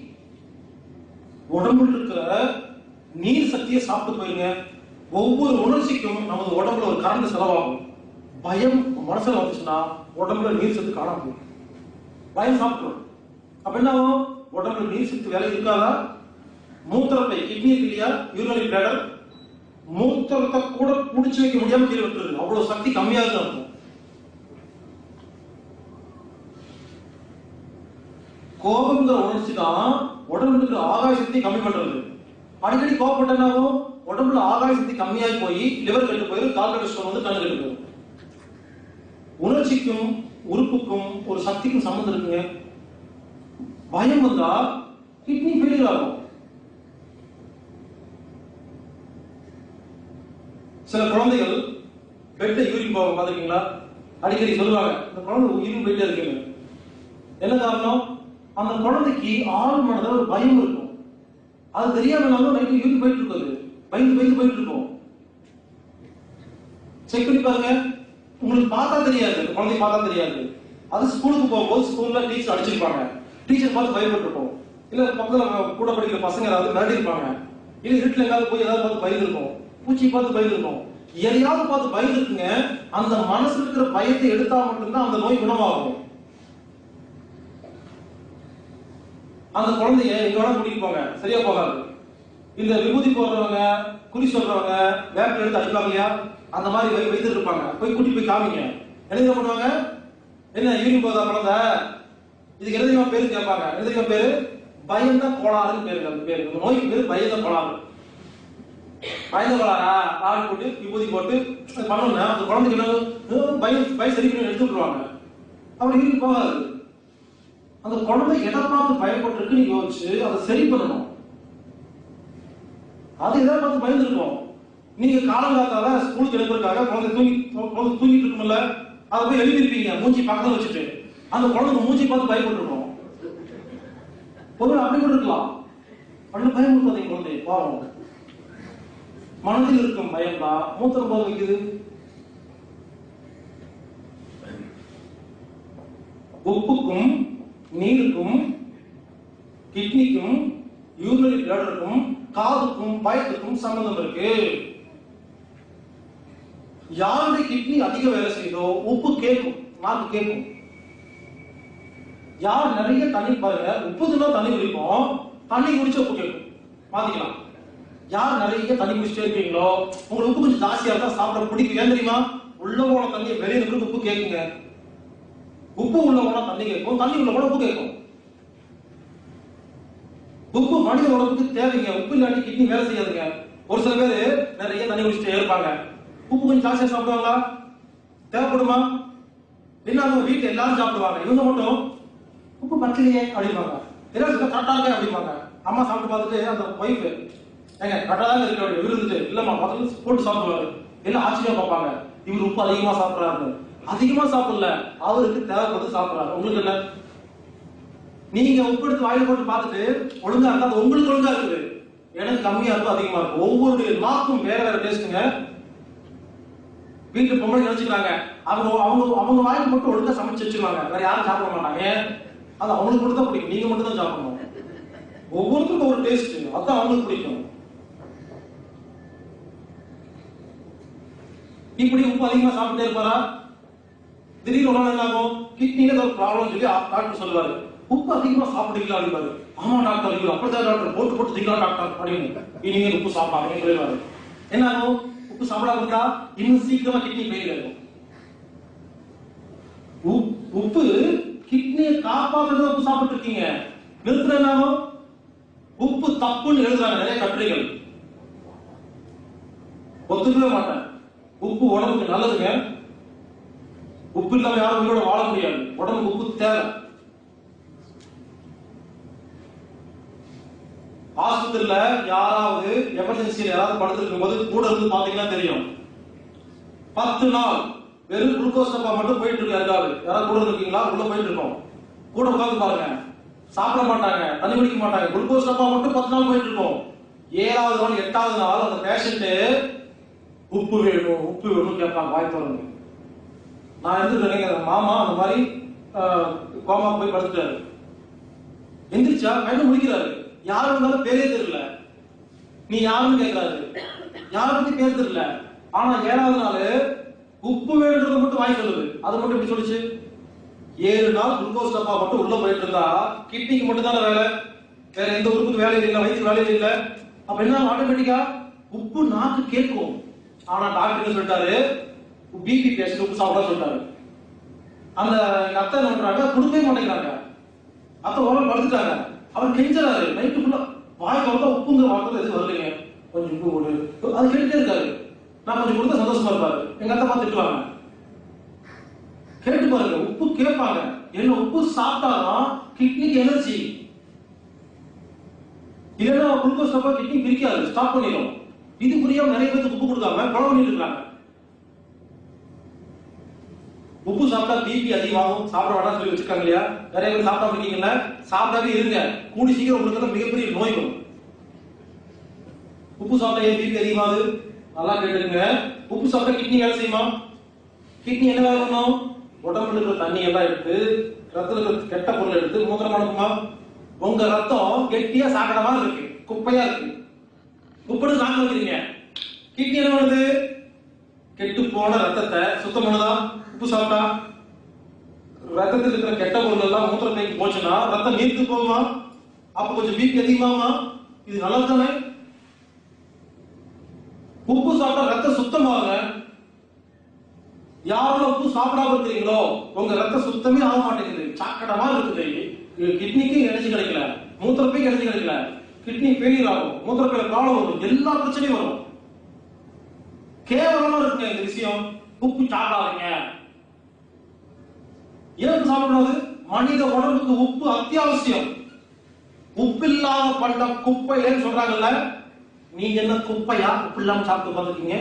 உடம்புல இருக்கிற நீர் சக்தியை சாப்பிட்டு போயிருங்க ஒவ்வொரு உணர்ச்சிக்கும் நமது உடம்புல ஒரு கரண்ட் செலவாகும் பயம் மனசுல வந்துச்சுன்னா உடம்புல நீர் சத்து காணாம போகும் பயம் சாப்பிட்டுரும் அப்ப என்ன ஆகும் உடம்புல நீர் சத்து வேலை இருக்காதா மூத்திரப்பை கிட்னி இருக்கு இல்லையா யூரினரி பிளேடர் மூத்திரத்தை கூட புடிச்சு வைக்க முடியாம கீழே விட்டுருது அவ்வளவு சக்தி கம்மியாக தான் இருக்கும் கோபம்ங்கிற உணர்ச்சி தான் உடம்புல இருக்கிற ஆகாய சக்தி கம்மி பண்றது அடிக்கடி கோபப்பட்டனாலும் உடம்புல ஆகாய சக்தி கம்மியாகி போய் லிவர் கெட்டு போயிடும் கால் கட்டு ஸ்டோன் வந்து கண்ணு கெட்டு போயிடும் உணர்ச்சிக்கும் உறுப்புக்கும் ஒரு சக்திக்கும் சம்மந்தம் இருக்குங்க பயம் வந்தா கிட்னி ஃபெயிலியர் ஆகும் சில குழந்தைகள் பெட்டை யூரின் போக பாத்துருக்கீங்களா அடிக்கடி சொல்லுவாங்க இந்த குழந்தை யூரின் போயிட்டே இருக்குங்க என்ன காரணம் அந்த குழந்தைக்கு ஆள் மனதில் ஒரு பயம் இருக்கும் அது தெரியாம நம்ம நைட்டு யூரின் போயிட்டு இருக்குது பயந்து பயந்து போயிட்டு இருக்கோம் செக் பண்ணி பாருங்க உங்களுக்கு பார்த்தா தெரியாது அந்த குழந்தை பார்த்தா தெரியாது அது ஸ்கூலுக்கு போகும்போது ஸ்கூல்ல டீச்சர் அடிச்சிருப்பாங்க டீச்சர் பார்த்து பயப்பட்டிருப்போம் இல்ல பக்கத்துல கூட படிக்கிற பசங்க ஏதாவது மிரட்டி இருப்பாங்க இல்ல இருட்டுல எங்காவது போய் ஏதாவது பார்த்து பயந்து இருக்கும் பூச்சி பார்த்து பயந்து இருக்கும் எதையாவது பார்த்து பயந்து இருக்குங்க அந்த மனசுல இருக்கிற பயத்தை எடுத்தா மட்டும்தான் அந்த நோய் குணமாகும் அந்த குழந்தைய எங்க வேணா கூட்டிட்டு போங்க சரியா போகாது இந்த விபூதி போடுறவங்க குறி சொல்றவங்க வேப்பில் எடுத்து அடிப்பாங்க இல்லையா அந்த மாதிரி வை வைத்துட்டு இருப்பாங்க போய் கூட்டி போய் காமிங்க என்ன தெரியுமா பண்ணுவாங்க என்ன யூரின் போதா குழந்தை இதுக்கு என்ன தெரியுமா பேரு கேட்பாங்க என்ன தெரியுமா பேரு பயந்த கோளாறுன்னு பேரு அந்த பேரு இந்த நோய்க்கு பேரு பயந்த கோளாறு பயந்த கோளாறா ஆள் போட்டு விபூதி போட்டு பண்ணோம்னா அந்த குழந்தைக்கு என்ன ஆகும்? பயம் பயம் சரி பண்ணி எடுத்து விட்டுருவாங்க அப்படி யூரின் போகாது அந்த குழந்தை எதை பார்த்து பயப்பட்டிருக்குன்னு யோசிச்சு அதை சரி பண்ணணும் அது எதை பார்த்து பயந்துருக்கும் நீங்க காலங்காத்தால ஸ்கூலுக்கு எழுப்புறதுக்காக குழந்தை தூங்கி குழந்தை தூங்கிட்டு இருக்கும்ல அதை போய் எழுதிருப்பீங்க மூஞ்சி பக்கத்துல வச்சுட்டு அந்த குழந்தை மூஞ்சி பார்த்து பயப்பட்டுருக்கும் பொருள் அப்படி கூட இருக்கலாம் அப்படி பயமுறுத்தாதீங்க குழந்தை பாவம் மனதில் இருக்கும் பயம் தான் மூத்திரம் போக வைக்குது உப்புக்கும் நீருக்கும் கிட்னிக்கும் யூரினரி பிளடருக்கும் காதுக்கும் பயத்துக்கும் சம்பந்தம் இருக்கு யாருடைய கிட்னி அதிக வேலை செய்யுதோ உப்பு கேட்கும் நாக்கு கேட்கும் யார் நிறைய தண்ணி பாருங்க உப்பு தினம் தண்ணி குடிப்போம் தண்ணி குடிச்ச உப்பு கேட்கும் பாத்தீங்களா யார் நிறைய தண்ணி குடிச்சிட்டே இருக்கீங்களோ உங்களுக்கு உப்பு கொஞ்சம் ஜாஸ்தியா இருந்தா சாப்பிட பிடிக்கும் ஏன் தெரியுமா உள்ள போன தண்ணியை வெளியே இருக்கிற உப்பு கேட்குங்க உப்பு உள்ள போனா தண்ணி கேட்கும் தண்ணி உள்ள போனா உப்பு கேட்கும் உப்பு மனித உடம்புக்கு தேவைங்க உப்பு இல்லாட்டி கிட்னி வேலை செய்யாதுங்க ஒரு சில பேர் நிறைய தண்ணி குடிச்சிட்டே இருப்பாங்க உப்பு கொஞ்சம் ஜாஸ்தியா சாப்பிடுவாங்களா தேவைப்படுமா என்ன அவங்க வீட்டுல எல்லாரும் சாப்பிடுவாங்க இவங்க மட்டும் உப்பு பத்தலையே அப்படிம்பாங்க என்ன சொல்ல கரெக்டா இருக்கே அப்படிம்பாங்க அம்மா சாப்பிட்டு பார்த்துட்டு அந்த ஒய்ஃப் ஏங்க கரெக்டா தான் இருக்கு அப்படி இருந்துட்டு இல்லம்மா பார்த்துட்டு போட்டு சாப்பிடுவாரு எல்லாம் ஆச்சரியம் பார்ப்பாங்க இவர் உப்பு அதிகமா சாப்பிடுறாரு அதிகமா சாப்பிடல அவருக்கு தேவைப்பட்டு சாப்பிடுறாரு உங்களுக்கு என்ன நீங்க உப்பு எடுத்து வாயில போட்டு பார்த்துட்டு ஒழுங்கா இருந்தா அது உங்களுக்கு ஒழுங்கா இருக்குது எனக்கு கம்மியா இருக்கும் அதிகமா இருக்கும் ஒவ்வொரு நாக்கும் வேற வேற டேஸ்ட்டுங்க வீட்டு பொம்பளை நினைச்சுக்கிறாங்க அவங்க அவங்க அவங்க வாய்க்கு மட்டும் ஒழுங்கா சமைச்சு வச்சுருவாங்க வேற யாரும் சாப்பிட மாட்டாங்க ஏன் அது அவங்களுக்கு மட்டும் தான் பிடிக்கும் நீங்க மட்டும் தான் சாப்பிடணும் ஒவ்வொருத்தருக்கும் ஒரு டேஸ்ட் அதான் அவங்களுக்கு பிடிக்கும் இப்படி உப்பு அதிகமா சாப்பிட்டே இருப்பாரா திடீர்னு ஒரு நாள் என்ன ஆகும் கிட்னில ஏதோ ப்ராப்ளம் சொல்லி டாக்டர் சொல்லுவாரு உப்பு அதிகமா சாப்பிடுறீங்களா அப்படிப்பாரு ஆமா டாக்டர் ஐயோ அப்படிதான் டாக்டர் போட்டு போட்டு திங்களா டாக்டர் அப்படின்னு இனிமேல் உப்பு சாப்பிடாங்க சொல்லிடுவாரு என்ன ஆகும் உப்பு சாப்பிடாம இருந்தா இன்னும் சீக்கிரமா கிட்னி ஃபெயிலியர் ஆகும் உப்- உப்பு கிட்னியை காப்பாத்துறது உப்பு சாப்பிட்டு இருக்கீங்க நிறுத்துற என்ன ஆகும் உப்பு தப்புன்னு எழுதுறாங்க நிறைய கட்டுரைகள் ஒத்துக்கவே மாட்டேன் உப்பு உடம்புக்கு நல்லதுங்க உப்பு இல்லாம யாரும் உயிரோட வாழ முடியாது உடம்புக்கு உப்பு தேவை ஆஸ்பத்திரியில யாராவது எமர்ஜென்சியில் யாராவது படுத்திருக்கும் போது கூட இருந்து பாத்தீங்கன்னா தெரியும் பத்து நாள் வெறும் குளுக்கோஸ் டப்பா மட்டும் போயிட்டு இருக்கு யாருக்காவது யாராவது கூட இருக்கீங்களா உள்ள போயிட்டு இருக்கோம் கூட உட்காந்து பாருங்க சாப்பிட மாட்டாங்க தண்ணி குடிக்க மாட்டாங்க குளுக்கோஸ் டப்பா மட்டும் பத்து நாள் போயிட்டு இருக்கோம் ஏழாவது நாள் எட்டாவது நாள் அந்த பேஷண்ட் உப்பு வேணும் உப்பு வேணும் கேட்பாங்க வாய் திறந்து நான் இருந்துட்டு எங்க மாமா அந்த மாதிரி ஆஹ், கோமா போய் படுத்துட்டாரு எந்திரிச்சா கையில முடிக்கிறாரு யாரு வந்தாலும் பேரே தெரியல நீ யாருன்னு கேட்கிறாரு யாருக்கு பேர் தெரியல ஆனா ஏழாவது நாள் உப்பு வேணுன்றது மட்டும் வாங்கி சொல்லுது அது மட்டும் எப்படி சொல்லுச்சு ஏழு நாள் குளுக்கோஸ் டப்பா மட்டும் உள்ள போயிட்டு இருந்தா கிட்னிக்கு மட்டும் தானே வேலை வேற எந்த உறுப்புக்கு வேலை இல்லை வயிற்று வேலை இல்லை அப்ப என்ன ஆட்டோமேட்டிக்கா உப்பு நாக்கு கேட்கும் ஆனா டாக்டர் என்ன சொல்லிட்டாரு பிபி பேஷண்ட் உப்பு சாப்பிட சொல்லிட்டாரு அந்த எங்க அத்தை என்ன பண்றாங்க கொடுக்கவே மாட்டேங்கிறாங்க அத்தை ஓரம் படுத்துட்டாங்க அவர் கெஞ்சறாரு நைட்டு ஃபுல்லா வாய் திறந்தா உப்புங்கிற வார்த்தை எதுவும் வரலைங்க கொஞ்சம் உப்பு போடு அது கேட்டுட்டே இருக்காரு நான் கொஞ்சம் கொடுத்தா சந்தோஷமா இருப்பாரு எங்க அத்தை பார்த்து திட்டுவாங்க கேட்டு பாருங்க உப்பு கேட்பாங்க என்ன உப்பு சாப்பிட்டாதான் கிட்னிக்கு எனர்ஜி இல்லைன்னா குளுக்கோஸ் டப்பா கிட்னி பிரிக்காது ஸ்டாப் பண்ணிடும் இது புரியாம நிறைய பேருக்கு உப்பு கொடுக்காம கொலை பண்ணிட்டு இருக்காங்க உப்பு சாப்பிட்டா பிபி அதிகமாகும் சாப்பிட வேண்டாம்னு சொல்லி வச்சிருக்காங்க இல்லையா நிறைய பேர் சாப்பிடாம இருக்கீங்கல்ல சாப்பிடாவே இருங்க கூடி சீக்கிரம் உங்களுக்கு எல்லாம் மிகப்பெரிய நோய் வரும் உப்பு சாப்பிட்டா ஏன் பிபி அதிகமாகுது நல்லா கேட்டுங்க உப்பு சாப்பிட்டா கிட்னி வேலை செய்யுமா கிட்னி என்ன வேலை பண்ணும் உடம்புல இருக்கிற தண்ணி எல்லாம் எடுத்து ரத்தத்துல இருக்கிற கெட்ட பொருள் எடுத்து மூத்திரம் அனுப்புமா உங்க ரத்தம் கெட்டியா சாக்கடமா இருக்கு குப்பையா இருக்கு உப்புன்னு சாங்க வைக்கிறீங்க கிட்னி என்ன பண்ணுது கெட்டு போன ரத்தத்தை சுத்தம் பண்ணுதா உப்பு சாப்பிட்டா ரத்தத்தில் இருக்கிற கெட்ட பொருள் எல்லாம் மூத்திர பைக்கு போச்சுன்னா ரத்தம் நீர்த்து போகுமா அப்ப கொஞ்சம் பிபி அதிகமாகுமா இது நல்லது தானே உப்பு சாப்பிட்டா ரத்தம் சுத்தமாகுங்க யாரோட உப்பு சாப்பிடாம இருக்கிறீங்களோ உங்க ரத்தம் சுத்தமே ஆக மாட்டேங்குது சாக்கடமா இருக்குது கிட்னிக்கு எனர்ஜி கிடைக்கல மூத்திரப்பைக்கு எனர்ஜி கிடைக்கல கிட்னி ஃபெயிலியர் ஆகும் மூத்திரப்பையில ப்ராப்ளம் வரும் எல்லா பிரச்சனையும் வரும் கேவலமா இருக்குங்க இந்த விஷயம் உப்பு சாப்பிடாதீங்க ஏன் சாப்பிடாது மனித உடம்புக்கு உப்பு அத்தியாவசியம் உப்பு இல்லாத பண்ட குப்பைன்னு சொல்றாங்கல்ல நீங்க என்ன குப்பையா உப்பு இல்லாம சாப்பிட்டு பார்த்துருக்கீங்க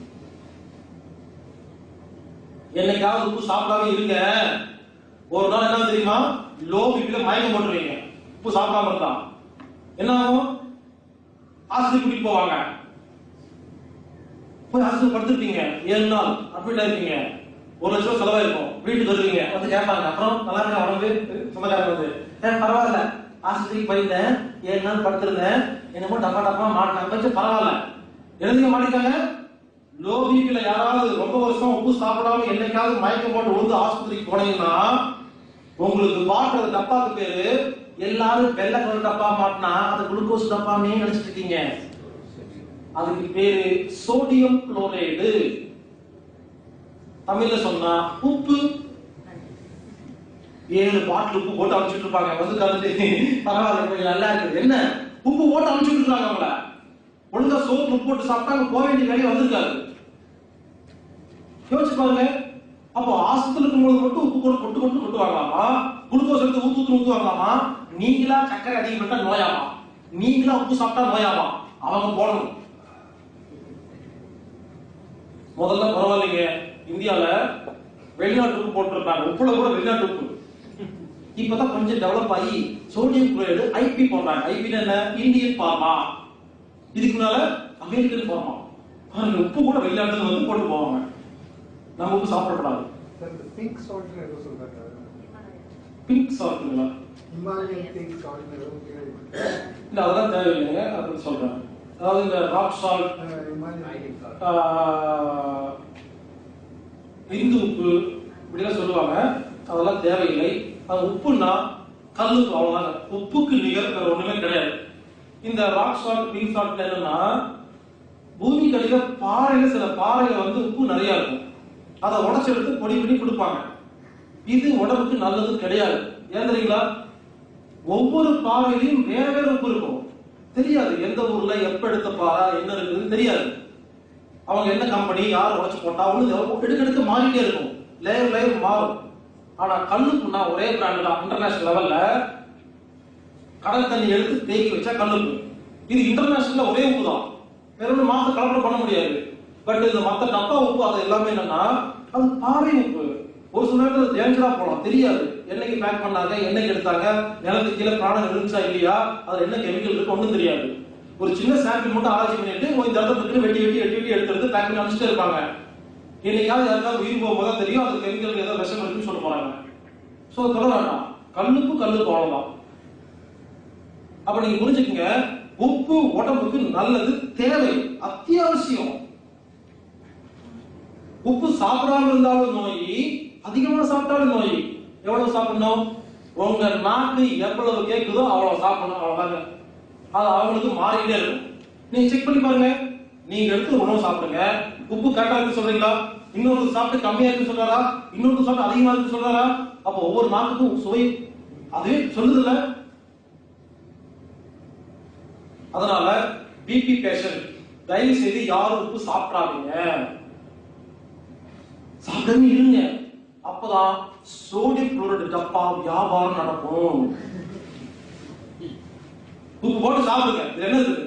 என்னைக்காவது உப்பு சாப்பிடாம இருங்க ஒரு நாள் என்ன தெரியுமா லோ பிபில மயக்கம் போட்டுருவீங்க உப்பு சாப்பிடாம இருந்தா என்ன ஆகும் ஆஸ்பத்திரி கூட்டிட்டு போவாங்க போய் ஆஸ்பத்திரி படுத்துருப்பீங்க ஏழு நாள் அட்மிட் ஆயிருப்பீங்க ஒரு லட்சம் ரூபாய் செலவாயிருக்கும் வீட்டுக்கு வருவீங்க வந்து கேட்பாங்க அப்புறம் நல்லா இருக்கா உடம்பு சொந்தக்காரங்க வந்து "ஏ, பரவாயில்ல ஆஸ்பத்திரிக்கு போயிருந்தேன் ஏழு நாள் படுத்திருந்தேன் என்னமோ டப்பா டப்பா மாட்டினாங்க கொஞ்சம் பரவாயில்ல எழுதிக்க மாட்டேங்காங்க லோ பிபில யாராவது ரொம்ப வருஷம் உப்பு சாப்பிடாம என்னைக்காவது மயக்கம் போட்டு விழுந்து ஆஸ்பத்திரிக்கு போனீங்கன்னா உங்களுக்கு பாட்டுற டப்பாக்கு பேரு எல்லாரும் வெள்ளை கலர் டப்பா மாட்டினா அது குளுக்கோஸ் டப்பாமே நினைச்சிட்டு இருக்கீங்க அதுக்கு பேரு சோடியம் குளோரைடு தமிழ்ல சொன்னா உப்பு ஏழு பாட்டில் உப்பு போட்டு அனுப்பிச்சுட்டு இருப்பாங்க வந்து கலந்து பரவாயில்ல கொஞ்சம் நல்லா இருக்குது என்ன உப்பு போட்டு அனுப்பிச்சுட்டு இருக்காங்க அவங்கள ஒழுங்கா சோப்பு உப்பு போட்டு சாப்பிட்டா அங்க போக வேண்டிய வேலையை வந்திருக்காரு யோசிச்சு பாருங்க அப்போ ஹாஸ்பிட்டல் இருக்கும்போது மட்டும் உப்பு கொண்டு கொட்டு கொட்டு கொட்டு வாங்கலாமா குளுக்கோஸ் எடுத்து ஊத்து ஊத்து ஊத்து வாங்கலாமா நீங்களா சக்கரை அதிகப்பட்டா நோயாமா நீங்களா உப்பு சாப்பிட்டா நோயாமா அவங்க போடணும் முதல்ல பரவாயில்லைங்க இந்தியால வெளிநாட்டு உப்பு போட்டிருந்தாங்க உப்புல கூட வெளிநாட்டு உப்பு இப்பதான் கொஞ்சம் டெவலப் ஆகி சோடியம் குளோரைடு ஐபி போடுறாங்க ஐபி என்ன இந்தியன் பார்மா இதுக்கு முன்னால அமெரிக்கன் பார்மா பாருங்க உப்பு கூட வெளிநாட்டுல வந்து போட்டு போவாங்க நம்ம உப்பு சாப்பிடக்கூடாது சார் இந்த பிங்க் சால்ட்னு ஏதோ சொல்றாங்க பிங்க் சாப்பிட்டுங்களா ஹிமாலயன் பிங்க் சால்ட்னு ஏதோ கேள்விப்பட்டேன். இல்ல அதெல்லாம் தேவையில்லைங்க அப்படின்னு சொல்றேன் அதாவது இந்த rock salt uh Himalayan salt இந்து உப்பு இப்படிலாம் சொல்லுவாங்க அதெல்லாம் தேவையில்லை அது உப்புன்னா கல்லுப்பு அவ்வளவுதாங்க உப்புக்கு நிகர் வேற ஒண்ணுமே கிடையாது இந்த ராக் சால்ட் பிங்க் சால்ட்ல என்னன்னா பூமிக்கு அடியில பாறையில சில பாறையில வந்து உப்பு நிறைய இருக்கும் அதை உடைச்சு எடுத்து பொடி பண்ணி கொடுப்பாங்க இது உடம்புக்கு நல்லது கிடையாது ஏன் தெரியுங்களா ஒவ்வொரு பாறையிலையும் வேற வேற உப்பு இருக்கும் தெரியாது எந்த ஊர்ல எப்ப எடுத்த பாறை என்ன இருக்குதுன்னு தெரியாது அவங்க என்ன கம்பெனி யார் உடைச்சு போட்டா ஒண்ணு எடுக்க எடுக்க மாறிட்டே இருக்கும் லேயர் லேயர் மாறும் ஆனா கல்லுப்புனா ஒரே பிராண்ட் தான் இன்டர்நேஷனல் லெவல்ல கடல் தண்ணி எடுத்து தேக்கி வச்சா கல்லுப்பு இது இன்டர்நேஷனல்ல ஒரே உப்பு தான் வேற ஒண்ணு மாத்த கலப்படம் பண்ண முடியாது பட் இந்த மத்த டப்பா உப்பு அது எல்லாமே என்னன்னா அது பாறை உப்பு ஒரு சில நேரத்தில் டேஞ்சரா போகலாம் தெரியாது என்னைக்கு பேக் பண்ணாங்க என்னைக்கு எடுத்தாங்க நிலத்துக்கு கீழே பிராணம் இருந்துச்சா இல்லையா அதுல என்ன கெமிக்கல் இருக்கு ஒண்ணும் தெரியாது ஒரு சின்ன சாம்பிள் மட்டும் ஆராய்ச்சி பண்ணிட்டு ஓ, இந்த இடத்துல இருக்கு வெட்டி வெட்டி வெட்டி வெட்டி எடுத்து எடுத்து பேக் பண்ணி அனுப்பிச்சிட்டே இருப்பாங்க என்னைக்காவது யாருக்காவது உயிர் போகும்போது தான் தெரியும் அது கெமிக்கல் ஏதோ விஷம் இருக்குன்னு சொல்ல போறாங்க சோ சொல்ல வேண்டாம் கல்லுப்பு கல்லுப்பு அவ்வளவுதான் அப்ப நீங்க புரிஞ்சுக்கங்க உப்பு உடம்புக்கு நல்லது தேவை அத்தியாவசியம் உப்பு சாப்பிடாம இருந்தாலும் நோய் அதிகமா சாப்பிட்டாலும் நோய் எவ்வளவு சாப்பிடணும் உங்க நாக்கு எவ்வளவு கேக்குதோ அவ்வளவு சாப்பிடணும் அவ்வளவுதாங்க அது அவங்களுக்கு மாறிக்கிட்டே இருக்கும் நீங்க செக் பண்ணி பாருங்க நீங்க எடுத்து உணவு சாப்பிடுங்க உப்பு கரெக்டா இருக்கு சொல்றீங்களா இன்னொரு சாப்பிட்டு கம்மியா இருக்கு சொல்றாரா இன்னொரு சாப்பிட்டு அதிகமா இருக்கு சொல்றாரா அப்போ ஒவ்வொரு நாக்குக்கும் சுவை அதுவே சொல்லுதுல்ல அதனால பிபி பேஷண்ட் தயவு செய்து யாரும் உப்பு சாப்பிடாதீங்க சாப்பிடாம இருங்க அப்பதான் சோடியம் குளோரைடு டப்பா வியாபாரம் நடக்கும் உப்பு போட்டு சாப்பிடுங்க இது என்ன இருக்கு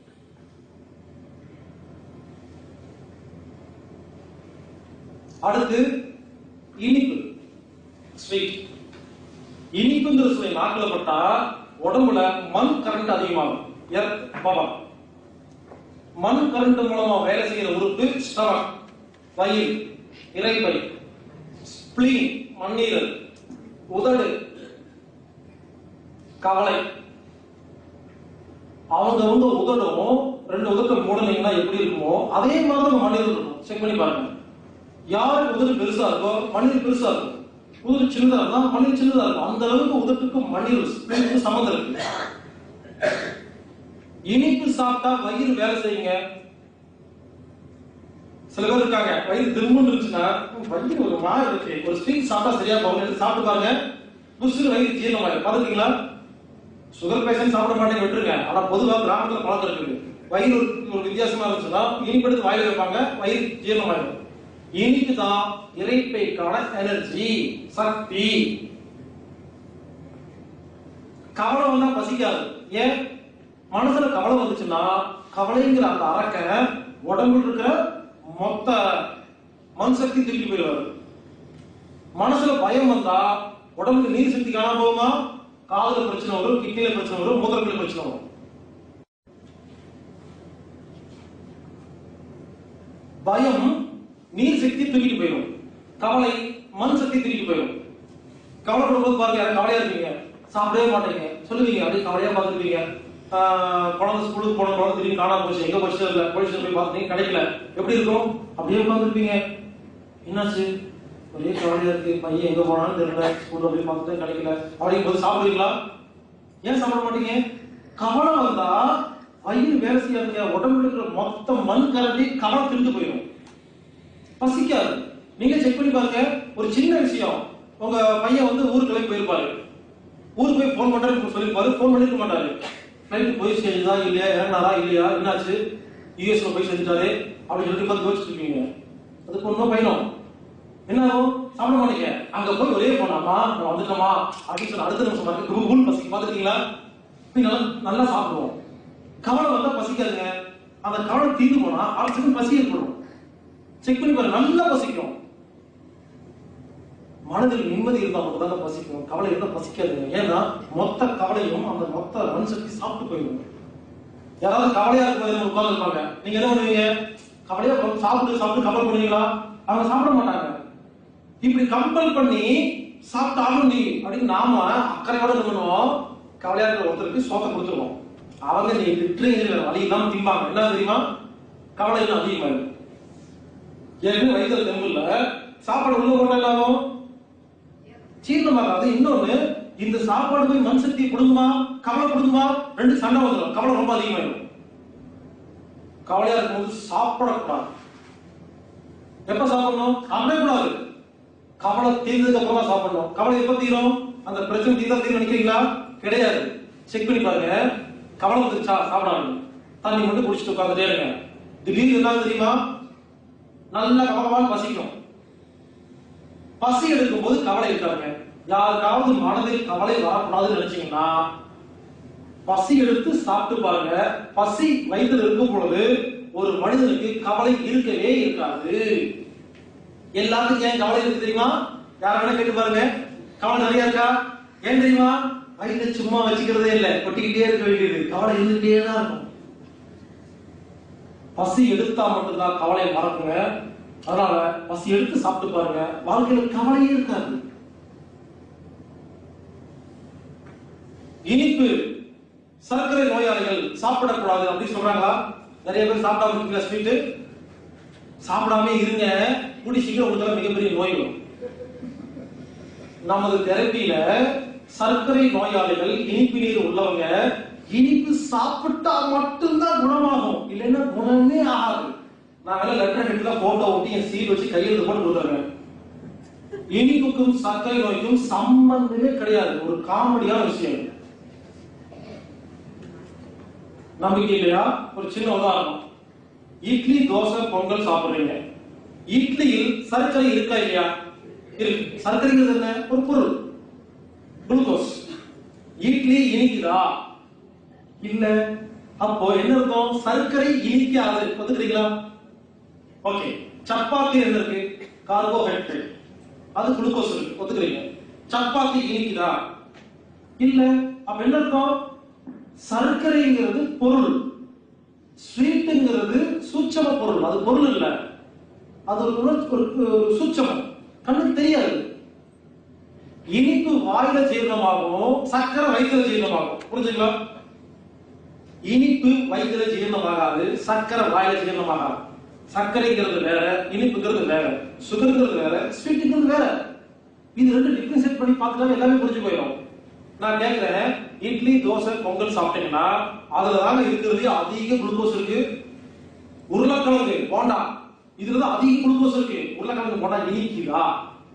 அடுத்து இனிப்பு ஸ்வீட் இனிப்புங்கிற சுவை நாக்குல பட்டா உடம்புல மண் கரண்ட் அதிகமாகும் எர்த் பவர் மண் கரண்ட் மூலமா வேலை செய்யற உறுப்பு ஸ்டமக் வயிறு இறைப்பை ஸ்பிளீன் மண்ணீரல் உதடு கவலை அவங்க வந்து உதடும் ரெண்டு உதட்டை மூடனீங்கன்னா எப்படி இருக்குமோ அதே மாதிரி உங்க மண்ணீரல் இருக்கும் செக் பண்ணி பாருங்க யாருக்கு உதடு பெருசா இருக்கோ மண்ணீர் பெருசா இருக்கும் உதடு சின்னதா இருந்தா மண்ணீர் சின்னதா இருக்கும் அந்த அளவுக்கு உதட்டுக்கும் மண்ணீர் ஸ்பிளீனுக்கும் சம்மந்தம் இருக்கு இனிப்பு சாப்பிட்டா வயிறு வேலை செய்யுங்க சில பேர் இருக்காங்க வயிறு திரும்புன்னு இருந்துச்சுன்னா வயிறு ஒரு மாதிரி இருக்கு ஒரு ஸ்வீட் சாப்பிட்டா சரியா போகும் எடுத்து சாப்பிட்டு பாருங்க புதுசு வயிறு ஜீரணமாயிரும் பாத்துக்கீங்களா சுகர் பேஷண்ட் சாப்பிட மாட்டேங்க விட்டுருங்க ஆனா பொதுவா கிராமத்துல பழக்கம் இருக்குது வயிறு ஒரு ஒரு வித்தியாசமா இருந்துச்சுன்னா இனிப்பு எடுத்து வாயில வைப்பாங்க வயிறு ஜீரணமாயிரும் இனிப்பு தான் இறைப்பைக்கான எனர்ஜி சக்தி கவலை வந்தா பசிக்காது ஏன் மனசுல கவலை வந்துச்சுன்னா கவலைங்கிற அந்த அரக்க உடம்புல இருக்கிற மொத்த மண் சக்தி திருப்பி போயிடுவாரு மனசுல பயம் வந்தா உடம்புக்கு நீர் சக்தி காணாம போகுமா காதுல பிரச்சனை வரும் கிட்னில பிரச்சனை வரும் மூத்திரத்துல பிரச்சனை வரும் பயம் நீர் சக்தி தூக்கிட்டு போயிடும் கவலை மண் சக்தி தூக்கிட்டு போயிடும் கவலைப்படும் போது பாருங்க யாரும் கவலையா இருப்பீங்க சாப்பிடவே மாட்டீங்க சொல்லுவீங்க அப்படியே கவலையா பார்த்துருப்பீங்க குழந்தை ஸ்கூலுக்கு போன குழந்தை திடீர்னு காணாம போச்சு எங்க போச்சு இல்ல போலீஸ் போய் பார்த்தீங்க கிடைக்கல எப்படி இருக்கும் அப்படியே உட்காந்துருப்பீங்க என்னாச்சு ஒரே கவலையா இருக்கு பையன் எங்க போனான்னு தெரியல ஸ்கூல்ல போய் பார்த்துட்டு கிடைக்கல அப்படிங்கும் போது சாப்பிடுவீங்களா ஏன் சாப்பிட மாட்டீங்க கவலை வந்தா வயிறு வேலை செய்யாதுங்க உடம்புல இருக்கிற மொத்த மண் கரண்டி கவலை திருந்து போயிடும் பசிக்காது நீங்க செக் பண்ணி பாருங்க ஒரு சின்ன விஷயம் உங்க பையன் வந்து ஊருக்கு கிளம்பி போயிருப்பாரு ஊருக்கு போய் ஃபோன் பண்றேன்னு சொல்லிருப்பாரு ஃபோன் பண்ணிருக்க மாட்டாரு ஃபிளைட் போய் சேர்ந்ததா இல்லையா இறங்கினாரா இல்லையா என்னாச்சு யூஎஸ்ல போய் செஞ்சுட்டாரு அப்படின்னு சொல்லி உட்காந்து யோசிச்சுட்டு இருக்கீங்க அதுக்கு ஒன்றும் பயணம் என்ன ஆகும் சாப்பிட மாட்டீங்க அங்க போய் ஒரே போனாமா நான் வந்துட்டோமா அப்படின்னு சொன்ன அடுத்த நிமிஷம் பாருங்க குபுல் பசி பாத்துருக்கீங்களா போய் நல்லா நல்லா சாப்பிடுவோம் கவலை வந்தா பசிக்காதுங்க அந்த கவலை தீர்ந்து போனா அடுத்த செகண்ட் பசி ஏற்படும் செக் பண்ணி பாருங்க நல்லா பசிக்கும் மனதில் நிம்மதி இருந்தா மட்டும் தான் பசிக்கும் கவலை இருந்தா பசிக்காதுங்க ஏன்னா மொத்த கவலையும் அந்த மொத்த மனுஷத்தை சாப்பிட்டு போயிடும் யாராவது கவலையா இருக்கும் உட்கார்ந்து இருப்பாங்க நீங்க என்ன பண்ணுவீங்க கவலையா உட்கார்ந்து சாப்பிட்டு சாப்பிட்டு கம்பல் பண்ணுவீங்களா அவங்க சாப்பிட மாட்டாங்க இப்படி கம்பல் பண்ணி சாப்பிட்டாலும் நீ அப்படின்னு நாம அக்கறையோட என்ன பண்ணுவோம் கவலையா இருக்கிற ஒருத்தருக்கு சோத்தை கொடுத்துருவோம் அவங்க நீ திட்டுறீங்கிற வழி இல்லாம திம்பாங்க என்ன தெரியுமா கவலை இன்னும் அதிகமாயிடும் ஏற்கனவே வயிற்றுல தெம்புல சாப்பாடு உள்ள போட்டா என்ன ஆகும் ஜீரணமாகாது இன்னொன்னு இந்த சாப்பாடு போய் மண் சக்தியை கொடுக்குமா கவலை கொடுக்குமா ரெண்டு சண்டை வந்துடும் கவலை ரொம்ப அதிகமாயிடும் கவலையா இருக்கும்போது சாப்பிடக்கூடாது எப்ப சாப்பிடணும் சாப்பிடவே கூடாது கவலை தீர்ந்ததுக்கு அப்புறமா சாப்பிடணும் கவலை எப்ப தீரும் அந்த பிரச்சனை தீர்ந்தா தீர்வு நினைக்கிறீங்களா கிடையாது செக் பண்ணி பாருங்க கவலை வந்துருச்சா சாப்பிடாது தண்ணி மட்டும் குடிச்சிட்டு உட்காந்துட்டே இருங்க திடீர்னு என்ன தெரியுமா நல்ல கவனமாக பசிக்கும் பசி எடுக்கும் போது கவலை இருக்காங்க யாருக்காவது மனதில் கவலை வரக்கூடாதுன்னு நினைச்சீங்கன்னா பசி எடுத்து சாப்பிட்டு பாருங்க பசி வயிற்றில் இருக்கும் பொழுது ஒரு மனிதனுக்கு கவலை இருக்கவே இருக்காது எல்லாத்துக்கும் ஏன் கவலை இருக்கு தெரியுமா யார வேணா கேட்டு பாருங்க கவலை நிறைய இருக்கா ஏன் தெரியுமா வயிற்று சும்மா வச்சுக்கிறதே இல்லை கொட்டிக்கிட்டே இருக்க வேண்டியது கவலை இருந்துட்டே தான் இருக்கும் பசி எடுத்தா மட்டும்தான் கவலை மறக்குங்க அதனால பசி எடுத்து சாப்பிட்டு பாருங்க வாழ்க்கையில கவலையே இருக்காது இனிப்பு சர்க்கரை நோயாளிகள் சாப்பிடக்கூடாது அப்படின்னு சொல்றாங்களா நிறைய பேர் சாப்பிடாம இருக்கீங்களா ஸ்வீட்டு சாப்பிடாம இருங்க கூடி சீக்கிரம் உங்களுக்கு மிகப்பெரிய நோய் வரும் நமது தெரப்பியில சர்க்கரை நோயாளிகள் இனிப்பு நீர் உள்ளவங்க இனிப்பு சாப்பிட்டா மட்டும்தான் குணமாகும் இல்லைன்னா குணமே ஆகாது நான் வேலை லெட்டர் எடுத்து தான் போட்டோ ஒட்டி என் சீல் வச்சு கையெழுத்து போட்டு கொடுத்துருங்க இனிப்புக்கும் சர்க்கரை நோய்க்கும் சம்பந்தமே கிடையாது ஒரு காமெடியான விஷயம் இது. நம்பிக்கை இல்லையா ஒரு சின்ன உதாரணம் இட்லி தோசை பொங்கல் சாப்பிடுறீங்க இட்லியில் சர்க்கரை இருக்கா இல்லையா இருக்கு சர்க்கரைங்கிறது என்ன ஒரு பொருள் குளுக்கோஸ் இட்லி இனிக்குதா இல்ல அப்போ என்ன இருக்கும் சர்க்கரை இனிக்காது ஒத்துக்கிறீங்களா ஓகே சப்பாத்தி என்ன இருக்கு கார்போஹைட்ரேட் அது குளுக்கோஸ் இருக்கு ஒத்துக்கிறீங்க சப்பாத்தி இனிக்குதா இல்ல அப்ப என்ன இருக்கும் சர்க்கரைங்கிறது பொருள் ஸ்வீட்டுங்கிறது சூட்சம பொருள் அது பொருள் இல்ல அது ஒரு உணர்ச்சி- ஒரு ஒரு சூட்சமம் கண்ணுக்கு தெரியாது இனிப்பு வாயில ஜீரணமாகும் சர்க்கரை வயிற்றுல ஜீரணமாகும் புரிஞ்சுங்களா இனிப்பு வயிற்றுல ஜீரணமாகாது சர்க்கரை வாயில ஜீரணமாகாது சர்க்கரைங்கிறது வேற இனிப்புங்கிறது வேற சுகருங்கிறது வேற ஸ்வீட்டுங்கிறது வேற இது ரெண்டு டிஃபரன்ஷியேட் பண்ணி பார்த்துட்டா எல்லாமே புரிஞ்சு போயிடும் நான் கேட்கிறேன் இட்லி தோசை பொங்கல் சாப்பிட்டீங்கன்னா அதுல தாங்க இருக்கிறது அதிக குளுக்கோஸ் இருக்கு உருளைக்கிழங்கு போண்டா இதுல தான் அதிக குளுக்கோஸ் இருக்கு உருளைக்கிழங்கு போண்டா இனிக்குதா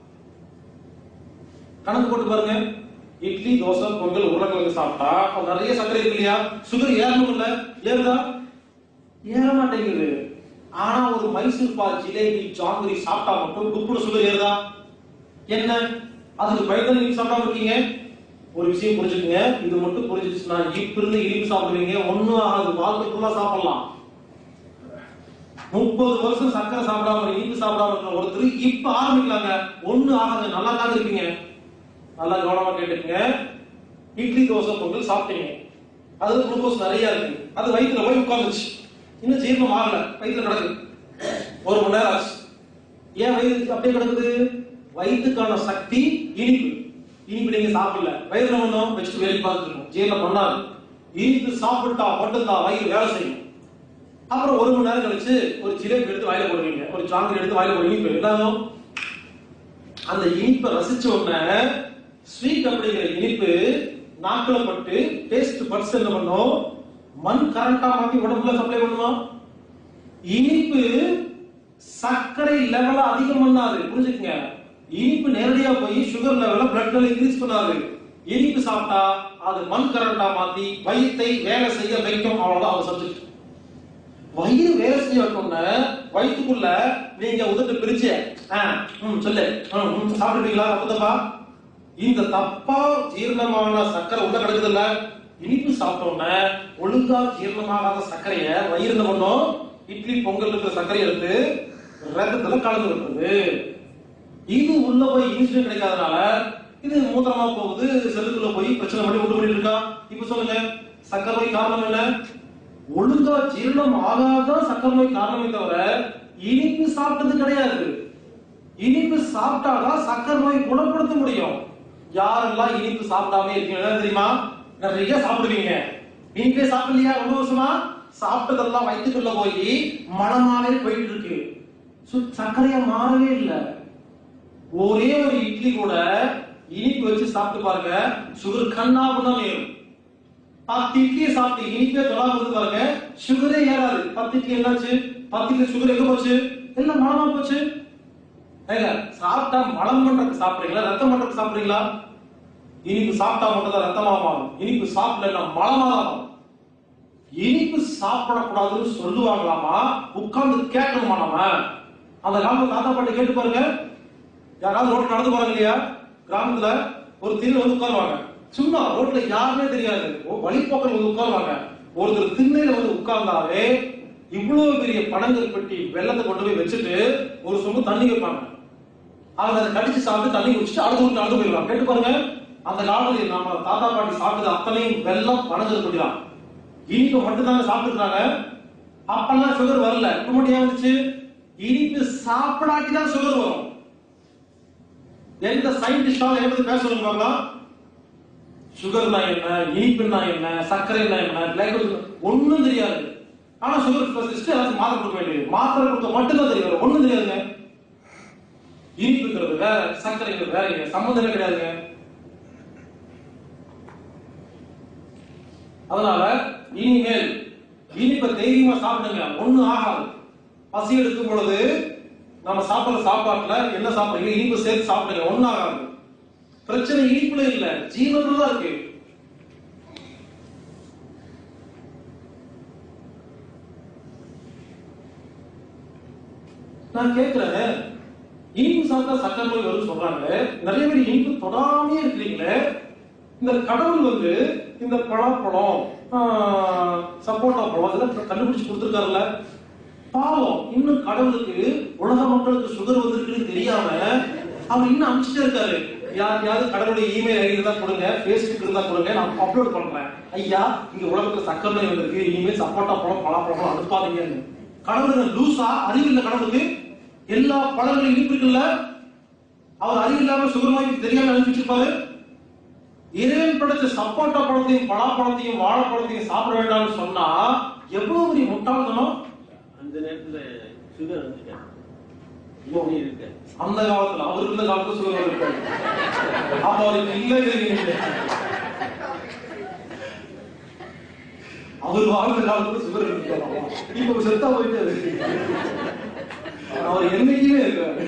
கணக்கு போட்டு பாருங்க இட்லி தோசை பொங்கல் உருளைக்கிழங்கு சாப்பிட்டா அப்ப நிறைய சர்க்கரை இருக்கு இல்லையா சுகர் ஏறணும் இல்ல ஏறுதா ஏற மாட்டேங்குது ஆனா ஒரு மைசூர் பால் ஜிலேபி ஜாங்கிரி சாப்பிட்டா மட்டும் குப்புட சுகர் ஏறுதா என்ன அதுக்கு பயந்து நீங்க சாப்பிடாம இருக்கீங்க ஒரு விஷயம் புரிஞ்சுக்கங்க இது மட்டும் புரிஞ்சிச்சுன்னா இப்ப இருந்து இனிப்பு சாப்பிடுவீங்க ஒண்ணும் ஆகாது வாழ்க்கை ஃபுல்லா சாப்பிடலாம் முப்பது வருஷம் சர்க்கரை சாப்பிடாம இனிப்பு சாப்பிடாம இருக்கிற ஒருத்தர் இப்ப ஆரம்பிக்கலாங்க ஒண்ணு ஆகாது நல்லா தான் இருப்பீங்க நல்லா கவனமா கேட்டுக்கங்க இட்லி தோசை பொங்கல் சாப்பிட்டீங்க அது குளுக்கோஸ் நிறைய இருக்கு அது வயிற்றுல போய் உட்கார்ந்துச்சு இன்னும் ஜீரணம் ஆகல வயிற்றுல கிடக்கு ஒரு மணி நேரம் ஆச்சு ஏன் வயிறு அப்படியே கிடக்குது வயிற்றுக்கான சக்தி இனிப்பு இனிப்பு நீங்க சாப்பிடல வயிறுல ஒன்றும் வச்சுட்டு வேலை பார்த்துட்டு இருக்கோம் ஜீரணம் பண்ணாது இனிப்பு சாப்பிட்டா மட்டும்தான் வயிறு வேலை செய்யும் அப்புறம் ஒரு மணி நேரம் கழிச்சு ஒரு ஜிலேபி எடுத்து வாயில போடுவீங்க ஒரு ஜாங்கிரி எடுத்து வாயில போடுவீங்க இனிப்பு என்னாகும் அந்த இனிப்பை ரசிச்ச உடனே ஸ்வீட் அப்படிங்கிற இனிப்பு நாக்குல பட்டு டேஸ்ட் பட்ஸ் என்ன பண்ணும் மண் கரண்டா மாத்தி உடம்புல சப்ளை பண்ணுமா இனிப்பு சர்க்கரை லெவல அதிகம் பண்ணாது புரிஞ்சுக்கங்க இனிப்பு நேரடியா போய் சுகர் லெவல பிளட் லெவல் இன்க்ரீஸ் பண்ணாது இனிப்பு சாப்பிட்டா அது மண் கரண்டா மாத்தி வயித்தை வேலை செய்ய வைக்கும் அவ்வளவுதான் அவங்க சப்ஜெக்ட் வயிறு வேலை செய்ய வைக்கணும்னா வயிற்றுக்குள்ள நீங்க உதட்டு பிரிச்சு ஆ, ம், சொல்லு ம், ம், சாப்பிட்டுட்டீங்களா தப்பா இந்த தப்பா ஜீரணமான சர்க்கரை உள்ள கிடக்குதுல்ல இனிப்பு சாப்பிட்டோம்னா ஒழுங்கா ஜீரணமாகாத சர்க்கரைய வயிறு என்ன பண்ணும் இட்லி பொங்கல் இருக்கிற சர்க்கரை எடுத்து ரத்தத்துல கலந்து விட்டுருது இது உள்ள போய் இன்சுலின் கிடைக்காதனால இது மூத்திரமா போகுது செல்லுக்குள்ள போய் பிரச்சனை பண்ணி உண்டு பண்ணிட்டு இருக்கா இப்ப சொல்லுங்க சக்கரை நோய் காரணம் என்ன ஒழுங்கா ஜீரணம் ஆகாதான் சக்கரை நோய் காரணமே தவிர இனிப்பு சாப்பிட்டது கிடையாது இனிப்பு சாப்பிட்டாதான் சக்கரை நோய் குணப்படுத்த முடியும் யாரெல்லாம் இனிப்பு சாப்பிடாம இருக்கீங்க தெரியுமா நிறைய சாப்பிடுவீங்க இனிப்பே சாப்பிடலையா ரொம்ப வருஷமா சாப்பிட்டதெல்லாம் வயிற்றுக்குள்ள போய் மனமாவே போயிட்டு இருக்கு சு- சர்க்கரையா மாறவே இல்லை ஒரே ஒரு இட்லி கூட இனிப்பு வச்சு சாப்பிட்டு பாருங்க சுகர் கண்ணா தான் ஏறும் பத்து இட்லியை சாப்பிட்டு இனிப்பே தொடாம இருந்து பாருங்க சுகரே ஏறாது பத்து இட்லி என்னாச்சு பத்து இட்லி சுகர் எங்க போச்சு எல்லாம் மலமா போச்சு ஏங்க சாப்பிட்டா மலம் பண்றதுக்கு சாப்பிடுறீங்களா ரத்தம் பண்றதுக்கு சாப்பிடுறீங்களா இனிப்பு சாப்பிட்டா மட்டும் தான் ரத்தமா மாறும் இனிப்பு சாப்பிடல மலமா தான் மாறும் இனிப்பு சாப்பிடக்கூடாதுன்னு சொல்லுவாங்களாமா உட்கார்ந்து கேட்கணுமா நம்ம அந்த காலத்துல தாத்தா பாட்டி கேட்டு பாருங்க யாராவது ரோட்ல நடந்து போறாங்க இல்லையா கிராமத்துல ஒரு திண்ணை வந்து உட்காருவாங்க சும்மா ரோட்ல யாருமே தெரியாது ஓ, வழிப்போக்கர் வந்து உட்காருவாங்க ஒருத்தர் திண்ணையில வந்து உட்கார்ந்தாவே இவ்வளவு பெரிய பணங்கள் பெட்டி வெள்ளத்தை கொண்டு போய் வச்சுட்டு ஒரு சொம்பு தண்ணி வைப்பாங்க அவங்க அதை கடிச்சு சாப்பிட்டு தண்ணி குடிச்சிட்டு அடுத்த ஊருக்கு நடந்து போயிடுவாங்க கேட்டு பாருங்க அந்த காலத்துல நம்ம தாத்தா பாட்டி சாப்பிட்டது அத்தனையும் வெள்ளம் பணங்கள் பெட்டிதான் இனிப்பு மட்டும் தாங்க சாப்பிட்டுருக்காங்க அப்பெல்லாம் சுகர் வரல இப்ப மட்டும் ஏன் வந்துச்சு இனிப்பு சாப்பிடாட்டி தான் சுகர் வரும் எந்த சயின்டிஸ்டாலும் எதை பத்தி பேச சொல்லுங்க பார்க்கலாம் சுகர்னா என்ன இனிப்புனா என்ன சர்க்கரைனா என்ன கிளைகோஜன் ஒண்ணும் தெரியாது ஆனா சுகர் ஸ்பெஷலிஸ்ட் எல்லாத்துக்கும் மாத்திரை கொடுக்க வேண்டியது மாத்திரை கொடுக்க மட்டும்தான் தெரியும் வேற ஒண்ணும் தெரியாதுங்க இனிப்புங்கிறது வேற சர்க்கரைங்கிறது வேறங்க சம்மந்தமே கிடையாதுங்க அதனால இனிமேல் இனிப்பை தைரியமா சாப்பிடுங்க ஒண்ணும் ஆகாது பசி எடுக்கும் பொழுது நம்ம சாப்பிடுற சாப்பாட்டுல என்ன சாப்பிடுறீங்க இனிப்பு சேர்த்து சாப்பிடுங்க ஒண்ணும் ஆகாது பிரச்சனை இனிப்புல இல்ல ஜீவன்ல தான் இருக்கு நான் கேக்குறேன் இனிப்பு சாப்பிட்டா சக்கரை நோய் வரும்னு சொல்றாங்க நிறைய பேர் இனிப்பு தொடாமே இருக்கிறீங்களே இந்த கடவுள் வந்து இந்த பழப்பழம் ஆஹ், சப்போட்டா பழம் இதெல்லாம் கண்டுபிடிச்சு கொடுத்துருக்காருல்ல பாவம் இன்னும் கடவுளுக்கு உலக மக்களுக்கு சுகர் வந்திருக்குன்னு தெரியாம அவர் இன்னும் அனுப்பிச்சுட்டே இருக்காரு யார் யாரும் கடவுளுடைய இமெயில் ஐடி இருந்தா கொடுங்க ஃபேஸ்புக் இருந்தா கொடுங்க நான் அப்லோட் பண்றேன் ஐயா இங்க உலகத்துல சக்கரை நோய் வந்திருக்கு இனிமேல் சப்போட்டா பழம் பலாப்பழம் அனுப்பாதீங்கன்னு கடவுளுக்கு லூசா அறிவு இல்ல கடவுளுக்கு எல்லா பழங்களும் இனிப்பு இருக்குல்ல அவர் அறிவு இல்லாம சுகர் நோய் தெரியாம அனுப்பிச்சு வச்சிருப்பாரு இறைவன் படைச்ச சப்போட்டா பழத்தையும் பலாப்பழத்தையும் வாழைப்பழத்தையும் சாப்பிட வேண்டாம்னு சொன்னா எவ்வளவு பெரிய முட்டாள்தனம் அந்த நேரத்துல சுகர் வந்துட்டேன் இப்படி இருக்கு அந்த காலத்துல அவர் இருந்த காலத்துல சுகர் இருக்காரு அப்ப அவருக்கு இல்லைங்கிறீங்க அவர் வாழ்ந்த காலத்துல சுகர் இருக்காரு இப்ப செத்தா போயிட்டாரு அவர் என்னைக்குமே இருக்காரு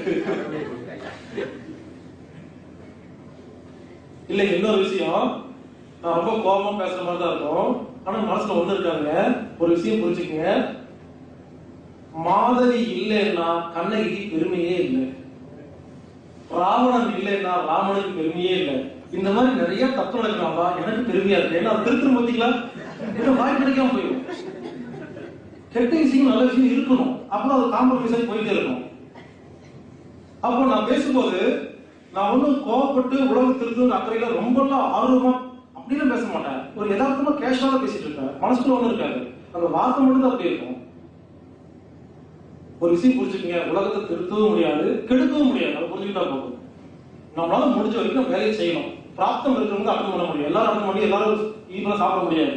இல்ல இன்னொரு விஷயம் நான் ரொம்ப கோபமா பேசுற மாதிரி தான் இருக்கும் ஆனா மனசுல ஒண்ணு இருக்காங்க ஒரு விஷயம் புரிஞ்சுக்கங்க மாதவி இல்லைன்னா கண்ணகிக்கு பெருமையே இல்லை ராவணன் இல்லைன்னா ராமனுக்கு பெருமையே இல்லை இந்த மாதிரி நிறைய தப்பு நடக்கிறாங்களா எனக்கு பெருமையா இருக்கு ஏன்னா அது திருத்தம் பார்த்தீங்களா என்ன வாய் கிடைக்காம போயிடும் கெட்ட விஷயம் நல்ல விஷயம் இருக்கணும் அப்புறம் அது காம்ப்ரமைஸ் ஆகி போயிட்டே இருக்கும் அப்போ நான் பேசும்போது நான் ஒன்றும் கோவப்பட்டு உலக திருத்தம் அக்கறையில ரொம்ப ஆர்வமா அப்படிலாம் பேச மாட்டேன் ஒரு யதார்த்தமா கேஷுவலா பேசிட்டு இருப்பேன் மனசுக்குள்ள ஒண்ணு இருக்காது அந்த வார்த்தை மட்டும் தான் அப்படி இருக்கும் ஒரு விஷயம் புரிஞ்சுக்கங்க உலகத்தை திருத்தவும் முடியாது கெடுக்கவும் முடியாது அதை புரிஞ்சுக்கிட்டா போதும் நம்மளால முடிஞ்ச வரைக்கும் வேலையை செய்யணும் பிராப்தம் இருக்கிறவங்க அட்டன் பண்ண முடியும் எல்லாரும் அட்டன் பண்ணி எல்லாரும் ஈக்குவலா சாப்பிட முடியாது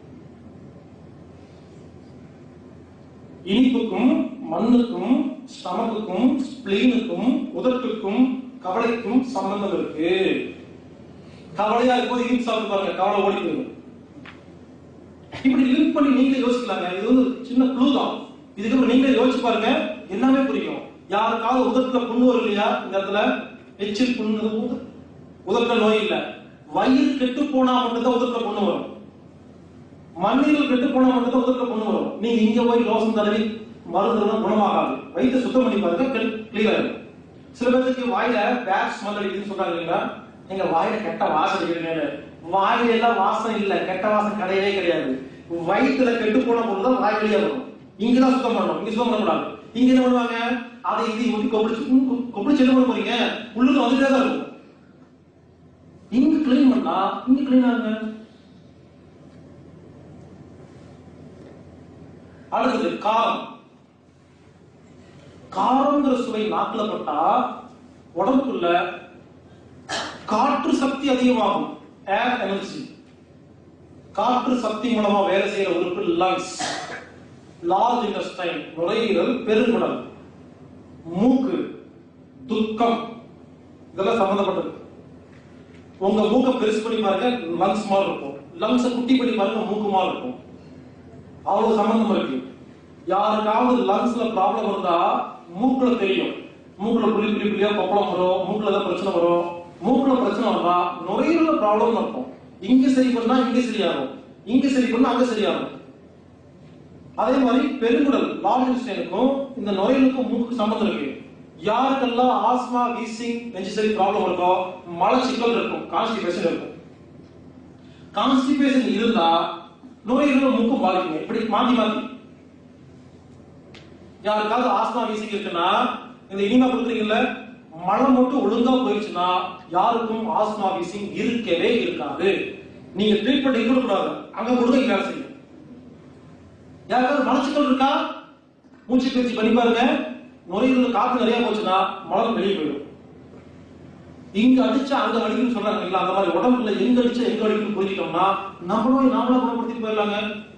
இனிப்புக்கும் மண்ணுக்கும் ஸ்டமக்குக்கும் ஸ்பிளீனுக்கும் உதட்டுக்கும் கவலைக்கும் சம்பந்தம் இருக்கு கவலையா இருக்கும்போது இனிப்பு சாப்பிட்டு பாருங்க கவலை ஓடி போயிடும் இப்படி லிங்க் பண்ணி நீங்களே யோசிக்கலாங்க இது வந்து சின்ன க்ளூ தான் இதுக்கப்புறம் நீங்களே யோசிச்சு பாருங்க எல்லாமே புரியும் யாருக்காவது உதட்டுல புண்ணு வரும் இல்லையா இந்த இடத்துல எச்சில் புண்ணு உத- உதட்டுல நோய் இல்ல வயிறு கெட்டு போனா மட்டும்தான் உதட்டுல புண்ணு வரும் மண்ணீரல் கெட்டு போனா மட்டும் தான் உதட்ட புண்ணு வரும் நீங்க இங்க போய் லோசம் தடவி மருந்து குணமாகாது வயிற்று சுத்தம் பண்ணி பாருங்க கிளியர் ஆகும் சில பேருக்கு வாயில பேட் ஸ்மெல் அடிக்குதுன்னு சொல்றாங்க இல்லைங்களா நீங்க வாயில கெட்ட வாசம் அடிக்கிறீங்க வாயில எல்லாம் வாசம் இல்ல கெட்ட வாசம் கிடையவே கிடையாது வயிற்றுல கெட்டு போன பொருள் தான் வாய் வழியா வரும் இங்கதான் சுத்தம் பண்ணணும் இங்க சுத்தம் பண்ணக்கூடாது இங்க என்ன பண்ணுவாங்க அதை இது ஊற்றி கொப்பளிச்சு ம், கொப்பளிச்சு என்ன பண்ண போறீங்க உள்ளுக்கு வந்துட்டே தான் இருக்கும் இங்க கிளீன் பண்ணா இங்க கிளீன் ஆகுங்க அடுத்தது காரம் காரங்கிற சுவை நாக்குல பட்டா உடம்புக்குள்ள காற்று சக்தி அதிகமாகும் ஏர் எனர்ஜி காற்று சக்தி மூலமா வேலை செய்யற உறுப்பு லங்ஸ் லார்ஜ் இன்டஸ்டைன் நுரையீரல் பெருங்குடல் மூக்கு துக்கம் இதெல்லாம் சம்பந்தப்பட்டது உங்க மூக்க பெருசு பண்ணி பாருங்க லங்ஸ் மாதிரி இருக்கும் லங்ஸ் குட்டி பண்ணி பாருங்க மூக்கு மாதிரி இருக்கும் அவ்வளவு சம்பந்தம் இருக்கு யாருக்காவது லங்ஸ்ல ப்ராப்ளம் இருந்தா மூக்குல தெரியும் மூக்குல புளி புளி புளியா கொப்பளம் வரும் மூக்குல ஏதாவது பிரச்சனை வரும் மூக்குல பிரச்சனை வந்தா நுரையீரல ப்ராப்ளம் இருக்கும் இங்க சரி பண்ணா இங்க சரியாகும் இங்க சரி பண்ணா அங்க சரியாகும் அதே மாதிரி பெருங்குடல் லார்ஜிஸ்டைனுக்கும் இந்த நுரையீரலுக்கும் மூக்கு சம்பந்தம் இருக்கு யாருக்கெல்லாம் ஆஸ்மா வீசிங் நெஞ்சு சரி ப்ராப்ளம் இருக்கோ மலச்சிக்கல் இருக்கும் கான்ஸ்டிபேஷன் இருக்கும் கான்ஸ்டிபேஷன் இருந்தா நுரையீரல் மூக்கும் பாதிக்குங்க இப்படி மாத்தி மாத்தி யாருக்காவது ஆஸ்மா வீசிங் இருக்குன்னா இந்த இனிமா கொடுக்குறீங்கல்ல மழை மட்டும் ஒழுங்கா போயிடுச்சுன்னா யாருக்கும் ஆஸ்மா வீசிங் இருக்கவே இருக்காது நீங்க ட்ரீட்மெண்ட் இங்க கூடாது அங்க கொடுங்க இங்க வேலை செய்யும் யாருக்காவது மலச்சிக்கல் இருக்கா மூச்சு பயிற்சி பண்ணி பாருங்க நுரையீரல் காத்து நிறைய போச்சுன்னா மலம் வெளியே போயிடும் இங்க அடிச்சா அங்க வலிக்குன்னு சொல்றாங்க இல்ல அந்த மாதிரி உடம்புல எங்க அடிச்சா எங்க வலிக்குன்னு புரிஞ்சுட்டோம்னா நம்மளும் நாமளா குணப்படுத்திட்டு போயிடலாங்க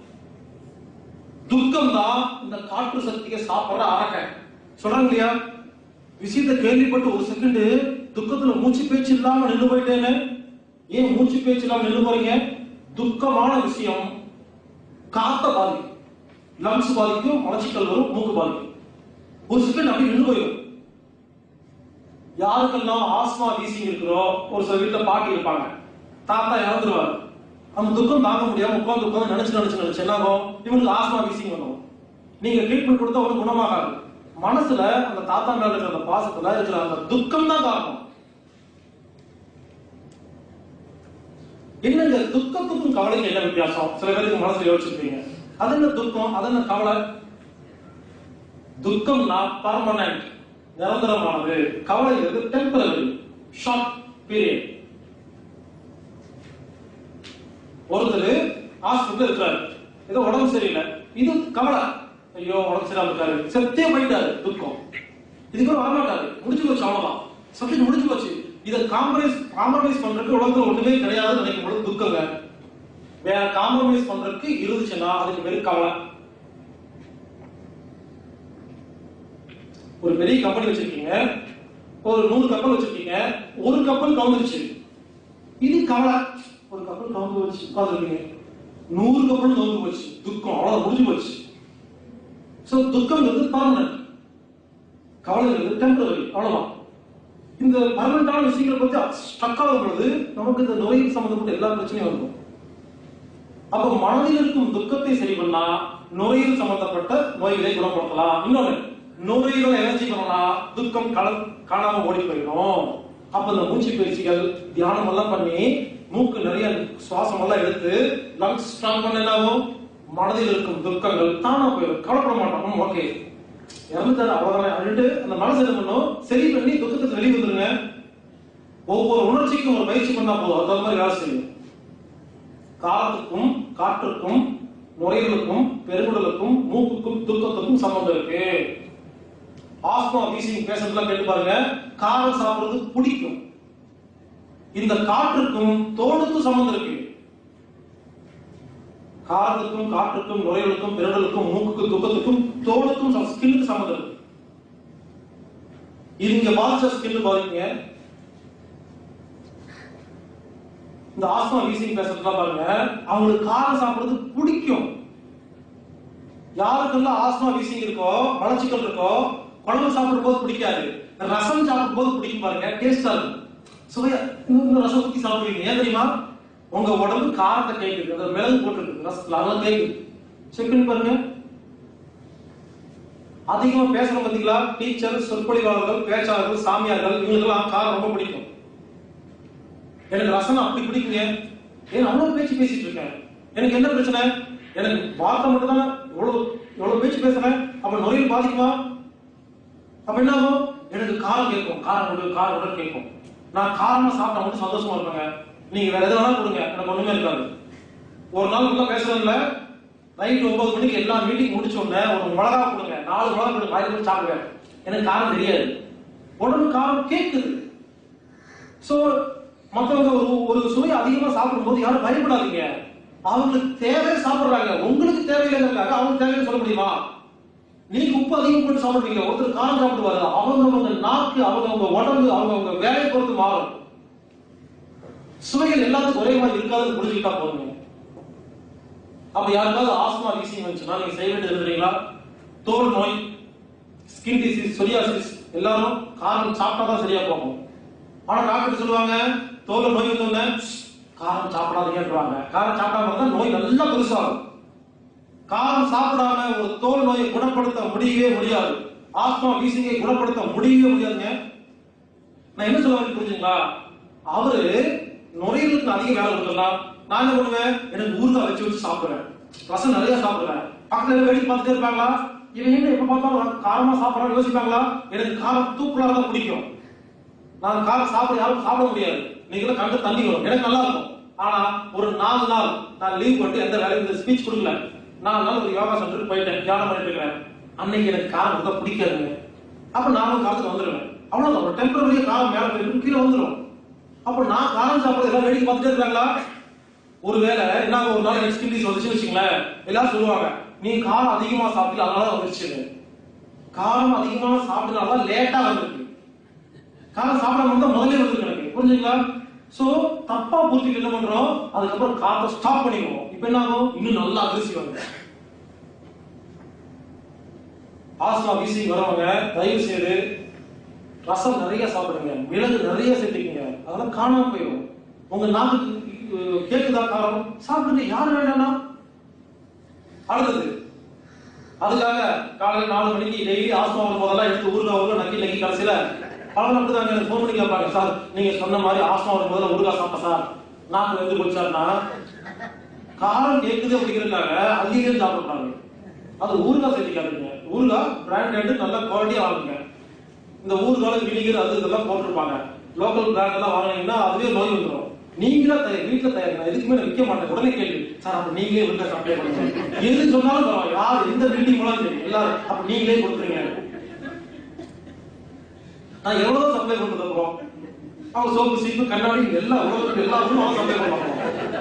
துக்கம் தான் இந்த காற்று சக்தியை சாப்பிடுற அரக்க சொல்றாங்க இல்லையா விஷயத்தை கேள்விப்பட்டு ஒரு செகண்ட் துக்கத்துல மூச்சு பேச்சு இல்லாம நின்று போயிட்டேன்னு ஏன் மூச்சு பேச்சு இல்லாம நின்று போறீங்க துக்கமான விஷயம் காத்த பாதிக்கும் லங்ஸ் பாதிக்கும் மலச்சிக்கல் வரும் மூக்கு பாதிக்கும் ஒரு செகண்ட் அப்படி நின்று போயிடும் யாருக்கெல்லாம் ஆஸ்மா வீசிங் இருக்கிறோ ஒரு சில வீட்டுல பாட்டி இருப்பாங்க தாத்தா இறந்துருவாரு அந்த துக்கம் தாங்க முடியாம உட்கார்ந்து உட்கார்ந்து நினைச்சு நினைச்சு நினைச்சு என்ன ஆகும் இவங்களுக்கு ஆஸ்மா வீசிங் வரும் நீங்க ட்ரீட்மெண்ட் கொடுத்தா ஒன்றும் குணமாகாது மனசுல அந்த தாத்தா மேல இருக்கிற அந்த பாசத்துல இருக்கிற அந்த துக்கம் தான் காரணம் என்னங்க துக்கத்துக்கும் கவலைக்கும் என்ன வித்தியாசம் சில பேருக்கு மனசுல யோசிச்சிருப்பீங்க அது என்ன துக்கம் அது என்ன கவலை துக்கம்னா பர்மனன்ட் நிரந்தரமானது கவலைங்கிறது டெம்பரரி ஷார்ட் பீரியட் ஒருத்தர் ஹாஸ்பிட்டல் இருக்காரு ஏதோ உடம்பு சரியில்லை இது கவலை ஐயோ உடம்பு சரியில்லாம இருக்காரு செத்தே போயிட்டாரு துக்கம் இதுக்கு வரமாட்டாரு முடிஞ்சு போச்சு அவ்வளவுதான் சப்ஜெக்ட் முடிஞ்சு போச்சு இதை காம்ப்ரமைஸ் காம்ப்ரமைஸ் பண்றதுக்கு உலகத்துல ஒண்ணுமே கிடையாதுன்னு நினைக்கும் பொழுது துக்கங்க வேற காம்ப்ரமைஸ் பண்றதுக்கு இருந்துச்சுன்னா அதுக்கு வெறும் கவலை ஒரு பெரிய கம்பெனி வச்சிருக்கீங்க ஒரு நூறு கப்பல் வச்சிருக்கீங்க ஒரு கப்பல் கவுந்துருச்சு இது கவலை ஒரு கப்பல் கவுந்து வச்சு உட்காந்துருக்கீங்க நூறு கப்பல் கவுந்து போச்சு துக்கம் அவ்வளவு முடிஞ்சு போச்சு சோ துக்கம்ங்கிறது பர்மனன்ட் கவலைங்கிறது டெம்பரரி அவ்வளவுதான் இந்த பர்மனண்டான விஷயங்களை பத்தி ஸ்டக் ஆகும் பொழுது நமக்கு இந்த நோய் சம்பந்தப்பட்ட எல்லா பிரச்சனையும் இருக்கும் அப்ப மனதில் இருக்கும் துக்கத்தை சரி பண்ணா நுரையீரல் சம்பந்தப்பட்ட நோய்களை குணப்படுத்தலாம் இன்னொன்னு நுரையீரல் எனர்ஜி பண்ணலாம் துக்கம் கல காணாம ஓடி போயிடும் அப்ப இந்த மூச்சு பயிற்சிகள் தியானம் எல்லாம் பண்ணி மூக்கு நிறைய சுவாசம் எல்லாம் எடுத்து லங்ஸ் ஸ்ட்ராங் பண்ண என்ன ஆகும் மனதில் இருக்கும் துக்கங்கள் தானா போயிடும் கவலைப்பட மாட்டோம் ஓகே இறந்துட்டாரு அவ்வளவுதானே அப்படின்ட்டு அந்த மனசு என்ன பண்ணும் சரி பண்ணி துக்கத்துக்கு வெளியே வந்துருங்க ஒவ்வொரு உணர்ச்சிக்கும் ஒரு பயிற்சி பண்ணா போதும் அது தகுந்த மாதிரி வேலை செய்யும் காலத்துக்கும் காற்றுக்கும் நுரையீரலுக்கும் பெருங்குடலுக்கும் மூக்குக்கும் துக்கத்துக்கும் சம்பந்தம் இருக்கு ஆஸ்மா வீசிங் பேஷண்ட்லாம் கேட்டு பாருங்க காரம் சாப்பிடுறது பிடிக்கும் இந்த காற்றுக்கும் தோலுக்கும் சம்பந்தம் இருக்கு காரத்துக்கும் காற்றுக்கும் நுரையீரலுக்கும் பெருடலுக்கும் மூக்குக்கும் துக்கத்துக்கும் தோலுக்கும் ஸ்கின்னுக்கு சம்பந்தம் இருக்கு இது இங்க பாதிச்ச ஸ்கின் பாதிக்குங்க இந்த ஆஸ்மா வீசிங் பேசுறதுலாம் பாருங்க அவங்களுக்கு காரம் சாப்பிடுறது பிடிக்கும் யாருக்கெல்லாம் ஆஸ்மா வீசிங் இருக்கோ மலச்சிக்கல் இருக்கோ குழம்பு சாப்பிடும் போது பிடிக்காது ரசம் சாப்பிடும் போது பிடிக்கும் பாருங்க டேஸ்டா இருக்கும் சுவையா இன்னும் ரசம் ஊத்தி சாப்பிடுவீங்க ஏன் தெரியுமா உங்க உடம்பு காரத்தை கேக்குது அந்த மிளகு போட்டுருக்கு ரசத்துல அதெல்லாம் கேக்குது செக் பண்ணி பாருங்க அதிகமா பேசுறோம் பாத்தீங்களா டீச்சர் சொற்பொழிவாளர்கள் பேச்சாளர்கள் சாமியார்கள் இவங்களுக்கெல்லாம் காரம் ரொம்ப பிடிக்கும் எனக்கு ரசம் அப்படி பிடிக்குங்க ஏன் அவ்வளவு பேச்சு பேசிட்டு இருக்கேன் எனக்கு என்ன பிரச்சனை எனக்கு வார்த்தை மட்டும் தான் எவ்வளவு எவ்வளவு பேச்சு பேசுறேன் அப்ப நுரையில் பாதிக்குமா அப்ப என்ன ஆகும் எனக்கு காரம் கேட்கும் காரம் உடல் காரம் உடல் கேட்கும் நான் காரமா சாப்பிட்டா மட்டும் சந்தோஷமா இருப்பேங்க நீங்க வேற எது வேணாலும் கொடுங்க எனக்கு ஒண்ணுமே இருக்காது ஒரு நாள் உள்ள பேசுறதுல நைட் ஒன்பது மணிக்கு எல்லா மீட்டிங் முடிச்ச உடனே ஒரு மிளகா கொடுங்க நாலு மிளகா கொடுங்க வாய் போட்டு சாப்பிடுவேன் எனக்கு காரம் தெரியாது உடம்பு காரம் கேட்குது சோ மத்தவங்க ஒரு ஒரு சுவை அதிகமா சாப்பிடும்போது யாரும் பயப்படாதீங்க அவங்களுக்கு தேவை சாப்பிடுறாங்க உங்களுக்கு தேவையில்லைங்கிறதுக்காக அவங்க தேவைன்னு சொல்ல முடியுமா நீங்க உப்பு அதிகம் போட்டு சாப்பிடுவீங்க ஒருத்தர் காரம் சாப்பிடுவாரு அவங்கவங்க நாக்கு அவங்கவங்க உடம்பு அவங்கவங்க வேலையை பொறுத்து மாறும் சுவைகள் எல்லாத்துக்கும் ஒரே மாதிரி இருக்காதுன்னு புரிஞ்சுக்கிட்டா போதுங்க அப்ப யாருக்காவது ஆஸ்மா வீசிங் வந்துச்சுன்னா நீங்க செய்ய வேண்டியது தெரியுங்களா தோல் நோய் ஸ்கின் டிசீஸ் சொரியாசிஸ் எல்லாரும் காரம் சாப்பிட்டா தான் சரியா போகும் ஆனா டாக்டர் சொல்லுவாங்க தோல் நோய் வந்தோடனே காரம் சாப்பிடாதீங்கன்றாங்க காரம் சாப்பிடாம இருந்தா நோய் நல்லா பெருசாகும் காரம் சாப்பிடாம ஒரு தோல் நோயை குணப்படுத்த முடியவே முடியாது ஆஸ்மா வீசிங்கை குணப்படுத்த முடியவே முடியாதுங்க நான் என்ன சொல்ல வரேன் புரிஞ்சுங்களா அவரு நுரையீரலுக்கு அதிக வேலை கொடுக்கலாம் நான் என்ன பண்ணுவேன் எனக்கு ஊறுகாய் வச்சு வச்சு சாப்பிடுவேன் ரசம் நிறைய சாப்பிடுவேன் பக்கத்துல வேடிக்கை பார்த்துட்டே இருப்பாங்களா இவன் என்ன எப்ப பார்த்தாலும் காரமா சாப்பிடறான்னு யோசிப்பாங்களா எனக்கு காரம் தூக்குலாம் தான் பிடிக்கும் நான் காரம் சாப்பிட யாரும் சாப்பிட முடியாது நீங்களும் கண்டு தண்ணி வரும் எனக்கு நல்லா இருக்கும் ஆனா ஒரு நாலு நாள் நான் லீவ் போட்டு எந்த வேலையும் இந்த ஸ்பீச் கொடுக்கல நாலு நாள் ஒரு யோகா சென்டருக்கு போயிட்டேன் தியானம் பண்ணிட்டு இருக்கிறேன் அன்னைக்கு எனக்கு காரம் கொடுத்தா பிடிக்காதுங்க அப்ப நானும் காலத்துக்கு வந்துடுவேன் அவ்வளவுதான் ஒரு டெம்பரரியா காரம் மேல போயிட்டு கீழே வந்துடும் அப்ப நான் காரம் சாப்பிட எல்லாம் வேடிக்கை பார்த்துட்டே இருக்காங்களா ஒருவேளை என்ன ஆகும், ஒரு நாள் எனக்கு ஸ்கின் டிசீஸ் வந்துச்சு வச்சுங்களேன் எல்லாரும் சொல்லுவாங்க நீ காரம் அதிகமா சாப்பிட்டு அதனால வந்துருச்சு காரம் அதிகமா சாப்பிட்டனால லேட்டா வந்திருக்கு காரம் சாப்பிடாம இருந்தா முதல்ல வந்துருக்கு எனக்கு புரிஞ்சுங்களா சோ தப்பா புரிஞ்சுட்டு என்ன பண்றோம் அதுக்கப்புறம் காரத்தை ஸ்டாப் பண்ணிடுவோம் இப்ப என்ன ஆகும் இன்னும் நல்லா அரிசி வந்து ஆஸ்மா வீசி வரவங்க தயவு செய்து ரசம் நிறைய சாப்பிடுங்க மிளகு நிறைய சேர்த்துக்கீங்க அதெல்லாம் காணாம போயிடும் உங்க நாக்கு அஹ், கேக்குதா காரம் சாப்பிடுங்க யாரு வேண்டாம்னா அடுத்தது அதுக்காக காலையில நாலு மணிக்கு டெய்லி ஆஸ்மா வரும் போதெல்லாம் எடுத்து ஊருகா ஊருகா நக்கி நக்கி கடைசியில பலரும் அப்படிதாங்க எனக்கு ஃபோன் பண்ணி கேட்பாங்க சார் நீங்க சொன்ன மாதிரி ஆஸ்மா வரும் போதெல்லாம் ஊருகா சாப்பிட்டேன் சார் நாக்கு வந்து போச்சாருன்னா காரம் கேக்குது அப்படிங்கிறதுக்காக அதிகம் சாப்பிடுறாங்க அது ஊறுகாய் சேர்த்திக்காதீங்க ஊறுகாய் பிராண்டட் நல்ல குவாலிட்டியா வாங்குங்க இந்த ஊறுகால வினிகர் அது இதெல்லாம் போட்டிருப்பாங்க லோக்கல் பிராண்ட் எல்லாம் வாங்கினீங்கன்னா அதுவே நோய் வந்துடும் நீங்களா தயார் வீட்டுல தயார் நான் எதுக்குமே நான் விற்க மாட்டேன் உடனே கேள்வி சார் அப்ப நீங்களே வீட்டுல சப்ளை பண்ணுங்க எது சொன்னாலும் பரவாயில்ல யார் எந்த பில்டிங் போனாலும் சரி எல்லாரும் அப்ப நீங்களே கொடுத்துருங்க நான் எவ்வளவு சப்ளை பண்றது அப்புறம் அவங்க சோப்பு சீப்பு கண்ணாடி எல்லா உலகத்துக்கு எல்லா ஊரும் சப்ளை பண்ணுவாங்க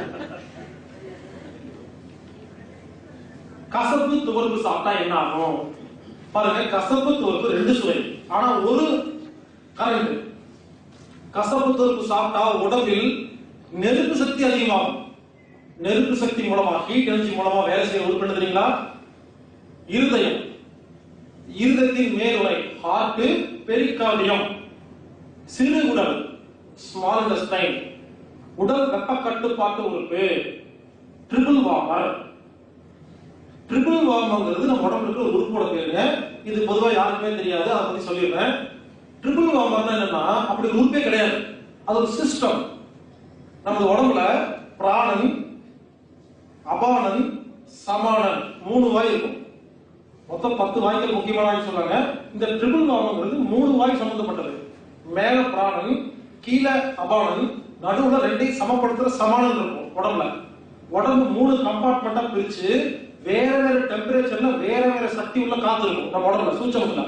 கசப்பு துவர்ப்பு சாப்பிட்டா என்ன ஆகும் பாருங்க கசப்பு துவர்ப்பு ரெண்டு சுவை ஆனா ஒரு கரண்ட் கசப்பு துவர்ப்பு சாப்பிட்டா உடம்பில் நெருப்பு சக்தி அதிகமாகும் நெருப்பு சக்தி மூலமா ஹீட் எனர்ஜி மூலமா வேலை செய்ய உறுப்பினர் தெரியுங்களா இருதயம் இருதயத்தின் மேலுறை ஹார்ட் பெரிகார்டியம் சிறுகுடல் ஸ்மால் இன்டெஸ்டைன் உடல் வெப்ப கட்டுப்பாட்டு உறுப்பு ட்ரிபிள் வாமர் ட்ரிபிள் வார்மங்கிறது நம்ம உடம்புக்கு ஒரு உறுப்போட பேருங்க இது பொதுவா யாருக்குமே தெரியாது அதை பத்தி சொல்லிடுறேன் ட்ரிபிள் வார்மர்னா என்னன்னா அப்படி ஒரு உறுப்பே கிடையாது அது ஒரு சிஸ்டம் நமது உடம்புல பிராணன் அபானன் சமானன் மூணு வாய் இருக்கும் மொத்தம் பத்து வாய்கள் முக்கியமான வாய் சொல்றாங்க இந்த ட்ரிபிள் வார்மங்கிறது மூணு வாய் சம்பந்தப்பட்டது மேல பிராணன் கீழே அபானன் நடுவுல ரெண்டையும் சமப்படுத்துற சமானன் இருக்கும் உடம்புல உடம்பு மூணு கம்பார்ட்மெண்டா பிரிச்சு வேற வேற டெம்பரேச்சர்ல வேற வேற சக்தி உள்ள காத்து இருக்கும் நம்ம உடம்புல சூச்சமத்துல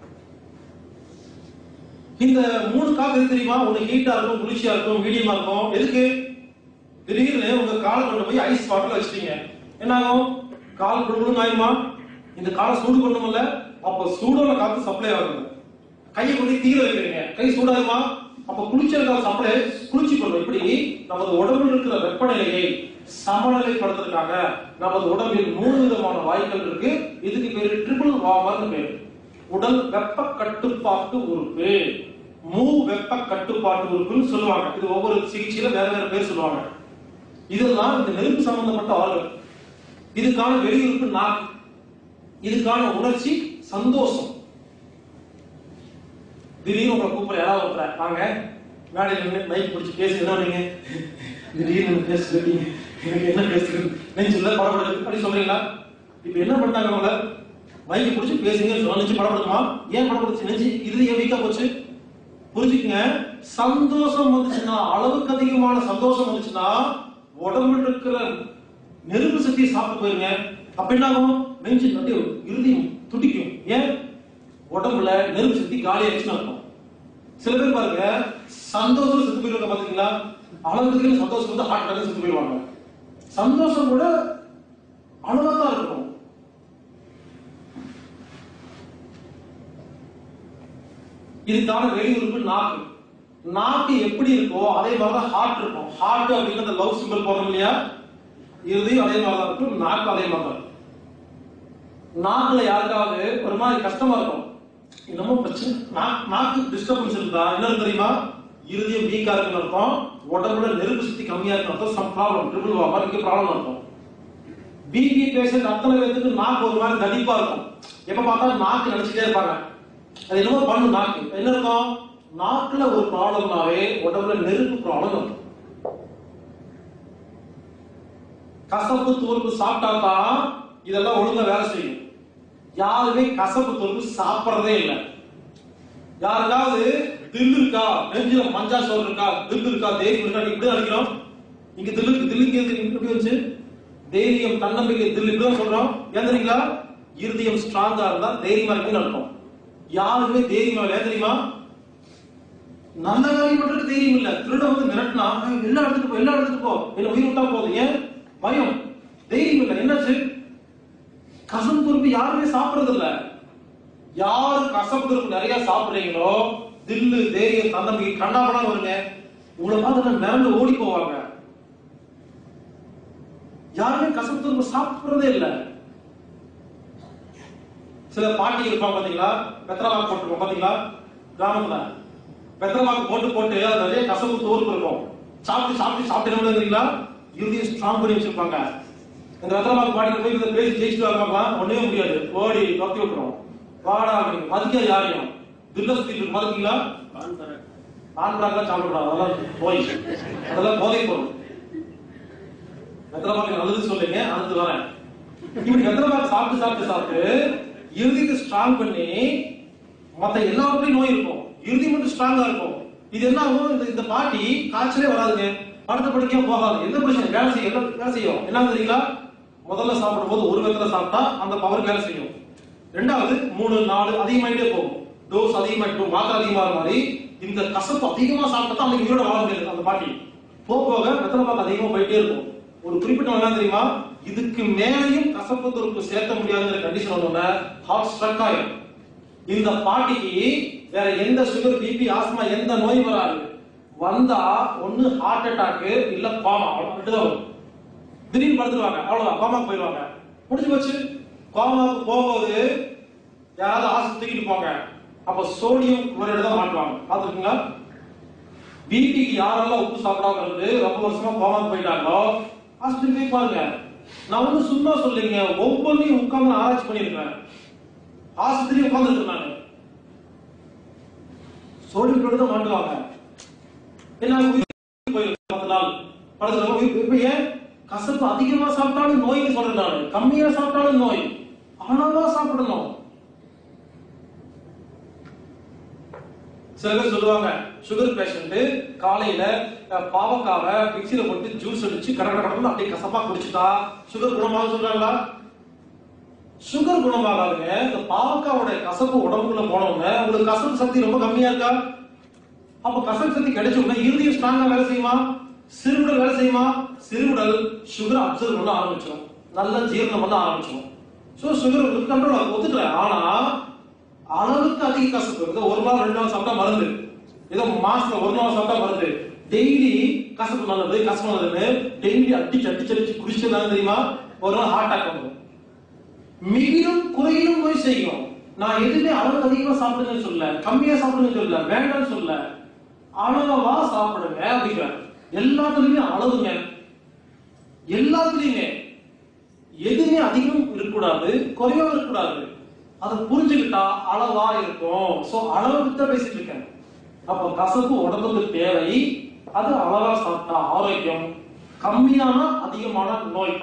இந்த மூணு காத்து எது தெரியுமா ஒண்ணு ஹீட்டா இருக்கும் குளிர்ச்சியா இருக்கும் மீடியமா இருக்கும் எதுக்கு திடீர்னு உங்க காலை கொண்டு போய் ஐஸ் பாட்டில் வச்சிட்டீங்க என்ன ஆகும் கால் குடுகுடுன்னு ஆயிருமா இந்த காலை சூடு பண்ணுமில்ல அப்ப சூடோட காத்து சப்ளை ஆகுது கையை கொண்டு தீர வைக்கிறீங்க கை சூடாகுமா அப்ப குளிச்சிருக்கிற சப்ளை குளிர்ச்சி பண்ணும் இப்படி நமது உடம்பில் இருக்கிற வெப்பநிலையை சமநிலைப்படுத்துறதுக்காக நமது உடம்பில் மூணு விதமான வாயுக்கள் இருக்கு இதுக்கு பேரு ட்ரிபிள் வார்மர்னு பேரு உடல் வெப்ப கட்டுப்பாட்டு உறுப்பு மூ வெப்ப கட்டுப்பாட்டு உறுப்புன்னு சொல்லுவாங்க இது ஒவ்வொரு சிகிச்சையில வேற வேற பேர் சொல்லுவாங்க இதெல்லாம் இந்த நெருப்பு சம்பந்தப்பட்ட ஆர்வம் இதுக்கான வெளியுறுப்பு நாக்கு இதுக்கான உணர்ச்சி சந்தோஷம் திடீர்னு உங்களை கூப்பிட யாராவது ஒருத்தர் வாங்க மேடையில் நின்று மைக் பிடிச்சி பேசி என்ன நீங்க திடீர்னு ஒண்ணு பேச சொல்றீங்க எனக்கு என்ன பேசுறது நெஞ்சுல படப்படுது அப்படி சொல்றீங்களா இப்ப என்ன பண்ணிட்டாங்க உங்களை மைக்கு பிடிச்சி பேசுங்க சொல்ல நெஞ்சு படப்படுத்துமா ஏன் படப்படுச்சு நெஞ்சு இது ஏன் வீக்கா போச்சு புரிஞ்சுக்கங்க சந்தோஷம் வந்துச்சுன்னா அளவுக்கு அதிகமான சந்தோஷம் வந்துச்சுன்னா உடம்புல இருக்கிற நெருப்பு சக்தியை சாப்பிட்டு போயிருங்க அப்ப என்ன ஆகும் நெஞ்சு அப்படியே இறுதியும் துடிக்கும் ஏன் உடம்புல நெருப்பு சக்தி காலி ஆயிடுச்சுன்னு அர்த்தம் சில பேர் பாருங்க சந்தோஷம் செத்து போயிருவாங்க பாத்தீங்களா அளவுக்கு சந்தோஷம் வந்து ஹார்ட் அட்டாக் செத்து போயிருவாங்க சந்தோஷம் கூட அளவா தான் இருக்கணும் இதுக்கான வெளியுறுப்பு நாக்கு நாக்கு எப்படி இருக்கோ அதே மாதிரிதான் ஹார்ட் இருக்கும் ஹார்ட் அப்படிங்கிற லவ் சிம்பிள் போடுறோம் இல்லையா இறுதியும் அதே மாதிரி தான் இருக்கும் நாக்கு அதே மாதிரி தான் இருக்கும். நாக்குல யாருக்காவது ஒரு மாதிரி கஷ்டமா இருக்கும் என்னமோ பிரச்சனை நா- நாக்கு டிஸ்டர்பன்ஸ் இருந்தா என்ன தெரியுமா இருதயம் வீக்கா இருக்குன்னு அர்த்தம் உடம்புல நெருப்பு சக்தி கம்மியா இருக்குன்னு அர்த்தம் சம் ப்ராப்ளம் ட்ரிபிள் வா மாதிரி ப்ராப்ளம் இருக்கும் பிபி பேஷண்ட் அத்தனை பேருக்கு நாக்கு ஒரு மாதிரி தடிப்பா இருக்கும் எப்ப பார்த்தாலும் நாக்கு நினைச்சிட்டே இருப்பாங்க அது என்னமோ பண்ணும் நாக்கு என்ன இருக்கும் நாக்குல ஒரு ப்ராப்ளம்னாவே உடம்புல நெருப்பு ப்ராப்ளம் இருக்கும் கசப்பு தூர்ப்பு சாப்பிட்டா தான் இதெல்லாம் ஒழுங்கா வேலை செய்யும் யாருமே கசப்பு தூர்ப்பு சாப்பிடுறதே இல்லை யாருக்காவது தில் இருக்கா நெஞ்சில மஞ்சா சோறு இருக்கா தில் இருக்கா தைரியம் இருக்கா நீ இப்படி அடிக்கிறோம் இங்க தில்லுக்கு தில்லுக்கு எதுக்கு இப்படி வச்சு தைரியம் தன்னம்பிக்கை தில் இப்படிதான் சொல்றோம் ஏன் தெரியுங்களா இருதயம் ஸ்ட்ராங்கா இருந்தா தைரியமா இருக்குன்னு அர்த்தம் யாருமே தைரியமா இல்லை ஏன் தெரியுமா நல்ல காரியம் பண்றதுக்கு தைரியம் இல்ல திருட வந்து மிரட்டினா "ஏய், எல்லாம் எடுத்துட்டு போ எல்லாம் எடுத்துட்டு போ என்ன உயிர் விட்டா போதும் ஏன் பயம் தைரியம் இல்ல என்னாச்சு கசம் துருப்பு யாருமே சாப்பிடுறது இல்ல யாரு கசப்பு துருப்பு நிறைய சாப்பிடுறீங்களோ தில்லு தைரியம் தன்னம்பிக்கை கண்ணாபனா வருங்க உங்களை பார்த்து மிரண்டு ஓடி போவாங்க யாருமே கசப்பு துருப்பு சாப்பிடுறதே இல்ல சில பாட்டி இருப்பாங்க பாத்தீங்களா வெத்தலவாக்கு போட்டுருப்போம் பாத்தீங்களா கிராமத்துல வெத்தலவாக்கு போட்டு போட்டு அது நிறைய கசப்பு தோர்ப்பு இருக்கும் சாப்பிட்டு சாப்பிட்டு சாப்பிட்டு என்ன தெரியுங்களா இறுதியை ஸ்ட்ராங் பண்ணி வச்சிருப்பாங்க இந்த வெத்தலவாக்கு பாட்டில போய் இதை பேசி ஜெயிச்சுட்டு வரலாம் ஒண்ணே முடியாது ஓடி தொத்தி விட்டுரும் வாடா அப்படின்னு மதிக்க யாரையும் தில்ல சுத்திட்டு இருக்கு மதிக்கீங்களா பான் தரேன் ஆண்பிராக்கெல்லாம் சாப்பிடுறாங்க அதெல்லாம் போய் அதெல்லாம் போதை பொருள் வெத்தலபாக்கு நல்லது சொல்லுங்க அடுத்து வரேன் இப்படி வெத்தலபாக்கு சாப்பிட்டு சாப்பிட்டு சாப்பிட்டு இறுதிக்கு ஸ்ட்ராங் பண்ணி மத்த எல்லாத்துலயும் நோய் இருக்கும் இறுதி மட்டும் ஸ்ட்ராங்கா இருக்கும் இது என்ன ஆகும் இந்த இந்த பாட்டி காய்ச்சலே வராதுங்க அடுத்த படிக்கையா போகாது எந்த பிரச்சனை வேலை செய்யும் எல்லாம் வேலை செய்யும் என்ன தெரியுங்களா முதல்ல சாப்பிடும் போது ஒரு வெத்தலை சாப்பிட்டா அந்த பவர் வேலை செய்யும் ரெண்டாவது மூணு நாலு அதிகமாயிட்டே போகும் டோஸ் அதிகமாயிட்டு மாத்திரை அதிகமாகிற மாதிரி இந்த கசப்பு அதிகமா சாப்பிட்டா தான் அன்னைக்கு உயிரோட வாழ முடியாது அந்த பாட்டி போக போக வெத்தலை பாக்கு அதிகமா போயிட்டே இருக்கும் ஒரு குறிப்பிட்ட என்ன தெரியுமா இதுக்கு மேலையும் கசப்பு துருப்பு சேர்க்க முடியாதுங்கிற கண்டிஷன் வந்தோடனே ஹார்ட் ஸ்ட்ரக் ஆயிடும் இந்த பாட்டிக்கு வேற எந்த சுகர் பிபி ஆஸ்மா எந்த நோய் வராது வந்தா ஒண்ணு ஹார்ட் அட்டாக் இல்ல கோமா அப்படிதான் வரும் திடீர்னு படுத்துருவாங்க அவ்வளவுதான் கோமாக்கு போயிடுவாங்க முடிஞ்சு போச்சு கோமாக்கு போகும்போது யாராவது ஆஸ்பத்திரி தூக்கிட்டு போங்க அப்ப சோடியம் குளோரைடு தான் மாட்டுவாங்க பாத்துருக்கீங்களா பிபிக்கு யாரெல்லாம் உப்பு சாப்பிடாம இருந்து ரொம்ப வருஷமா கோமாக்கு போயிட்டாங்களோ ஆஸ்பத்திரி போய் பாருங்க நான் வந்து சும்மா சொல்லிங்க ஒவ்வொன்றையும் உட்கார்ந்து நான் ஆராய்ச்சி பண்ணிருக்கேன் ஆஸ்பத்திரி உட்கார்ந்து நானு சோடியம் குளோரைடு தான் மாட்டுவாங்க என்ன உயிர் போயிருக்கு பத்து நாள் படுத்துறவங்க உயிர் இப்ப ஏன் கசப்பு அதிகமா சாப்பிட்டாலும் நோய்னு சொல்றேன் நானு கம்மியா சாப்பிட்டாலும் நோய் அளவா சாப்பிடணும் சில பேர் சொல்லுவாங்க சுகர் பேஷண்ட் காலையில அஹ், பாவக்காவை மிக்சியில போட்டு ஜூஸ் அடிச்சு கட கட கடன்னு அப்படியே கசப்பா குடிச்சிட்டா சுகர் குணமாக சொல்றாங்களா சுகர் குணமாகாதுங்க இந்த பாவக்காவோட கசப்பு உடம்புக்குள்ள போனவங்க உங்களுக்கு கசப்பு சக்தி ரொம்ப கம்மியா இருக்கா அப்ப கசப்பு சக்தி கிடைச்ச உடனே இருதயம் ஸ்ட்ராங்கா வேலை செய்யுமா சிறுகுடல் வேலை செய்யுமா சிறுகுடல் சுகர் அப்சர்வ் பண்ண ஆரம்பிச்சிடும் நல்ல ஜீரணம் பண்ண ஆரம்பிச்சிடும் சோ சுகர் கண்ட்ரோல் ஒத்துக்கிறேன் ஆனா அளவுக்கு அதிக கசப்பு ஏதோ ஒரு நாள் ரெண்டு நாள் சாப்பிட்டா மருந்து ஏதோ மாசத்துல ஒரு நாள் சாப்பிட்டா மருந்து டெய்லி கசப்பு நல்லது கசப்பு நல்லதுன்னு டெய்லி அடிச்சு அடிச்சு அடிச்சு குடிச்சதாங்க தெரியுமா ஒரு நாள் ஹார்ட் அட்டாக் வந்துடும் மிகிலும் குறையிலும் போய் செய்யும் நான் எதுவுமே அளவுக்கு அதிகமா சாப்பிடுங்கன்னு சொல்ல கம்மியா சாப்பிடுங்கன்னு சொல்ல வேண்டாம்னு சொல்ல அளவா சாப்பிடுங்க அப்படிங்கிறேன் எல்லாத்துலயுமே அளவுங்க எல்லாத்துலயுமே எதுவுமே அதிகம் இருக்கக்கூடாது குறைவா இருக்கக்கூடாது அதை புரிஞ்சுக்கிட்டா அளவா இருக்கும் சோ அளவு தான் பேசிட்டு இருக்கேன் அப்ப கசப்பு உடம்புக்கு தேவை அது அளவா சாப்பிட்டா ஆரோக்கியம் கம்மியான அதிகமான நோய்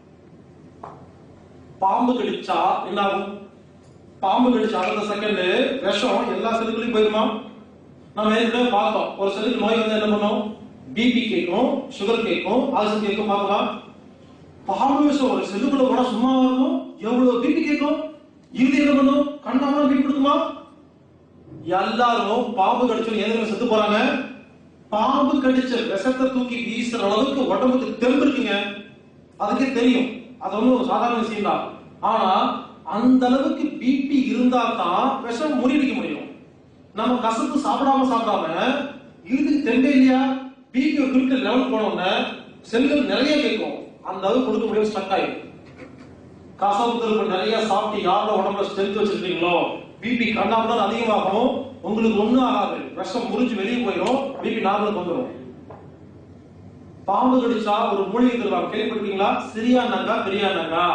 பாம்பு கடிச்சா என்ன ஆகும் பாம்பு கடிச்சா அடுத்த செகண்ட் விஷம் எல்லா செல்லுக்குள்ளயும் போயிருமா நம்ம ஏற்கனவே பார்த்தோம் ஒரு செல்லுக்கு நோய் வந்து என்ன பண்ணும் பிபி கேட்கும் சுகர் கேட்கும் ஆக்சிஜன் கேட்கும் பார்க்கலாம் பாம்பு விஷம் ஒரு செல்லுக்குள்ள கூட சும்மா இருக்கும் எவ்வளவு பிபி கேட்கும் இது என்ன பண்ணும் கண்ணாம பிபி கொடுக்குமா எல்லாரும் பாம்பு கடிச்சு எதுவும் செத்து போறாங்க பாம்பு கடிச்ச விஷத்தை தூக்கி வீசுற அளவுக்கு உடம்புக்கு தெம்பு இருக்குங்க அதுக்கே தெரியும் அது ஒன்றும் ஒரு சாதாரண விஷயம் தான் ஆனா அந்த அளவுக்கு பிபி இருந்தா தான் விஷம் முறியடிக்க முடியும் நம்ம கசப்பு சாப்பிடாம சாப்பிடாம இதுக்கு தெம்பே இல்லையா பிபி ஒரு குறிப்பிட்ட லெவல் போனோம்னா செல்கள் நிறைய கேட்கும் அந்த அளவுக்கு கொடுக்க முடியும் ஸ்டக் ஆயிடும் கசப்பு திரும்ப நிறைய சாப்பிட்டு யாரோட உடம்புல ஸ்ட்ரென்த் வச்சிருக்கீங்களோ பிபி கண்ணாமதான் அதிகமாகும் உங்களுக்கு ஒண்ணும் ஆகாது விஷம் முறிஞ்சு வெளியே போயிடும் பிபி நார்மலுக்கு வந்துடும் பாம்பு கடிச்சா ஒரு மூலிகை தருவாங்க கேள்விப்பட்டிருக்கீங்களா சிரியா நங்கா பெரியா நங்கா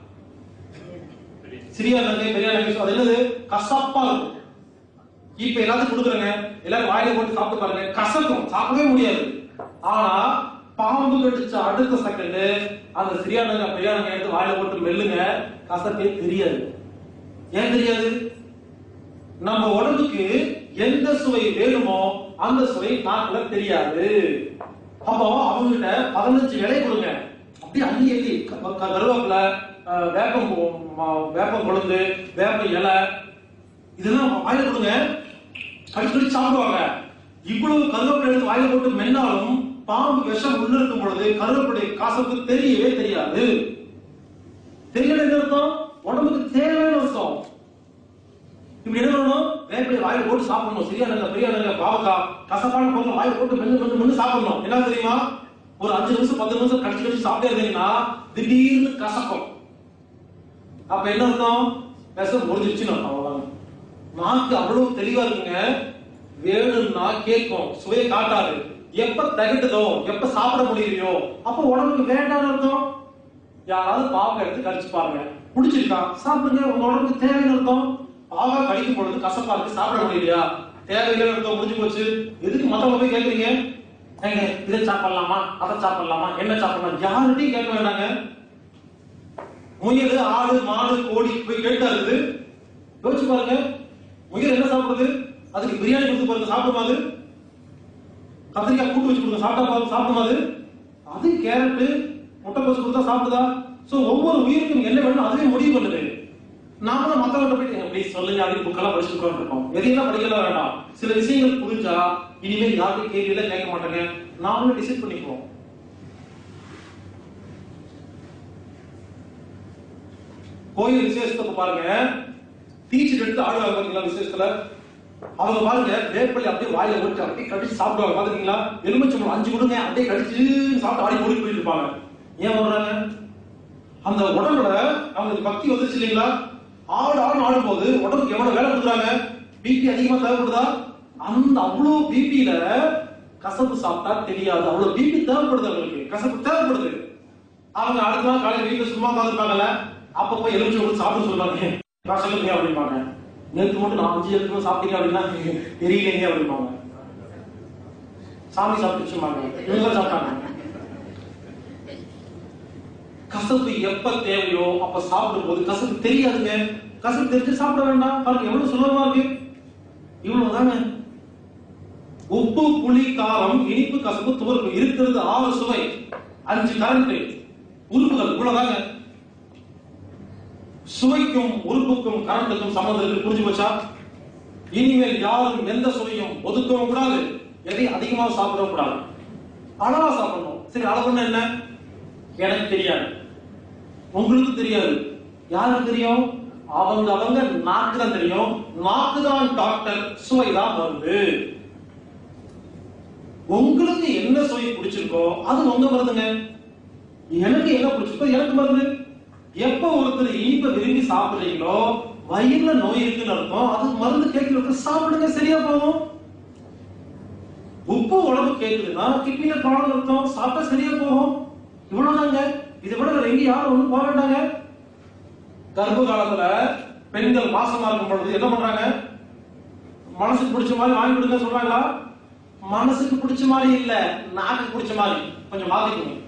சிரியா நங்கை பெரியா நங்கை அது என்னது கசப்பா இருக்கும் இப்ப எல்லாத்துக்கும் கொடுக்குறேங்க எல்லாரும் வாயில போட்டு சாப்பிட்டு பாருங்க கசக்கும் சாப்பிடவே முடியாது ஆனா பாம்பு கடிச்ச அடுத்த செகண்ட் அந்த சிரியா நங்கா பெரியா நங்கை எடுத்து வாயில போட்டு மெல்லுங்க கசப்பே தெரியாது ஏன் தெரியாது நம்ம உடம்புக்கு எந்த சுவை வேணுமோ அந்த சுவை நாக்குல தெரியாது அப்போ அவங்ககிட்ட பதினஞ்சு இலை கொடுங்க அப்படியே அள்ளி அள்ளி க- க- கருவேப்பிலை அஹ், வேப்பம் பூ- ம- வேப்பம் கொழுந்து வேப்ப இலை இதெல்லாம் வாயில கொடுங்க கடிச்சு கடிச்சு சாப்பிடுவாங்க இவ்வளவு கருவேப்பிலை எடுத்து வாயில போட்டு மென்னாலும் பாம்பு விஷம் உள்ள இருக்கும் பொழுது கருவேப்பிலை காசுக்கு தெரியவே தெரியாது தெரியல என்ன அர்த்தம் உடம்புக்கு தேவையான அர்த்தம் இப்படி என்ன பண்ணணும் வேப்பிலை வாயில போட்டு சாப்பிடணும் சரியா நல்ல பெரிய நல்ல பாவக்காய் கசப்பான பொருள் வாயில போட்டு மென்னு மென்னு மென்னு சாப்பிடணும் என்ன தெரியுமா ஒரு அஞ்சு நிமிஷம் பத்து நிமிஷம் கடிச்சு கடிச்சு சாப்பிட்டே இருந்தீங்கன்னா திடீர்னு கசக்கும் அப்ப என்ன அர்த்தம் விஷம் முடிஞ்சிருச்சுன்னு அர்த்தம் அவ்வளவுதான் நாக்கு அவ்வளவு தெளிவா இருக்குங்க வேணும்னா கேட்கும் சுவையை காட்டாது எப்ப தகட்டுதோ எப்ப சாப்பிட முடியலையோ அப்ப உடம்புக்கு வேண்டாம்னு அர்த்தம் யாராவது பாவம் எடுத்து கடிச்சு பாருங்க பிடிச்சிருக்கா சாப்பிடுங்க உங்க உடம்புக்கு தேவைன்னு அர்த்தம் பாவம் கடிக்கும் பொழுது கசப்பா இருக்கு சாப்பிட முடியலையா தேவையில்லை அர்த்தம் முடிஞ்சு போச்சு எதுக்கு மத்தவங்க போய் கேக்குறீங்க ஏங்க இதை சாப்பிடலாமா அதை சாப்பிடலாமா என்ன சாப்பிடலாம் யார்கிட்டயும் கேட்க வேண்டாங்க முயல் ஆடு மாடு கோழி போய் கேட்டா இருக்குது யோசிச்சு பாருங்க முயல் என்ன சாப்பிடுது அதுக்கு பிரியாணி கொடுத்து பாருங்க சாப்பிடுமா அது கத்திரிக்காய் கூட்டு வச்சு கொடுங்க சாப்பிட்டா பாருங்க சாப்பிடுமா அது அது கேரட்டு முட்டைக்கோசு கொடுத்தா சாப்பிடுதா சோ ஒவ்வொரு உயிருக்கும் என்ன வேணும் அதுவே முடிவு பண்ணுது நாம தான் மத்தவங்க போயிட்டு ப்ளீஸ் சொல்லுங்க அப்படின்னு புக்கெல்லாம் படிச்சு உட்காந்துருக்கோம் எதையெல்லாம் படிக்கலாம் வேண்டாம் சில விஷயங்கள் புரிஞ்சா இனிமேல் யாருக்கும் கேள்வியில கேட்க மாட்டாங்க நாமளும் டிசைட் பண்ணிக்குவோம் கோயில் விசேஷத்துக்கு பாருங்க தீச்சு எடுத்து ஆடுவாங்க பாத்தீங்களா விசேஷத்துல அவங்க பாருங்க வேப்பள்ளி அப்படியே வாயில போட்டு அப்படியே கடிச்சு சாப்பிடுவாங்க பாத்துக்கீங்களா எலுமிச்சம்பழம் அஞ்சு கொடுங்க அப்படியே கடிச்சு சாப்பிட்டு ஆடி ஓடி போயிட்டு இருப்பாங்க ஏன் வர்றாங்க அந்த உடம்புல அவங்களுக்கு பக்தி வந்துருச்சு இல்லைங்களா ஆடு ஆடு ஆடும் போது உடம்புக்கு எவ்வளவு வேலை கொடுக்குறாங்க பிபி அதிகமா தேவைப்படுதா அந்த அவ்வளவு பிபியில கசப்பு சாப்பிட்டா தெரியாது அவ்வளவு பிபி தேவைப்படுது அவங்களுக்கு கசப்பு தேவைப்படுது அவங்க அடுத்த நாள் காலையில வீட்டுல சும்மா உட்காந்துருப்பாங்கல்ல அப்ப போய் எலுமிச்சை கொடுத்து சாப்பிட சொல்றாங்க நான் சொல்லுங்க அப்படிம்பாங்க நேற்று மட்டும் நான் அஞ்சு எழுத்து சாப்பிட்டீங்க அப்படின்னா தெரியலைங்க அப்படிம்பாங்க சாமி சாப்பிட்டுச்சுமாங்க இவங்க சாப்பிட்டாங்க கசப்பு எப்ப தேவையோ அப்ப சாப்பிடும் போது கசப்பு தெரியாதுங்க கசப்பு தெரிஞ்சு சாப்பிட வேண்டாம் பாருங்க எவ்வளவு சுலபமா இருக்கு இவ்வளவுதாங்க உப்பு புளி காரம் இனிப்பு கசப்பு துவர்ப்பு இருக்கிறது ஆறு சுவை அஞ்சு கரண்ட் உறுப்புகள் இவ்வளவுதாங்க சுவைக்கும் உறுப்புக்கும் கரண்ட்டுக்கும் சம்மந்தம் இருக்கு புரிஞ்சு போச்சா இனிமேல் யாரும் எந்த சுவையும் ஒதுக்கவும் கூடாது எதையும் அதிகமாக சாப்பிடவும் கூடாது அளவா சாப்பிடணும் சரி அளவுன்னா என்ன எனக்கு தெரியாது உங்களுக்கு தெரியாது யாருக்கு தெரியும் அவங்க அவங்க நாக்கு தான் தெரியும் நாக்கு தான் டாக்டர் சுவை தான் மருந்து உங்களுக்கு என்ன சுவை பிடிச்சிருக்கோ அது உங்க மருந்துங்க எனக்கு என்ன பிடிச்சிருக்கோ எனக்கு மருந்து எப்ப ஒருத்தர் இனிப்பை விரும்பி சாப்பிடுறீங்களோ வயிறுல நோய் இருக்குன்னு அர்த்தம் அது மருந்து கேட்கறது சாப்பிடுங்க சரியா போகும் உப்பு உடம்பு கேக்குதுன்னா கிட்னில ப்ராப்ளம் இருக்கும் சாப்பிட்டா சரியா போகும் இவ்வளவுதாங்க இதை விட வேற எங்கேயும் யாரும் ஒண்ணும் போக வேண்டாங்க கர்ப்ப காலத்துல பெண்கள் மாசமா இருக்கும் பொழுது என்ன பண்றாங்க மனசுக்கு பிடிச்ச மாதிரி வாங்கி கொடுங்க சொல்றாங்களா மனசுக்கு பிடிச்ச மாதிரி இல்ல நாக்கு பிடிச்ச மாதிரி கொஞ்சம் மாத்திக்கணும்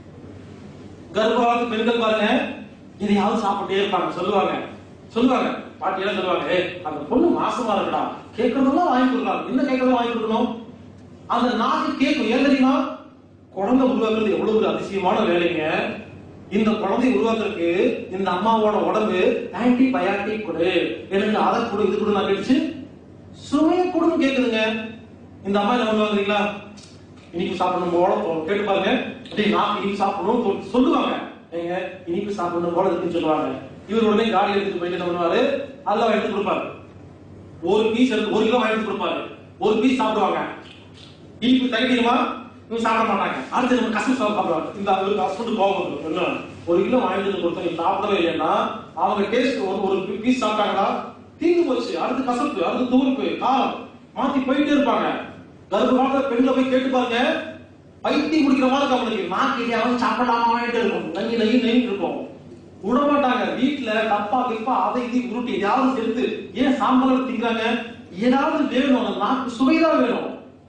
கர்ப்ப காலத்து பெண்கள் பாருங்க எதையாவது சாப்பிட்டே இருப்பாங்க சொல்லுவாங்க சொல்லுவாங்க பாட்டி எல்லாம் சொல்லுவாங்க "ஏய், அந்த பொண்ணு மாசமா இருக்கடா கேட்கறதெல்லாம் வாங்கி கொடுக்கலாம் என்ன கேட்கறதா வாங்கி கொடுக்கணும் அந்த நாக்கு கேட்கும் ஏன் தெரியுமா குழந்தை உருவாக்குறது எவ்வளவு ஒரு அதிசயமான வேலைங்க இந்த குழந்தை உருவாக்குறதுக்கு இந்த அம்மாவோட உடம்பு ஆன்டிபயாட்டிக் கொடு எனக்கு அதை கொடு இது கொடு நான் கேட்டுச்சு சுமையை கொடுன்னு கேக்குதுங்க இந்த அம்மா என்ன பண்ணுவாங்க இனிப்பு சாப்பிடணும் போல தோணும். கேட்டு பாருங்க டேய் நான் இனிப்பு சாப்பிடணும் தோணும். சொல்லுவாங்க ஏங்க இனிப்பு சாப்பிடணும் போல இருக்குன்னு சொல்லுவாங்க இவர் உடனே காடி எடுத்துட்டு போயிட்டு என்ன பண்ணுவாரு அதெல்லாம் எடுத்து கொடுப்பாரு ஒரு பீஸ் எடுத்து ஒரு கிலோ வாங்கி கொடுப்பாரு ஒரு பீஸ் சாப்பிடுவாங்க இனிப்பு தகுதியுமா இவங்க சாப்பிட மாட்டாங்க அடுத்து நம்ம கசம் சாப்பிடுவாங்க இந்த ஒரு ஹஸ்பண்ட் கோவம் வந்துரும். என்ன ஒரு கிலோ வாங்கிட்டு வந்து கொடுத்தா நீ சாப்பிடவே இல்லைன்னா அவங்க டேஸ்ட் ஒரு ஒரு பீஸ் சாப்பிட்டாங்களா தீர்ந்து போச்சு அடுத்து கசப்பு அடுத்து தூர்ப்பு காரம் மாத்தி போயிட்டே இருப்பாங்க கர்ப்ப காலத்துல பெண்களை போய் கேட்டு பாருங்க பைத்தியம் குடிக்கிற மாதிரி இருக்கும் அவங்களுக்கு நாக்கு எதையாவது சாப்பிடாமட்டு இருக்கும் நங்கி நங்கி நெய்ட்டு இருக்கும் விட மாட்டாங்க வீட்டுல டப்பா கிப்பா அதை இது உருட்டி எதையாவது சேர்த்து ஏன் சாம்பார் திங்கிறாங்க ஏதாவது வேணும் அந்த நாக்கு சுவைதான் வேணும்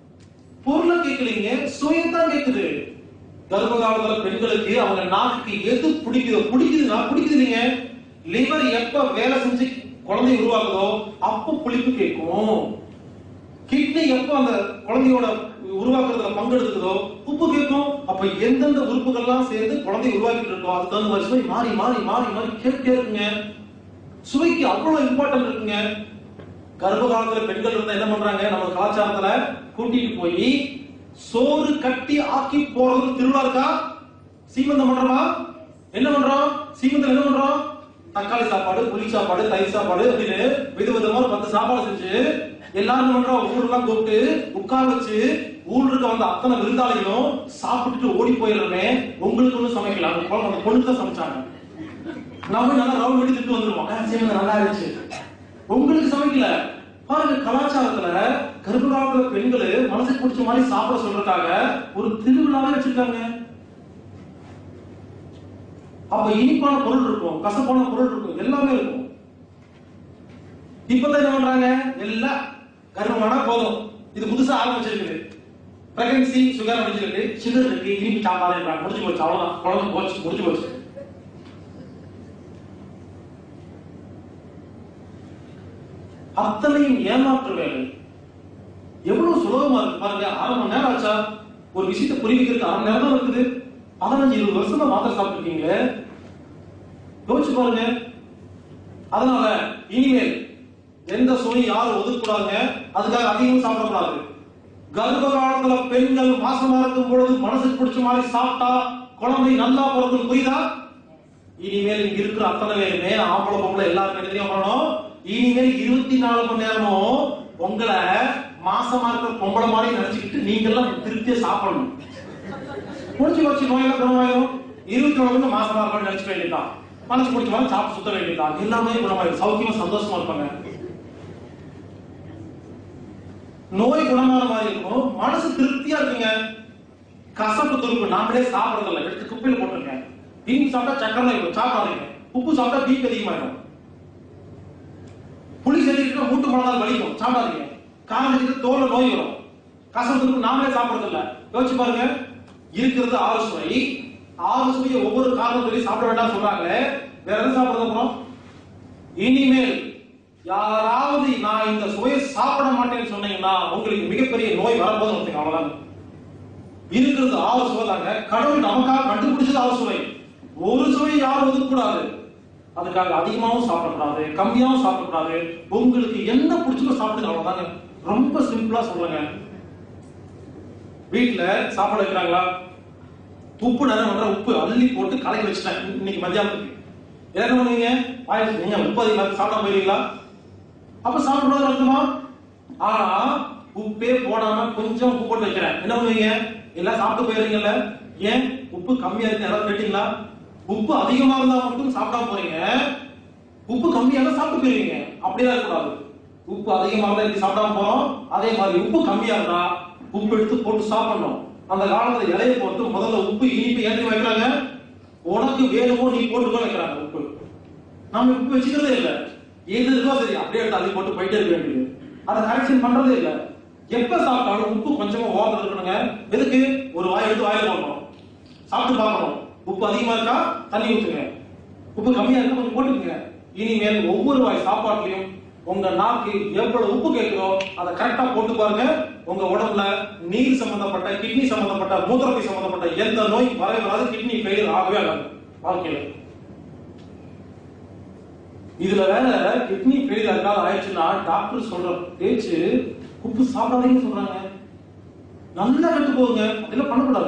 பொருளை கேட்கலீங்க சுயத்தான் கேக்குது கர்ப்ப காலத்துல பெண்களுக்கு அவங்க நாக்குக்கு எது பிடிக்குதோ பிடிக்குதுன்னா பிடிக்குது நீங்க லிவர் எப்ப வேலை செஞ்சு குழந்தை உருவாக்குதோ அப்ப புளிப்பு கேட்கும் கிட்னி எப்ப அந்த குழந்தையோட உருவாக்குறதுல பங்கெடுக்குதோ உப்பு கேட்கும் அப்ப எந்தெந்த உறுப்புகள்லாம் சேர்ந்து குழந்தை உருவாக்கிட்டு இருக்கோ அதுக்கு தகுந்த மாதிரி சுவை மாறி மாறி மாறி மாறி கேட்டே இருக்குங்க சுவைக்கு அவ்வளவு இம்பார்ட்டன்ட் இருக்குங்க கர்ப்ப காலத்துல பெண்கள் இருந்தா என்ன பண்றாங்க நம்ம கலாச்சாரத்துல கூட்டிட்டு போய் சோறு கட்டி ஆக்கி போறது திருவிழா இருக்கா சீமந்தம் பண்றோமா என்ன பண்றோம் சீமந்தம் என்ன பண்றோம் தக்காளி சாப்பாடு புளி சாப்பாடு தயிர் சாப்பாடு அப்படின்னு விதவிதமா ஒரு பத்து சாப்பாடு செஞ்சு எல்லாரும் என்ன பண்றோம் ஊர்லாம் கூப்பிட்டு உட்கார வச்சு ஊர்ல இருக்க வந்த அத்தனை விருந்தாளிகளும் சாப்பிட்டுட்டு ஓடி போயிடுறோமே உங்களுக்கு ஒண்ணும் சமைக்கல அந்த குழந்தை அந்த பொண்ணு தான் சமைச்சாங்க நம்ம நல்லா ரவு வெடி திட்டு வந்துருவோம் "ஆ, சரி நல்லா இருந்துச்சு உங்களுக்கு சமைக்கல பாருங்க கலாச்சாரத்துல கர்ப்ப காலத்துல பெண்கள் மனசுக்கு பிடிச்ச மாதிரி சாப்பிட சொல்றதுக்காக ஒரு திருவிழாவே வச்சிருக்காங்க அப்ப இனிப்பான பொருள் இருக்கும் கசப்பான பொருள் இருக்கும் எல்லாமே இருக்கும் இப்பதான் என்ன பண்றாங்க எல்லாம் கர்ப்பமானா போதும் இது புதுசா ஆரம்பிச்சிருக்குது பிரெக்னன்சி சுகர் முடிஞ்சிருக்கு சுகர் இருக்கு இனிப்பு சாப்பாடு முடிஞ்சு போச்சு அவ்வளவுதான் குழந்தை போச்சு முடிஞ்சு போச்சு அத்தனையும் ஏமாற்று வேலை எவ்வளவு சுலபமா இருக்கு பாருங்க அரை மணி நேரம் ஆச்சா ஒரு விஷயத்தை புரிவிக்கிறதுக்கு அரை மணி நேரம் தான் இருக்குது பதினஞ்சு இருபது வருஷமா மாத்திரை சாப்பிட்டுருக்கீங்களே யோசிச்சு பாருங்க அதனால இனிமேல் எந்த சுவை யாரும் ஒதுக்கூடாதுங்க அதுக்காக அதிகம் சாப்பிடக்கூடாது கர்ப்ப காலத்துல பெண்கள் மாசமா இருக்கும் பொழுது மனசுக்கு பிடிச்ச மாதிரி சாப்பிட்டா குழந்தை நல்லா பிறக்கும் புரியுதா இனிமேல் இங்க இருக்கிற அத்தனை பேருமே ஆம்பளை பொம்பளை எல்லாருக்கும் என்ன தெரியும் பண்ணணும் இனிமேல் இருபத்தி நாலு மணி நேரமும் உங்களை மாசமா இருக்கிற பொம்பளை மாதிரி நினைச்சுக்கிட்டு நீங்க எல்லாம் திருப்தியா சாப்பிடணும் முடிச்சு வச்சு நோயெல்லாம் குணமாயிரும் இருபத்தி நாலு மணி மாசமா இருக்கணும்னு நினைச்சுக்க வேண்டியதுதான் மனசு பிடிச்ச மாதிரி சாப்பிட்டு சுத்த வேண்டியதுதான் எல்லாமே குணமாயிரும் சௌக்கியமா சந்தோஷமா இருப்பாங்க நோய் குணமான மாதிரி இருக்கும் மனசு திருப்தியா இருக்குங்க கசப்பு துருப்பு நாமளே சாப்பிடறது இல்ல எடுத்து குப்பையில போட்டுருங்க இனிப்பு சாப்பிட்டா சக்கரை இருக்கும் சாப்பிடாதீங்க உப்பு சாப்பிட்டா பீப் அதிகமாயிடும் புளி செடிக்கிட்ட மூட்டு போனதால் வலிக்கும் சாப்பிடாதீங்க காரம் செடிக்கிட்ட தோல்ல நோய் வரும் கசப்பு துருப்பு நாமளே சாப்பிடறது இல்ல யோசிச்சு பாருங்க இருக்கிறது ஆறு சுவை ஆறு சுவையை ஒவ்வொரு காரணம் சொல்லி சாப்பிட வேண்டாம் சொல்றாங்களே வேற எது சாப்பிடுறது அப்புறம் இனிமேல் யாராவது நான் இந்த சுவையை சாப்பிட மாட்டேன்னு சொன்னீங்கன்னா உங்களுக்கு மிகப்பெரிய நோய் வரப்போது ஒருத்தங்க அவ்வளவுதான் இருக்கிறது ஆறு சுவை தாங்க கடவுள் நமக்காக கண்டுபிடிச்சது ஆறு சுவை ஒரு சுவை யாரும் ஒதுக்கூடாது அதுக்காக அதிகமாவும் சாப்பிடக்கூடாது கம்மியாவும் சாப்பிடக்கூடாது உங்களுக்கு என்ன பிடிச்சதோ சாப்பிடுங்க அவ்வளவுதாங்க ரொம்ப சிம்பிளா சொல்லுங்க வீட்டுல சாப்பாடு வைக்கிறாங்களா உப்பு நிறைய பண்ற உப்பு அள்ளி போட்டு கலக்கி வச்சுட்டேன் இன்னைக்கு மத்தியானத்துக்கு என்ன பண்ணுவீங்க வாயில் நீங்க உப்பு அதிகமா சாப்பிட போயிருவீங்களா அப்ப சாப்பிடுறது அர்த்தமா ஆனா உப்பே போடாம கொஞ்சம் உப்பு போட்டு வைக்கிறேன் என்ன பண்ணுவீங்க எல்லாம் சாப்பிட்டு போயிருவீங்கல்ல ஏன் உப்பு கம்மியா இருக்கு யாராவது கேட்டீங்களா உப்பு அதிகமா இருந்தா மட்டும் சாப்பிடாம போறீங்க உப்பு கம்மியா இருந்தா சாப்பிட்டு போயிருவீங்க அப்படியெல்லாம் இருக்கக்கூடாது உப்பு அதிகமா இருந்தா இப்படி சாப்பிடாம போறோம் அதே மாதிரி உப்பு கம்மியா இருந்தா உப்பு எடுத்து போட்டு சாப்பிடணும் அந்த காலத்துல இலைய போட்டு முதல்ல உப்பு இனிப்பு ஏற்றி வைக்கிறாங்க உனக்கு வேணுமோ நீ போட்டுக்கோ வைக்கிறாங்க உப்பு நாம உப்பு வச்சுக்கிறதே இல்ல எது இருக்கோ சரி அப்படியே எடுத்து அள்ளி போட்டு போயிட்டே இருக்க வேண்டியது அதை கரெக்ஷன் பண்றதே இல்ல எப்ப சாப்பிட்டாலும் உப்பு கொஞ்சமா ஓவர் இருக்கணுங்க எதுக்கு ஒரு வாய் எடுத்து வாயில போடணும் சாப்பிட்டு பார்க்கணும் உப்பு அதிகமா இருக்கா தண்ணி ஊத்துங்க உப்பு கம்மியா இருக்கா கொஞ்சம் போட்டுக்கங்க இனிமேல் ஒவ்வொரு வாய் சாப்பாட்டுலயும் உங்க நாக்கு எவ்வளவு உப்பு கேட்குதோ அதை கரெக்டா போட்டு பாருங்க உங்க உடம்புல நீர் சம்பந்தப்பட்ட கிட்னி சம்பந்தப்பட்ட மூத்திரத்தை சம்பந்தப்பட்ட எந்த நோய் வரவே வராது கிட்னி ஃபெயிலியர் ஆகவே ஆகாது வாழ்க்கையில இதுல வேற கிட்னி ஃபெயிலியர் இருக்காது ஆயிடுச்சுன்னா டாக்டர் சொல்ற பேச்சு உப்பு சாப்பிடாதீங்கன்னு சொல்றாங்க நல்லா கெட்டு போகுங்க அதெல்லாம் பண்ணக்கூடாது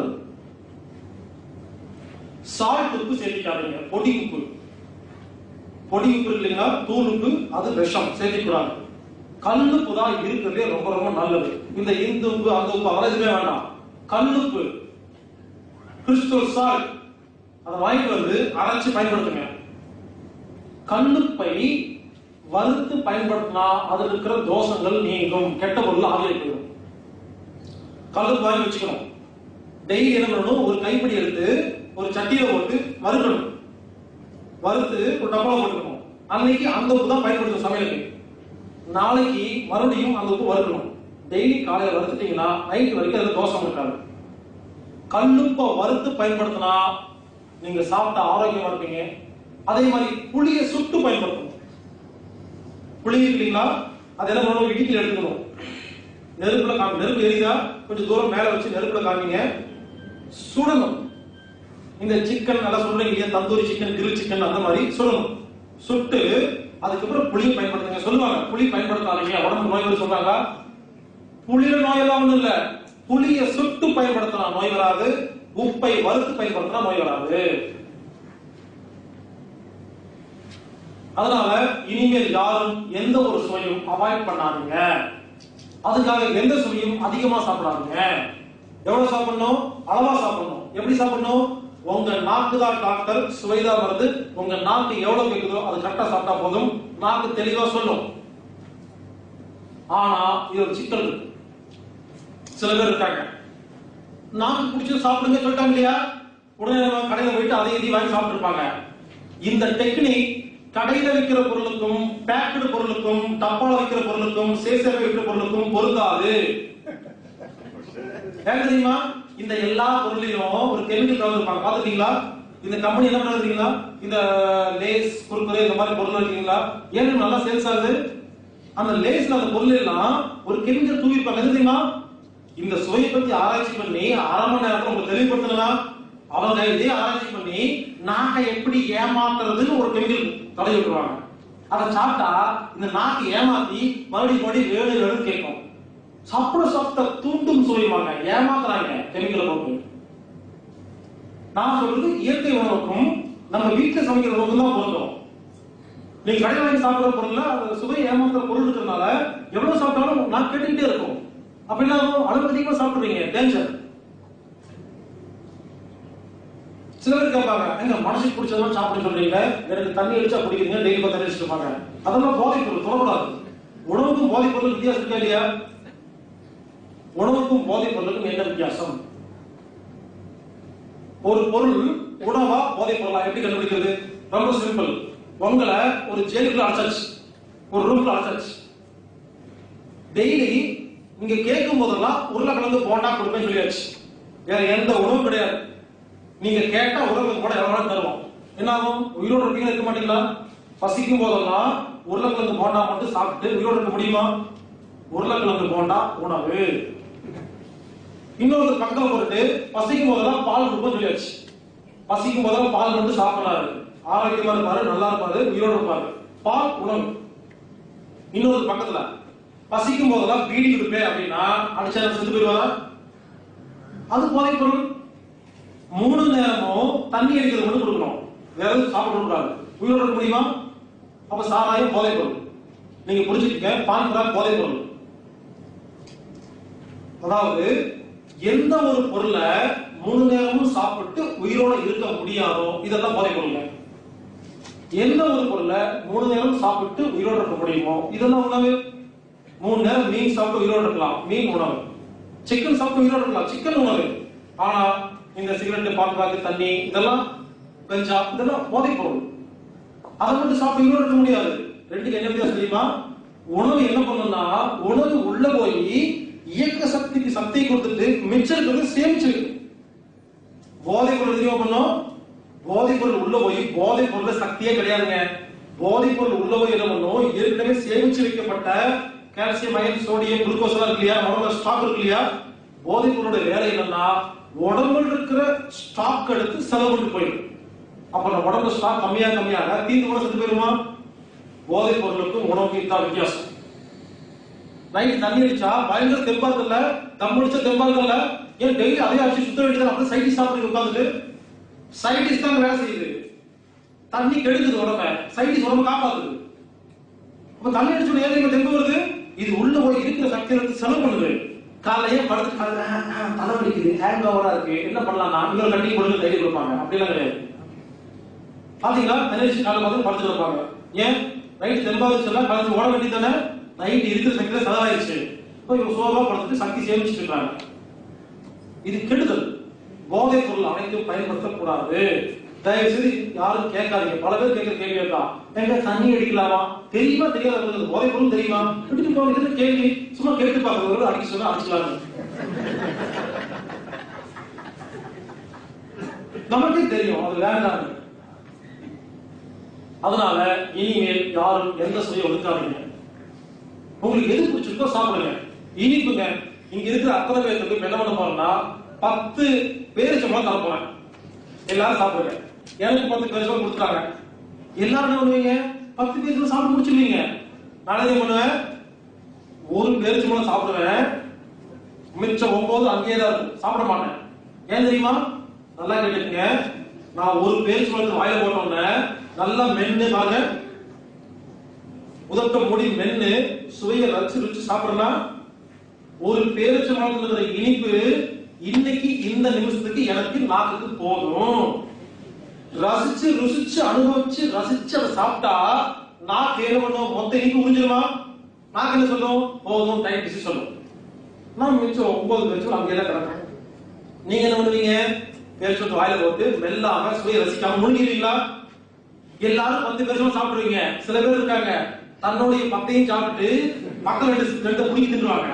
சால்ட் உப்பு சேர்த்திக்காதீங்க பொடி உப்பு பொடி உப்பு இருக்கு இல்லைங்களா தூள் உப்பு அது விஷம் சேர்த்திக்கூடாது கல்லுப்பு தான் இருக்கிறதே ரொம்ப ரொம்ப நல்லது இந்த இந்து உப்பு அந்த உப்பு அதெல்லாம் எதுவுமே வேண்டாம் கல்லுப்பு கிறிஸ்டல் சால்ட் அதை வாங்கிட்டு வந்து அரைச்சு பயன்படுத்துங்க கல்லுப்பை வறுத்து பயன்படுத்தினா அதில் இருக்கிற தோஷங்கள் நீங்கும் கெட்ட பொருள் ஆவியை போயிடும் கல்லுப்பு வாங்கி வச்சுக்கணும் டெய்லி என்ன பண்ணணும் ஒரு கைப்பிடி எடுத்து ஒரு சட்டியில போட்டு வறுக்கணும் வறுத்து ஒரு டப்பால போட்டுக்கணும் அன்னைக்கு அந்த உப்பு தான் பயன்படுத்தும் சமையலுக்கு நாளைக்கு மறுபடியும் அந்த உப்பு வறுக்கணும் டெய்லி காலையில வறுத்துட்டீங்கன்னா நைட் வரைக்கும் அதுல தோஷம் இருக்காது கல்லுப்பை வறுத்து பயன்படுத்தினா நீங்க சாப்பிட்ட ஆரோக்கியமா இருப்பீங்க அதே மாதிரி புளியை சுட்டு பயன்படுத்தணும் புளி இருக்கு இல்லைங்களா அது என்ன பண்ணணும் இடிக்கல எடுத்துக்கணும் நெருப்புல காமி நெருப்பு எரியுதா கொஞ்சம் தூரம் மேல வச்சு நெருப்புல காமிங்க சுடணும் இந்த சிக்கன் நல்லா சொல்றீங்க இல்லையா தந்தூரி சிக்கன் கிரில் சிக்கன் அந்த மாதிரி சுடணும் சுட்டு அதுக்கப்புறம் புளி பயன்படுத்துங்க சொல்லுவாங்க புளி பயன்படுத்தாதீங்க உடம்பு நோய் வருது சொல்றாங்க புளியில நோயெல்லாம் ஒண்ணும் இல்ல புளிய சுட்டு பயன்படுத்தினா நோய் வராது உப்பை வறுத்து பயன்படுத்தினா நோய் வராது அதனால இனிமேல் யாரும் எந்த ஒரு சுவையும் அவாய்ட் பண்ணாதீங்க அதுக்காக எந்த சுவையும் அதிகமா சாப்பிடாதீங்க எவ்வளவு சாப்பிடணும் அளவா சாப்பிடணும் எப்படி சாப்பிடணும் உங்க நாக்கு தான் டாக்டர் சுவைதான் வருது உங்க நாக்கு எவ்வளவு கேக்குதோ அது கரெக்டா சாப்பிட்டா போதும் நாக்கு தெளிவா சொல்லும் ஆனா இது ஒரு சிக்கல் இருக்கு சில பேர் இருக்காங்க நாக்கு பிடிச்சி சாப்பிடுங்க சொல்லிட்டாங்க இல்லையா உடனே நம்ம கடையில போயிட்டு அதை இதையும் வாங்கி சாப்பிட்டுருப்பாங்க இந்த டெக்னிக் கடையில விற்கிற பொருளுக்கும் பேக்கடு பொருளுக்கும் டப்பால விற்கிற பொருளுக்கும் சேசர் விற்கிற பொருளுக்கும் பொருந்தாது ஏன் தெரியுமா இந்த எல்லா பொருளையும் ஒரு கெமிக்கல் கலந்துருப்பாங்க பாத்துட்டீங்களா இந்த கம்பெனி என்ன பண்ணுறீங்களா இந்த லேஸ் குறுக்குறே இந்த மாதிரி பொருள் இருக்கீங்களா ஏன் நல்லா சேல்ஸ் ஆகுது அந்த லேஸ்ல அந்த பொருள் எல்லாம் ஒரு கெமிக்கல் தூவிருப்பாங்க எது தெரியுமா இந்த சுவையை பத்தி ஆராய்ச்சி பண்ணி அரை மணி நேரத்துல உங்களுக்கு தெளிவுபடுத்தணும்னா அவங்க இதே ஆராய்ச்சி பண்ணி நாக்கை எப்படி ஏமாத்துறதுன்னு ஒரு கெமிக்கல் தடவி விட்டுருவாங்க அதை சாப்பிட்டா இந்த நாக்கு ஏமாத்தி மறுபடியும் மறுபடியும் வேணு வேணும்னு கேட்கும் சாப்பிட சாப்பிட்ட தூண்டும் சுவைவாங்க ஏமாத்துறாங்க கெமிக்கலை போட்டு நான் சொல்றது இயற்கை உணவுக்கும் நம்ம வீட்டுல சமைக்கிற உணவுக்கும் தான் பொருந்தும் நீங்க கடையில் வாங்கி சாப்பிடுற பொருள்ல அந்த சுவை ஏமாத்துற பொருள் இருக்கிறதுனால எவ்வளவு சாப்பிட்டாலும் நான் கேட்டுக்கிட்டே இருக்கும் அப்படின்னா அளவுக்கு அதிகமா சாப்பிடுறீங்க டேஞ்சர் சில பேர் கேட்பாங்க எங்க மனசுக்கு பிடிச்சதெல்லாம் சாப்பிட சொல்றீங்க எனக்கு தண்ணி அடிச்சா குடிக்கிறீங்க டெய்லி பத்து அடிச்சுட்டு இருப்பாங்க அதெல்லாம் போதைப் பொருள் தொடக்கூடாது உணவுக்கும் போதைப் பொருள் வித்தியாசம் இருக்கா இல்லையா உணவுக்கும் போதைப் பொருளுக்கும் என்ன வித்தியாசம் ஒரு பொருள் உணவா போதைப் பொருளா எப்படி கண்டுபிடிக்கிறது ரொம்ப சிம்பிள் உங்களை ஒரு ஜெயிலுக்குள்ள அடைச்சாச்சு ஒரு ரூம்ல அடைச்சாச்சு டெய்லி நீங்க கேட்கும் போதெல்லாம் உருளைக்கிழங்கு போண்டா கொடுப்பேன்னு சொல்லியாச்சு வேற எந்த உணவும் கிடையாது நீங்க கேட்டா உருளைக்கிழங்கு போண்டா எவ்வளவு நாள் தருவோம் என்ன ஆகும் உயிரோடு இருக்கீங்களா இருக்க மாட்டீங்களா பசிக்கும் போதெல்லாம் உருளைக்கிழங்கு போண்டா மட்டும் சாப்பிட்டு உயிரோடு இருக்க முடியுமா உருளைக்கிழங்கு போண்டா உணவு இன்னொருத்தர் பக்கத்துல போட்டு பசிக்கும் போதெல்லாம் பால் கொடுப்போம் சொல்லியாச்சு பசிக்கும் போதெல்லாம் பால் மட்டும் சாப்பிடறாரு ஆரோக்கியமா இருப்பாரு நல்லா இருப்பாரு உயிரோடு இருப்பாரு பால் உணவு இன்னொரு பக்கத்துல பசிக்கும் போதெல்லாம் பீடி கொடுப்பேன் அப்படின்னா அடிச்சா செத்து போயிடுவாரா அது போதைப் பொருள் மூணு நேரமும் தண்ணி அடிக்கிறது மட்டும் கொடுக்கணும் வேற எதுவும் சாப்பிட கூடாது உயிரோட இருக்க முடியுமா அப்ப சாராயம் போதைப் பொருள் நீங்க புரிஞ்சுக்கங்க பான் பிராக் போதைப் பொருள் அதாவது எந்த ஒரு பொருளை மூணு நேரமும் சாப்பிட்டு உயிரோட இருக்க முடியாதோ இதெல்லாம் போதைப் பொருள் எந்த ஒரு பொருளை மூணு நேரம் சாப்பிட்டு உயிரோட இருக்க முடியுமோ இதெல்லாம் உணவு மூணு நேரம் மீன் சாப்பிட்டு உயிரோட இருக்கலாம் மீன் உணவு சிக்கன் சாப்பிட்டு உயிரோட இருக்கலாம் சிக்கன் உணவு ஆனா இந்த சிகரெட் பாக்கு தண்ணி இதெல்லாம் கஞ்சா இதெல்லாம் போதைப் பொருள் அதை மட்டும் சாப்பிட்டு இன்னும் இருக்க முடியாது ரெண்டுக்கு என்ன வித்தியாசம் தெரியுமா உணவு என்ன பண்ணும்னா உணவு உள்ள போய் இயக்க சக்திக்கு சக்தியை கொடுத்துட்டு மிச்சம் இருக்கிறது சேமிச்சு வைக்கும் போதைப் பொருள் தெரியுமா பண்ணும் போதைப் பொருள் உள்ள போய் போதைப் பொருள்ல சக்தியே கிடையாதுங்க போதைப் பொருள் உள்ள போய் என்ன பண்ணும் ஏற்கனவே சேமிச்சு வைக்கப்பட்ட கால்சியம் அயன் சோடியம் குளுக்கோஸ் எல்லாம் இருக்கு இல்லையா உடம்புல ஸ்டாக் இருக்கு இல்லையா போதைப் பொருளோட வேலை என்னன்னா உடம்புல இருக்கிற ஸ்டாக் எடுத்து செலவு பண்ணிட்டு போயிடும் அப்ப நம்ம உடம்புல ஸ்டாக் கம்மியா கம்மியாக தீர்ந்து கூட செத்து போயிருமா போதைப் பொருளுக்கும் உணவுக்கும் இதான் வித்தியாசம் நைட் தண்ணி அடிச்சா பயங்கர தெம்பா இருக்குல்ல தம் அடிச்சா தெம்பா இருக்குல்ல ஏன் டெய்லி அதே அடிச்சு சுத்த வேண்டியது அப்படியே சைடிஸ் சாப்பிட்டு உட்காந்துட்டு சைடிஸ் தான் வேலை செய்யுது தண்ணி கெடுக்குது உடம்ப சைடிஸ் உடம்ப காப்பாத்துது அப்ப தண்ணி அடிச்சு ஏன் தெம்பு வருது இது உள்ள போய் இருக்கிற சக்தியை எடுத்து செலவு பண்ணுது காலையே படுத்து காலைல, ஆ, ஆ, தலை வலிக்குது ஹேங் ஓவரா இருக்கு என்ன பண்ணலாம்னா இவங்க கட்டி கொடுத்து தைரியம் கொடுப்பாங்க அப்படிலாம் கிடையாது பாத்தீங்களா தண்ணி அடிச்சு காலை பார்த்து படுத்து இருப்பாங்க ஏன் நைட் தெம்பா வச்சுலாம் காலத்து ஓட வேண்டியது தானே நைட் இருக்கிற சக்தியில செலவாயிருச்சு இப்போ இவங்க சோர்வா படுத்துட்டு சக்தி சேமிச்சுட்டு இருக்காங்க இது கெடுதல் போதைப் பொருள் அனைத்தும் பயன்படுத்தக்கூடாது தயவு செய்து யாரும் கேட்காதீங்க பல பேர் கேட்கிற கேள்வி இருக்கா எங்க தண்ணி அடிக்கலாமா தெரியுமா தெரியாத உங்களுக்கு போதைப் பொருள் தெரியுமா எடுத்து போக இது கேள்வி சும்மா கேட்டு பார்க்கறவங்க அடிக்க சொன்னா அடிச்சுக்கலாம் நமக்கே தெரியும் அது வேண்டாம் அதனால இனிமேல் யாரும் எந்த சுவையை ஒதுக்காதீங்க உங்களுக்கு எது பிடிச்சிருக்கோ சாப்பிடுங்க இனிப்புங்க இங்க இருக்கிற அத்தனை பேருக்கு இப்ப என்ன பண்ண போறேன்னா பத்து பேரிச்சம்பழம் தர போறேன் எல்லாரும் சாப்பிடுங்க எனக்கு பத்து பேரிச்சம்பழம் கொடுத்துட்டாங்க எல்லாரும் என்ன பண்ணுவீங்க பத்து பேரிச்சம்பழம் சாப்பிட்டு முடிச்சிருவீங்க நான் என்ன பண்ணுவேன் ஒரு பேரிச்சம்பழம் சாப்பிடுவேன் மிச்சம் ஒன்பது அங்கேயே தான் இருக்கும் சாப்பிட மாட்டேன் ஏன் தெரியுமா நல்லா கேட்டுக்கங்க நான் ஒரு பேரிச்சம்பழத்தை வாயில போட்டோன்னே நல்லா மென்னு பாருங்க உதட்ட மூடி மென்னு சுவையை ரசிச்சு ருச்சி சாப்பிடுறா ஒரு பேரிச்சம்பழத்துல இருக்கிற இனிப்பு இன்னைக்கு இந்த நிமிஷத்துக்கு எனக்கு நாக்குக்கு போதும் ரசிச்சு ருசிச்சு அனுபவிச்சு ரசிச்சு அதை சாப்பிட்டா நாக்கு என்ன பண்ணும் மொத்த இனிப்பு உறிஞ்சிருமா நாக்கு என்ன சொல்லும் போதும் டைம் பிசி சொல்லும் நான் மிச்சம் ஒன்பது மிச்சம் அங்கே தான் கிடக்கும் நீங்க என்ன பண்ணுவீங்க பேரிச்சம்பழத்தை வாயில போட்டு மெல்லாம சுவையை ரசிக்காம முழுங்கிடுவீங்களா எல்லாரும் பத்து பேரும் சாப்பிடுவீங்க சில பேர் இருக்காங்க தன்னுடைய பத்தையும் சாப்பிட்டு மக்கள் ரெண்டு ரெண்டு புடிங்கி தின்றுவாங்க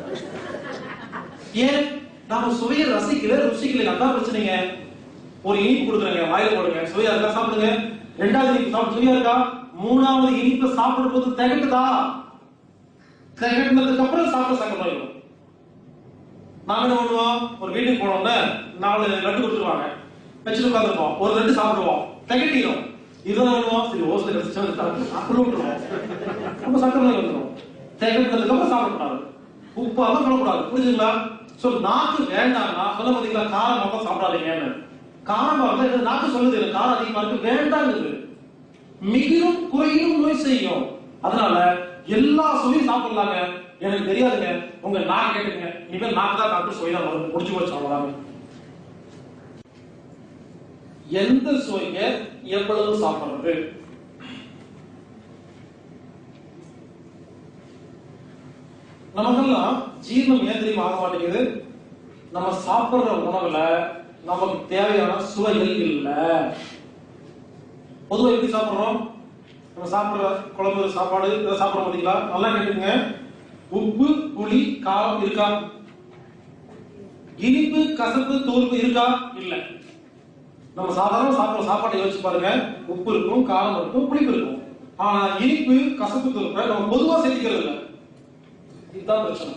ஏன் நாம சுவையை ரசிக்கல ருசிக்கல அதான் பிரச்சனைங்க ஒரு இனிப்பு கொடுக்குறேங்க வாயில போடுங்க சுவையா இருக்கா சாப்பிடுங்க ரெண்டாவது இனிப்பு சாப்பிட்டு சுவையா இருக்கா மூணாவது இனிப்பை சாப்பிடும் போது திகட்டுதா திகட்டினதுக்கு அப்புறம் சாப்பிட சக்கரம் நாம என்ன பண்ணுவோம் ஒரு வீட்டுக்கு போனோம்னா நாலு லட்டு கொடுத்துருவாங்க வச்சுட்டு உட்காந்துருப்போம் ஒரு லட்டு சாப்பிடுவோம் திகட்டிடும் இதுதான் பண்ணுவோம் சரி ஓசை கிடைச்சா அப்புறம் விட்டுருவோம் ரொம்ப சக்கரை நோய் வந்துடும் திகட்டினதுக்கு அப்புறம் சாப்பிடக்கூடாது உப்பாதான் பண்ணக்கூடாது புரிஞ்சுங்களா சோ நாக்கு வேண்டாம்னா சொல்ல பாத்தீங்களா காரம் மட்டும் சாப்பிடாதீங்கன்னு காரம் இருந்தா இது நாக்கு சொல்லுது எனக்கு காரம் அதிகமா இருக்கு வேண்டாங்குது மிகவும் குறையும் நோய் செய்யும் அதனால எல்லா சுவையும் சாப்பிடலாங்க எனக்கு தெரியாதுங்க உங்க நாக்கு கேட்டுங்க இனிமேல் நாக்கு தான் டாக்டர் சுவை தான் வரும் முடிச்சு போச்சு அவ்வளவுதாங்க எந்த சுவைங்க எவ்வளவு சாப்பிடுறது நமக்கெல்லாம் ஜீரணம் ஏன் தெரியுமா ஆக மாட்டேங்குது நம்ம சாப்பிடுற உணவுல நமக்கு தேவையான சுவைகள் இல்ல பொதுவா எப்படி சாப்பிடுறோம் நம்ம சாப்பிடுற குழம்பு சாப்பாடு இதை சாப்பிட மாட்டீங்களா நல்லா கேட்டுங்க உப்பு புளி காரம் இருக்கா இனிப்பு கசப்பு தூர்ப்பு இருக்கா இல்ல நம்ம சாதாரண சாப்பிடுற சாப்பாட்டை யோசிச்சு பாருங்க உப்பு இருக்கும் காரம் இருக்கும் புளிப்பு இருக்கும் ஆனா இனிப்பு கசப்பு தூர்ப்பை நம்ம பொதுவா சேர்த்துக்கிறது இல்ல இதுதான் பிரச்சனை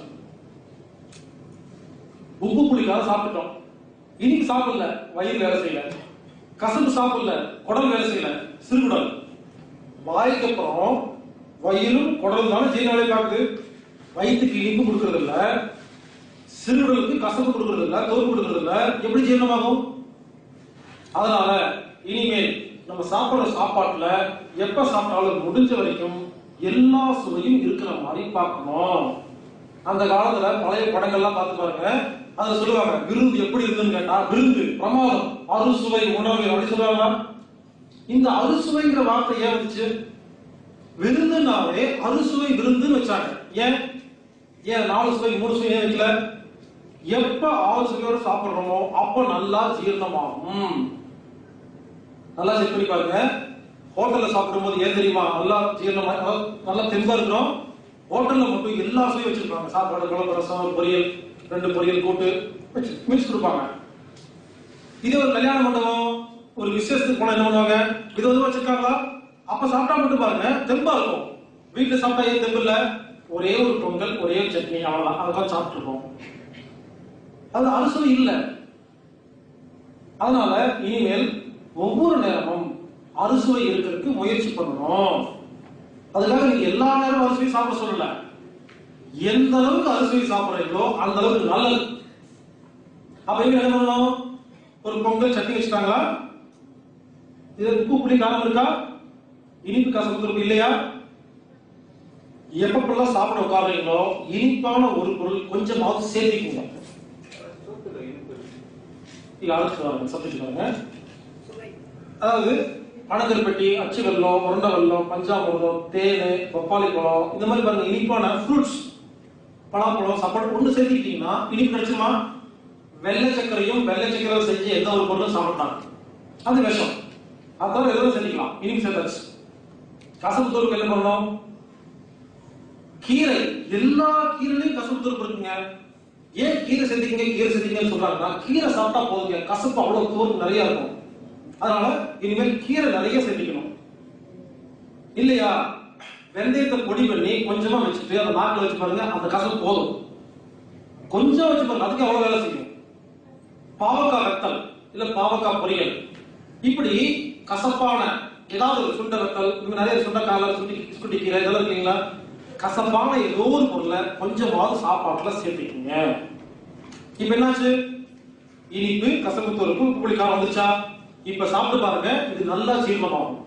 உப்பு புளிக்காக சாப்பிட்டோம் இனிப்பு சாப்பிடல வயிறு வேலை செய்யல கசப்பு சாப்பிடல குடல் வேலை செய்யல சிறுகுடல் வாய்க்கு அப்புறம் வயிறும் குடல் தானே ஜீரண வேலை பார்க்குது வயிற்றுக்கு இனிப்பு கொடுக்கறது இல்ல சிறுகுடலுக்கு கசப்பு கொடுக்கறது இல்ல தோல் கொடுக்கறது இல்ல எப்படி ஜீரணமாகும் அதனால இனிமேல் நம்ம சாப்பிடுற சாப்பாட்டுல எப்ப சாப்பிட்டாலும் முடிஞ்ச வரைக்கும் எல்லா சுவையும் இருக்கிற மாதிரி பார்க்கணும் அந்த காலத்துல பழைய படங்கள்லாம் பார்த்து பாருங்க அதுல சொல்லுவாங்க விருந்து எப்படி இருக்குன்னு கேட்டா விருந்து பிரமாதம் அறுசுவை உணவு அப்படி சொல்லுவாங்க இந்த அறுசுவைங்கிற வார்த்தை ஏன் வந்துச்சு விருந்துனாவே அறுசுவை விருந்துன்னு வச்சாங்க ஏன் ஏன் நாலு சுவை மூணு சுவை ஏன் வைக்கல எப்ப ஆறு சுவையோட சாப்பிடுறோமோ அப்ப நல்லா ஜீரணமாகும் நல்லா செக் பண்ணி பாருங்க ஹோட்டல்ல சாப்பிடும்போது ஏன் தெரியுமா நல்லா ஜீரணமா அதாவது நல்லா தெம்பா இருக்கிறோம் ஹோட்டல்ல மட்டும் எல்லா சுவையும் வச்சிருப்பாங்க சாப்பாடு குழம்பு ரசம் ஒரு பொரியல் ரெண்டு பொரியல் கூட்டு வச்சு மிக்ஸ் கொடுப்பாங்க இது ஒரு கல்யாண மண்டபம் ஒரு விசேஷத்துக்கு போனா என்ன பண்ணுவாங்க இது வந்து வச்சிருக்காங்களா அப்ப சாப்பிட்டா மட்டும் பாருங்க தெம்பா இருக்கும் வீட்டுல சாப்பிட்டா ஏன் தெம்பு இல்ல ஒரே ஒரு பொங்கல் ஒரே ஒரு சட்னி அவ்வளவுதான் அதுதான் சாப்பிட்டுருக்கோம் அது அறுசுவை இல்லை அதனால இனிமேல் ஒவ்வொரு நேரமும் அறுசுவை இருக்கிறதுக்கு முயற்சி பண்ணணும் அதுக்காக நீங்க எல்லா நேரமும் அறுசுவை சாப்பிட சொல்லல எந்த அளவுக்கு அறுசுவை சாப்பிடுறீங்களோ அந்த அளவுக்கு நல்லது அப்ப இவங்க என்ன பண்ணணும் ஒரு பொங்கல் சட்னி வச்சுட்டாங்களா இது உப்பு புளி காரம் இருக்கா இனிப்பு கசப்பு இருக்கு இல்லையா எப்பப்பெல்லாம் சாப்பிட உட்காருங்களோ இனிப்பான ஒரு பொருள் கொஞ்சமாவது சேர்த்திக்குங்க சோத்துல இனிப்பு இருக்கு. இது அடுத்து வாங்க சப்ஜெக்ட் வாங்க அதாவது பனங்கருப்பட்டி அச்சு வெல்லம் உருண்டை வெல்லம் பஞ்சாமிர்தம் தேன் பப்பாளி பழம் இந்த மாதிரி பாருங்க இனிப்பான ஃப்ரூட்ஸ் பலாப்பழம் சாப்பாடு ஒண்ணு சேர்த்துக்கிட்டீங்கன்னா இனிப்பு கிடைச்சுமா வெள்ளை சர்க்கரையும் வெள்ளை சர்க்கரையும் செஞ்சு எந்த ஒரு பொருளும் சாப்பிட்டாங்க அது விஷம் அதான் எதுவும் சேர்த்துக்கலாம் இனிப்பு சேர்த்தாச்சு கசப்பு தூளுக்கு என்ன பண்ணணும் கீரை எல்லா கீரையிலையும் கசப்பு தூள் இருக்குங்க ஏன் கீரை சேர்த்தீங்க கீரை சேர்த்தீங்கன்னு சொல்றாங்கன்னா கீரை சாப்பிட்டா போதுங்க கசப்பு அவ்வளவு தூரம் நிறைய இருக்கும் அதனால இனிமேல் கீரை நிறைய சேர்த்திக்கணும் இல்லையா வெந்தயத்தை பொடி பண்ணி கொஞ்சமா வச்சுட்டு அந்த நாக்கில் வச்சு பாருங்க அந்த கசப்பு போதும் கொஞ்சம் வச்சு பாருங்க அதுக்கு அவ்வளவு வேலை செய்யும் பாவக்காய் வெத்தல் இல்ல பாவக்காய் பொரியல் இப்படி கசப்பான ஏதாவது ஒரு சுண்ட வெத்தல் இந்த மாதிரி நிறைய சுண்டைக்கால சுண்டி சுண்டி கீரை இதெல்லாம் இருக்கீங்களா கசப்பான ஏதோ ஒரு பொருளை கொஞ்சமாவது சாப்பாட்டுல சேர்த்துக்கீங்க இப்ப என்னாச்சு இனிப்பு கசப்பு தோறுப்பு உப்பு புளி காரம் வந்துச்சா இப்ப சாப்பிட்டு பாருங்க இது நல்லா ஜீரணமாகும்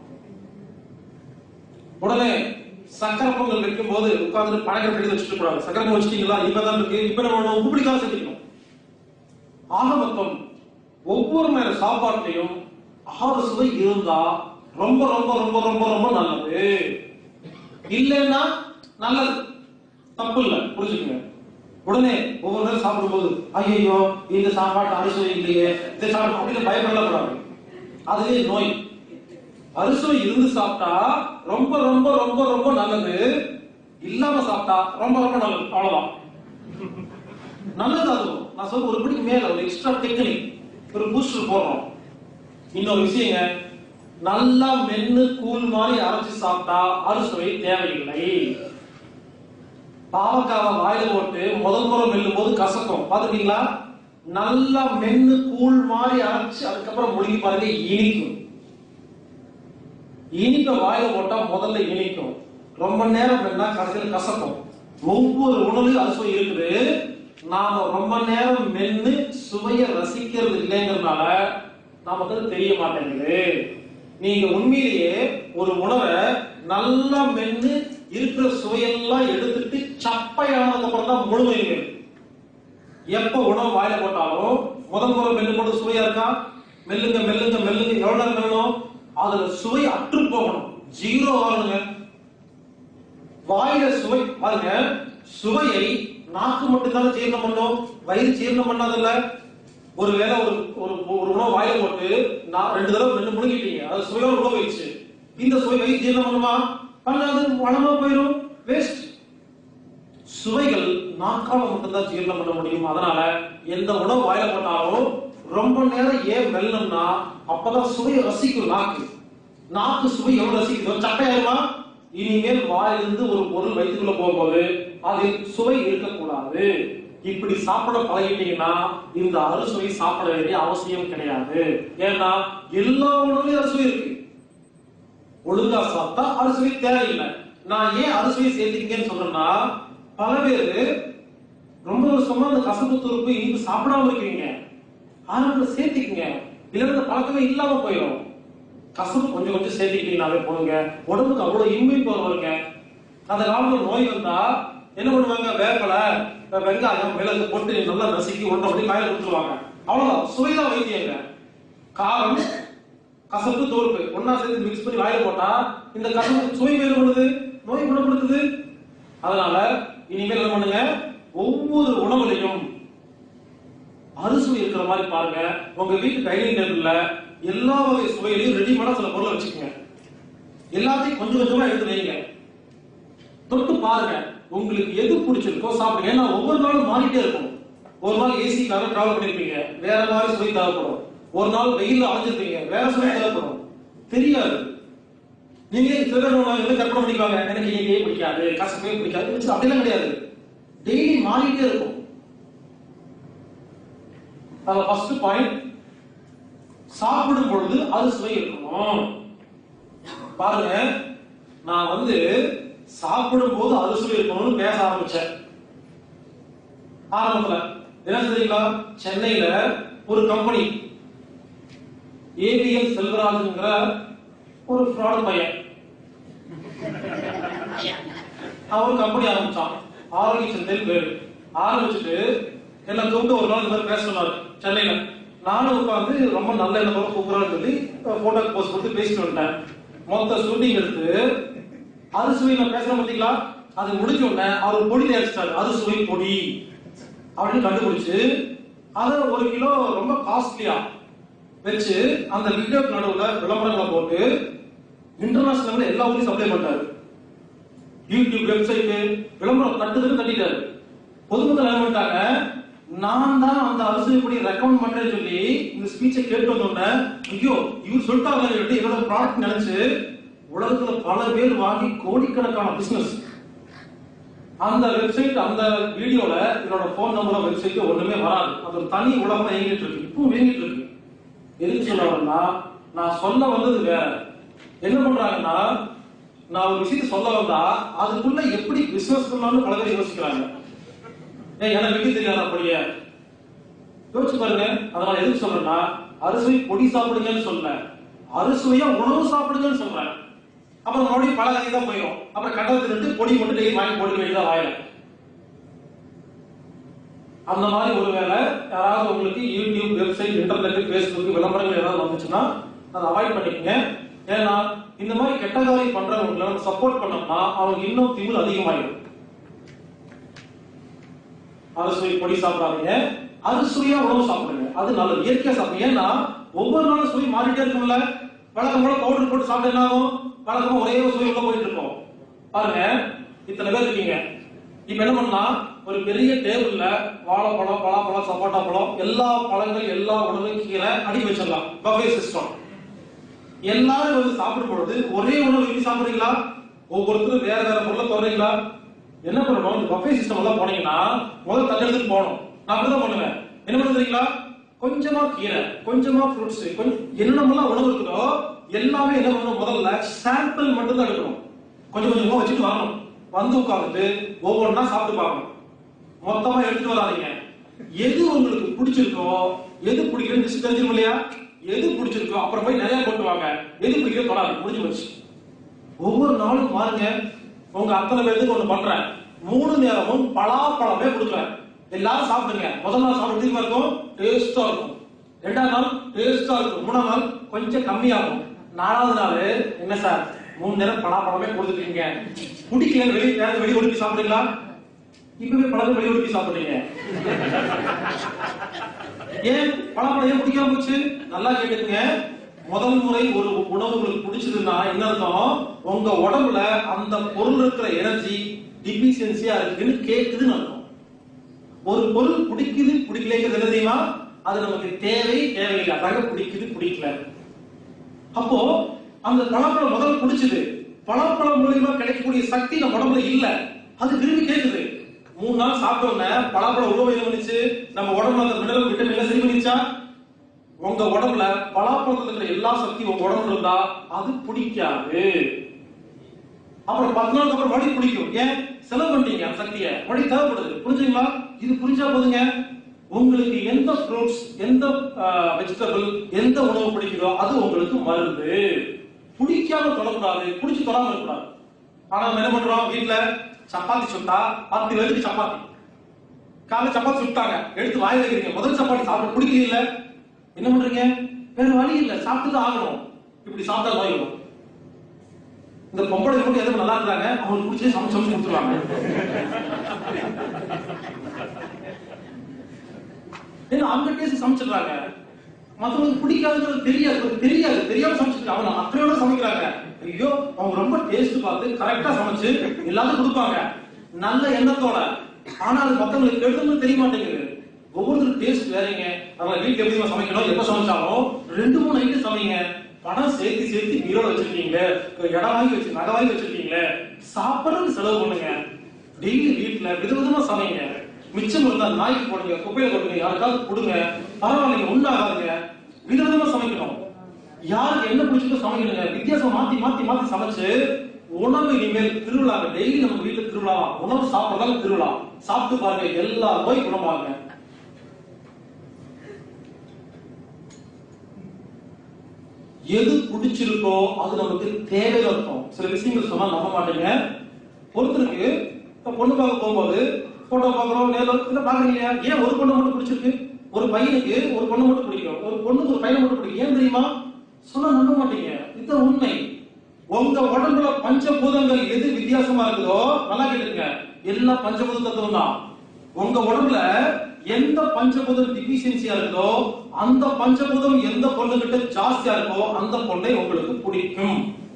உடனே சக்கரை பொங்கல் வைக்கும் போது உட்கார்ந்து பழக்கம் எடுத்து வச்சுட்டு கூடாது சக்கரை பொங்கல் வச்சிட்டீங்களா இப்பதான் இருக்கு இப்ப நம்ம உப்பு புளி காரம் சேர்த்துக்கணும் ஆக மொத்தம் ஒவ்வொரு நேர சாப்பாட்டையும் ஆறு சுவை இருந்தா ரொம்ப ரொம்ப ரொம்ப ரொம்ப ரொம்ப நல்லது இல்லைன்னா நல்லது தப்பு இல்ல புரிஞ்சுக்கங்க உடனே ஒவ்வொரு நேரம் சாப்பிடும்போது ஐயோ இந்த சாப்பாட்டு அரிசுவை இல்லையே இந்த சாப்பிடும் அப்படின்னு பயப்படக்கூடாது அதுவே நோய் அரிசுவை இருந்து சாப்பிட்டா ரொம்ப ரொம்ப ரொம்ப ரொம்ப நல்லது இல்லாம சாப்பிட்டா ரொம்ப ரொம்ப நல்லது அவ்வளவுதான் நல்லது அதுவும் நான் சொல்ற ஒரு படிக்கு மேல ஒரு எக்ஸ்ட்ரா டெக்னிக் ஒரு பூஸ்டர் போடுறோம் இன்னொரு விஷயங்க நல்லா மென்னு கூழ் மாதிரி அரைச்சு சாப்பிட்டா அறுசுவை தேவையில்லை பாவக்காவை வாயில போட்டு முதல் முறை மெல்லும் போது கசக்கும் பாத்துக்கீங்களா நல்லா மென்னு கூழ் மாதிரி அரைச்சு அதுக்கப்புறம் முழுகி பாருங்க இனிக்கும் இனிப்ப வாயில போட்டா முதல்ல இனிக்கும் ரொம்ப நேரம் மென்னா கடைசியில் கசக்கும் ஒவ்வொரு உணவுலையும் அறுசுவை இருக்குது நாம ரொம்ப நேரம் மென்னு சுவைய ரசிக்கிறது இல்லைங்கிறதுனால நமக்கு அது தெரிய மாட்டேங்குது நீங்க உண்மையிலேயே ஒரு உணவை நல்லா மென்னு இருக்கிற சுவையெல்லாம் எடுத்துட்டு சப்பையானதுக்கு அப்புறம் தான் முழுமையுமே எப்ப உணவு வாயில போட்டாலும் முதல் முறை மெல்லு போட்டு சுவையா இருக்கா மெல்லுங்க மெல்லுங்க மெல்லுங்க எவ்வளவு நேரம் மெல்லணும் அதுல சுவை அற்று போகணும் ஜீரோ ஆகணுங்க வாயில சுவை பாருங்க சுவையை நாக்கு மட்டும் தானே ஜீரணம் பண்ணும் வயிறு ஜீரணம் பண்ணாதல்ல ஒருவேளை ஒரு ஒரு ஒரு உணவு வாயில போட்டு நான் ரெண்டு தடவை மென்னு முழுங்கிட்டீங்க அது சுவையோட உணவு வச்சு இந்த சுவை வயிறு ஜீரணம் பண்ணுமா பண்ணாது வளமா போயிடும் வேஸ்ட் சுவைகள் நாக்கால மட்டும்தான் ஜீரணம் பண்ண முடியும் அதனால எந்த உணவு வாயில போட்டாலும் ரொம்ப நேரம் ஏன் மெல்லணும்னா அப்பதான் சுவையை ரசிக்கும் நாக்கு நாக்கு சுவை எவ்வளவு ரசிக்குதோ சட்டையாயிருமா இனிமேல் வாயிலிருந்து ஒரு பொருள் வயிற்றுக்குள்ள போகும்போது அதில் சுவை இருக்கக்கூடாது இப்படி சாப்பிட பழகிட்டீங்கன்னா இந்த அறுசுவை சாப்பிட வேண்டிய அவசியம் கிடையாது ஏன்னா எல்லா உணவுலையும் அறுசுவை இருக்கு ஒழுங்கா சாப்பிட்டா அறுசுவை தேவையில்லை நான் ஏன் அறுசுவை சேர்த்துக்கீங்கன்னு சொல்றேன்னா பல பேரு ரொம்ப வருஷமா அந்த கசப்பு துருப்பு இனிப்பு சாப்பிடாம இருக்கீங்க ஆரம்பத்துல சேர்த்துக்கீங்க இல்லைன்னா இந்த பழக்கமே இல்லாம போயிடும் கசப்பு கொஞ்சம் கொஞ்சம் சேர்த்துக்கிட்டீங்கனாவே போதுங்க உடம்புக்கு அவ்வளவு இன்மை போர் வருங்க அந்த காலத்துல நோய் வந்தா என்ன பண்ணுவாங்க வேப்பலை வெ- வெங்காயம் மிளகு போட்டு நல்லா நசுக்கி ஒன்றை அப்படி காயில கொடுத்துருவாங்க அவ்வளவுதான் சுவைதான் வைத்தியங்க காரம் கசப்பு தோற்பு ஒன்னா சேர்த்து மிக்ஸ் பண்ணி வாயில போட்டா இந்த கசப்பு சுவை வேறுபடுது நோய் குணப்படுத்துது அதனால இனிமேல் என்ன பண்ணுங்க ஒவ்வொரு உணவுலையும் அறுசுவை இருக்கிற மாதிரி பாருங்க உங்க வீட்டு டைனிங் டேபிள்ல எல்லா வகை சுவையிலையும் ரெடிமேடா சில பொருளை வச்சுக்கோங்க எல்லாத்தையும் கொஞ்சம் கொஞ்சமா எடுத்து வைங்க தொட்டு பாருங்க உங்களுக்கு எது பிடிச்சிருக்கோ சாப்பிடுங்க ஏன்னா ஒவ்வொரு நாளும் மாறிட்டே இருக்கும் ஒரு நாள் ஏசிக்காக டிராவல் பண்ணிருப்பீங்க வேற மாதிரி சுவை தேவைப்படும் ஒரு நாள் வெயில்ல அலைஞ்சிருப்பீங்க வேற சுவை தேவைப்படும் தெரியாது நீங்க திருடணும் வந்து கற்பனை பண்ணிக்குவாங்க எனக்கு இனிப்பே பிடிக்காது கசப்பே பிடிக்காது வச்சு அப்படிலாம் கிடையாது டெய்லி மாறிட்டே இருக்கும் அதுல ஃபர்ஸ்ட் பாயிண்ட் சாப்பிடும் பொழுது அது சுவை இருக்கணும் பாருங்க நான் வந்து சாப்பிடும் போது அறுசுவை இருக்கணும்னு பேச ஆரம்பிச்சேன் ஆரம்பத்துல என்ன தெரியுங்களா சென்னையில ஒரு கம்பெனி ஏபிஎல் செல்வராஜுங்கிற ஒரு ஃப்ராட் பையன் அவன் கம்பெனி ஆரம்பிச்சான் ஆரோக்கிய சந்தையில் பேரு ஆரம்பிச்சுட்டு என்ன கூப்பிட்டு ஒரு நாள் இந்த மாதிரி பேச சொன்னாரு சென்னையில நானும் உட்காந்து ரொம்ப நல்ல என்ன போல சூப்பரா சொல்லி போட்டோ போஸ்ட் கொடுத்து பேசிட்டு வந்துட்டேன் மொத்த ஷூட்டிங் எடுத்து அறுசுவை நான் பேசுறேன் பாத்தீங்களா அது முடிஞ்ச உடனே அவர் பொடி தயாரிச்சிட்டாரு அறுசுவை பொடி அப்படின்னு கண்டுபிடிச்சு அதை ஒரு கிலோ ரொம்ப காஸ்ட்லியா வச்சு அந்த வீடியோக்கு நடுவுல விளம்பரங்களை போட்டு இன்டர்நேஷனல் எல்லா ஊர்லயும் சப்ளை பண்ணாரு யூடியூப் வெப்சைட் விளம்பரம் தட்டுதுன்னு தட்டிட்டாரு பொதுமக்கள் என்ன பண்ணிட்டாங்க நான் தான் அந்த அரசு இப்படி ரெக்கமெண்ட் பண்றேன்னு சொல்லி இந்த ஸ்பீச்சை கேட்டு வந்தோடனே ஐயோ இவர் சொல்லிட்டாங்க சொல்லிட்டு இவரோட ப்ராடக்ட் நினைச்சு உலகத்துல பல பேர் வாங்கி கோடிக்கணக்கான பிசினஸ் அந்த வெப்சைட் அந்த வீடியோல என்னோட போன் நம்பர் வெப்சைட் ஒண்ணுமே வராது அது ஒரு தனி உலகம் இயங்கிட்டு இருக்கு இப்பவும் இயங்கிட்டு இருக்கு எதுக்கு சொல்ல வரேன்னா நான் சொல்ல வந்தது வேற என்ன பண்றாங்கன்னா நான் ஒரு விஷயத்தை சொல்ல வந்தா அதுக்குள்ள எப்படி பிசினஸ் பண்ணலாம்னு பல பேர் யோசிக்கிறாங்க ஏன் எனக்கு வைக்க தெரியாத அப்படியே யோசிச்சு பாருங்க அதனால எதுக்கு சொல்றேன்னா அரிசுவை பொடி சாப்பிடுங்கன்னு சொல்ல அரிசுவையா உணவு சாப்பிடுங்கன்னு சொல்றேன் அப்புறம் மறுபடியும் பல கதை தான் போயிடும் அப்புறம் கட்டத்தில் இருந்து பொடி மட்டும் டெய்லி வாங்கி போட்டு வேண்டியதா வாயில அந்த மாதிரி ஒருவேளை யாராவது உங்களுக்கு யூடியூப் வெப்சைட் இன்டர்நெட் ஃபேஸ்புக் விளம்பரங்கள் ஏதாவது வந்துச்சுன்னா அதை அவாய்ட் பண்ணிக்கங்க ஏன்னா இந்த மாதிரி கெட்ட காரியம் பண்றவங்களை நம்ம சப்போர்ட் பண்ணோம்னா அவங்க இன்னும் திமில் அதிகமாயிடும் அறுசுவை பொடி சாப்பிடாதீங்க அறுசுவையா உணவு சாப்பிடுங்க அது நல்லது இயற்கையா சாப்பிடுங்க ஏன்னா ஒவ்வொரு நாளும் சுவை மாறிட்டே இருக்கும்ல வழக்கம் போல பவுடர் போட்டு சாப்பிட்டு என்ன ஆகும் வழக்கமா ஒரே ஒரு சுவை உள்ள போயிட்டு இருக்கோம் பாருங்க இத்தனை பேர் இருக்கீங்க இப்ப என்ன பண்ணலாம் ஒரு பெரிய டேபிள்ல வாழைப்பழம் பலாப்பழம் சப்போட்டா பழம் எல்லா பழங்கள் எல்லா உணவும் கீரை அடுக்கி வச்சிடலாம் பஃபே சிஸ்டம் எல்லாரும் வந்து சாப்பிடும் பொழுது ஒரே உணவு எப்படி சாப்பிடுறீங்களா ஒவ்வொருத்தரும் வேற வேற பொருளை தொடறீங்களா என்ன பண்ணணும் இந்த பஃபே சிஸ்டம் எல்லாம் போனீங்கன்னா முதல்ல தட்டு எடுத்துட்டு போகணும் நான் அப்படிதான் பண்ணுவேன் என்ன பண்ணுறீங்களா கொஞ்சமா கீரை கொஞ்சமா ஃப்ரூட்ஸ் கொஞ்சம் என்னென்னலாம் உணவு இருக்குதோ எல்லாமே என்ன பண்ணணும் முதல்ல சாம்பிள் மட்டும் தான் எடுக்கணும் கொஞ்சம் கொஞ்சமா வச்சுட்டு வரணும் வந்து உட்கார்ந்துட்டு ஒவ்வொன்றா சாப்பிட்டு பார்க்கணும் மொத்தமா எடுத்துட்டு வராதீங்க எது உங்களுக்கு பிடிச்சிருக்கோ எது பிடிக்குதுன்னு லிஸ்ட் தெரிஞ்சிரும் இல்லையா எது பிடிச்சிருக்கோ அப்புறம் போய் நிறைய கொண்டு வாங்க எது பிடிக்கிறோ தொடாது முடிஞ்சு போச்சு ஒவ்வொரு நாளும் பாருங்க உங்க அத்தனை பேருக்கு ஒண்ணு பண்றேன் மூணு நேரமும் பலாப்பழமே கொடுக்குறேன் எல்லாரும் சாப்பிடுங்க முதல் நாள் சாப்பிட்டு எப்படி இருக்கும் டேஸ்டா இருக்கும் ரெண்டாவது நாள் டேஸ்டா இருக்கும் மூணாவது நாள் கொஞ்சம் கம்மியாகும் நாலாவது நாள் என்ன சார் மூணு நேரம் பலாப்பழமே கொடுத்துட்டீங்க பிடிக்கல வெளியே வேற வெளியே ஒடுக்கி சாப்பிடுறீங்களா இப்பவே பல பேர் வெளியே ஒடுக்கி சாப்பிடுறீங்க ஏன் பலாப்பழம் ஏன் பிடிக்காம போச்சு நல்லா கேட்டுங்க முதல் முறை ஒரு உணவு உங்களுக்கு பிடிச்சதுன்னா என்ன அர்த்தம் உங்க உடம்புல அந்த பொருள் இருக்கிற எனர்ஜி டிபிஷியன்சியா இருக்குன்னு கேக்குதுன்னு அர்த்தம் ஒரு பொருள் பிடிக்குது பிடிக்கலைங்கிறது என்ன தெரியுமா அது நமக்கு தேவை தேவையில்லை அதாக பிடிக்குது பிடிக்கல அப்போ அந்த பழப்பழம் முதல்ல பிடிச்சது பழப்பழம் மூலியமா கிடைக்கக்கூடிய சக்தி நம்ம உடம்புல இல்ல அது விரும்பி கேக்குது மூணு நாள் சாப்பிட்ட உடனே பழப்பழம் உணவு என்ன பண்ணுச்சு நம்ம உடம்புல அந்த மினரல் விட்டமின் எல்லாம் சரி பண்ணிச்சா உங்க உடம்புல பலாப்பழத்துல இருக்கிற எல்லா சக்தியும் உங்க உடம்புல இருந்தா அது பிடிக்காது அப்புறம் பத்து நாளுக்கு அப்புறம் மறுபடியும் பிடிக்கும் ஏன் செலவு பண்ணிட்டீங்க அந்த சக்தியை மறுபடியும் தேவைப்படுது புரிஞ்சுங்களா இது புரிஞ்சா போதுங்க உங்களுக்கு எந்த ஃப்ரூட்ஸ் எந்த வெஜிடபிள் எந்த உணவு பிடிக்குதோ அது உங்களுக்கு மருந்து பிடிக்காம தொடக்கூடாது பிடிச்சு தொடாம இருக்கக்கூடாது ஆனா நம்ம என்ன பண்றோம் வீட்ல சப்பாத்தி சுட்டா பத்து பேருக்கு சப்பாத்தி காலைல சப்பாத்தி சுட்டாங்க எடுத்து வாய் வைக்கிறீங்க முதல் சப்பாத்தி சாப்பிட பிடிக்கல இல்ல என்ன பண்றீங்க வேற வழி இல்ல சாப்பிட்டு தான் ஆகணும் இப்படி சாப்பிட்டா நோய் வரும் இந்த பொம்பளை மட்டும் எதுவும் நல்லா இருக்காங்க அவங்களுக்கு பிடிச்சே சமைச்சு சமைச்சு கொடுத்துருவாங்க ஏ, ஏன்னா அவங்க டேஸ்ட் சமைச்சிடுறாங்க மத்தவங்களுக்கு பிடிக்காதுங்கிறது தெரியாது இவருக்கு தெரியாது தெரியாம சமைச்சிருக்காங்க அவங்க அக்கறையோட சமைக்கிறாங்க ஐயோ அவங்க ரொம்ப டேஸ்ட் பார்த்து கரெக்டா சமைச்சு எல்லாத்தையும் கொடுப்பாங்க நல்ல எண்ணத்தோட ஆனா அது மத்தவங்களுக்கு கெடுதல்னு தெரிய மாட்டேங்குது ஒவ்வொருத்தரும் டேஸ்ட் வேறங்க அவங்க வீட்டுல எப்படி தெரியுமா சமைக்கணும் எப்ப சமைச்சாலும் ரெண்டு மூணு ஐட்டம் சமைங்க பணம் சேர்த்து சேர்த்து பீரோட வச்சிருக்கீங்க இடம் வாங்கி வச்சு நகை வாங்கி வச்சிருக்கீங்களே சாப்பிடறதுக்கு செலவு பண்ணுங்க டெய்லி வீட்டுல விதவிதமா சமைங்க மிச்சம் இருந்தா நாய்க்கு போடுங்க குப்பையில போடுங்க யாருக்காவது கொடுங்க பரவாயில்லைங்க ஒண்ணாகாதுங்க விதவிதமா சமைக்கணும் யாருக்கு என்ன பிடிச்சிருக்கோ சமைக்கணுங்க வித்தியாசம் மாத்தி மாத்தி மாத்தி சமைச்சு உணவு இனிமேல் திருவிழா டெய்லி நம்ம வீட்டுல திருவிழா உணவு சாப்பிடறதால திருவிழா சாப்பிட்டு பாருங்க எல்லா நோய் குணமாகுங்க எது பிடிச்சிருக்கோ அது நமக்கு தேவை அர்த்தம் சில விஷயங்கள் சொன்னா நம்ப மாட்டீங்க ஒருத்தருக்கு இப்ப பொண்ணு பார்க்க போகும்போது போட்டோ பார்க்கறோம் நேரில் இல்ல பாக்குறீங்க இல்லையா? ஏன் ஒரு பொண்ணு மட்டும் பிடிச்சிருக்கு ஒரு பையனுக்கு ஒரு பொண்ணு மட்டும் பிடிக்கும் ஒரு பொண்ணுக்கு ஒரு பையனை மட்டும் பிடிக்கும் ஏன் தெரியுமா சொன்னா நம்ப மாட்டீங்க இதுதான் உண்மை உங்க உடம்புல பஞ்சபூதங்கள் எது வித்தியாசமா இருக்குதோ நல்லா கேட்டுங்க எல்லா பஞ்சபூத தத்துவம் தான் உங்க உடம்புல எந்த பஞ்சபூதம் டிபிஷியன்சியா இருக்குதோ அந்த பஞ்சபூதம் எந்த பொண்ணுகிட்ட ஜாஸ்தியா இருக்கோ அந்த பொண்ணை உங்களுக்கு பிடிக்கும்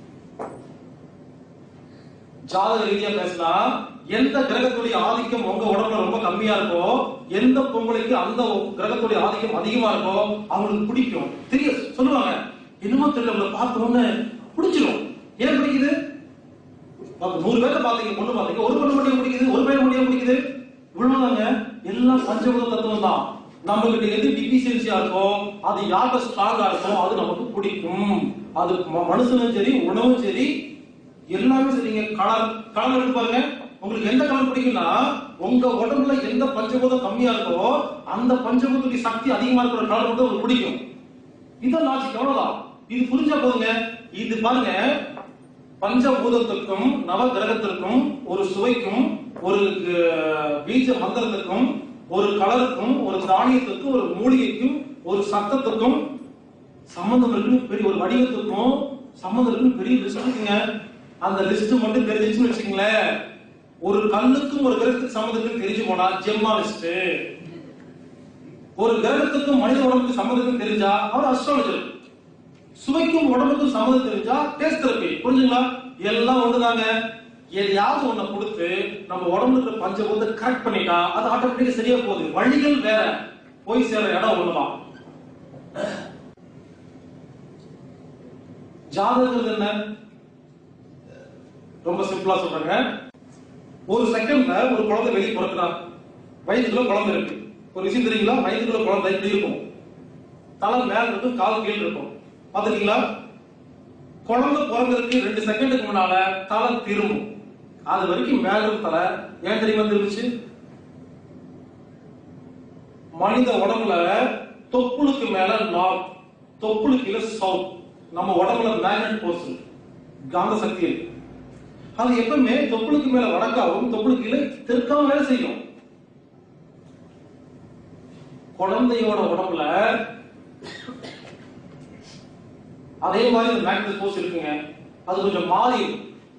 ஜாதக ரீதியா பேசினா எந்த கிரகத்துடைய ஆதிக்கம் உங்க உடம்புல ரொம்ப கம்மியா இருக்கோ எந்த பொம்பளைக்கு அந்த கிரகத்துடைய ஆதிக்கம் அதிகமா இருக்கோ அவங்களுக்கு பிடிக்கும் தெரிய சொல்லுவாங்க என்னமோ தெரியல உங்களை பார்த்த உடனே பிடிச்சிரும் ஏன் பிடிக்குது அப்ப நூறு பேர்த்த பாத்தீங்க பொண்ணு பாத்தீங்க ஒரு பொண்ணு மட்டும் பிடிக்குது ஒரு பையன் மட்டும் பிடிக்குது இவ்வளவுதாங்க எல்லாம் பஞ்சபூத தத்துவம் தான் நம்மகிட்ட எது டிபிஷியன்சியா இருக்கோ அது யாருக்கு ஸ்ட்ராங்கா இருக்கோ அது நமக்கு பிடிக்கும் அது ம- மனுஷனும் சரி உணவும் சரி எல்லாமே சரிங்க கலர் கலர் எடுத்து பாருங்க உங்களுக்கு எந்த கலர் பிடிக்கும்னா உங்க உடம்புல எந்த பஞ்சபூதம் கம்மியா இருக்கோ அந்த பஞ்சபூதத்துடைய சக்தி அதிகமா இருக்கிற கலர் மட்டும் உங்களுக்கு பிடிக்கும் இதான் லாஜிக் அவ்வளவுதான் இது புரிஞ்சா போதுங்க இது பாருங்க பஞ்சபூதத்துக்கும் நவ கிரகத்திற்கும் ஒரு சுவைக்கும் ஒரு அஹ், பீஜ மந்திரத்துக்கும் ஒரு கலருக்கும் ஒரு தானியத்துக்கும் ஒரு மூலிகைக்கும் ஒரு சத்தத்துக்கும் சம்பந்தம் இருக்குன்னு பெரிய ஒரு வடிவத்துக்கும் சம்பந்தம் இருக்குன்னு பெரிய லிஸ்ட் இருக்குங்க அந்த லிஸ்ட் மட்டும் தெரிஞ்சிச்சுன்னு வச்சுக்கங்களேன் ஒரு கல்லுக்கும் ஒரு கிரகத்துக்கு சம்பந்தத்துக்கும் தெரிஞ்சு போனா ஜெம்மா லிஸ்ட் ஒரு கிரகத்துக்கும் மனித உடம்புக்கு சம்மந்தத்துக்கும் தெரிஞ்சா அவர் அஸ்ட்ராலஜர் சுவைக்கும் உடம்புக்கும் சம்மந்தம் தெரிஞ்சா டேஸ்ட் தெரப்பி புரிஞ்சுங்களா எல்லாம் ஒண்ணுதாங்க எதையாவது ஒண்ண கொடுத்து நம்ம உடம்புல இருக்கிற பஞ்சபூத்தை கரெக்ட் பண்ணிட்டா அது ஆட்டோமேட்டிக்கா சரியா போகுது வழிகள் வேற போய் சேர இடம் ஒண்ணுதான் ஜாதகம் என்ன ரொம்ப சிம்பிளா சொல்றேங்க ஒரு செகண்ட்ல ஒரு குழந்தை வெளியே பிறக்குதா வயிற்றுக்குள்ள குழந்தை இருக்கு ஒரு விஷயம் தெரியுங்களா வயிற்றுக்குள்ள குழந்தை இப்படி இருக்கும் தலை மேல இருக்கும் கால் கீழ் இருக்கும் பாத்துருக்கீங்களா குழந்தை பிறந்ததுக்கு ரெண்டு செகண்டுக்கு முன்னால தலை திரும்பும் அது வரைக்கும் மேல இருக்கும் தலை ஏன் தெரியுமா திரும்பிச்சு மனித உடம்புல தொப்புளுக்கு மேல நார்த் தொப்புளுக்கு கீழே சவுத் நம்ம உடம்புல மேக்னட் போர்ஸ் காந்த சக்தி இருக்கு அது எப்பவுமே தொப்புளுக்கு மேல வடக்காவும் தொப்புளுக்கு கீழே தெற்காவும் வேலை செய்யும் குழந்தையோட உடம்புல அதே மாதிரி இந்த மேக்னட் போர்ஸ் இருக்குங்க அது கொஞ்சம் மாறி இருக்கும்.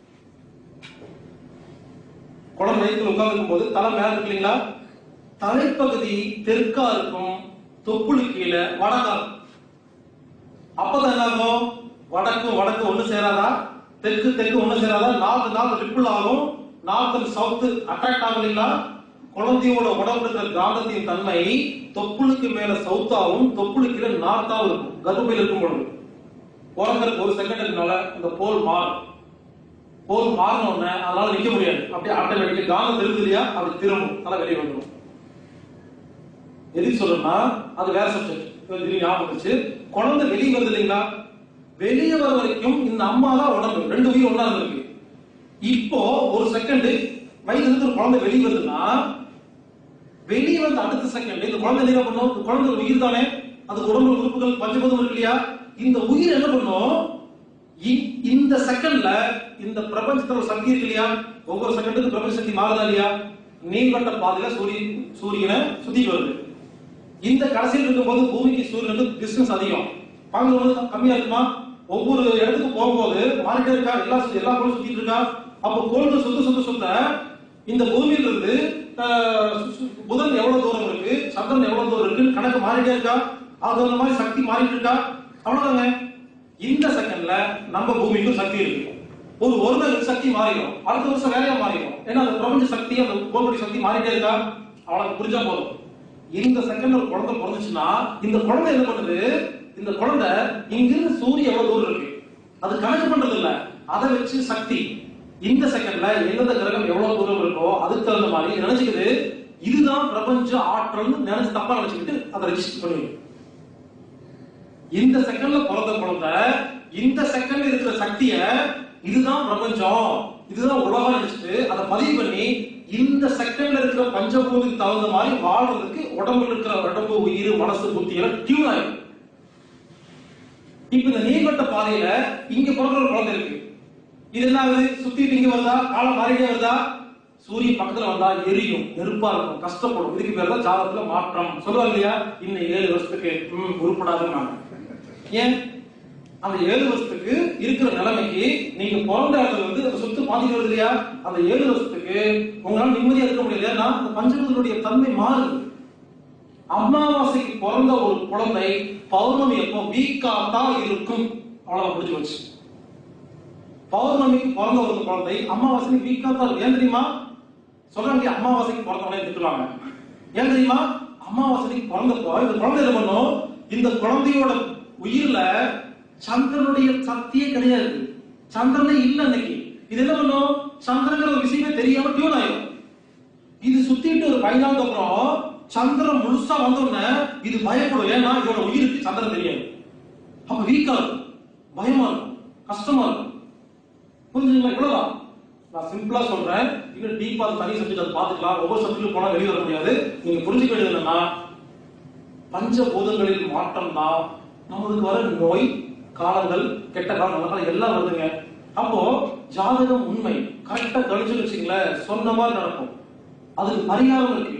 குழந்தை வயிற்றுல உட்கார்ந்துருக்கும் போது தலை மேல இருக்கு இல்லைங்களா தலைப்பகுதி தெற்கா இருக்கும் தொப்புளு கீழே வடக்கா இருக்கும். அப்பதான் என்ன ஆகும் வடக்கு வடக்கு ஒண்ணு சேராதா தெற்கு தெற்கு ஒண்ணு சேராதா நார்த் நார்த் ரிப்பிள் ஆகும் நார்த் அண்ட் சவுத் அட்ராக்ட் ஆகும் இல்லைங்களா குழந்தையோட உடம்புல இருக்கிற காந்தத்தின் தன்மை தொப்புளுக்கு மேல சவுத்தாவும் தொப்புளு கீழே நார்த்தாவும் இருக்கும் கர்ப்பையில் இருக்கும் பொழுது பிறந்ததுக்கு ஒரு செகண்டுக்குனால இந்த போல் மாறும் போல் மாறின உடனே அதனால நிக்க முடியாது அப்படியே ஆட்டோமேட்டிக்கா காந்தம் திரும்புது இல்லையா அது திரும்பும் தலை வெளியே வந்துடும் எதுக்கு சொல்றேன்னா அது வேற சப்ஜெக்ட் திடீர்னு ஞாபகம் வந்துச்சு குழந்தை வெளியே வருது இல்லைங்களா வெளியே வர வரைக்கும் இந்த அம்மா தான் உடம்பு ரெண்டு உயிர் ஒண்ணா இருந்திருக்கு இப்போ ஒரு செகண்ட் வயிற்றுல இருந்து ஒரு குழந்தை வெளியே வருதுன்னா வெளியே வந்த அடுத்த செகண்ட் இந்த குழந்தை என்ன பண்ணும் இந்த குழந்தை ஒரு உயிர் தானே அது உடம்புல உறுப்புகள் பஞ்சபூதம் இருக்கு இல்லையா இந்த உயிர் என்ன பண்ணும் இ- இந்த செகண்ட்ல இந்த பிரபஞ்சத்துல ஒரு சக்தி இருக்கு இல்லையா ஒவ்வொரு செகண்டுக்கு பிரபஞ்ச சக்தி மாறுதா இல்லையா நீள்வட்ட பாதையில சூரியன் சூரியனை சுத்திட்டு வருது இந்த கடைசியில் இருக்கும்போது பூமிக்கு சூரியனுக்கு டிஸ்டன்ஸ் அதிகம் பகல் வந்து கம்மியா இருக்குமா ஒவ்வொரு இடத்துக்கு போகும்போது மாறிட்டே இருக்கா எல்லா எல்லா கோளும் சுத்திட்டு இருக்கா அப்போ கோள்கள் சுத்த சுத்த சுத்த இந்த பூமியில இருந்து அஹ், சு- சு- புதன் எவ்வளவு தூரம் இருக்கு சந்திரன் எவ்வளவு தூரம் இருக்கு கணக்கு மாறிட்டே இருக்கா அது அந்த மாதிரி சக்தி மாறிட்டு இருக்கா அவ்வளவுதாங்க இந்த செகண்ட்ல நம்ம பூமிக்கும் சக்தி இருக்கு ஒரு ஒரு நாள் சக்தி மாறிடும் அடுத்த வருஷம் வேலையா மாறிடும் ஏன்னா அந்த பிரபஞ்ச சக்தி அந்த கோபடி சக்தி மாறிட்டே இருக்கா அவளுக்கு புரிஞ்சா போதும் இந்த செகண்ட் ஒரு குழந்தை பிறந்துச்சுன்னா இந்த குழந்தை என்ன பண்ணுது இந்த குழந்தை இங்கிருந்து சூரியன் எவ்வளவு தூரம் இருக்கு அது கணக்கு பண்றது இல்ல அதை வச்சு சக்தி இந்த செகண்ட்ல எந்தெந்த கிரகம் எவ்வளவு தூரம் இருக்கோ அதுக்கு தகுந்த மாதிரி நினைச்சுக்குது இதுதான் பிரபஞ்ச ஆற்றல்னு நினைச்சு தப்பா நினைச்சுக்கிட்டு அதை ரெஜிஸ்டர் பண்ணுவீங்க இந்த செகண்ட்ல பிறந்த குழந்தை இந்த செகண்ட்ல இருக்கிற சக்திய இதுதான் பிரபஞ்சம் இதுதான் உலகம் நினைச்சிட்டு அதை பதிவு பண்ணி இந்த செகண்ட்ல இருக்கிற பஞ்சபூதிக்கு தகுந்த மாதிரி வாழ்றதுக்கு உடம்புல இருக்கிற உடம்பு உயிர் மனசு புத்தி எல்லாம் டியூன் ஆயிடும் இப்ப இந்த நீர்வட்ட பாதையில இங்க பிறந்த ஒரு குழந்தை இருக்கு இது என்ன ஆகுது சுத்திட்டு இங்க வருதா காலம் மாறிட்டே வருதா சூரியன் பக்கத்துல வந்தா எரியும் நெருப்பா இருக்கும் கஷ்டப்படும் இதுக்கு பேர் தான் ஜாதகத்துல மாற்றம் சொல்லுவாங்க இல்லையா இன்னும் ஏழு வருஷத்துக்கு ம் உருப்படாதுன்னாங்க ஏன் அந்த ஏழு வருஷத்துக்கு இருக்கிற நிலைமைக்கு நீங்க பிறந்த இடத்துல வந்து அந்த சொத்து பாதிக்க வருது இல்லையா அந்த ஏழு வருஷத்துக்கு உங்களால நிம்மதியா இருக்க முடியல ஏன்னா அந்த பஞ்சபூதனுடைய தன்மை மாறுது அமாவாசைக்கு பிறந்த ஒரு குழந்தை பௌர்ணமி எப்போ வீக்கா தான் இருக்கும் அவ்வளவு முடிஞ்சு வச்சு பௌர்ணமிக்கு பிறந்த ஒரு குழந்தை அமாவாசைக்கு வீக்கா தான் இருக்கும் ஏன் தெரியுமா சொல்றாங்க அமாவாசைக்கு பிறந்தவனே திட்டுவாங்க ஏன் தெரியுமா அமாவாசைக்கு பிறந்தப்போ இந்த குழந்தை என்ன பண்ணும் இந்த குழந்தையோட உயிர்ல சந்திரனுடைய சக்தியே கிடையாது சந்திரனே இல்ல இன்னைக்கு இது என்ன பண்ணும் சந்திரங்கிற ஒரு விஷயமே தெரியாம டியூன் ஆயிடும் இது சுத்திட்டு ஒரு பயந்தாங்க அப்புறம் சந்திரன் முழுசா வந்தோடனே இது பயப்படும் ஏன்னா இதோட உயிருக்கு சந்திரன் தெரியாது அப்ப வீக்கா இருக்கும் பயமா இருக்கும் கஷ்டமா இருக்கும் புரிஞ்சுங்களா இவ்வளவுதான் நான் சிம்பிளா சொல்றேன் இன்னும் டீப்பா தனி சப்ஜெக்ட் அதை பார்த்துக்கலாம் ஒவ்வொரு சப்ஜெக்ட் போனா வெளியே வர முடியாது நீங்க புரிஞ்சுக்க வேண்டியது என்னன்னா பஞ்சபூதங்களில் மாற்றம் தான் நம்மளுக்கு வர நோய் காலங்கள் கெட்ட காலம் நல்ல காலம் எல்லாம் வருதுங்க அப்போ ஜாதகம் உண்மை கரெக்டா கணிச்சு வச்சுங்களேன் சொன்ன மாதிரி நடக்கும் அதுக்கு பரிகாரம் இருக்கு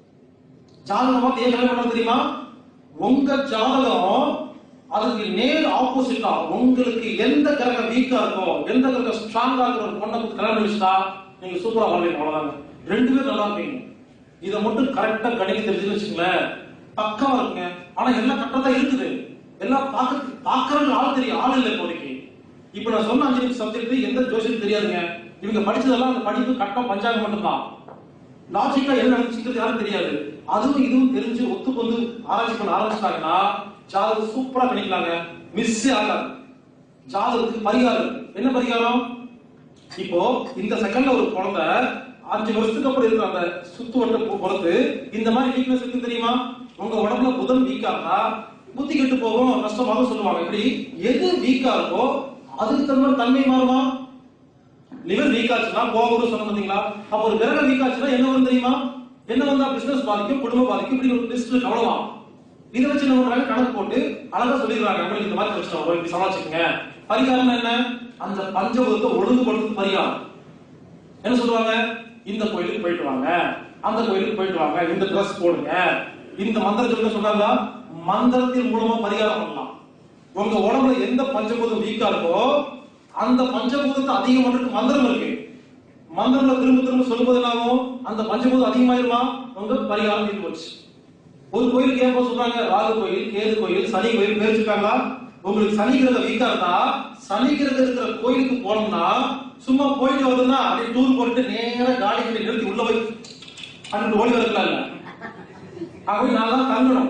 ஜாதகம் பார்த்து ஏன் கல்யாணம் பண்ண தெரியுமா உங்க ஜாதகம் அதுக்கு நேர் ஆப்போசிட்டா உங்களுக்கு எந்த கிரகம் வீக்கா இருக்கோ எந்த கிரகம் ஸ்ட்ராங்கா இருக்கிற ஒரு பொண்ணை கொடுத்து கல்யாணம் வச்சுட்டா நீங்க சூப்பரா வாழ்வீங்க அவ்வளவுதாங்க ரெண்டு பேரும் நல்லா இருப்பீங்க இதை மட்டும் கரெக்டா கணிக்க தெரிஞ்சுன்னு வச்சுங்களேன் பக்காவா இருக்குங்க ஆனா எல்லாம் கரெக்டா தான் இருக்குது எல்லாம் பார்க்க பார்க்கறவங்க ஆள் தெரியும் ஆள் இல்லை இப்போதைக்கு இப்ப நான் சொன்ன அஞ்சு நிமிஷம் சப்ஜெக்ட் எந்த ஜோசியம் தெரியாதுங்க இவங்க படிச்சதெல்லாம் அந்த படிப்பு கட்டம் பஞ்சாங்கம் மட்டும்தான் லாஜிக்கா என்ன நடந்துச்சுங்கிறது யாரும் தெரியாது அதுவும் இதுவும் தெரிஞ்சு ஒத்துக்கு வந்து ஆராய்ச்சி பண்ண ஆரம்பிச்சிட்டாங்கன்னா ஜாதகம் சூப்பரா கணிக்கலாங்க மிஸ் ஆகாது ஜாதகத்துக்கு பரிகாரம் இருக்கு. என்ன பரிகாரம் இப்போ இந்த செகண்ட்ல ஒரு குழந்தை அஞ்சு வருஷத்துக்கு அப்புறம் இருக்கிற அந்த சுத்து வட்ட பொறுத்து இந்த மாதிரி வீக்னஸ் இருக்கு தெரியுமா உங்க உடம்புல புதன் வீக்கா இருந்தா புத்தி கெட்டு போகும் கஷ்டமாக சொல்லுவாங்க இப்படி எது வீக்கா இருக்கோ அதுக்கு தகுந்த மாதிரி தன்மை மாறுமா லிவர் வீக் ஆச்சுன்னா கோபுரம் சொன்ன பாத்தீங்களா அப்ப ஒரு கிரகம் வீக் ஆச்சுன்னா என்ன வரும் தெரியுமா என்ன வந்தா பிசினஸ் பாதிக்கும் குடும்பம் பாதிக்கும் இப்படி ஒரு லிஸ்ட் அவ்வளவுதான் இதை வச்சு என்ன பண்றாங்க கணக்கு போட்டு அழகா சொல்லிடுறாங்க உங்களுக்கு இந்த மாதிரி பிரச்சனை வரும் இப்படி சமாளிச்சுக்கங்க பரிகாரம் என்ன அந்த பஞ்சபூதத்தை ஒழுங்குபடுத்துறது பரிகாரம் என்ன சொல்லுவாங்க இந்த கோயிலுக்கு போயிட்டு வாங்க அந்த கோயிலுக்கு போயிட்டு வாங்க இந்த ட்ரெஸ் போடுங்க இந்த மந்திரம் சொல்லுங்க சொன்னாங்க மந்திரத்தின் மூலமா பரிகாரம் பண்ணலாம் உங்க உடம்புல எந்த பஞ்சபூதம் வீக்கா இருக்கோ அந்த பஞ்சபூதத்தை அதிகம் பண்றதுக்கு மந்திரம் இருக்கு மந்திரம்ல திரும்ப திரும்ப சொல்லும்போது என்ன ஆகும் அந்த பஞ்சபூதம் அதிகமாயிருமா உங்க பரிகாரம் தீர்ந்து போச்சு ஒரு கோயிலுக்கு ஏன் போக சொல்றாங்க ராகு கோயில் கேது கோயில் சனி கோயில் பேர் வச்சிருக்காங்களா உங்களுக்கு சனி கிரகம் வீக்கா இருந்தா சனி கிரகம் இருக்கிற கோயிலுக்கு போனோம்னா சும்மா போயிட்டு வருதுன்னா அப்படியே டூர் போட்டு நேரா காடி கட்டி நிறுத்தி உள்ள போய் அன்னைக்கு ஓடி வரலாம் இல்ல ஆகவே நான் தான் தங்கணும்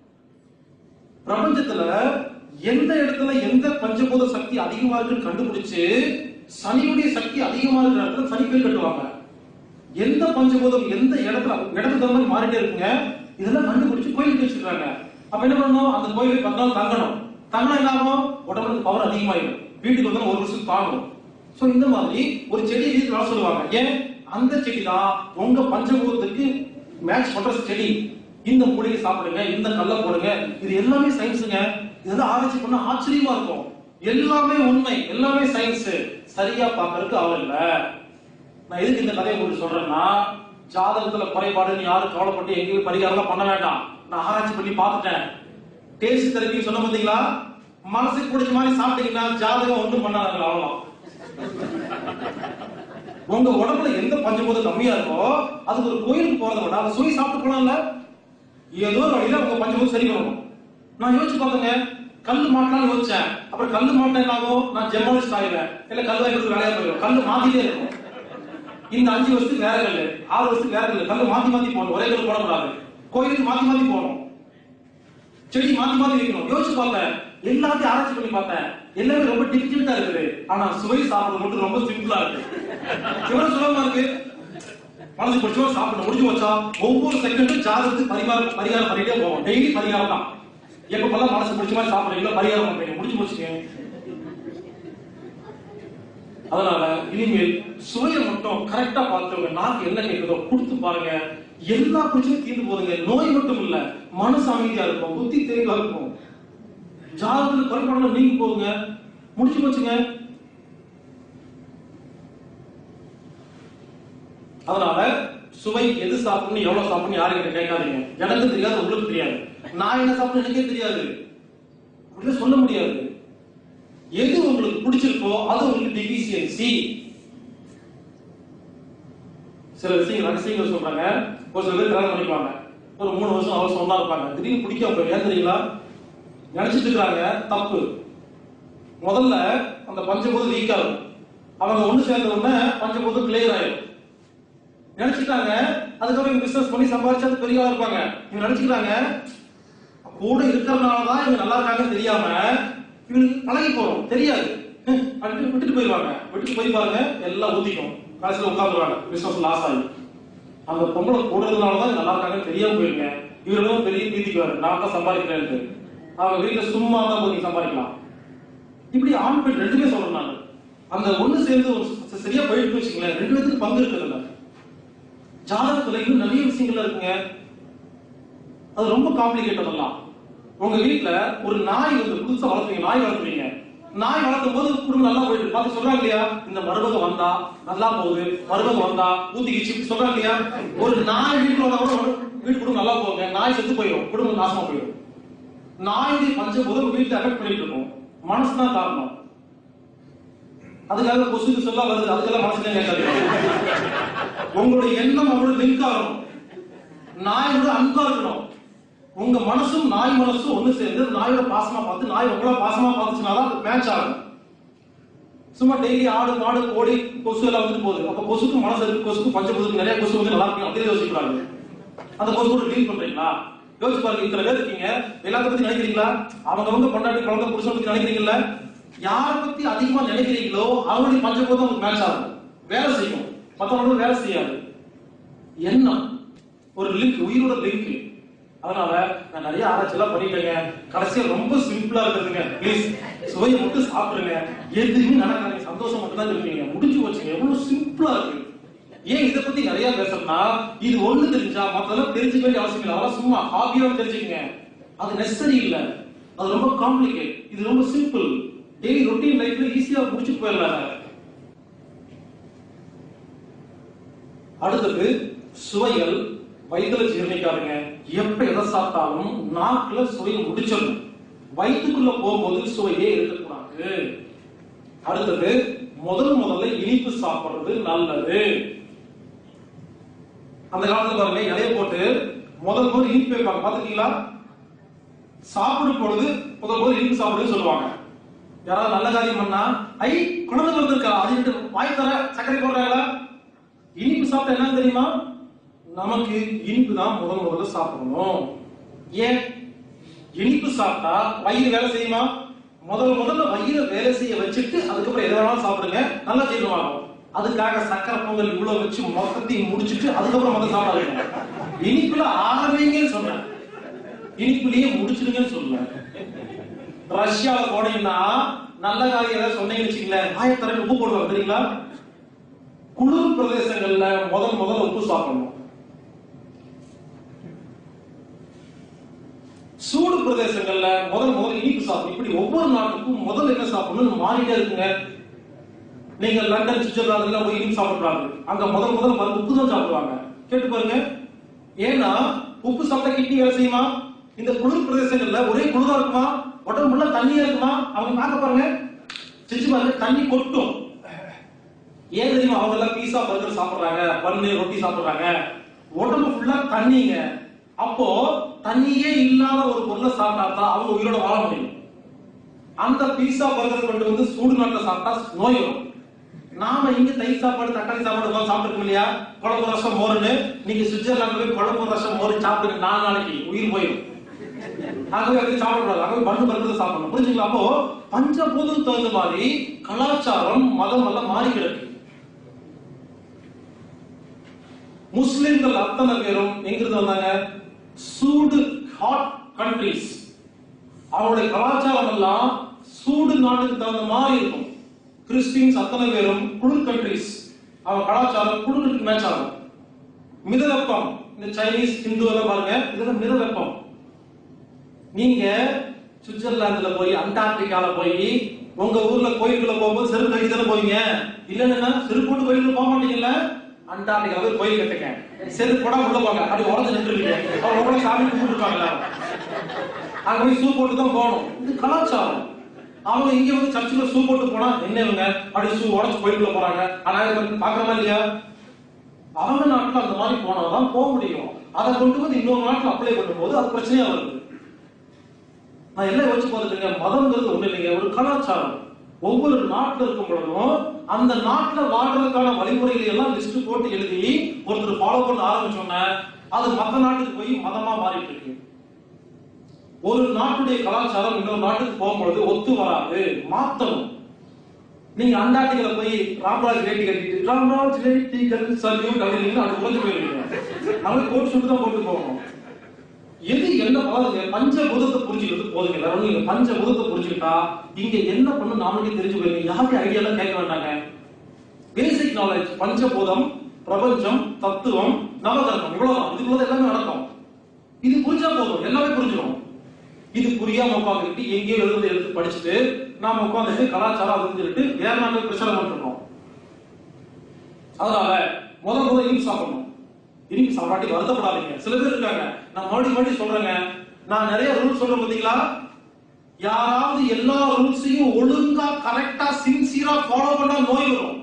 பிரபஞ்சத்துல எந்த இடத்துல எந்த பஞ்சபூத சக்தி அதிகமா இருக்குன்னு கண்டுபிடிச்சு சனியுடைய சக்தி அதிகமா இருக்கிற இடத்துல சனி கோயில் கட்டுவாங்க எந்த பஞ்சபூதம் எந்த இடத்துல இடத்துக்கு தகுந்த மாதிரி மாறிட்டே இருக்குங்க இதெல்லாம் கண்டுபிடிச்சு கோயில் வச்சிருக்காங்க அப்ப என்ன பண்ணணும் அந்த கோயிலுக்கு பத்து நாள் தங்கணும் தங்கினா என்ன ஆகும் உடம்புக்கு பவர் அதிகமாயிடும் வீட்டுக்கு வந்து ஒரு வருஷம் தாங்கும் சோ இந்த மாதிரி ஒரு செடி வீட்டுக்கு வளர சொல்லுவாங்க ஏன் அந்த செடி தான் உங்க பஞ்சபூதத்துக்கு மேட்ச் பண்ற செடி இந்த மூலிகை சாப்பிடுங்க இந்த கல்ல போடுங்க இது எல்லாமே சயின்ஸுங்க இதெல்லாம் ஆராய்ச்சி பண்ண ஆச்சரியமா இருக்கும் எல்லாமே உண்மை எல்லாமே சயின்ஸ் சரியா பார்க்கறதுக்கு அவ இல்ல நான் எதுக்கு இந்த கதையை உங்களுக்கு சொல்றேன்னா ஜாதகத்துல குறைபாடுன்னு யாரும் கவலைப்பட்டு எங்கேயும் பரிகாரம் பண்ண வேண்டாம் நான் ஆராய்ச்சி பண்ணி பார்த்துட்டேன் டேஸ்ட் தெரப்பி சொன்ன பாத்தீங்களா மனசுக்கு பிடிச்ச மாதிரி சாப்பிட்டீங்கன்னா ஜாதகம் ஒன்றும் பண்ணாதுங்களா அவ்வளவுதான் உங்க உடம்புல எந்த பஞ்சபூதம் கம்மியா இருக்கோ அதுக்கு ஒரு கோயிலுக்கு போறதை விட அதை சுவை சாப்பிட்டு போலாம்ல ஏதோ ஒரு வழியில உங்க பஞ்சபூதம் சரி பண்ணணும் நான் யோசிச்சு பார்த்தேங்க கல் மாட்டலாம்னு யோசிச்சேன் அப்புறம் கல் மாட்டினா என்ன ஆகும் நான் ஜெர்மனிஸ்ட் ஆயிடுவேன் இல்ல கல் வாங்கிட்டு வேலையா போயிடும் கல் மாத்திட்டே இருக்கும் இந்த அஞ்சு வருஷத்துக்கு வேற கல்லு ஆறு வருஷத்துக்கு வேற கல்லு கல்லு மாத்தி மாத்தி போகணும் ஒரே கல்லு போடக்கூடாது கோயிலுக்கு மாத்தி மாத்தி போகணும் செடி மாத்தி மாத்தி வைக்கணும் யோசிச்சு பார்த்தேன் எல்லாத்தையும் ஆராய்ச்சி பண்ணி பார்த்தேன் எல்லாமே ரொம்ப டிஃபிகல்ட்டா இருக்குது ஆனா சுவை சாப்பிடுறது மட்டும் ரொம்ப சிம்பிளா இருக்கு எவ்வளவு சுலபமா இருக்கு மனசு பிடிச்சோ சாப்பிடணும் முடிஞ்சு வச்சா ஒவ்வொரு செகண்டும் ஜாதகத்துக்கு பரிகாரம் பரிகாரம் பண்ணிட்டே போவோம் டெய்லி பரிகாரம் தான் எப்பப்பெல்லாம் மனசு பிடிச்ச மாதிரி சாப்பிடுறீங்களோ பரிகாரம் பண்றீங்க முடிச்சு முடிச்சுக்கேன் அதனால இனிமேல் சுவையை மட்டும் கரெக்டா பார்த்துங்க நாக்கு என்ன கேட்குதோ கொடுத்து பாருங்க எல்லா பிரச்சனையும் தீர்ந்து போதுங்க நோய் மட்டும் இல்ல மனசு அமைதியா இருக்கும் புத்தி தெளிவா இருக்கும் ஜாதகத்துல குறைபாடுல நீங்க போகுங்க முடிச்சு போச்சுங்க அதனால சுவை எது சாப்பிடணும் எவ்வளவு சாப்பிடணும் யாரும் கிட்ட கேட்காதீங்க எனக்கு தெரியாது உங்களுக்கு தெரியாது நான் என்ன சாப்பிடணும் எனக்கே தெரியாது அப்படின்னு சொல்ல முடியாது எது உங்களுக்கு பிடிச்சிருக்கோ அது உங்களுக்கு டெபிசியன்சி சில விஷயங்கள் ரகசியங்கள் சொல்றாங்க ஒரு சில பேர் கல்யாணம் பண்ணிப்பாங்க ஒரு மூணு வருஷம் அவர் சொன்னா இருப்பாங்க திடீர்னு பிடிக்காம போய் ஏன் தெரியுங்களா நினைச்சிட்டு இருக்காங்க தப்பு முதல்ல அந்த பஞ்சபூதம் வீக்கா இருக்கும் அவங்க ஒண்ணு சேர்ந்த உடனே பஞ்சபூதம் கிளியர் ஆயிடும் நினைச்சிட்டாங்க அதுக்கப்புறம் பிசினஸ் பண்ணி சம்பாதிச்சு அது பெரிய ஆளா இருப்பாங்க இவங்க நினைச்சுக்கிறாங்க கூட இருக்கிறதுனால தான் இவங்க நல்லா இருக்காங்கன்னு தெரியாம இவங்களுக்கு பழகி போறோம் தெரியாது ஹம், அடுத்து விட்டுட்டு போயிடுவாங்க விட்டுட்டு போய் பாருங்க எல்லாம் ஊத்திக்கும் கடைசியில் உட்காந்துருவாங்க பிசினஸ் லாஸ் ஆகி அந்த பொம்பளை கூடுறதுனால தான் நல்லா இருக்காங்கன்னு தெரியாம போயிருங்க இவர்களும் பெரிய பீதிக்குவாரு நான் தான் சம்பாதிக்கிறேன்ட்டு அவங்க வீட்டுல சும்மா தான் போய் நீங்க சம்பாதிக்கலாம் இப்படி ஆண் பெண் ரெண்டுமே சொல்றேன் நான் அந்த ஒண்ணு சேர்ந்து ஒரு ச- சரியா போயிட்டு வச்சுங்களேன் ரெண்டு பேத்துக்கு பங்கு இருக்குதுல்ல ஜாதகத்துல இன்னும் நிறைய விஷயங்கள் இருக்குங்க அது ரொம்ப காம்ப்ளிகேட்டட் எல்லாம் உங்க வீட்ல ஒரு நாய் வந்து புதுசா வளர்த்துறீங்க நாய் வளர்த்துறீங்க நாய் வளர்க்கும் போது குடும்பம் நல்லா போயிட்டு இருக்கு. பார்த்து சொல்றாங்க இல்லையா இந்த மருமகம் வந்தா நல்லா போகுது மருமகம் வந்தா ஊத்திக்கிச்சு இப்படி சொல்றாங்க இல்லையா ஒரு நாய் வீட்டுல வந்தா கூட ஒரு வீட்டு குடும்பம் நல்லா போகுங்க நாய் செத்து போயிடும் குடும்பம் நாசமா போயிடும் நாயுடைய பஞ்சபூதம் வீட்டுல அஃபெக்ட் பண்ணிட்டு இருக்கும் மனசு தான் காரணம் அதுக்காக கொசுக்கு சொல்ல வருது அதுக்கெல்லாம் மனசுல கேட்காதீங்க உங்களுடைய எண்ணம் அவங்களோட லிங்க் ஆகணும் நாயோட அன்பா இருக்கணும் உங்க மனசும் நாய் மனசும் ஒண்ணு சேர்ந்து நாயோட பாசமா பார்த்து நாய் உங்கள பாசமா பார்த்துச்சுனாதான் அது மேட்ச் ஆகும் சும்மா டெய்லி ஆடு மாடு கோழி கொசு எல்லாம் வந்துட்டு போகுது அப்ப கொசுக்கு மனசு இருக்கு கொசுக்கு பஞ்சபூதத்துக்கு நிறைய கொசு வந்து நல்லா இருக்கு அப்படியே யோசிக்கிறாங்க அந்த கொசு கூட டீல் பண்றீங்களா யோசிச்சு பாருங்க இத்தனை பேர் இருக்கீங்க எல்லாத்த பத்தி நினைக்கிறீங்களா அவங்க அவங்க பொண்டாட்டி குழந்தை புருஷன் பத்தி நினைக்கிறீங்கல்ல யார பத்தி அதிகமா நினைக்கிறீங்களோ அவங்களுடைய பஞ்சபூதம் உங்களுக்கு மேட்ச் ஆகும் வேலை செய்யும் மத்தவங்களோட வேலை செய்யாது எண்ணம் ஒரு லிங்க் உயிரோட லிங்க் அதனால நான் நிறைய ஆராய்ச்சி எல்லாம் பண்ணிட்டேங்க கடைசியா ரொம்ப சிம்பிளா இருக்குதுங்க ப்ளீஸ் சுவையை மட்டும் சாப்பிடுங்க எதுவுமே நடக்காதீங்க சந்தோஷம் மட்டும் தான் இருக்கீங்க முடிஞ்சு போச்சுங்க எவ்வளவு சிம்பிளா இருக்கு ஏன் இதை பத்தி நிறைய பேசுறேன்னா இது ஒண்ணு தெரிஞ்சா மத்தெல்லாம் தெரிஞ்சுக்க வேண்டிய அவசியம் இல்லை அதெல்லாம் சும்மா ஹாபியா தெரிஞ்சுக்கங்க அது நெசசரி இல்ல அது ரொம்ப காம்ப்ளிகேட் இது ரொம்ப சிம்பிள் டெய்லி ரொட்டீன் லைஃப்ல ஈஸியா முடிச்சு போயிடலாம் அடுத்தது சுவைகள் வயிற்றுல ஜீரணிக்காதுங்க எப்ப எதை சாப்பிட்டாலும் நாக்குல சுவையை முடிச்சிடணும் வயிற்றுக்குள்ள போகும்போது சுவையே இருக்கக்கூடாது அடுத்தது முதல் முதல்ல இனிப்பு சாப்பிடுறது நல்லது அந்த காலத்துல பாருங்க இலைய போட்டு முதல் முதல் இனிப்பு வைப்பாங்க பாத்துக்கீங்களா சாப்பிடும் பொழுது முதல் முதல் இனிப்பு சாப்பிடுன்னு சொல்லுவாங்க யாராவது நல்ல காரியம் பண்ணா ஐ குழந்தை வந்திருக்கா அது வாய் தர சர்க்கரை போடுறாங்களா இனிப்பு சாப்பிட்டா என்ன தெரியுமா நமக்கு இனிப்பு தான் முதல் முதல்ல சாப்பிடணும் ஏன் இனிப்பு சாப்பிட்டா வயிறு வேலை செய்யுமா முதல் முதல்ல வயிறு வேலை செய்ய வச்சுட்டு அதுக்கப்புறம் எதை வேணாலும் சாப்பிடுங்க நல்லா ஜீரணமாகும் அதுக்காக சக்கரை பொங்கல் இவ்வளவு வச்சு மொத்தத்தையும் முடிச்சிட்டு அதுக்கப்புறம் முதல்ல சாப்பிடாதீங்க இனிப்புல ஆரம்பிங்கன்னு சொன்னேன் இனிப்புலயே முடிச்சிடுங்கன்னு சொல்லுவேன் ரஷ்யால போனீங்கன்னா நல்ல காரியம் ஏதாவது சொன்னீங்கன்னு வச்சுங்களேன் ஆயிரத்தரை உப்பு போடுவாங்க தெரியுங்களா குளிர் பிரதேசங்கள்ல முதல் முதல்ல உப்பு சாப்பிடணும் சூடு பிரதேசங்கள்ல முதல் முதல்ல இனிப்பு சாப்பிடணும் இப்படி ஒவ்வொரு நாட்டுக்கும் முதல்ல என்ன சாப்பிடணும்னு மாறிட்டே இருக்குங்க நீங்க லண்டன் சுவிட்சர்லாந்துல போய் இனிப்பு சாப்பிடுறாங்க அங்க முதல் முதல்ல பாருங்க உப்பு தான் சாப்பிடுவாங்க கேட்டு பாருங்க ஏன்னா உப்பு சாப்பிட்டா கிட்னி வேலை செய்யுமா இந்த குளிர் பிரதேசங்கள்ல ஒரே குளிரா இருக்குமா உடம்பு ஃபுல்லா தண்ணியா இருக்குமா அவங்க பார்க்க பாருங்க செஞ்சு பாருங்க தண்ணி கொட்டும் ஏன் தெரியுமா அவங்க எல்லாம் பீஸா பர்கர் சாப்பிடுறாங்க பன்னு ரொட்டி சாப்பிடுறாங்க உடம்பு ஃபுல்லா தண்ணிங்க அப்போ தண்ணியே இல்லாத ஒரு பொருளை சாப்பிட்டா தான் அவங்க உயிரோட வாழ முடியும் அந்த பீஸா பர்கர் கொண்டு வந்து சூடு நாட்டில் சாப்பிட்டா நோய் வரும் நாம இங்க தயிர் சாப்பாடு தக்காளி சாப்பாடு எல்லாம் சாப்பிட்டுருக்கோம் இல்லையா குழம்பு ரசம் மோருன்னு நீங்க சுவிட்சர்லாந்து போய் குழம்பு ரசம் மோர் சாப்பிட்டு நாலு நாளைக்கு உயிர் போயிடும் ஆகவே அது சாப்பிடக்கூடாது ஆகவே பண்ணு பருவத்தை சாப்பிடணும் புரிஞ்சுங்களா அப்போ பஞ்சபூதம் தகுந்த மாதிரி கலாச்சாரம் மதம் எல்லாம் மாறி கிடக்கு முஸ்லிம்கள் அத்தனை பேரும் எங்கிருந்து வந்தாங்க சூடு ஹாட் கண்ட்ரிஸ் அவருடைய கலாச்சாரம் எல்லாம் சூடு நாட்டுக்கு தகுந்த மாதிரி இருக்கும் கிறிஸ்டின்ஸ் அத்தனை பேரும் குளிர் கண்ட்ரிஸ் அவங்க கலாச்சாரம் குளிருக்கு மேட்ச் ஆகும் மித வெப்பம் இந்த சைனீஸ் ஹிந்து எல்லாம் பாருங்க இதெல்லாம் மித வெப்பம் நீங்க சுவிட்சர்லாந்துல போய் அண்டார்டிகால போய் உங்க ஊர்ல கோயிலுக்குள்ள போகும்போது செருப்பு கட்டி தானே போவீங்க இல்லன்னா செருப்பு போட்டு கோயிலுக்கு போக மாட்டீங்கல்ல அண்டார்டிகா போய் கோயில் கட்டுங்க செருப்பு போட உள்ள போங்க அப்படி உடஞ்சு நின்றுவீங்க அவங்க உங்களை சாமி கும்பிட்டுருக்காங்க எல்லாரும் அங்க போய் ஷூ போட்டு தான் போகணும் இது கலாச்சாரம் அவங்க இங்க வந்து சர்ச்சுல ஷூ போட்டு போனா என்ன இவங்க அப்படி ஷூ உடச்சு கோயிலுக்குள்ள போறாங்க ஆனா இவங்க பாக்குறமா இல்லையா அவங்க நாட்டுல அந்த மாதிரி போனாதான் போக முடியும் அதை கொண்டு வந்து இன்னொரு நாட்டுல அப்ளை பண்ணும்போது அது பிரச்சனையா வருது நான் எல்லாம் யோசிச்சு பார்த்துட்டுங்க மதம்ங்கிறது ஒண்ணு இல்லைங்க ஒரு கலாச்சாரம் ஒவ்வொரு நாட்டுல இருக்கும் பொழுதும் அந்த நாட்டுல வாழ்றதுக்கான வழிமுறைகளை எல்லாம் லிஸ்ட் போட்டு எழுதி ஒருத்தர் ஃபாலோ பண்ண ஆரம்பிச்சோன்னா அது மத்த நாட்டுக்கு போய் மதமா மாறிட்டு இருக்கு ஒரு நாட்டுடைய கலாச்சாரம் இன்னொரு நாட்டுக்கு போகும்பொழுது ஒத்து வராது மாத்தணும் நீங்க அண்டார்டிகல போய் ராம்ராஜ் வேட்டி கட்டிட்டு ராம்ராஜ் வேட்டி கட்டி சல்யூட் அப்படின்னு அது உழைஞ்சு போயிருவீங்க அவங்க கோட் சுட்டு தான் போட்டு போகணும் எது என்ன பாருங்க பஞ்சபூதத்தை புரிஞ்சுக்கிறது போதுங்க வேற ஒண்ணும் இல்ல பஞ்சபூதத்தை புரிஞ்சுக்கிட்டா இங்க என்ன பண்ணு நாமளுக்கே தெரிஞ்சு போயிருங்க யாருக்கும் ஐடியா எல்லாம் கேட்க வேண்டாங்க பேசிக் நாலேஜ் பஞ்சபூதம் பிரபஞ்சம் தத்துவம் நவதர்மம் இவ்வளவுதான் இதுக்குள்ள எல்லாமே நடக்கும் இது புரிஞ்சா போதும் எல்லாமே புரிஞ்சிடும் இது புரியாம உட்காந்துக்கிட்டு எங்கேயோ எழுந்து எடுத்து படிச்சுட்டு நாம உட்காந்துட்டு கலாச்சாரம் அது சொல்லிட்டு வேற நாட்டுக்கு பிரச்சனை பண்ணிருக்கோம் அதனால முதல் முதல் இனிப்பு சாப்பிடணும் இனிப்பு சாப்பாட்டி வருத்தப்படாதீங்க சில பேர் இருக்காங்க நான் மறுபடியும் மறுபடியும் சொல்றேங்க நான் நிறைய ரூல்ஸ் சொல்றேன் பாத்தீங்களா யாராவது எல்லா ரூல்ஸையும் ஒழுங்கா கரெக்டா சின்சியரா ஃபாலோ பண்ணா நோய் வரும்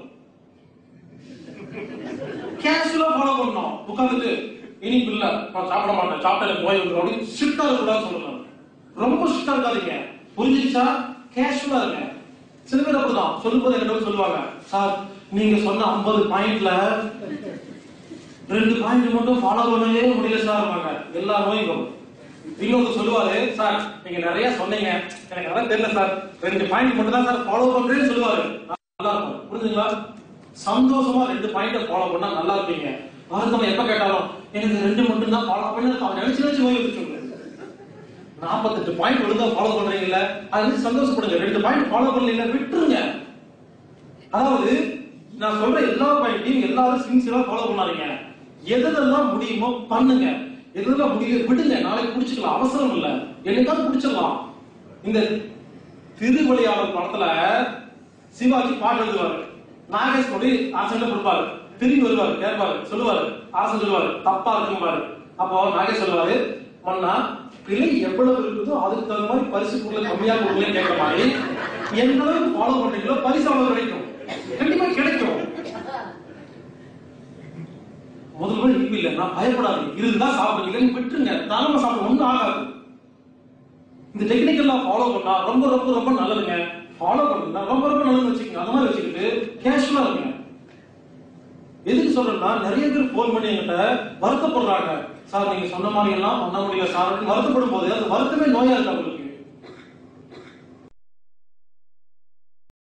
கேஷுவலா ஃபாலோ பண்ணணும் உட்கார்ந்துட்டு இனிப்பு இல்ல நான் சாப்பிட மாட்டேன் சாப்பிட்டா எனக்கு நோய் வந்துடும் அப்படின்னு ஸ்ட்ரிக்டா இருக்கக்கூடாது சொல்லணும் ரொம்ப ஸ்ட்ரிக்டா இருக்காதீங்க புரிஞ்சிருச்சா கேஷுவலா இருங்க சில பேர் அப்படிதான் சொல்லும்போது என்கிட்ட வந்து சொல்லுவாங்க சார் நீங்க சொன்ன 50 பாயிண்ட்ல ரெண்டு பாயிண்ட் மட்டும் ஃபாலோ பண்ணவே முடியல சார் எல்லா நோயும் வரும் இன்னொருத்தர் சொல்லுவாரு சார் நீங்க நிறைய சொன்னீங்க எனக்கு அதான் தெரியல சார் ரெண்டு பாயிண்ட் மட்டும் தான் சார் ஃபாலோ பண்றேன்னு சொல்லுவாரு நல்லா இருக்கும் புரிஞ்சுங்களா சந்தோஷமா ரெண்டு பாயிண்ட ஃபாலோ பண்ணா நல்லா இருப்பீங்க வருத்தம் எப்ப கேட்டாலும் எனக்கு ரெண்டு மட்டும் தான் ஃபாலோ பண்ணி அவன் நினைச்சு நினைச்சு நோய் வந்து சொல்லுங்க நாற்பத்தெட்டு பாயிண்ட் ஒழுங்கா ஃபாலோ பண்றீங்கல்ல அது வந்து சந்தோஷப்படுங்க ரெண்டு பாயிண்ட் ஃபாலோ பண்ணல விட்டுருங்க அதாவது நான் சொல்ற எல்லா பாயிண்ட்டையும் எல்லாரும் சின்சியரா ஃபாலோ பண்ணாதீங்க எதெல்லாம் முடியுமோ பண்ணுங்க எதெல்லாம் முடியல விடுங்க நாளைக்கு பிடிச்சிக்கலாம் அவசரம் இல்ல என்னைக்காவது பிடிச்சிடலாம் இந்த திருவிளையாடல் படத்துல சிவாஜி பாட்டு எழுதுவாரு நாகேஷ் கொண்டு ஆசையில கொடுப்பாரு திரும்பி வருவாரு கேட்பாரு சொல்லுவாரு ஆசை சொல்லுவாரு தப்பா இருக்கும்பாரு அப்போ நாகேஷ் சொல்லுவாரு மன்னா பிழை எவ்வளவு இருக்குதோ அதுக்கு தகுந்த மாதிரி பரிசு பொருளை கம்மியா கொடுக்கலன்னு கேட்க மாதிரி எந்த அளவுக்கு ஃபாலோ பண்றீங்களோ பரிசு அவ்வளவு கிடைக்கும் கண்டிப்பா கிடைக்கும் முதல்ல இனிப்பு இல்ல நான் பயப்படாதீங்க இருந்தா சாப்பிடுங்க விட்டுருங்க தாராளமா சாப்பிட ஒண்ணும் ஆகாது இந்த டெக்னிக் எல்லாம் ஃபாலோ பண்ணா ரொம்ப ரொம்ப ரொம்ப நல்லதுங்க ஃபாலோ பண்ணுங்க ரொம்ப ரொம்ப நல்லதுன்னு வச்சுக்கோங்க அந்த மாதிரி வச்சுக்கிட்டு கேஷுவலா இருங்க எதுக்கு சொல்றேன்னா நிறைய பேர் போன் பண்ணி என்கிட்ட வருத்தப்படுறாங்க சார் நீங்க சொன்ன மாதிரி எல்லாம் பண்ண முடியல சார் அப்படின்னு வருத்தப்படும் போது அந்த வருத்தமே நோயா இருக்கு அவங்களுக்கு